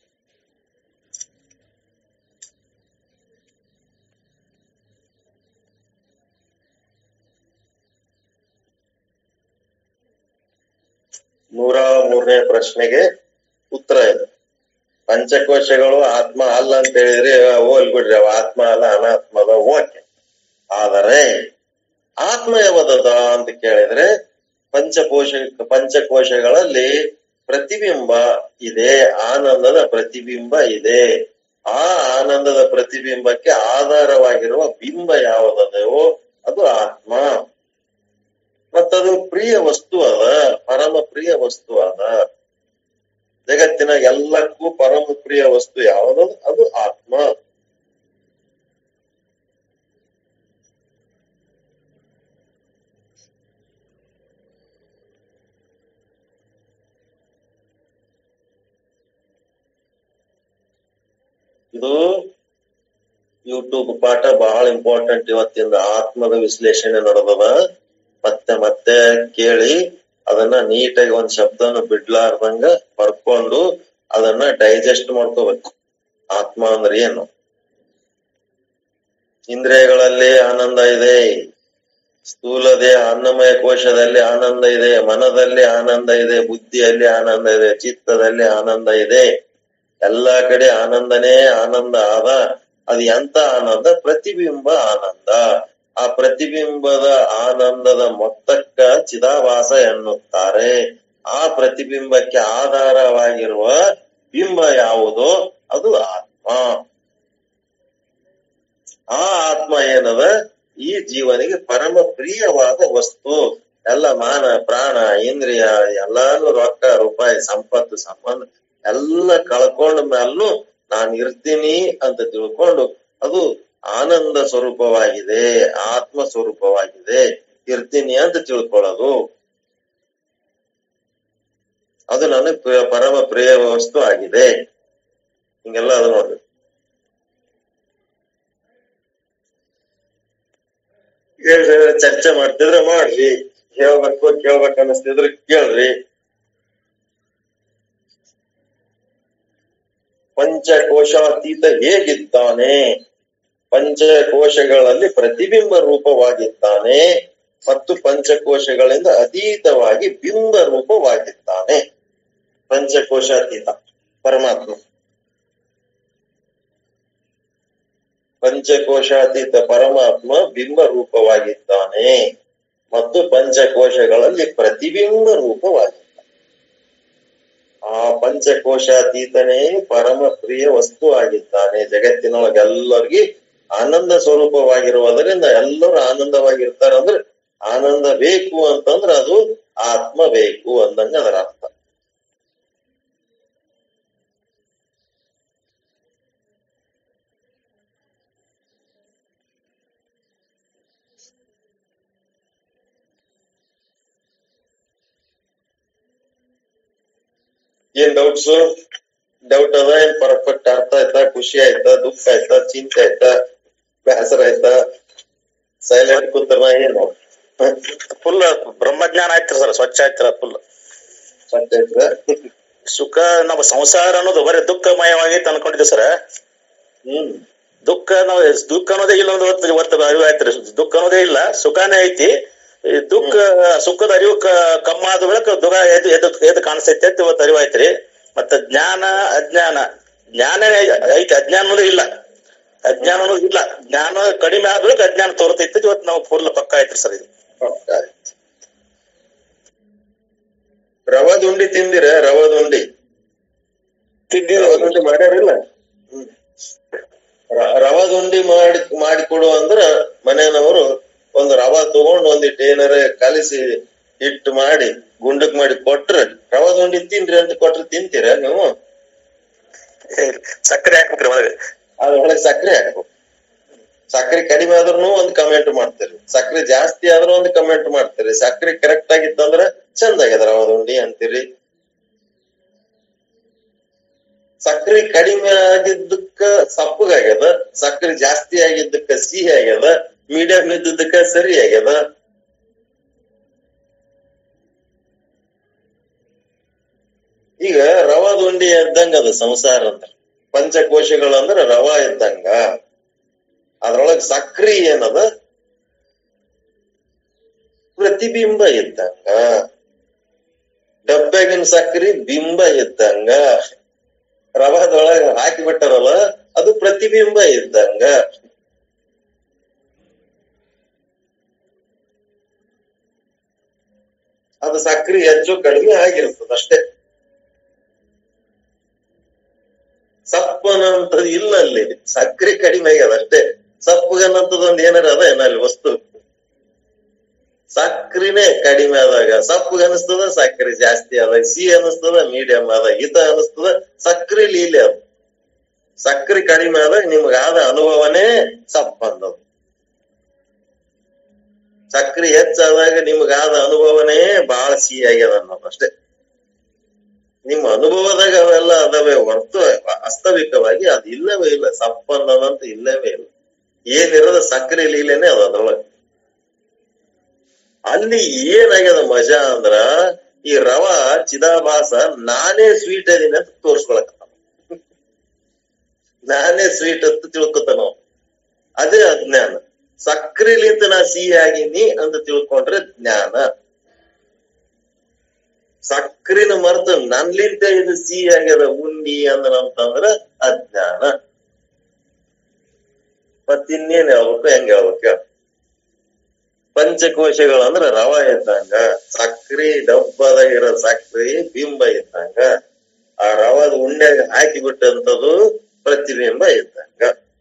ನೂರ ಮೂರನೇ ಪ್ರಶ್ನೆಗೆ ಉತ್ತರ ಇದೆ ಪಂಚಕೋಶಗಳು ಆತ್ಮ ಅಲ್ಲ ಅಂತ ಹೇಳಿದ್ರೆ ಹೋಲ್ ಬಿಡ್ರಿ ಅವ ಆತ್ಮ ಅಲ್ಲ ಅನಾತ್ಮದ ಓಕೆ ಆದರೆ ಆತ್ಮ ಯಾವದದ ಅಂತ ಕೇಳಿದ್ರೆ ಪಂಚಕೋಶ ಪಂಚಕೋಶಗಳಲ್ಲಿ ಪ್ರತಿಬಿಂಬ ಇದೆ ಆನಂದದ ಪ್ರತಿಬಿಂಬ ಇದೆ ಆ ಆನಂದದ ಪ್ರತಿಬಿಂಬಕ್ಕೆ ಆಧಾರವಾಗಿರುವ ಬಿಂಬ ಯಾವುದದೋ ಅದು ಆತ್ಮ ಮತ್ತದು ಪ್ರಿಯ ವಸ್ತು ಅದ ಪರಮ ಪ್ರಿಯ ವಸ್ತು ಅದ ಜಗತ್ತಿನ ಎಲ್ಲಕ್ಕೂ ಪರಮ ಪ್ರಿಯ ವಸ್ತು ಯಾವುದದು ಅದು ಆತ್ಮ ಇದು ಯೂಟ್ಯೂಬ್ ಪಾಠ ಬಹಳ ಇಂಪಾರ್ಟೆಂಟ್ ಇವತ್ತಿಂದ ಆತ್ಮದ ವಿಶ್ಲೇಷಣೆ ನಡೆದದ ಮತ್ತೆ ಮತ್ತೆ ಕೇಳಿ ಅದನ್ನ ನೀಟಾಗಿ ಒಂದ್ ಶಬ್ದನ ಬಿಡ್ಲಾರ್ದಂಗ ಬರ್ಕೊಂಡು ಅದನ್ನ ಡೈಜೆಸ್ಟ್ ಮಾಡ್ಕೋಬೇಕು ಆತ್ಮ ಅಂದ್ರೆ ಏನು ಇಂದ್ರಿಯಗಳಲ್ಲಿ ಆನಂದ ಇದೆ ಸ್ಥೂಲ ದೇಹ ಅನ್ನಮಯ ಕೋಶದಲ್ಲಿ ಆನಂದ ಇದೆ ಮನದಲ್ಲಿ ಆನಂದ ಇದೆ ಬುದ್ಧಿಯಲ್ಲಿ ಆನಂದ ಇದೆ ಚಿತ್ತದಲ್ಲಿ ಆನಂದ ಇದೆ ಎಲ್ಲಾ ಕಡೆ ಆನಂದನೇ ಆನಂದ ಆದ ಅದು ಎಂತ ಆನಂದ ಪ್ರತಿಬಿಂಬ ಆನಂದ ಆ ಪ್ರತಿಬಿಂಬದ ಆನಂದದ ಮೊತ್ತಕ್ಕ ಚಿದಾವಾಸ ಎನ್ನುತ್ತಾರೆ ಆ ಪ್ರತಿಬಿಂಬಕ್ಕೆ ಆಧಾರವಾಗಿರುವ ಬಿಂಬ ಯಾವುದೋ ಅದು ಆತ್ಮ ಆ ಆತ್ಮ ಏನದ ಈ ಜೀವನಿಗೆ ಪರಮ ಪ್ರಿಯವಾದ ವಸ್ತು ಎಲ್ಲ ಮಾನ ಪ್ರಾಣ ಇಂದ್ರಿಯ ಎಲ್ಲಾನು ರೊಕ್ಕ ರೂಪಾಯಿ ಸಂಪತ್ತು ಸಂಬಂಧ ಎಲ್ಲ ಕಳ್ಕೊಂಡ ಮೇಲೂ ನಾನು ಇರ್ತೀನಿ ಅಂತ ತಿಳ್ಕೊಂಡು ಅದು ಆನಂದ ಸ್ವರೂಪವಾಗಿದೆ ಆತ್ಮ ಸ್ವರೂಪವಾಗಿದೆ ಇರ್ತೀನಿ ಅಂತ ತಿಳ್ಕೊಳ್ಳೋದು ಅದು ನನಗೆ ಪ್ರಿಯ- ಪರಮ ಪ್ರಿಯ ವಸ್ತು ಆಗಿದೆ ಹಿಂಗೆಲ್ಲ ಅದು ನೋಡ್ರಿ ಹೇಳ್ರಿ ಚರ್ಚೆ ಮಾಡ್ತಿದ್ರೆ ಮಾಡ್ರಿ ಹೇಳ್ಬೇಕು ಕೇಳ್ಬೇಕು ಅನಿಸ್ತಿದ್ರೆ ಕೇಳ್ರಿ ಪಂಚಕೋಶಾತೀತ ಹೇಗಿದ್ದಾನೆ ಪಂಚಕೋಶಗಳಲ್ಲಿ ಪ್ರತಿಬಿಂಬ ರೂಪವಾಗಿದ್ದಾನೆ ಮತ್ತು ಪಂಚಕೋಶಗಳಿಂದ ಅತೀತವಾಗಿ ಬಿಂಬ ರೂಪವಾಗಿದ್ದಾನೆ ಪಂಚಕೋಶಾತೀತ ಪರಮಾತ್ಮ ಪಂಚಕೋಶಾತೀತ ಪರಮಾತ್ಮ ಬಿಂಬ ರೂಪವಾಗಿದ್ದಾನೆ ಮತ್ತು ಪಂಚಕೋಶಗಳಲ್ಲಿ ಪ್ರತಿಬಿಂಬ ರೂಪವಾಗಿದ್ದಾನೆ ಆ ಪಂಚಕೋಶಾತೀತನೇ ಪರಮ ಪ್ರಿಯ ವಸ್ತು ಆಗಿದ್ದಾನೆ ಜಗತ್ತಿನೊಳಗೆಲ್ಲರಿಗೆ ಆನಂದ ಸ್ವರೂಪವಾಗಿರುವುದರಿಂದ ಎಲ್ಲರೂ ಆನಂದವಾಗಿರ್ತಾರೆ ಅಂದ್ರೆ ಆನಂದ ಬೇಕು ಅಂತಂದ್ರೆ ಅದು ಆತ್ಮ ಬೇಕು ಅಂದಂಗ ಅದರ ಅರ್ಥ ಏನ್ ಡೌಟ್ಸ್ ಡೌಟ್ ಅದ ಏನ್ ಪರ್ಫೆಕ್ಟ್ ಅರ್ಥ ಆಯ್ತಾ ಖುಷಿ ಆಯ್ತಾ ದುಃಖ ಆಯ್ತಾ ಚಿಂತೆ ಆಯ್ತಾ ಬೇಸರ ಆಯ್ತಾ ಸೈಲೆಂಟ್ ಕೂತರ ಏನು
ಫುಲ್ ಬ್ರಹ್ಮಜ್ಞಾನ ಆಯ್ತ್ರಿ ಸರ್ ಸ್ವಚ್ಛ ಆಯ್ತಿರ ಫುಲ್
ಸ್ವಚ್ಛ ಆಯ್ತಾ
ಸುಖ ನಮ್ಮ ಸಂಸಾರ ಅನ್ನೋದು ಬರೀ ದುಃಖಮಯವಾಗೈತೆ ಅನ್ಕೊಂಡಿದ್ದೆ ಸರ್
ಹ್ಮ್
ದುಃಖ ನಾವು ದುಃಖ ಅನ್ನೋದೇ ಇಲ್ಲ ಅನ್ನೋದು ಇವತ್ತು ಇವತ್ತು ಅರಿವು ಆಯ್ತ್ರಿ ದುಃಖ ಅನ್ನೋದೇ ಇಲ್ಲ ಸುಖನೇ ಐತಿ ಈ ದುಃಖ ಸುಖದ ಅರಿವು ಕ- ಕಮ್ಮ ಆದ ಬಳಿಕ ದುಃಖ ಎದ್ದು ಎದ್ದು ಎದ್ದು ಕಾಣಿಸ್ತೈತಿ ಅಂತ ಇವತ್ತು ಅರಿವು ಆಯ್ತ್ರಿ ಮತ್ತೆ ಜ್ಞಾನ ಅಜ್ಞಾನ ಜ್ಞಾನನೇ ಐತಿ ಅಜ್ಞಾನ ಅನ್ನೋದೇ ಇಲ್ಲ ಅಜ್ಞಾನ ಅನ್ನೋದು ಇಲ್ಲ ಜ್ಞಾನ ಕಡಿಮೆ ಆದ ಬಳಿಕ ಅಜ್ಞಾನ ತೋರ್ತೈತಿ ಇವತ್ತು ನಾವು ಫುಲ್ ಪಕ್ಕ ಆಯ್ತ್ರಿ ಸರ್ ಇದು
ಪಕ್ಕ ಆಯ್ತು. ರವಾದ ಉಂಡಿ ತಿಂದಿರ ರವಾದ ಉಂಡಿ ರವಾದ ಉಂಡಿ ಮಾಡ್ಯಾರಿಲ್ಲ ಹ್ಮ್. ರ- ರವಾದ ಉಂಡಿ ಮಾಡಿ ಮಾಡಿಕೊಡು ಅಂದ್ರ ಮನೆಯವರು ಒಂದು ರವಾ ತಗೊಂಡು ಒಂದಿಟ್ಟು ಏನಾರ ಕಲಿಸಿ ಹಿಟ್ಟು ಮಾಡಿ ಗುಂಡಕ್ ಮಾಡಿ ಕೊಟ್ರ ರವಾದ ಉಂಡಿ ತಿನ್ರಿ ಅಂತ ಕೊಟ್ರೆ ತಿಂತೀರ ನೀವು
ಏ, ಸಕ್ಕರೆ ಹಾಕ್ಬೇಕ್ರಿ ಒಳಗೆ
ಅದ್ರೊಳಗೆ ಸಕ್ಕರೆ ಹಾಕ್ಬೇಕು ಸಕ್ಕರೆ ಕಡಿಮೆ ಆದ್ರೂ ಒಂದ್ ಕಮೆಂಟ್ ಮಾಡ್ತೀರಿ ಸಕ್ಕರೆ ಜಾಸ್ತಿ ಆದ್ರೂ ಒಂದ್ ಕಮೆಂಟ್ ಮಾಡ್ತೀರಿ ಸಕ್ಕರೆ ಕರೆಕ್ಟ್ ಆಗಿತ್ತಂದ್ರ ಚಂದ ಆಗ್ಯದ ರವಾದ ಉಂಡಿ ಅಂತೀರಿ ಸಕ್ಕರೆ ಕಡಿಮೆ ಆಗಿದ್ದಕ್ಕ ಸಪ್ಪಗಾಗ್ಯದ ಸಕ್ಕರೆ ಜಾಸ್ತಿ ಆಗಿದ್ದಕ್ಕ ಸಿಹಿ ಆಗ್ಯದ ಮೀಡಿಯಂ ಇದ್ದದಕ್ಕ ಸರಿ ಆಗ್ಯದ ಈಗ ರವಾದ ಉಂಡಿ ಇದ್ದಂಗ ಅದ ಸಂಸಾರ ಅಂದ್ರ ಪಂಚಕೋಶಗಳಂದ್ರ ರವಾ ಇದ್ದಂಗ ಅದ್ರೊಳಗ್ ಸಕ್ರಿ ಏನದ ಪ್ರತಿಬಿಂಬ ಇದ್ದಂಗ ಡಬ್ಬ್ಯಾಗಿನ ಸಕ್ರಿ ಬಿಂಬ ಇದ್ದಂಗ ರವಾದೊಳಗ ಹಾಕಿ ಬಿಟ್ಟಾರಲ್ಲ ಅದು ಪ್ರತಿಬಿಂಬ ಇದ್ದಂಗ ಅದು ಸಕ್ರಿ ಹೆಚ್ಚು ಕಡಿಮೆ ಆಗಿರ್ತದ ಅಷ್ಟೇ ಸಪ್ಪನಂತದ್ ಇಲ್ಲ ಅಲ್ಲಿ ಸಕ್ರೆ ಕಡಿಮೆ ಆಗ್ಯದ ಅಷ್ಟೇ ಸಪ್ಪಗನ್ನಂತದೊಂದ್ ಏನಾರ ಅದ ಏನ ಅಲ್ಲಿ ವಸ್ತು ಸಕ್ರಿನೇ ಕಡಿಮೆ ಆದಾಗ ಸಪ್ಪಗ ಅನಿಸ್ತದ ಸಕ್ರೆ ಜಾಸ್ತಿ ಆದಾಗ ಸಿಹಿ ಅನಿಸ್ತದ ಮೀಡಿಯಂ ಆದಾಗ ಹಿತ ಅನಿಸ್ತದ ಸಕ್ರೆ ಲೀಲೆ ಅದು ಸಕ್ರೆ ಕಡಿಮೆ ಆದಾಗ ನಿಮ್ಗಾದ ಅನುಭವನೇ ಸಪ್ಪ ಅಂದದು ಸಕ್ರೆ ಹೆಚ್ಚಾದಾಗ ನಿಮ್ಗಾದ ಅನುಭವನೇ ಬಹಳ ಸಿಹಿ ಆಗ್ಯದ ಅನ್ನೋದು ಅಷ್ಟೇ ನಿಮ್ಮ ಅನುಭವದಾಗ ಅವೆಲ್ಲ ಅದಾವೆ ಹೊರತು ವಾಸ್ತವಿಕವಾಗಿ ಅದು ಇಲ್ಲವೇ ಇಲ್ಲ ಸಪ್ಪ ಅನ್ನೋದಂತ ಇಲ್ಲವೇ ಇಲ್ಲ ಏನಿರೋದ ಸಕ್ಕರೆ ಲೀಲೆನೆ ಅದ ಅದ್ರೊಳಗೆ ಅಲ್ಲಿ ಏನಾಗ್ಯದ ಮಜಾ ಅಂದ್ರ ಈ ರವ ಚಿದಾಭಾಸ ನಾನೇ ಸ್ವೀಟ್ ಅದೀನಿ ಅಂತ ತೋರ್ಸ್ಕೊಳಕ ನಾನೇ ಸ್ವೀಟ್ ಅಂತ ತಿಳ್ಕೊತಾನ ಅವ. ಅದೇ ಅಜ್ಞಾನ ಸಕ್ರೆಲಿಂತ ನಾ ಸಿಹಿ ಆಗೀನಿ ಅಂತ ತಿಳ್ಕೊಂಡ್ರೆ ಜ್ಞಾನ ಸಕ್ರಿನ ಮರೆತು ನನ್ಲಿಂತ ಇದು ಸಿಹಿ ಆಗ್ಯದ ಉಂಡಿ ಅಂದ್ರ ಅಂತಂದ್ರ ಅಜ್ಞಾನ ಮತ್ತಿನ್ನೇನ್ ಹೇಳ್ಬೇಕು ಹೆಂಗ್ ಹೇಳ್ಬೇಕು ಹೇಳು? ಪಂಚಕೋಶಗಳಂದ್ರ ರವ ಇದ್ದಂಗ ಸಕ್ರಿ ಡಬ್ಬದಾಗ ಇರೋ ಸಕ್ರಿ ಬಿಂಬ ಇದ್ದಂಗ ಆ ರವದ ಉಂಡ್ಯಾಗ ಹಾಕಿ ಬಿಟ್ಟಂತದು ಪ್ರತಿಬಿಂಬ ಇದ್ದಂಗ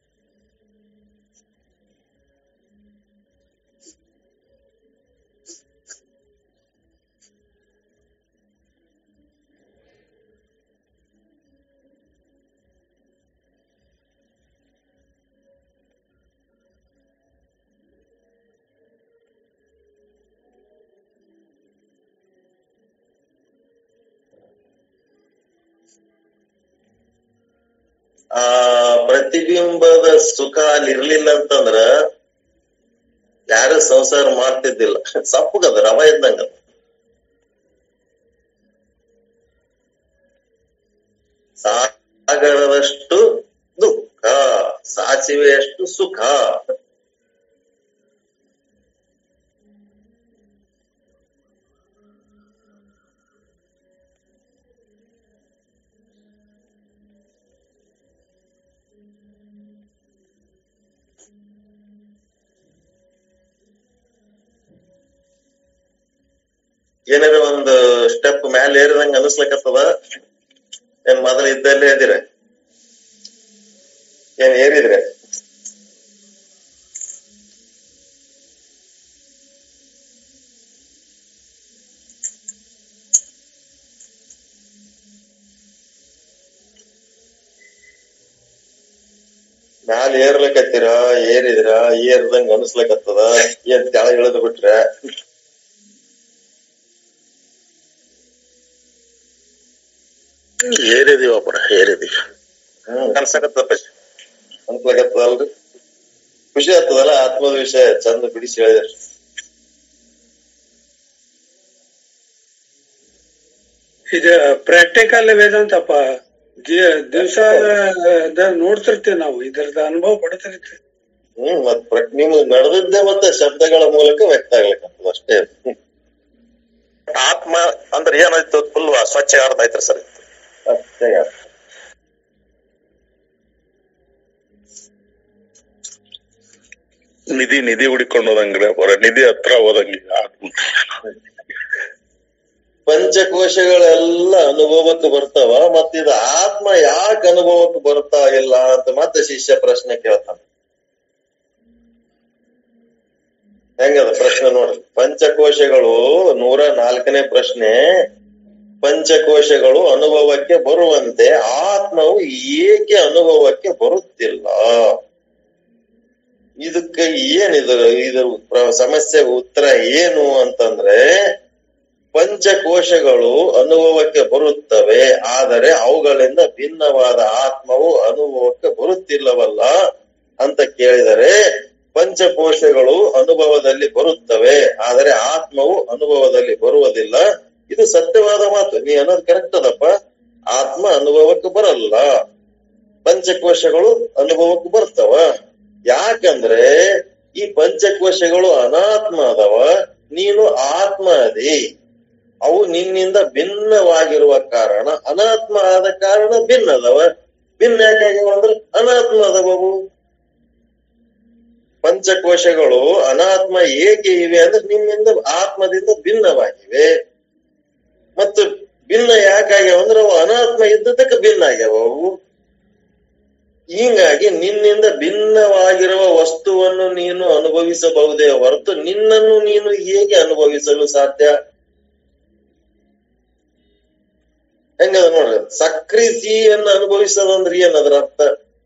ಆ ಪ್ರತಿಬಿಂಬದ ಸುಖ ಅಲ್ಲಿ ಇರ್ಲಿಲ್ಲ ಅಂತಂದ್ರ ಯಾರು ಸಂಸಾರ ಮಾಡ್ತಿದ್ದಿಲ್ಲ ಸಪ್ಪಗದ ರವ ಇದ್ದಂಗ ಅದು. ಸಾಗರದಷ್ಟು ದುಃಖ ಸಾಸಿವೆಯಷ್ಟು ಸುಖ ಏನಾರ ಒಂದು ಸ್ಟೆಪ್ ಮ್ಯಾಲ ಏರಿದಂಗ ಅನಿಸ್ಲಕತ್ತದ ಏನ್ ಮೊದಲ ಇದ್ದಲ್ಲೇ ಇದೀರ ಏನ್ ಏರಿದ್ರೆ ಮ್ಯಾಲ ಏರ್ಲಕತ್ತೀರ ಏರಿದ್ರ ಏರ್ದಂಗ ಅನಿಸ್ಲಕತ್ತದ ಏನ್ ಕೆಳಗ್ ಇಳಿದು ಬಿಟ್ರೆ
ಏರಿದೀವಪ್ಪ ಏರಿದೀವಿ
ಹ್ಮ್
ಅನ್ಸಕತ್ತಪ್ಪ
ಅನ್ಸ್ಲಕತ್ತದಲ್ರಿ ಖುಷಿ ಆಗ್ತದಲ್ಲ ಆತ್ಮದ ವಿಷಯ ಚಂದ ಬಿಡಿಸಿ ಹೇಳಿದ್ರಿ
ಇದು ಪ್ರಾಕ್ಟಿಕಲ್ ವೇದಾಂತಪ್ಪ ದಿವಸ ನೋಡ್ತಿರ್ತೀವಿ ನಾವು ಇದರದ ಅನುಭವ ಪಡ್ತಿರ್ತೀವಿ
ಹ್ಮ್ ಮತ್ ಪ್ರ- ನಿಮ್ಗ್ ನಡೆದದ್ದೇ ಮತ್ತೆ ಶಬ್ದಗಳ ಮೂಲಕ ವ್ಯಕ್ತ ಆಗ್ಲಿಕ್ಕಂತದ ಅಷ್ಟೇ
ಆತ್ಮ ಅಂದ್ರೆ ಏನಾಯ್ತು ಫುಲ್ ಸ್ವಚ್ಛ ಅರ್ಥ ಆಯ್ತ್ರಿ ಸರ್
ಅಷ್ಟೇ
ನಿಧಿ ನಿಧಿ ಹುಡಿಕೊಂಡು ಹೋದಂಗ್ರಿ ಅವರ ನಿಧಿ ಹತ್ರ ಹೋದಂಗೆ ಆತ್ಮ
ಪಂಚಕೋಶಗಳೆಲ್ಲ ಅನುಭವಕ್ಕೆ ಬರ್ತಾವ ಮತ್ ಇದು ಆತ್ಮ ಯಾಕೆ ಅನುಭವಕ್ಕೆ ಬರ್ತಾ ಇಲ್ಲ ಅಂತ ಮತ್ತೆ ಶಿಷ್ಯ ಪ್ರಶ್ನೆ ಕೇಳ್ತಾನ ಹೆಂಗದ ಪ್ರಶ್ನೆ ನೋಡ್ರಿ ಪಂಚಕೋಶಗಳು ನೂರ ನಾಲ್ಕನೇ ಪ್ರಶ್ನೆ ಪಂಚಕೋಶಗಳು ಅನುಭವಕ್ಕೆ ಬರುವಂತೆ ಆತ್ಮವು ಏಕೆ ಅನುಭವಕ್ಕೆ ಬರುತ್ತಿಲ್ಲ ಇದಕ್ಕೆ ಏನಿದು ಇದು ಪ್ರ- ಸಮಸ್ಯೆ ಉತ್ತರ ಏನು ಅಂತಂದ್ರೆ ಪಂಚಕೋಶಗಳು ಅನುಭವಕ್ಕೆ ಬರುತ್ತವೆ ಆದರೆ ಅವುಗಳಿಂದ ಭಿನ್ನವಾದ ಆತ್ಮವು ಅನುಭವಕ್ಕೆ ಬರುತ್ತಿಲ್ಲವಲ್ಲ ಅಂತ ಕೇಳಿದರೆ ಪಂಚಕೋಶಗಳು ಅನುಭವದಲ್ಲಿ ಬರುತ್ತವೆ ಆದರೆ ಆತ್ಮವು ಅನುಭವದಲ್ಲಿ ಬರುವುದಿಲ್ಲ ಇದು ಸತ್ಯವಾದ ಮಾತು ನೀ ಅನ್ನೋದು ಕರೆಕ್ಟ್ ಅದಪ್ಪ ಆತ್ಮ ಅನುಭವಕ್ಕೆ ಬರಲ್ಲ ಪಂಚಕೋಶಗಳು ಅನುಭವಕ್ಕೆ ಬರ್ತಾವ ಯಾಕಂದ್ರೆ ಈ ಪಂಚಕೋಶಗಳು ಅನಾತ್ಮ ಅದಾವ ನೀನು ಆತ್ಮ ಅದಿ ಅವು ನಿನ್ನಿಂದ ಭಿನ್ನವಾಗಿರುವ ಕಾರಣ ಅನಾತ್ಮ ಆದ ಕಾರಣ ಭಿನ್ನ ಅದಾವ ಭಿನ್ನ ಯಾಕಾಗ್ಯಾವ ಅಂದ್ರೆ ಅನಾತ್ಮ ಅದಾವವು ಪಂಚಕೋಶಗಳು ಅನಾತ್ಮ ಏಕೆ ಇವೆ ಅಂದ್ರೆ ನಿಮ್ಮಿಂದ ಆತ್ಮದಿಂದ ಭಿನ್ನವಾಗಿವೆ ಮತ್ತು ಭಿನ್ನ ಯಾಕಾಗ್ಯಾವ ಅಂದ್ರೆ ಅವು ಅನಾತ್ಮ ಇದ್ದದಕ್ಕೆ ಭಿನ್ನ ಆಗ್ಯಾವ ಅವು ಹೀಗಾಗಿ ನಿನ್ನಿಂದ ಭಿನ್ನವಾಗಿರುವ ವಸ್ತುವನ್ನು ನೀನು ಅನುಭವಿಸಬಹುದೇ ಹೊರತು ನಿನ್ನನ್ನು ನೀನು ಹೇಗೆ ಅನುಭವಿಸಲು ಸಾಧ್ಯ ಹೆಂಗದ ನೋಡ್ರಿ ಸಕ್ರಿ ಸಿಹಿಯನ್ನು ಅನುಭವಿಸೋದಂದ್ರೆ ಏನ್ ಅದ್ರ ಅರ್ಥ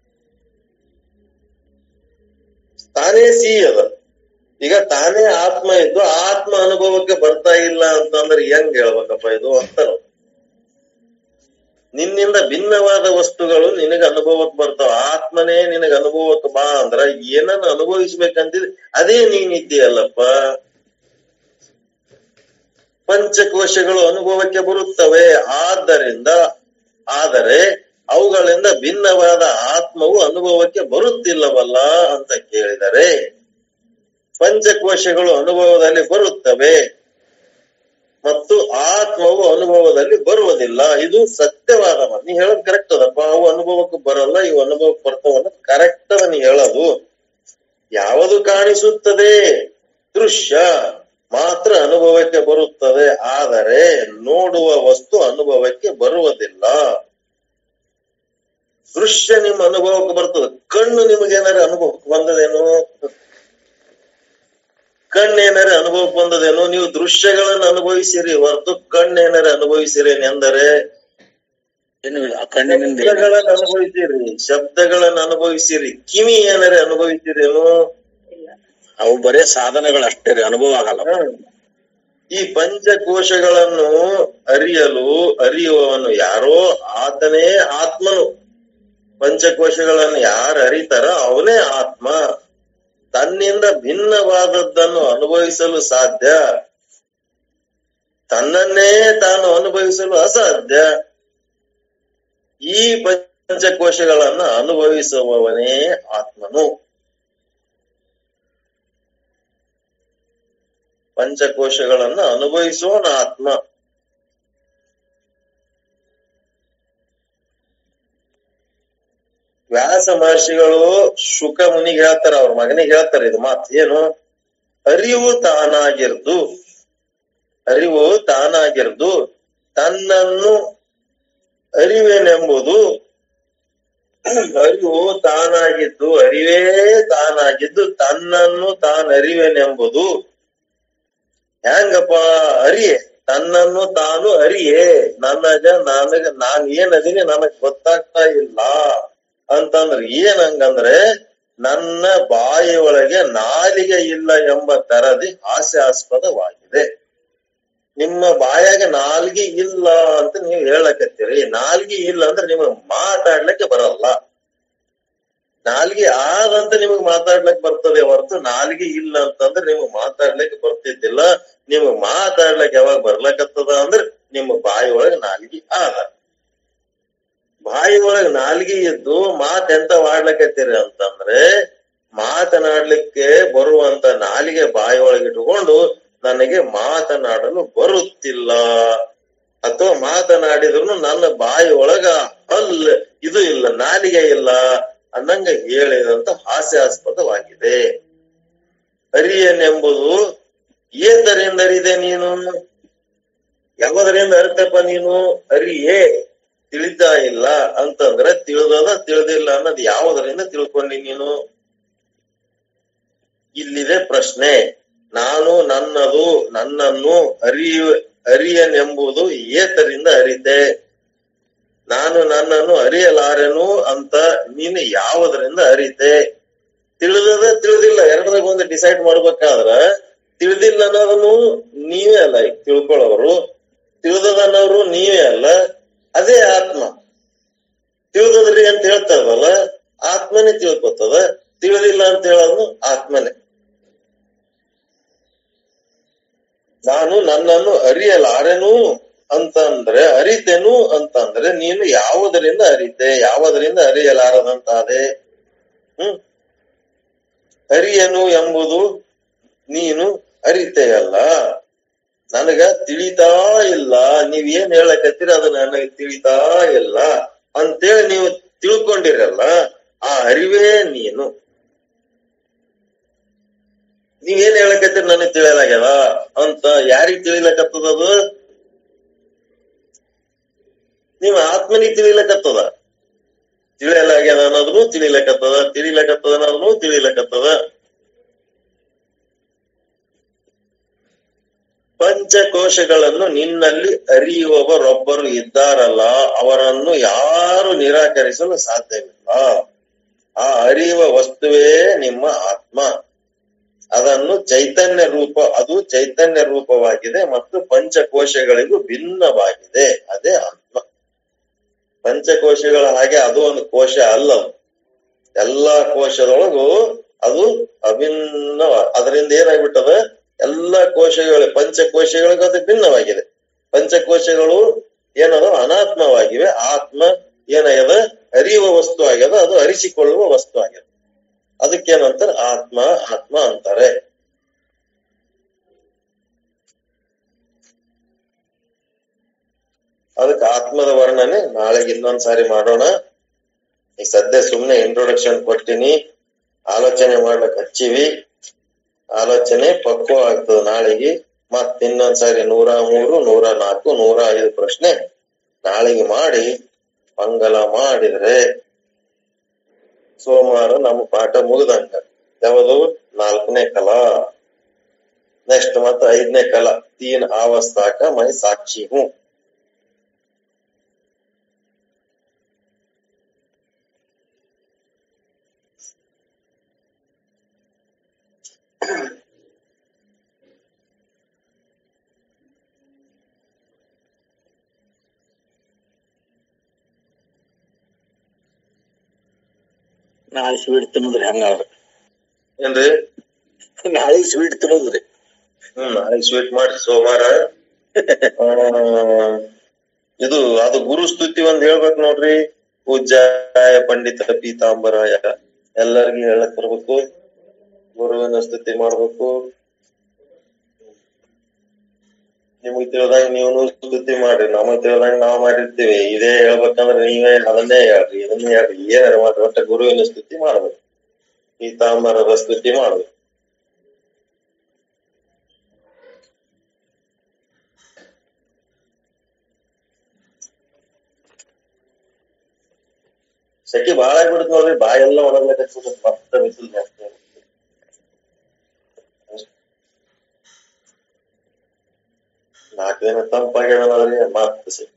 ತಾನೇ ಸಿಹಿ ಅದ ಈಗ ತಾನೇ ಆತ್ಮ ಇದ್ದು ಆತ್ಮ ಅನುಭವಕ್ಕೆ ಬರ್ತಾ ಇಲ್ಲ ಅಂತಂದ್ರೆ ಹೆಂಗ್ ಹೇಳ್ಬೇಕಪ್ಪ ಇದು ಅಂತ ನಿನ್ನಿಂದ ಭಿನ್ನವಾದ ವಸ್ತುಗಳು ನಿನಗ ಅನುಭವಕ್ಕೆ ಬರ್ತಾವ ಆತ್ಮನೇ ನಿನಗ ಅನುಭವಕ್ಕೆ ಬಾ ಅಂದ್ರ ಏನನ್ನ ಅನುಭವಿಸ್ಬೇಕಂತಿದ್ ಅದೇ ನೀನಿದ್ದೀಯಲ್ಲಪ್ಪ ಪಂಚಕೋಶಗಳು ಅನುಭವಕ್ಕೆ ಬರುತ್ತವೆ ಆದ್ದರಿಂದ ಆದರೆ ಅವುಗಳಿಂದ ಭಿನ್ನವಾದ ಆತ್ಮವು ಅನುಭವಕ್ಕೆ ಬರುತ್ತಿಲ್ಲವಲ್ಲ ಅಂತ ಕೇಳಿದರೆ ಪಂಚಕೋಶಗಳು ಅನುಭವದಲ್ಲಿ ಬರುತ್ತವೆ ಮತ್ತು ಆತ್ಮವು ಅನುಭವದಲ್ಲಿ ಬರುವುದಿಲ್ಲ ಇದು ಸತ್ಯವಾದ ಮಾತು ನೀ ಹೇಳೋದು ಕರೆಕ್ಟ್ ಅದಪ್ಪ ಅವು ಅನುಭವಕ್ಕೆ ಬರಲ್ಲ ಇವು ಅನುಭವಕ್ಕೆ ಬರ್ತಾವ ಅನ್ನೋದು ಕರೆಕ್ಟ್ ಅದ ನೀ ಹೇಳೋದು ಯಾವುದು ಕಾಣಿಸುತ್ತದೆ ದೃಶ್ಯ ಮಾತ್ರ ಅನುಭವಕ್ಕೆ ಬರುತ್ತದೆ ಆದರೆ ನೋಡುವ ವಸ್ತು ಅನುಭವಕ್ಕೆ ಬರುವುದಿಲ್ಲ ದೃಶ್ಯ ನಿಮ್ಮ ಅನುಭವಕ್ಕೆ ಬರ್ತದೆ ಕಣ್ಣು ನಿಮಗೇನಾರ ಅನುಭವಕ್ಕೆ ಬಂದದೇನು ಕಣ್ಣೇನಾರ ಅನುಭವಕ್ಕೆ ಬಂದದೇನು ನೀವು ದೃಶ್ಯಗಳನ್ನು ಅನುಭವಿಸಿರಿ ಹೊರತು ಕಣ್ಣೇನಾರ ಅನುಭವಿಸಿರಿ ಎಂದರೆ
ಏನು ಆ ಕಣ್ಣಿನಿಂದ ಏನು?
ಶಬ್ದಗಳನ್ನು ಅನುಭವಿಸಿರಿ ಶಬ್ದಗಳನ್ನು ಅನುಭವಿಸಿರಿ ಕಿವಿ ಏನಾರ ಅನುಭವಿಸಿರೇನು
ಅವು ಬರೇ ಸಾಧನಗಳು ಅಷ್ಟೇ ರೀ ಅನುಭವ ಆಗಲ್ಲ
ಹ್ಮ್. ಈ ಪಂಚಕೋಶಗಳನ್ನು ಅರಿಯಲು ಅರಿಯುವವನು ಯಾರೋ ಆತನೇ ಆತ್ಮನು ಪಂಚಕೋಶಗಳನ್ನು ಯಾರು ಅರಿತಾರ ಅವನೇ ಆತ್ಮ ತನ್ನಿಂದ ಭಿನ್ನವಾದದ್ದನ್ನು ಅನುಭವಿಸಲು ಸಾಧ್ಯ ತನ್ನನ್ನೇ ತಾನು ಅನುಭವಿಸಲು ಅಸಾಧ್ಯ ಈ ಪಂಚಕೋಶಗಳನ್ನ ಅನುಭವಿಸುವವನೇ ಆತ್ಮನು ಪಂಚಕೋಶಗಳನ್ನ ಅನುಭವಿಸುವವನ ಆತ್ಮ ವ್ಯಾಸ ಮಹರ್ಷಿಗಳು ಶುಕ ಮುನಿಗೆ ಹೇಳ್ತಾರ ಅವ್ರ ಮಗನಿಗೆ ಹೇಳ್ತಾರ ಇದು ಮಾತು ಏನು ಅರಿವು ತಾನಾಗಿರ್ದು ಅರಿವು ತಾನಾಗಿರ್ದು ತನ್ನನ್ನು ಅರಿವೇನೆಂಬುದು ಅರಿವು ತಾನಾಗಿದ್ದು ಅರಿವೇ ತಾನಾಗಿದ್ದು ತನ್ನನ್ನು ತಾನು ಅರಿವೇನೆಂಬುದು ಹೆಂಗಪ್ಪ ಅರಿಯೆ ತನ್ನನ್ನು ತಾನು ಅರಿಯೇ ನನಗ ನನಗ ನಾನ್ ಏನ್ ಅದೀನಿ ನನಗ್ ಗೊತ್ತಾಗ್ತಾ ಇಲ್ಲ ಅಂತಂದ್ರೆ ಏನ್ ಹಂಗಂದ್ರೆ ನನ್ನ ಬಾಯಿಯೊಳಗೆ ನಾಲಿಗೆ ಇಲ್ಲ ಎಂಬ ತರದಿ ಹಾಸ್ಯಾಸ್ಪದವಾಗಿದೆ ನಿಮ್ಮ ಬಾಯಾಗ ನಾಲ್ಗೆ ಇಲ್ಲ ಅಂತ ನೀವು ಹೇಳಕತ್ತೀರಿ ನಾಲ್ಗೆ ಇಲ್ಲ ಅಂದ್ರೆ ನಿಮಗ್ ಮಾತಾಡ್ಲಿಕ್ಕೆ ಬರಲ್ಲ ನಾಲ್ಗೆ ಆದಂತ ನಿಮಗ್ ಮಾತಾಡ್ಲಿಕ್ಕೆ ಬರ್ತದೆ ಹೊರತು ನಾಲ್ಗೆ ಇಲ್ಲ ಅಂತಂದ್ರೆ ನಿಮಗ್ ಮಾತಾಡ್ಲಿಕ್ಕೆ ಬರ್ತಿದ್ದಿಲ್ಲ ನಿಮಗ್ ಮಾತಾಡ್ಲಿಕ್ಕೆ ಯಾವಾಗ ಬರ್ಲಕತ್ತದ ಅಂದ್ರೆ ನಿಮ್ಮ ಬಾಯಿ ಒಳಗೆ ನಾಲ್ಗೆ ಆದ ಬಾಯಿ ಒಳಗ್ ನಾಲ್ಗೆ ಇದ್ದು ಮಾತ್ ಎಂತ ಮಾಡ್ಲಕತ್ತೀರಿ ಅಂತಂದ್ರೆ ಮಾತನಾಡ್ಲಿಕ್ಕೆ ಬರುವಂತ ನಾಲಿಗೆ ಬಾಯಿ ಒಳಗೆ ಇಟ್ಕೊಂಡು ನನಗೆ ಮಾತನಾಡಲು ಬರುತ್ತಿಲ್ಲ ಅಥವಾ ಮಾತನಾಡಿದ್ರು ನನ್ನ ಬಾಯಿ ಒಳಗ ಹಲ್ ಇದು ಇಲ್ಲ ನಾಲಿಗೆ ಇಲ್ಲ ಅನ್ನಂಗ ಹೇಳಿದಂತ ಹಾಸ್ಯಾಸ್ಪದವಾಗಿದೆ ಅರಿಯನೆಂಬುದು ಏತರಿಂದ ಅರಿದೆ ನೀನು ಯಾವದರಿಂದ ಅರಿತಪ್ಪ ನೀನು ಅರಿಯೇ ತಿಳಿತಾ ಇಲ್ಲ ಅಂತಂದ್ರೆ ತಿಳಿದದ ತಿಳಿದಿಲ್ಲ ಅನ್ನೋದು ಯಾವುದರಿಂದ ತಿಳ್ಕೊಂಡಿ ನೀನು ಇಲ್ಲಿದೆ ಪ್ರಶ್ನೆ ನಾನು ನನ್ನದು ನನ್ನನ್ನು ಅರಿಯ ಅರಿಯನೆಂಬುದು ಏತರಿಂದ ಅರಿತೆ ನಾನು ನನ್ನನ್ನು ಅರಿಯಲಾರೆನು ಅಂತ ನೀನು ಯಾವುದರಿಂದ ಅರಿತೆ ತಿಳಿದದ ತಿಳಿದಿಲ್ಲ ಎರಡರಾಗ ಒಂದು ಡಿಸೈಡ್ ಮಾಡ್ಬೇಕಾದ್ರ ತಿಳಿದಿಲ್ಲ ಅನ್ನೋದನ್ನು ನೀವೇ ಅಲ್ಲ ಈಗ ತಿಳ್ಕೊಳ್ಳೋರು ತಿಳಿದದ ಅನ್ನೋರು ನೀವೇ ಅಲ್ಲ ಅದೇ ಆತ್ಮ ತಿಳಿದದ್ರಿ ಅಂತ ಹೇಳ್ತಾರಲ್ಲ ಆತ್ಮನೇ ತಿಳ್ಕೊತದ ತಿಳಿದಿಲ್ಲ ಅಂತ ಹೇಳೋದು ಆತ್ಮನೇ ನಾನು ನನ್ನನ್ನು ಅರಿಯಲಾರೆನು ಅಂತಂದ್ರೆ ಅರಿತೆನು ಅಂತಂದ್ರೆ ನೀನು ಯಾವುದರಿಂದ ಅರಿತೆ ಯಾವುದರಿಂದ ಅರಿಯಲಾರದಂತಾದೆ ಹ್ಮ್ ಅರಿಯನು ಎಂಬುದು ನೀನು ಅರಿತೆಯಲ್ಲ ನನಗ ತಿಳಿತಾ ಇಲ್ಲ ನೀವ್ ಏನ್ ಹೇಳಕತ್ತೀರ ಅದು ನನಗೆ ತಿಳಿತಾ ಇಲ್ಲ ಅಂತೇಳಿ ನೀವು ತಿಳ್ಕೊಂಡಿರಲ್ಲ ಆ ಅರಿವೇ ನೀನು ನೀವೇನ್ ಹೇಳಕತ್ತೀರ ನನಗೆ ತಿಳಿಯಲಾಗ್ಯದ ಅಂತ ಯಾರಿಗ್ ತಿಳಿಲಕತ್ತದದು ನಿಮ್ಮ ಆತ್ಮನಿಗೆ ತಿಳಿಲಕತ್ತದ ತಿಳಿಯಲಾಗ್ಯದ ಅನ್ನೋದನ್ನು ತಿಳಿಲಕತ್ತದ ತಿಳಿಲಕತ್ತದ ಅನ್ನೋದನ್ನು ತಿಳಿಲಕತ್ತದ ಪಂಚಕೋಶಗಳನ್ನು ನಿನ್ನಲ್ಲಿ ಅರಿಯುವವರೊಬ್ಬರು ಇದ್ದಾರಲ್ಲ ಅವರನ್ನು ಯಾರು ನಿರಾಕರಿಸಲು ಸಾಧ್ಯವಿಲ್ಲ ಆ ಅರಿಯುವ ವಸ್ತುವೇ ನಿಮ್ಮ ಆತ್ಮ ಅದನ್ನು ಚೈತನ್ಯ ರೂಪ ಅದು ಚೈತನ್ಯ ರೂಪವಾಗಿದೆ ಮತ್ತು ಪಂಚಕೋಶಗಳಿಗೂ ಭಿನ್ನವಾಗಿದೆ ಅದೇ ಆತ್ಮ ಪಂಚಕೋಶಗಳ ಹಾಗೆ ಅದು ಒಂದು ಕೋಶ ಅಲ್ಲ ಅದು. ಎಲ್ಲಾ ಕೋಶದೊಳಗೂ ಅದು ಅಭಿನ್ನ ಅದರಿಂದ ಏನಾಗ್ಬಿಟ್ಟದ ಎಲ್ಲಾ ಕೋಶಗಳ ಪಂಚಕೋಶಗಳಿಗೂ ಅದು ಭಿನ್ನವಾಗಿದೆ ಪಂಚಕೋಶಗಳು ಏನದ ಅನಾತ್ಮವಾಗಿವೆ ಆತ್ಮ ಏನಾಗ್ಯದ ಅರಿಯುವ ವಸ್ತು ಆಗ್ಯದ ಅದು ಅರಿಸಿಕೊಳ್ಳುವ ವಸ್ತು ಆಗ್ಯದ ಅದಕ್ಕೇನಂತಾರೆ ಆತ್ಮ ಆತ್ಮ ಅಂತಾರೆ ಅದಕ್ಕೆ ಆತ್ಮದ ವರ್ಣನೆ ನಾಳೆಗೆ ಇನ್ನೊಂದ್ ಸಾರಿ ಮಾಡೋಣ ಈಗ ಸದ್ಯ ಸುಮ್ನೆ ಇಂಟ್ರೊಡಕ್ಷನ್ ಕೊಟ್ಟಿನಿ ಆಲೋಚನೆ ಮಾಡ್ಲಿಕ್ ಹಚ್ಚಿವಿ ಆಲೋಚನೆ ಪಕ್ವ ಆಗ್ತದ ನಾಳೆಗೆ ಮತ್ ಇನ್ನೊಂದ್ ಸಾರಿ ನೂರ ಮೂರು ನೂರ ನಾಲ್ಕು ನೂರ ಐದು ಪ್ರಶ್ನೆ ನಾಳೆಗೆ ಮಾಡಿ ಮಂಗಲ ಮಾಡಿದ್ರೆ ಸೋಮವಾರ ನಮ್ಮ ಪಾಠ ಮುಗ್ದಂಗ ಯಾವುದು ನಾಲ್ಕನೇ ಕಲ ನೆಕ್ಸ್ಟ್ ಮತ್ತೆ ಐದನೇ ಕಲ ತೀನ್ ಆವಸ್ಥಾಕ ಮೈ ಸಾಕ್ಷಿ ಹೂ
ನಾಳೆ ಸ್ವೀಟ್ ತಿನ್ನೋದ್ರಿ ಹಂಗಾದ್ರ
ಏನ್ರಿ
ನಾಳೆ ಸ್ವೀಟ್ ತಿನ್ನೋದ್ರಿ
ಹ್ಮ್ ನಾಳೆ ಸ್ವೀಟ್ ಮಾಡ್ರಿ ಸೋಮವಾರ ಆ, ಇದು ಅದು ಗುರು ಸ್ತುತಿ ಒಂದ್ ಹೇಳ್ಬೇಕು ನೋಡ್ರಿ ಪೂಜ್ಯಾಯ ಪಂಡಿತ ಪೀತಾಂಬರಾಯ ಎಲ್ಲರಿಗೂ ಹೇಳಕ್ ಬರ್ಬೇಕು ಗುರುವಿನ ಸ್ತುತಿ ಮಾಡ್ಬೇಕು ನಿಮಗ್ ತಿಳಿದಂಗ ನೀವು ಸ್ತುತಿ ಮಾಡ್ರಿ ನಮಗ್ ತಿಳಿದಂಗ ನಾವ್ ಮಾಡಿರ್ತೀವಿ ಇದೇ ಹೇಳ್ಬೇಕಂದ್ರೆ ನೀವೇ ಅದನ್ನೇ ಹೇಳ್ರಿ ಇದನ್ನೇ ಹೇಳ್ರಿ ಏನಾರ ಮಾಡ್ರಿ ಒಟ್ಟ ಗುರುವಿನ ಸ್ತುತಿ ಮಾಡ್ಬೇಕು ಪೀತಾಂಬರದ ಸ್ತುತಿ ಮಾಡ್ಬೇಕು ಸೆಕೆ ಬಾಳ ಆಗ್ಬಿಡುತ್ತೆ ನೋಡ್ರಿ ಬಾಯಿ ಎಲ್ಲ ಒಣಗ್ಲಕತ್ಬಿಡುತ್ತೆ ಮತ್ತೆ ಬಿಸಿಲು ಜಾಸ್ತಿ ಆಗ್ಬಿಡುತ್ತೆ. ನಾಲ್ಕು ದಿನ ತಂಪಾಗ್ಯದನದ್ರಿ ಮತ್ತೆ ಸೆಕೆ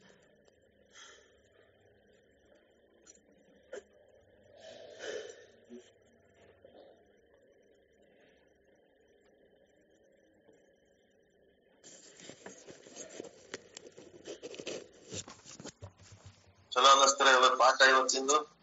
ಚಲೋ ಅನ್ನಿಸ್ತಾರೆ ಇವತ್ತು ಪಾಠ ಇವತ್ತಿಂದು